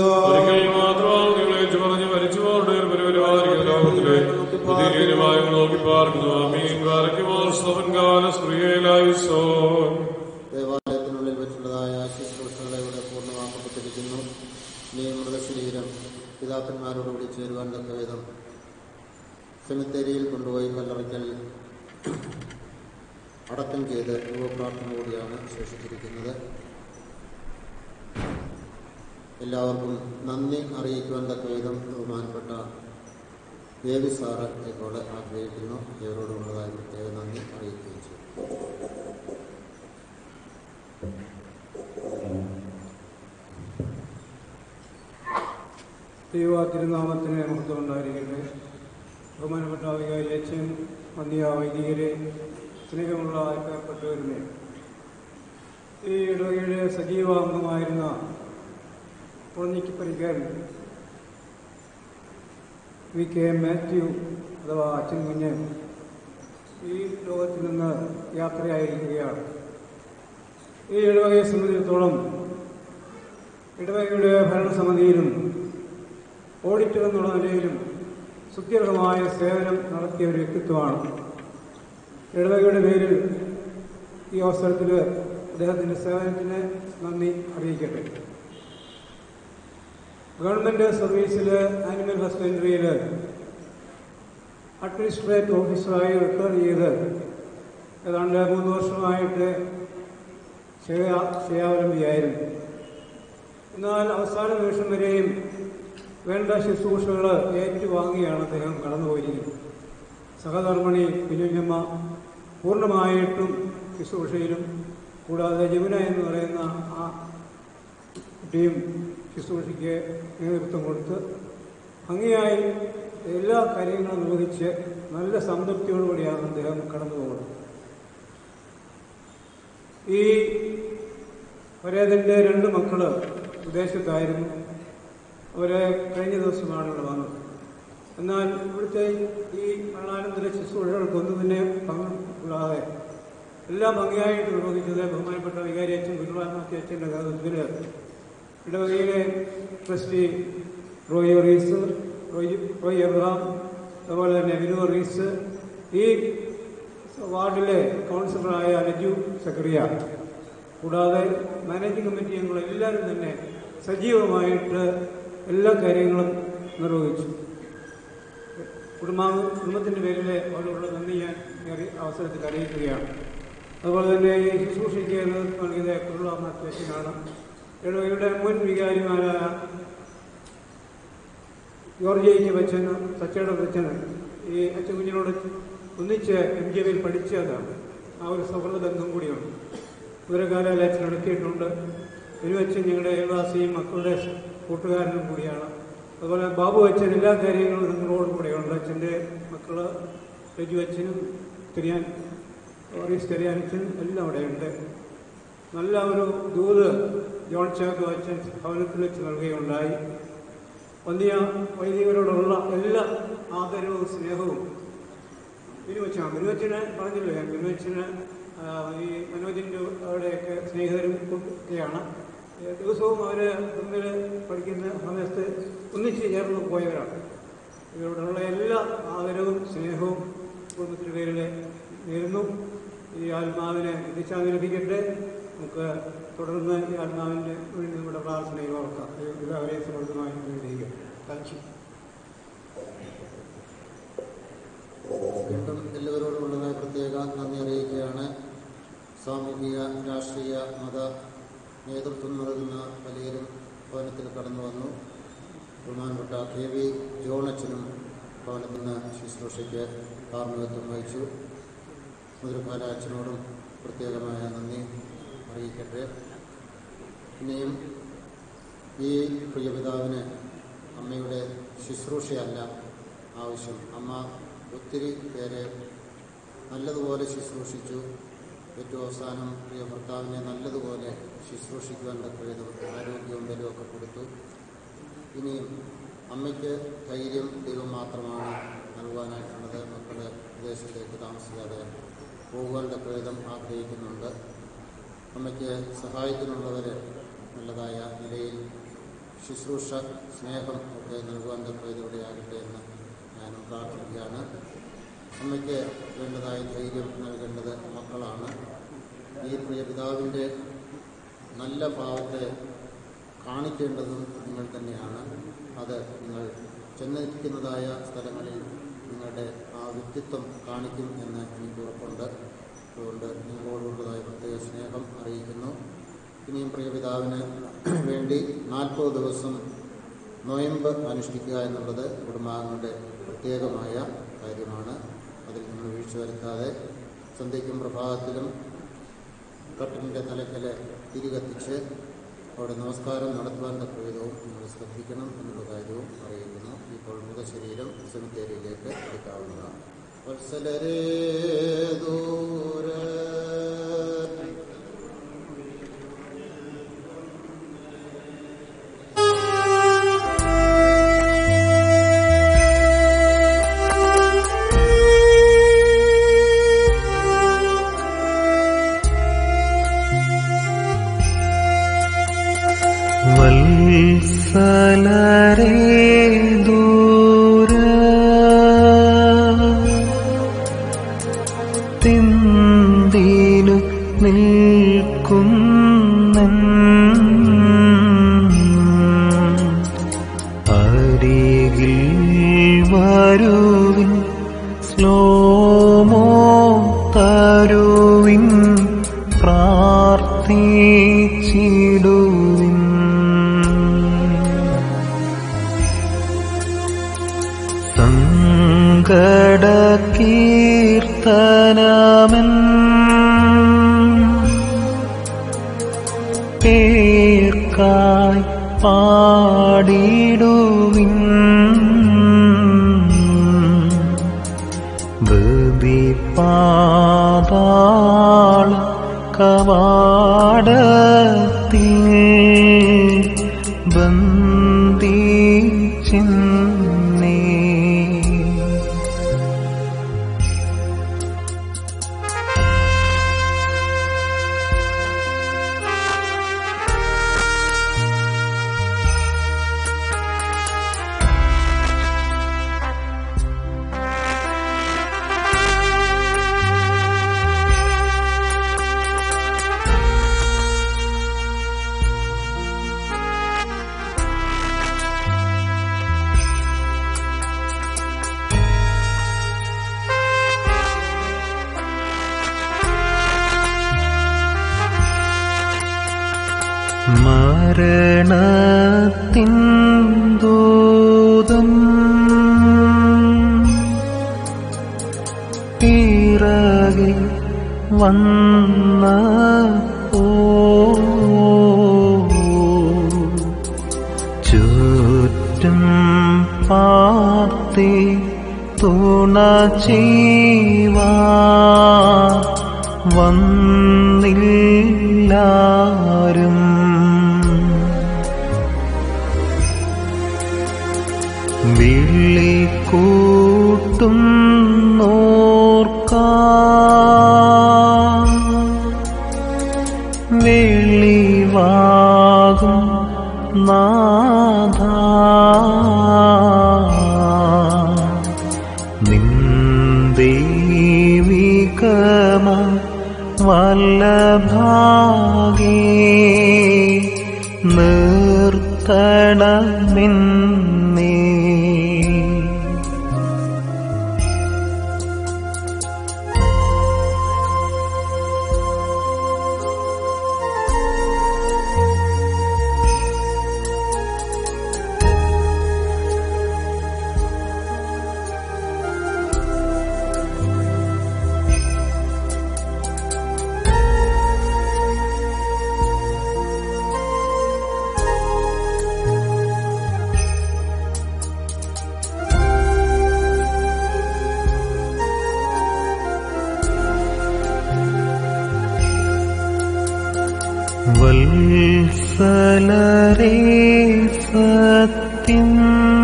ദേവാലയത്തിനുള്ളിൽ വെച്ചുള്ളതായ ശുശ്രൂഷകളെ ഇവിടെ പൂർണ്ണമാക്കപ്പെട്ടിരിക്കുന്നു ഇനി മൃതശരീരം പിതാക്കന്മാരോടുകൂടി ചേരുവാൻ തക്ക വിധം സെമിത്തേരിയിൽ കൊണ്ടുപോയി കല്ലറയ്ക്കൽ അടക്കം ചെയ്ത് യുവപ്രാർത്ഥന കൂടിയാണ് ശേഷിച്ചിരിക്കുന്നത് എല്ലാവർക്കും നന്ദി അറിയിക്കുവാൻ തക്ക വിധം ബഹുമാനപ്പെട്ട ദേവി സാറ് ഇപ്പോൾ ആഗ്രഹിക്കുന്നു ഇവരോടുള്ളതായ പ്രത്യേക നന്ദി അറിയിക്കുകയും ചെയ്യും ദൈവ തിരുനാമത്തിന് മഹത്വം ഉണ്ടായിരിക്കട്ടെ ബഹുമാനപ്പെട്ട വികാരി അച്ഛൻ വന്യ വൈദികരെ സ്നേഹമുള്ള അയക്കപ്പെട്ടവരുമേ ഈ ഇടവകയുടെ സജീവ അംഗമായിരുന്ന പൊന്നിക്ക് വി കെ മാത്യു അഥവാ അച്ഛൻ കുഞ്ഞ് ഈ ലോകത്തിൽ നിന്ന് യാത്രയായിരിക്കുകയാണ് ഈ ഇടവകയെ സംബന്ധിച്ചിടത്തോളം ഇടവകയുടെ ഭരണസമിതിയിലും ഓഡിറ്റർ എന്നുള്ള നിലയിലും സുദീർഘമായ സേവനം നടത്തിയ ഒരു വ്യക്തിത്വമാണ് ഇടവകയുടെ പേരിൽ ഈ അവസരത്തിൽ അദ്ദേഹത്തിൻ്റെ സേവനത്തിന് നന്ദി അറിയിക്കട്ടെ ഗവൺമെൻറ് സർവീസിൽ ആനിമൽ ഹസ്ബൻഡറിയിൽ അഡ്മിനിസ്ട്രേറ്റീവ് ഓഫീസറായി റിട്ടയർ ചെയ്ത് ഏതാണ്ട് മൂന്ന് വർഷമായിട്ട് ചെയ്യാ- ചെയ്യാവലംബിയായിരുന്നു എന്നാൽ അവസാന നിമിഷം വരെയും വേണ്ട ശുശ്രൂഷകൾ ഏറ്റുവാങ്ങിയാണ് അദ്ദേഹം കടന്നുപോയിരിക്കുന്നത് സഹധർമ്മിണി കുഞ്ഞുഞ്ഞമ്മ പൂർണ്ണമായിട്ടും ശുശ്രൂഷയിലും കൂടാതെ ജമുന എന്ന് പറയുന്ന ആ കുട്ടിയും ശുശ്രൂഷയ്ക്ക് നേതൃത്വം കൊടുത്ത് ഭംഗിയായി എല്ലാ കാര്യങ്ങളും നിർവഹിച്ച് നല്ല സംതൃപ്തിയോടുകൂടിയാണ് അദ്ദേഹം കടന്നു പോകുന്നത് ഈ പരേതൻ്റെ രണ്ട് മക്കള് വിദേശത്തായിരുന്നു അവരെ കഴിഞ്ഞ ദിവസമാണ് ഇവിടെ വന്നത് എന്നാൽ ഇവിടുത്തെ ഈ മരണാനന്തര ശുശ്രൂഷകൾക്കൊന്നും തന്നെ പങ്കുകൂടാതെ എല്ലാം ഭംഗിയായിട്ട് നിർവഹിച്ചത് ബഹുമാനപ്പെട്ട വികാരി അച്ഛൻ ഗുരുവാനാഥി അച്ഛൻ്റെ നേതൃത്വത്തിൽ ഇടവകയിലെ ട്രസ്റ്റി റോയ് റീസ് റോയ് റോയ് എബ്രഹാം അതുപോലെ തന്നെ വിനു റീസ് ഈ വാർഡിലെ കൗൺസിലറായ ലജു സക്കറിയ കൂടാതെ മാനേജിംഗ് കമ്മിറ്റി അംഗങ്ങൾ എല്ലാവരും തന്നെ സജീവമായിട്ട് എല്ലാ കാര്യങ്ങളും നിർവഹിച്ചു കുടുംബ കുടുംബത്തിൻ്റെ പേരിൽ അവരോടുള്ള നന്ദി ഞാൻ ഈ അറി- അവസരത്തിൽ അറിയിക്കുകയാണ് അതുപോലെ തന്നെ ഈ ശുശ്രൂഷയ്ക്ക് നേതൃത്വം നൽകിയത് കുരുളാമ അധ്യക്ഷനാണ് ഇടവയുടെ മുൻ വികാരിമാരായ ജോർജിയയ്ക്ക് വെച്ചന് സച്ചയുടെ വെച്ചന് ഈ അച്ഛൻ കുഞ്ഞിനോട് ഒന്നിച്ച് എം ജി വിയിൽ പഠിച്ചതാണ് ആ ഒരു സൗഹൃദ ബന്ധം കൂടിയുണ്ട് ദൂരകാലയിൽ അച്ഛൻ എടുത്തിയിട്ടുണ്ട് ഇരുവച്ചൻ ഞങ്ങളുടെ അയൽവാസിയും മക്കളുടെ കൂട്ടുകാരനും കൂടിയാണ് അതുപോലെ ബാബു അച്ഛൻ എല്ലാ കാര്യങ്ങളും നിങ്ങളോട് കൂടെയുണ്ട് അച്ഛൻ്റെ മക്കള് രജു അച്ഛനും തിരിയാൻ ഓറീസ് തിരിയാനച്ഛനും എല്ലാം അവിടെയുണ്ട് നല്ല ഒരു ദൂത് ജോൺ ചാക്കോ അച്ഛൻ ഭവനത്തിൽ വെച്ച് നൽകുകയുണ്ടായി വന്ധ്യ വൈദികരോടുള്ള എല്ലാ ആദരവും സ്നേഹവും മിനുവച്ച മിനുവച്ചന് പറഞ്ഞില്ലേ മിനുവച്ചന് ഈ മനോജിൻ്റെ അവിടെയൊക്കെ സ്നേഹിതരും ഒക്കെയാണ് ഏ, ദിവസവും അവർ തമ്മിൽ പഠിക്കുന്ന സമയത്ത് ഒന്നിച്ച് ചേർന്ന് പോയവരാണ് ഇവരോടുള്ള എല്ലാ ആദരവും സ്നേഹവും കുടുംബത്തിൻ്റെ പേരിൽ നേരുന്നു ഈ ആത്മാവിനെ ദിശാനിരപ്പിക്കട്ടെ നമുക്ക് തുടർന്ന് ഈ ആത്മാവിൻ്റെ വേണ്ടി നമ്മുടെ പ്രാർത്ഥനയിൽ ഓർക്കാം എല്ലാവരെയും സമൃദ്ധമായി അനുഗ്രഹിക്കട്ടെ താങ്ക് യു വീണ്ടും എല്ലാവരോടുമുള്ളതായ പ്രത്യേക നന്ദി അറിയിക്കുകയാണ് സാമൂഹിക രാഷ്ട്രീയ മത നേതൃത്വം നൽകുന്ന പലരും ഭവനത്തിൽ കടന്നു വന്നു ബഹുമാനപ്പെട്ട കെ വി ജോണച്ചനും ഭവനത്തിൽ നിന്ന് ശുശ്രൂഷയ്ക്ക് കാർമ്മികത്വം വഹിച്ചു മുതിർക്കാല അച്ഛനോടും പ്രത്യേകമായ നന്ദി അറിയിക്കട്ടെ ഇനിയും ഈ പ്രിയപിതാവിന് അമ്മയുടെ ശുശ്രൂഷയല്ല ആവശ്യം അമ്മ ഒത്തിരി പേരെ നല്ലതുപോലെ ശുശ്രൂഷിച്ചു ഏറ്റവും അവസാനം പ്രിയ ഭർത്താവിനെ നല്ലതുപോലെ ശുശ്രൂഷിക്കുവാൻ തക്കവിധം ആരോഗ്യവും ബലമൊക്കെ കൊടുത്തു ഇനിയും അമ്മയ്ക്ക് ധൈര്യം ദൈവം മാത്രമാണ് നൽകുവാനായിട്ടുള്ളത് മക്കൾ വിദേശത്തേക്ക് താമസിക്കാതെ പോകുവാൻ തക്കവിധം ആഗ്രഹിക്കുന്നുണ്ട് അമ്മയ്ക്ക് സഹായത്തിനുള്ളവർ നല്ലതായ നിലയിൽ ശുശ്രൂഷ സ്നേഹം ഒക്കെ നൽകുവാൻ തക്കവിധം ആകട്ടെ എന്ന് ഞാനും പ്രാർത്ഥിക്കുകയാണ് അമ്മയ്ക്ക് വേണ്ടതായ ധൈര്യം നൽകേണ്ടത് മക്കളാണ് ഈ പ്രിയ പിതാവിൻ്റെ നല്ല ഭാവത്തെ കാണിക്കേണ്ടതും നിങ്ങൾ തന്നെയാണ് അത് നിങ്ങൾ ചെന്നിരിക്കുന്നതായ സ്ഥലങ്ങളിൽ നിങ്ങളുടെ ആ വ്യക്തിത്വം കാണിക്കും എന്ന് എനിക്ക് ഉറപ്പുണ്ട് അതുകൊണ്ട് നിങ്ങളോടുള്ളതായ പ്രത്യേക സ്നേഹം അറിയിക്കുന്നു ഇനിയും പ്രിയപിതാവിന് വേണ്ടി നാൽപ്പത് ദിവസം നൊയമ്പ് അനുഷ്ഠിക്കുക എന്നുള്ളത് കുടുംബാംഗങ്ങളുടെ പ്രത്യേകമായ കാര്യമാണ് അതിൽ നിങ്ങൾ വീഴ്ച വരുത്താതെ സന്ധ്യയ്ക്കും പ്രഭാതത്തിലും കട്ടിലിൻ്റെ തലക്കൽ തിരികത്തിച്ച് അവിടെ നമസ്കാരം നടത്തുവാൻ തക്കവിധവും നിങ്ങൾ ശ്രദ്ധിക്കണം എന്നുള്ള കാര്യവും അറിയിക്കുന്നു ഇപ്പോൾ മൃതശരീരം സെമിത്തേരിയിലേക്ക് എടുക്കാവുന്നതാണ് വത്സലരേ ദൂര വത്സലരേ ദൂര തിന്തിനു നിൽക്കുന്നൻ അരികിൽ വരുവിൻ സ്ലോമോ തരുവിൻ പ്രാർത്ഥിച്ചിടുവിൻ സങ്കട കീർത്തനമൻ പേർക്കായി പാടിടുവിൻ ബബി പാതാള കവാടത്തിൽ ബന്ധിച്ചിന്നേ മരണത്തിൻ ദൂതം പിറകെ വന്ന ചുറ്റും പാർത്തി തുണ ചെയ്യുവാ വന്നില്ലാരും വിളിക്കൂട്ടും നോർക്കാ വെളിവാകും നാഥ നിന്ദേവികമ വല്ലഭാഗേ നിർത്തണമെന്നേ വത്സലരേ സത്യം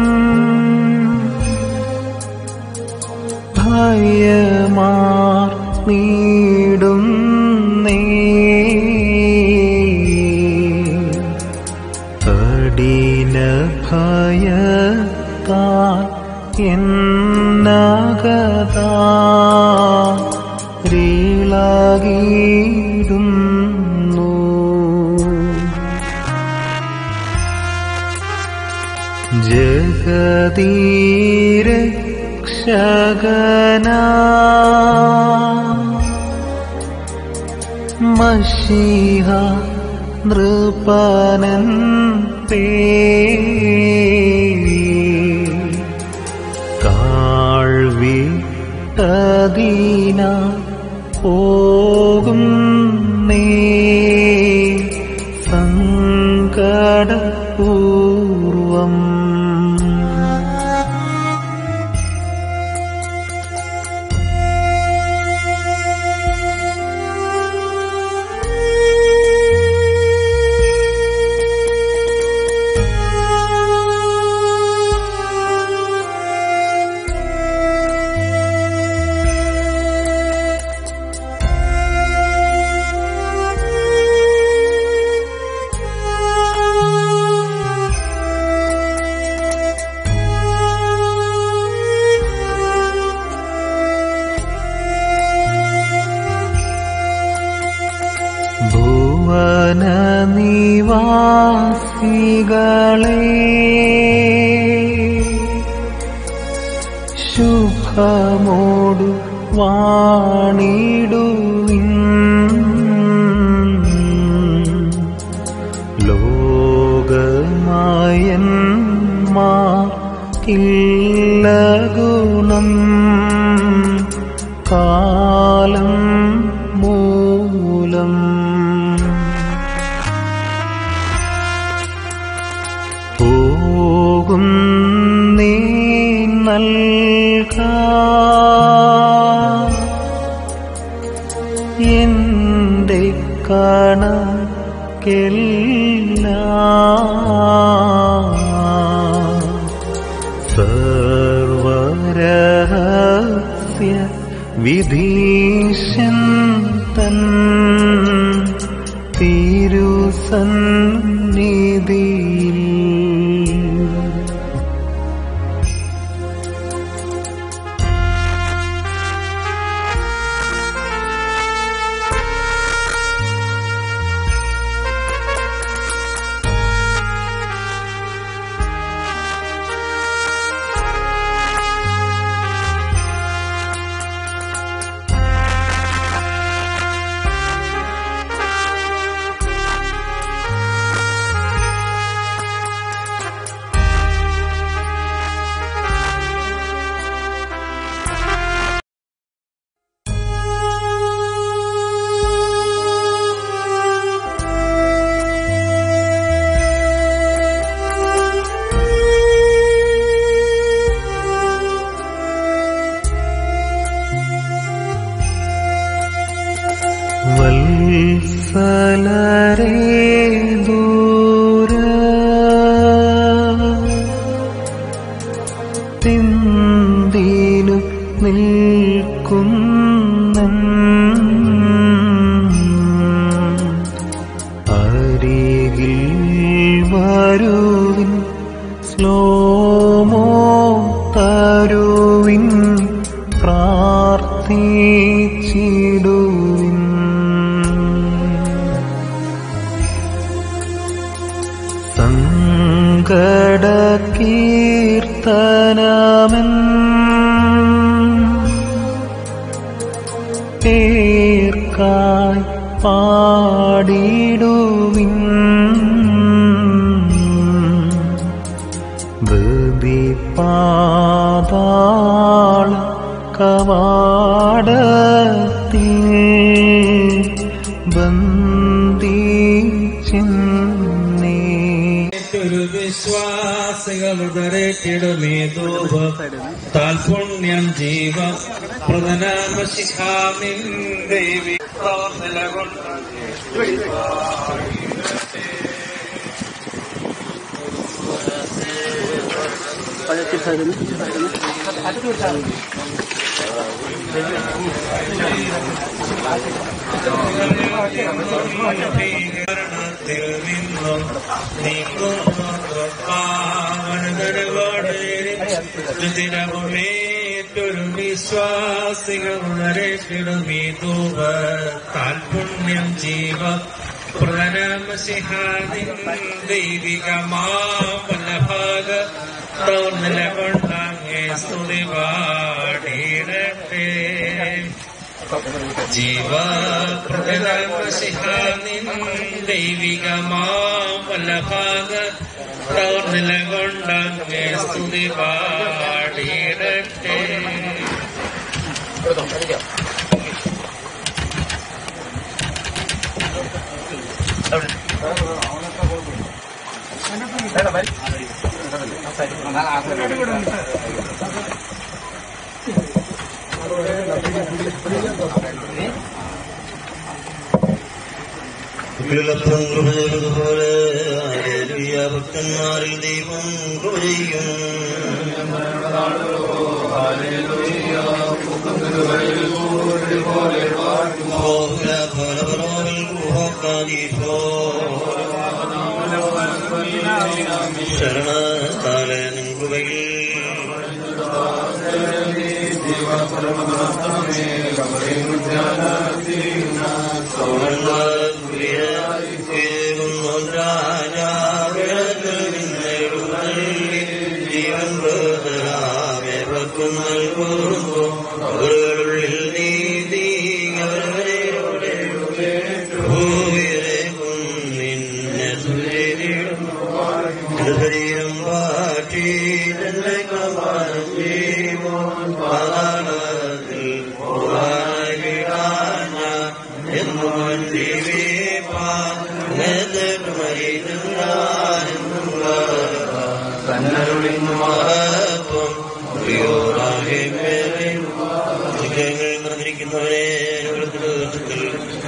ഭയമാർ നീടും കഠിന ഭയത്താ എന്നകതാ രീളാകിടുന്നു ജഗതീരക്ഷകന മഷിഹ നൃപനൻ പേ കാഴ്വിട്ടതീന പോകും നേ സങ്കടപൂർവം ഭുവന നിവാസികളെ ശുഭമോടു വാണിടുവിൻ ലോകമായന്മാ ഇല്ല ഗുണം കാലം മൂലം പോകും നീ നൽക എന്റെ സർവരഹസ്യ വിധീശൻ തൻ തിരുസന്നിധിയിൽ നിൽക്കുന്നൻ അരികിൽ വരുവിൻ സ്ലോമോ തരുവിൻ പ്രാർത്ഥിച്ചിടുവിൻ സങ്കട കീർത്തനമൻ പേർക്കായി പാടിടുവിൻ ബദി പാതാള കവാടത്തിൽ ബന്ധിച്ചെന്നേ ഒരു വിശ്വാസികളുടെ കിടുമേ ധൂപം താൽപുണ്യം ജീവ പ്രധാനമശിഖാമിൻ ദേവി നിലകൊണ്ട് ഭീകരണത്തിൽ നിന്നും നീങ്ങുന്നൊരു വിശ്വാസികളുടെ കിടുമീ ധൂപ താൽപുണ്യം ജീവ പ്രധാനമസിഹാദിൻ ദൈവികമാവല്ലഭാഗ നിലകൊണ്ടങ്ങേ സ്തുതി പാടിയിടട്ടെ ജീവ പ്രധാനമസിഹാദിൻ ദൈവികമാവല്ലഭാഗ നിലകൊണ്ടങ്ങേ സ്തുതി പാടിയിടട്ടെ ഉള്ളിലപ്പം കൃപ ചെയ്തതുപോലെ ഹല്ലേലൂയ ഭക്തന്മാരിൽ ദൈവം കൃപ ചെയ്യും ഭോഗ ഫലപരോവിൽ ഗുഹോക്കാദീശോ ശരണകാല നിൻ കൃപയിൽ ജീവൻ നൽകുന്നു അവരുള്ളിൽ നീതി അവരെ ഭൂമിയിലെ നിന്നെ സുരേരിടും ശരീരം പാറ്റി തന്നെ കമാനം ജീവൻ പാതാളത്തിൽ പോകാനായി വിടാൻ ഞാൻ എന്നും ജീവിപ്പാൻ നേരിട്ട് മരിച്ചെന്നും തന്നരുളിന്നു മഹത്വം പ്രിയോറാകെ മേലെ അനുഗ്രഹങ്ങൾ നിറഞ്ഞിരിക്കുന്നവരെ അനുഗ്രഹത്തിൽ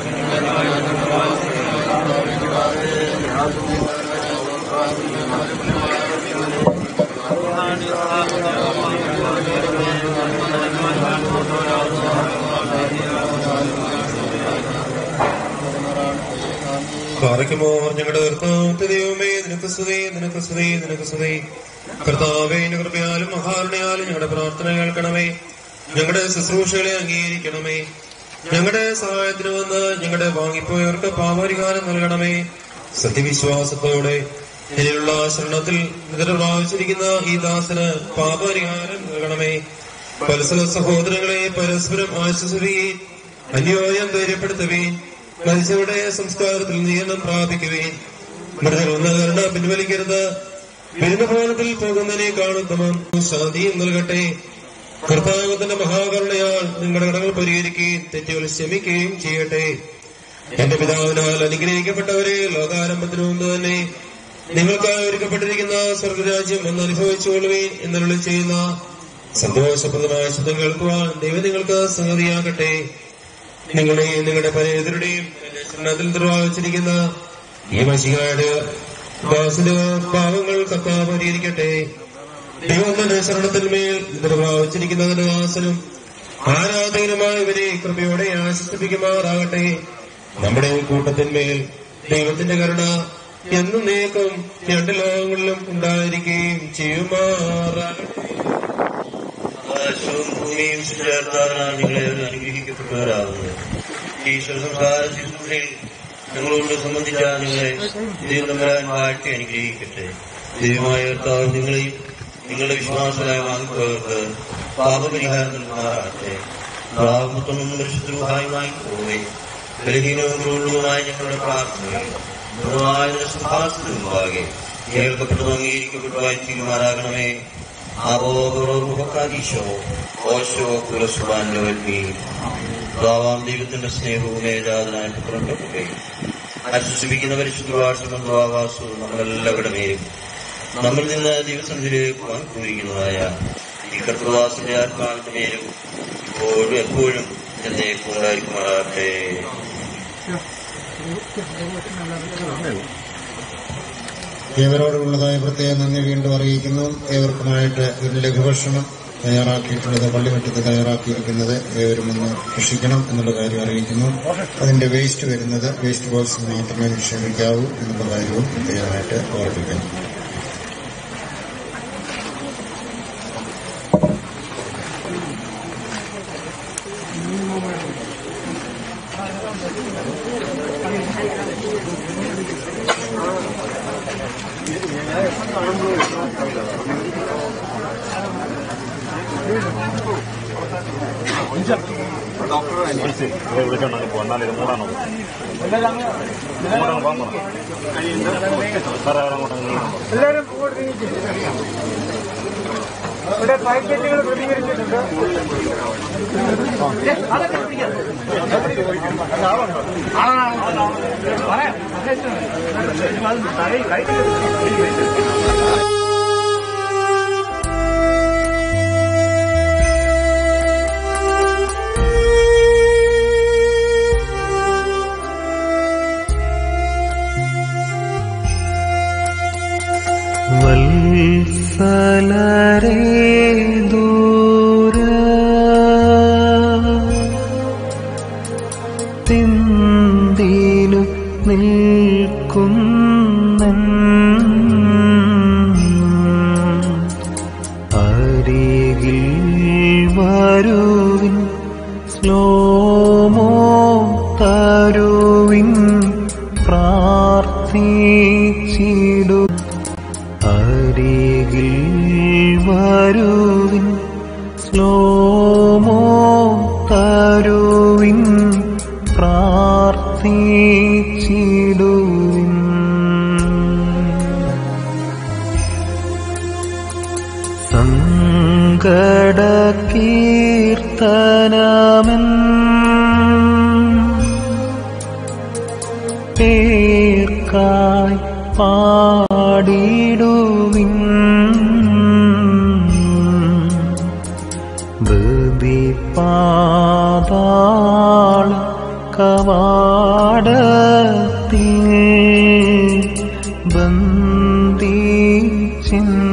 പാറയ്ക്കുമോ ഞങ്ങളുടെ കർത്താവ് ദൈവമേ നിനക്ക് സ്തുതി നിനക്ക് സ്തുതി നിനക്ക് സ്തുതി കർത്താവേ നിന്റെ കൃപയാലും മഹാരണയാലും ഞങ്ങളുടെ പ്രാർത്ഥന കേൾക്കണമേ ഞങ്ങളുടെ ശുശ്രൂഷകളെ അംഗീകരിക്കണമേ ഞങ്ങളുടെ സഹായത്തിന് വന്ന് ഞങ്ങളുടെ വാങ്ങിപ്പോയവർക്ക് പാപരിഹാരം നൽകണമേ സത്യവിശ്വാസത്തോടെ ഇതിലുള്ള ശരണത്തിൽ നിദ്ര പ്രാപിച്ചിരിക്കുന്ന ഈ ദാസന് പാപപരിഹാരം നൽകണമേ പരസ്പര സഹോദരങ്ങളെ പരസ്പരം ആശ്വസിക്കുകയും അന്യോന്യം ധൈര്യപ്പെടുത്തുകയും മനുഷ്യരുടെ സംസ്കാരത്തിൽ നിയന്ത്രണം പ്രാപിക്കുകയും മൃതകരണ പിൻവലിക്കരുത് പെരുന്നഭവനത്തിൽ പോകുന്നതിനെ കാണുത്തമം ശാന്തിയും നൽകട്ടെ കർത്താവത്തിന്റെ മഹാകരുണയാൽ നിങ്ങളുടെ കടകൾ പരിഹരിക്കുകയും തെറ്റുകൾ ക്ഷമിക്കുകയും ചെയ്യട്ടെ എന്റെ പിതാവിനാൽ അനുഗ്രഹിക്കപ്പെട്ടവരെ ലോകാരംഭത്തിനു മുമ്പ് തന്നെ നിങ്ങൾക്കായി ഒരുക്കപ്പെട്ടിരിക്കുന്ന സ്വർഗരാജ്യം എന്ന് അനുഭവിച്ചുകൊള്ളുകയും എന്നുള്ള ചെയ്യുന്ന സന്തോഷപ്രദമായ ശബ്ദം കേൾക്കുവാൻ ദൈവം നിങ്ങൾക്ക് സംഗതിയാകട്ടെ നിങ്ങളുടെയും നിങ്ങളുടെ പരേതരുടെയും ശരണത്തിൽ നിർവഹിച്ചിരിക്കുന്ന ഈ മഷികായുടെ ദാസിന്റെ പാവങ്ങൾ കർത്താവ് പരിഹരിക്കട്ടെ ദൈവം തന്നെ ശരണത്തിന്മേൽ നിർവഹിച്ചിരിക്കുന്നതിന്റെ ദാസനും ആരാധകരുമായവരെ കൃപയോടെ ആശ്വസിപ്പിക്കുമാറാകട്ടെ നമ്മുടെ കൂട്ടത്തിന്മേൽ ദൈവത്തിന്റെ കരുണ എന്നും നേക്കും രണ്ട് ലോകങ്ങളിലും ഉണ്ടായിരിക്കുകയും ചെയ്യുമാറാകട്ടെ ആകാശവും ഭൂമിയും ചേർത്താലാണ് നിങ്ങളെ അനുഗ്രഹിക്കപ്പെട്ടവരാകുന്നത് ഈശ്വര സംസാര ശുശ്രൂഷയിൽ ഞങ്ങളോട് സംബന്ധിച്ച നിങ്ങളെ ദൈവം വാഴ്ത്തി അനുഗ്രഹിക്കട്ടെ ദൈവമായ കർത്താവ് നിങ്ങളെയും നിങ്ങളുടെ വിശ്വാസമായ വാങ്ങിപ്പോയവർക്ക് പാപപരിഹാരം നൽകുമാറാകട്ടെ പ്രാപത്തൊന്നും പരിശുദ്ധമായി പോവേ ബലഹീനവും ക്രൂരവുമായ ഞങ്ങളുടെ പ്രാർത്ഥനകൾ മൃദുവായ സംഭാഷത്തിന് മുമ്പാകെ കേൾക്കപ്പെട്ടു അംഗീകരിക്കപ്പെട്ടു തീരുമാനാകണമേ ആബോധോർമുഖക്കാരീശോ ഓശോ കുലസുബാന്റെ വൽമി ദാവാം ദൈവത്തിന്റെ സ്നേഹവും ഏജാതനായ പുത്രന്റെ ആശ്വസിപ്പിക്കുന്ന പരിശുദ്ധ വാട്സവാസവും നമ്മളെല്ലാവരുടെ മേലും നമ്മൾ നിന്ന് ദിവസത്തിലേക്ക് വാങ്ങിപ്പോയിരിക്കുന്നതായ ഈ കർത്തവാസിന്റെ ആത്മാവിന്റെ മേലും ഇപ്പോഴും എപ്പോഴും എന്നേക്കും ഉണ്ടായിരിക്കുമാറാകട്ടെ ഏവരോടുള്ളതായ പ്രത്യേക നന്ദി വീണ്ടും അറിയിക്കുന്നു ഏവർക്കുമായിട്ട് ഒരു ലഘുഭക്ഷണം തയ്യാറാക്കിയിട്ടുള്ളത് പള്ളിമറ്റത്ത് തയ്യാറാക്കിയിരിക്കുന്നത് ഏവരും ഒന്ന് രക്ഷിക്കണം എന്നുള്ള കാര്യം അറിയിക്കുന്നു അതിന്റെ വേസ്റ്റ് വരുന്നത് വേസ്റ്റ് ബോക്സിൽ മാത്രമേ നിക്ഷേപിക്കാവൂ എന്നുള്ള കാര്യവും പ്രത്യേകമായിട്ട് ഓർപ്പിക്കുന്നു എല്ലാവരും ഇങ്ങോട്ട് തിരിച്ച്. ഇവിടെ പാക്കറ്റുകൾ ക്രമീകരിച്ചിട്ടുണ്ട് ഏ, അതൊക്കെ പിടിക്കാം. ആളാണ്. പറയാം. കൈ- കൈ- വത്സലരേ ദൂര തിന്തിനു നിൽക്കുന്നൻ അരികിൽ വരുവിൻ സ്ലോമോ തരുവിൻ പ്രാർത്ഥിച്ചിടു അരികിൽ വരുവിൻ സ്ലോമോ തരുവിൻ പ്രാർത്ഥിച്ചിടുവിൻ സങ്കട കീർത്തനമൻ പേർക്കായി പാടിടുവിൻ ബദി പാതാള കവാടത്തിൽ ബന്ദിച്ചിൻ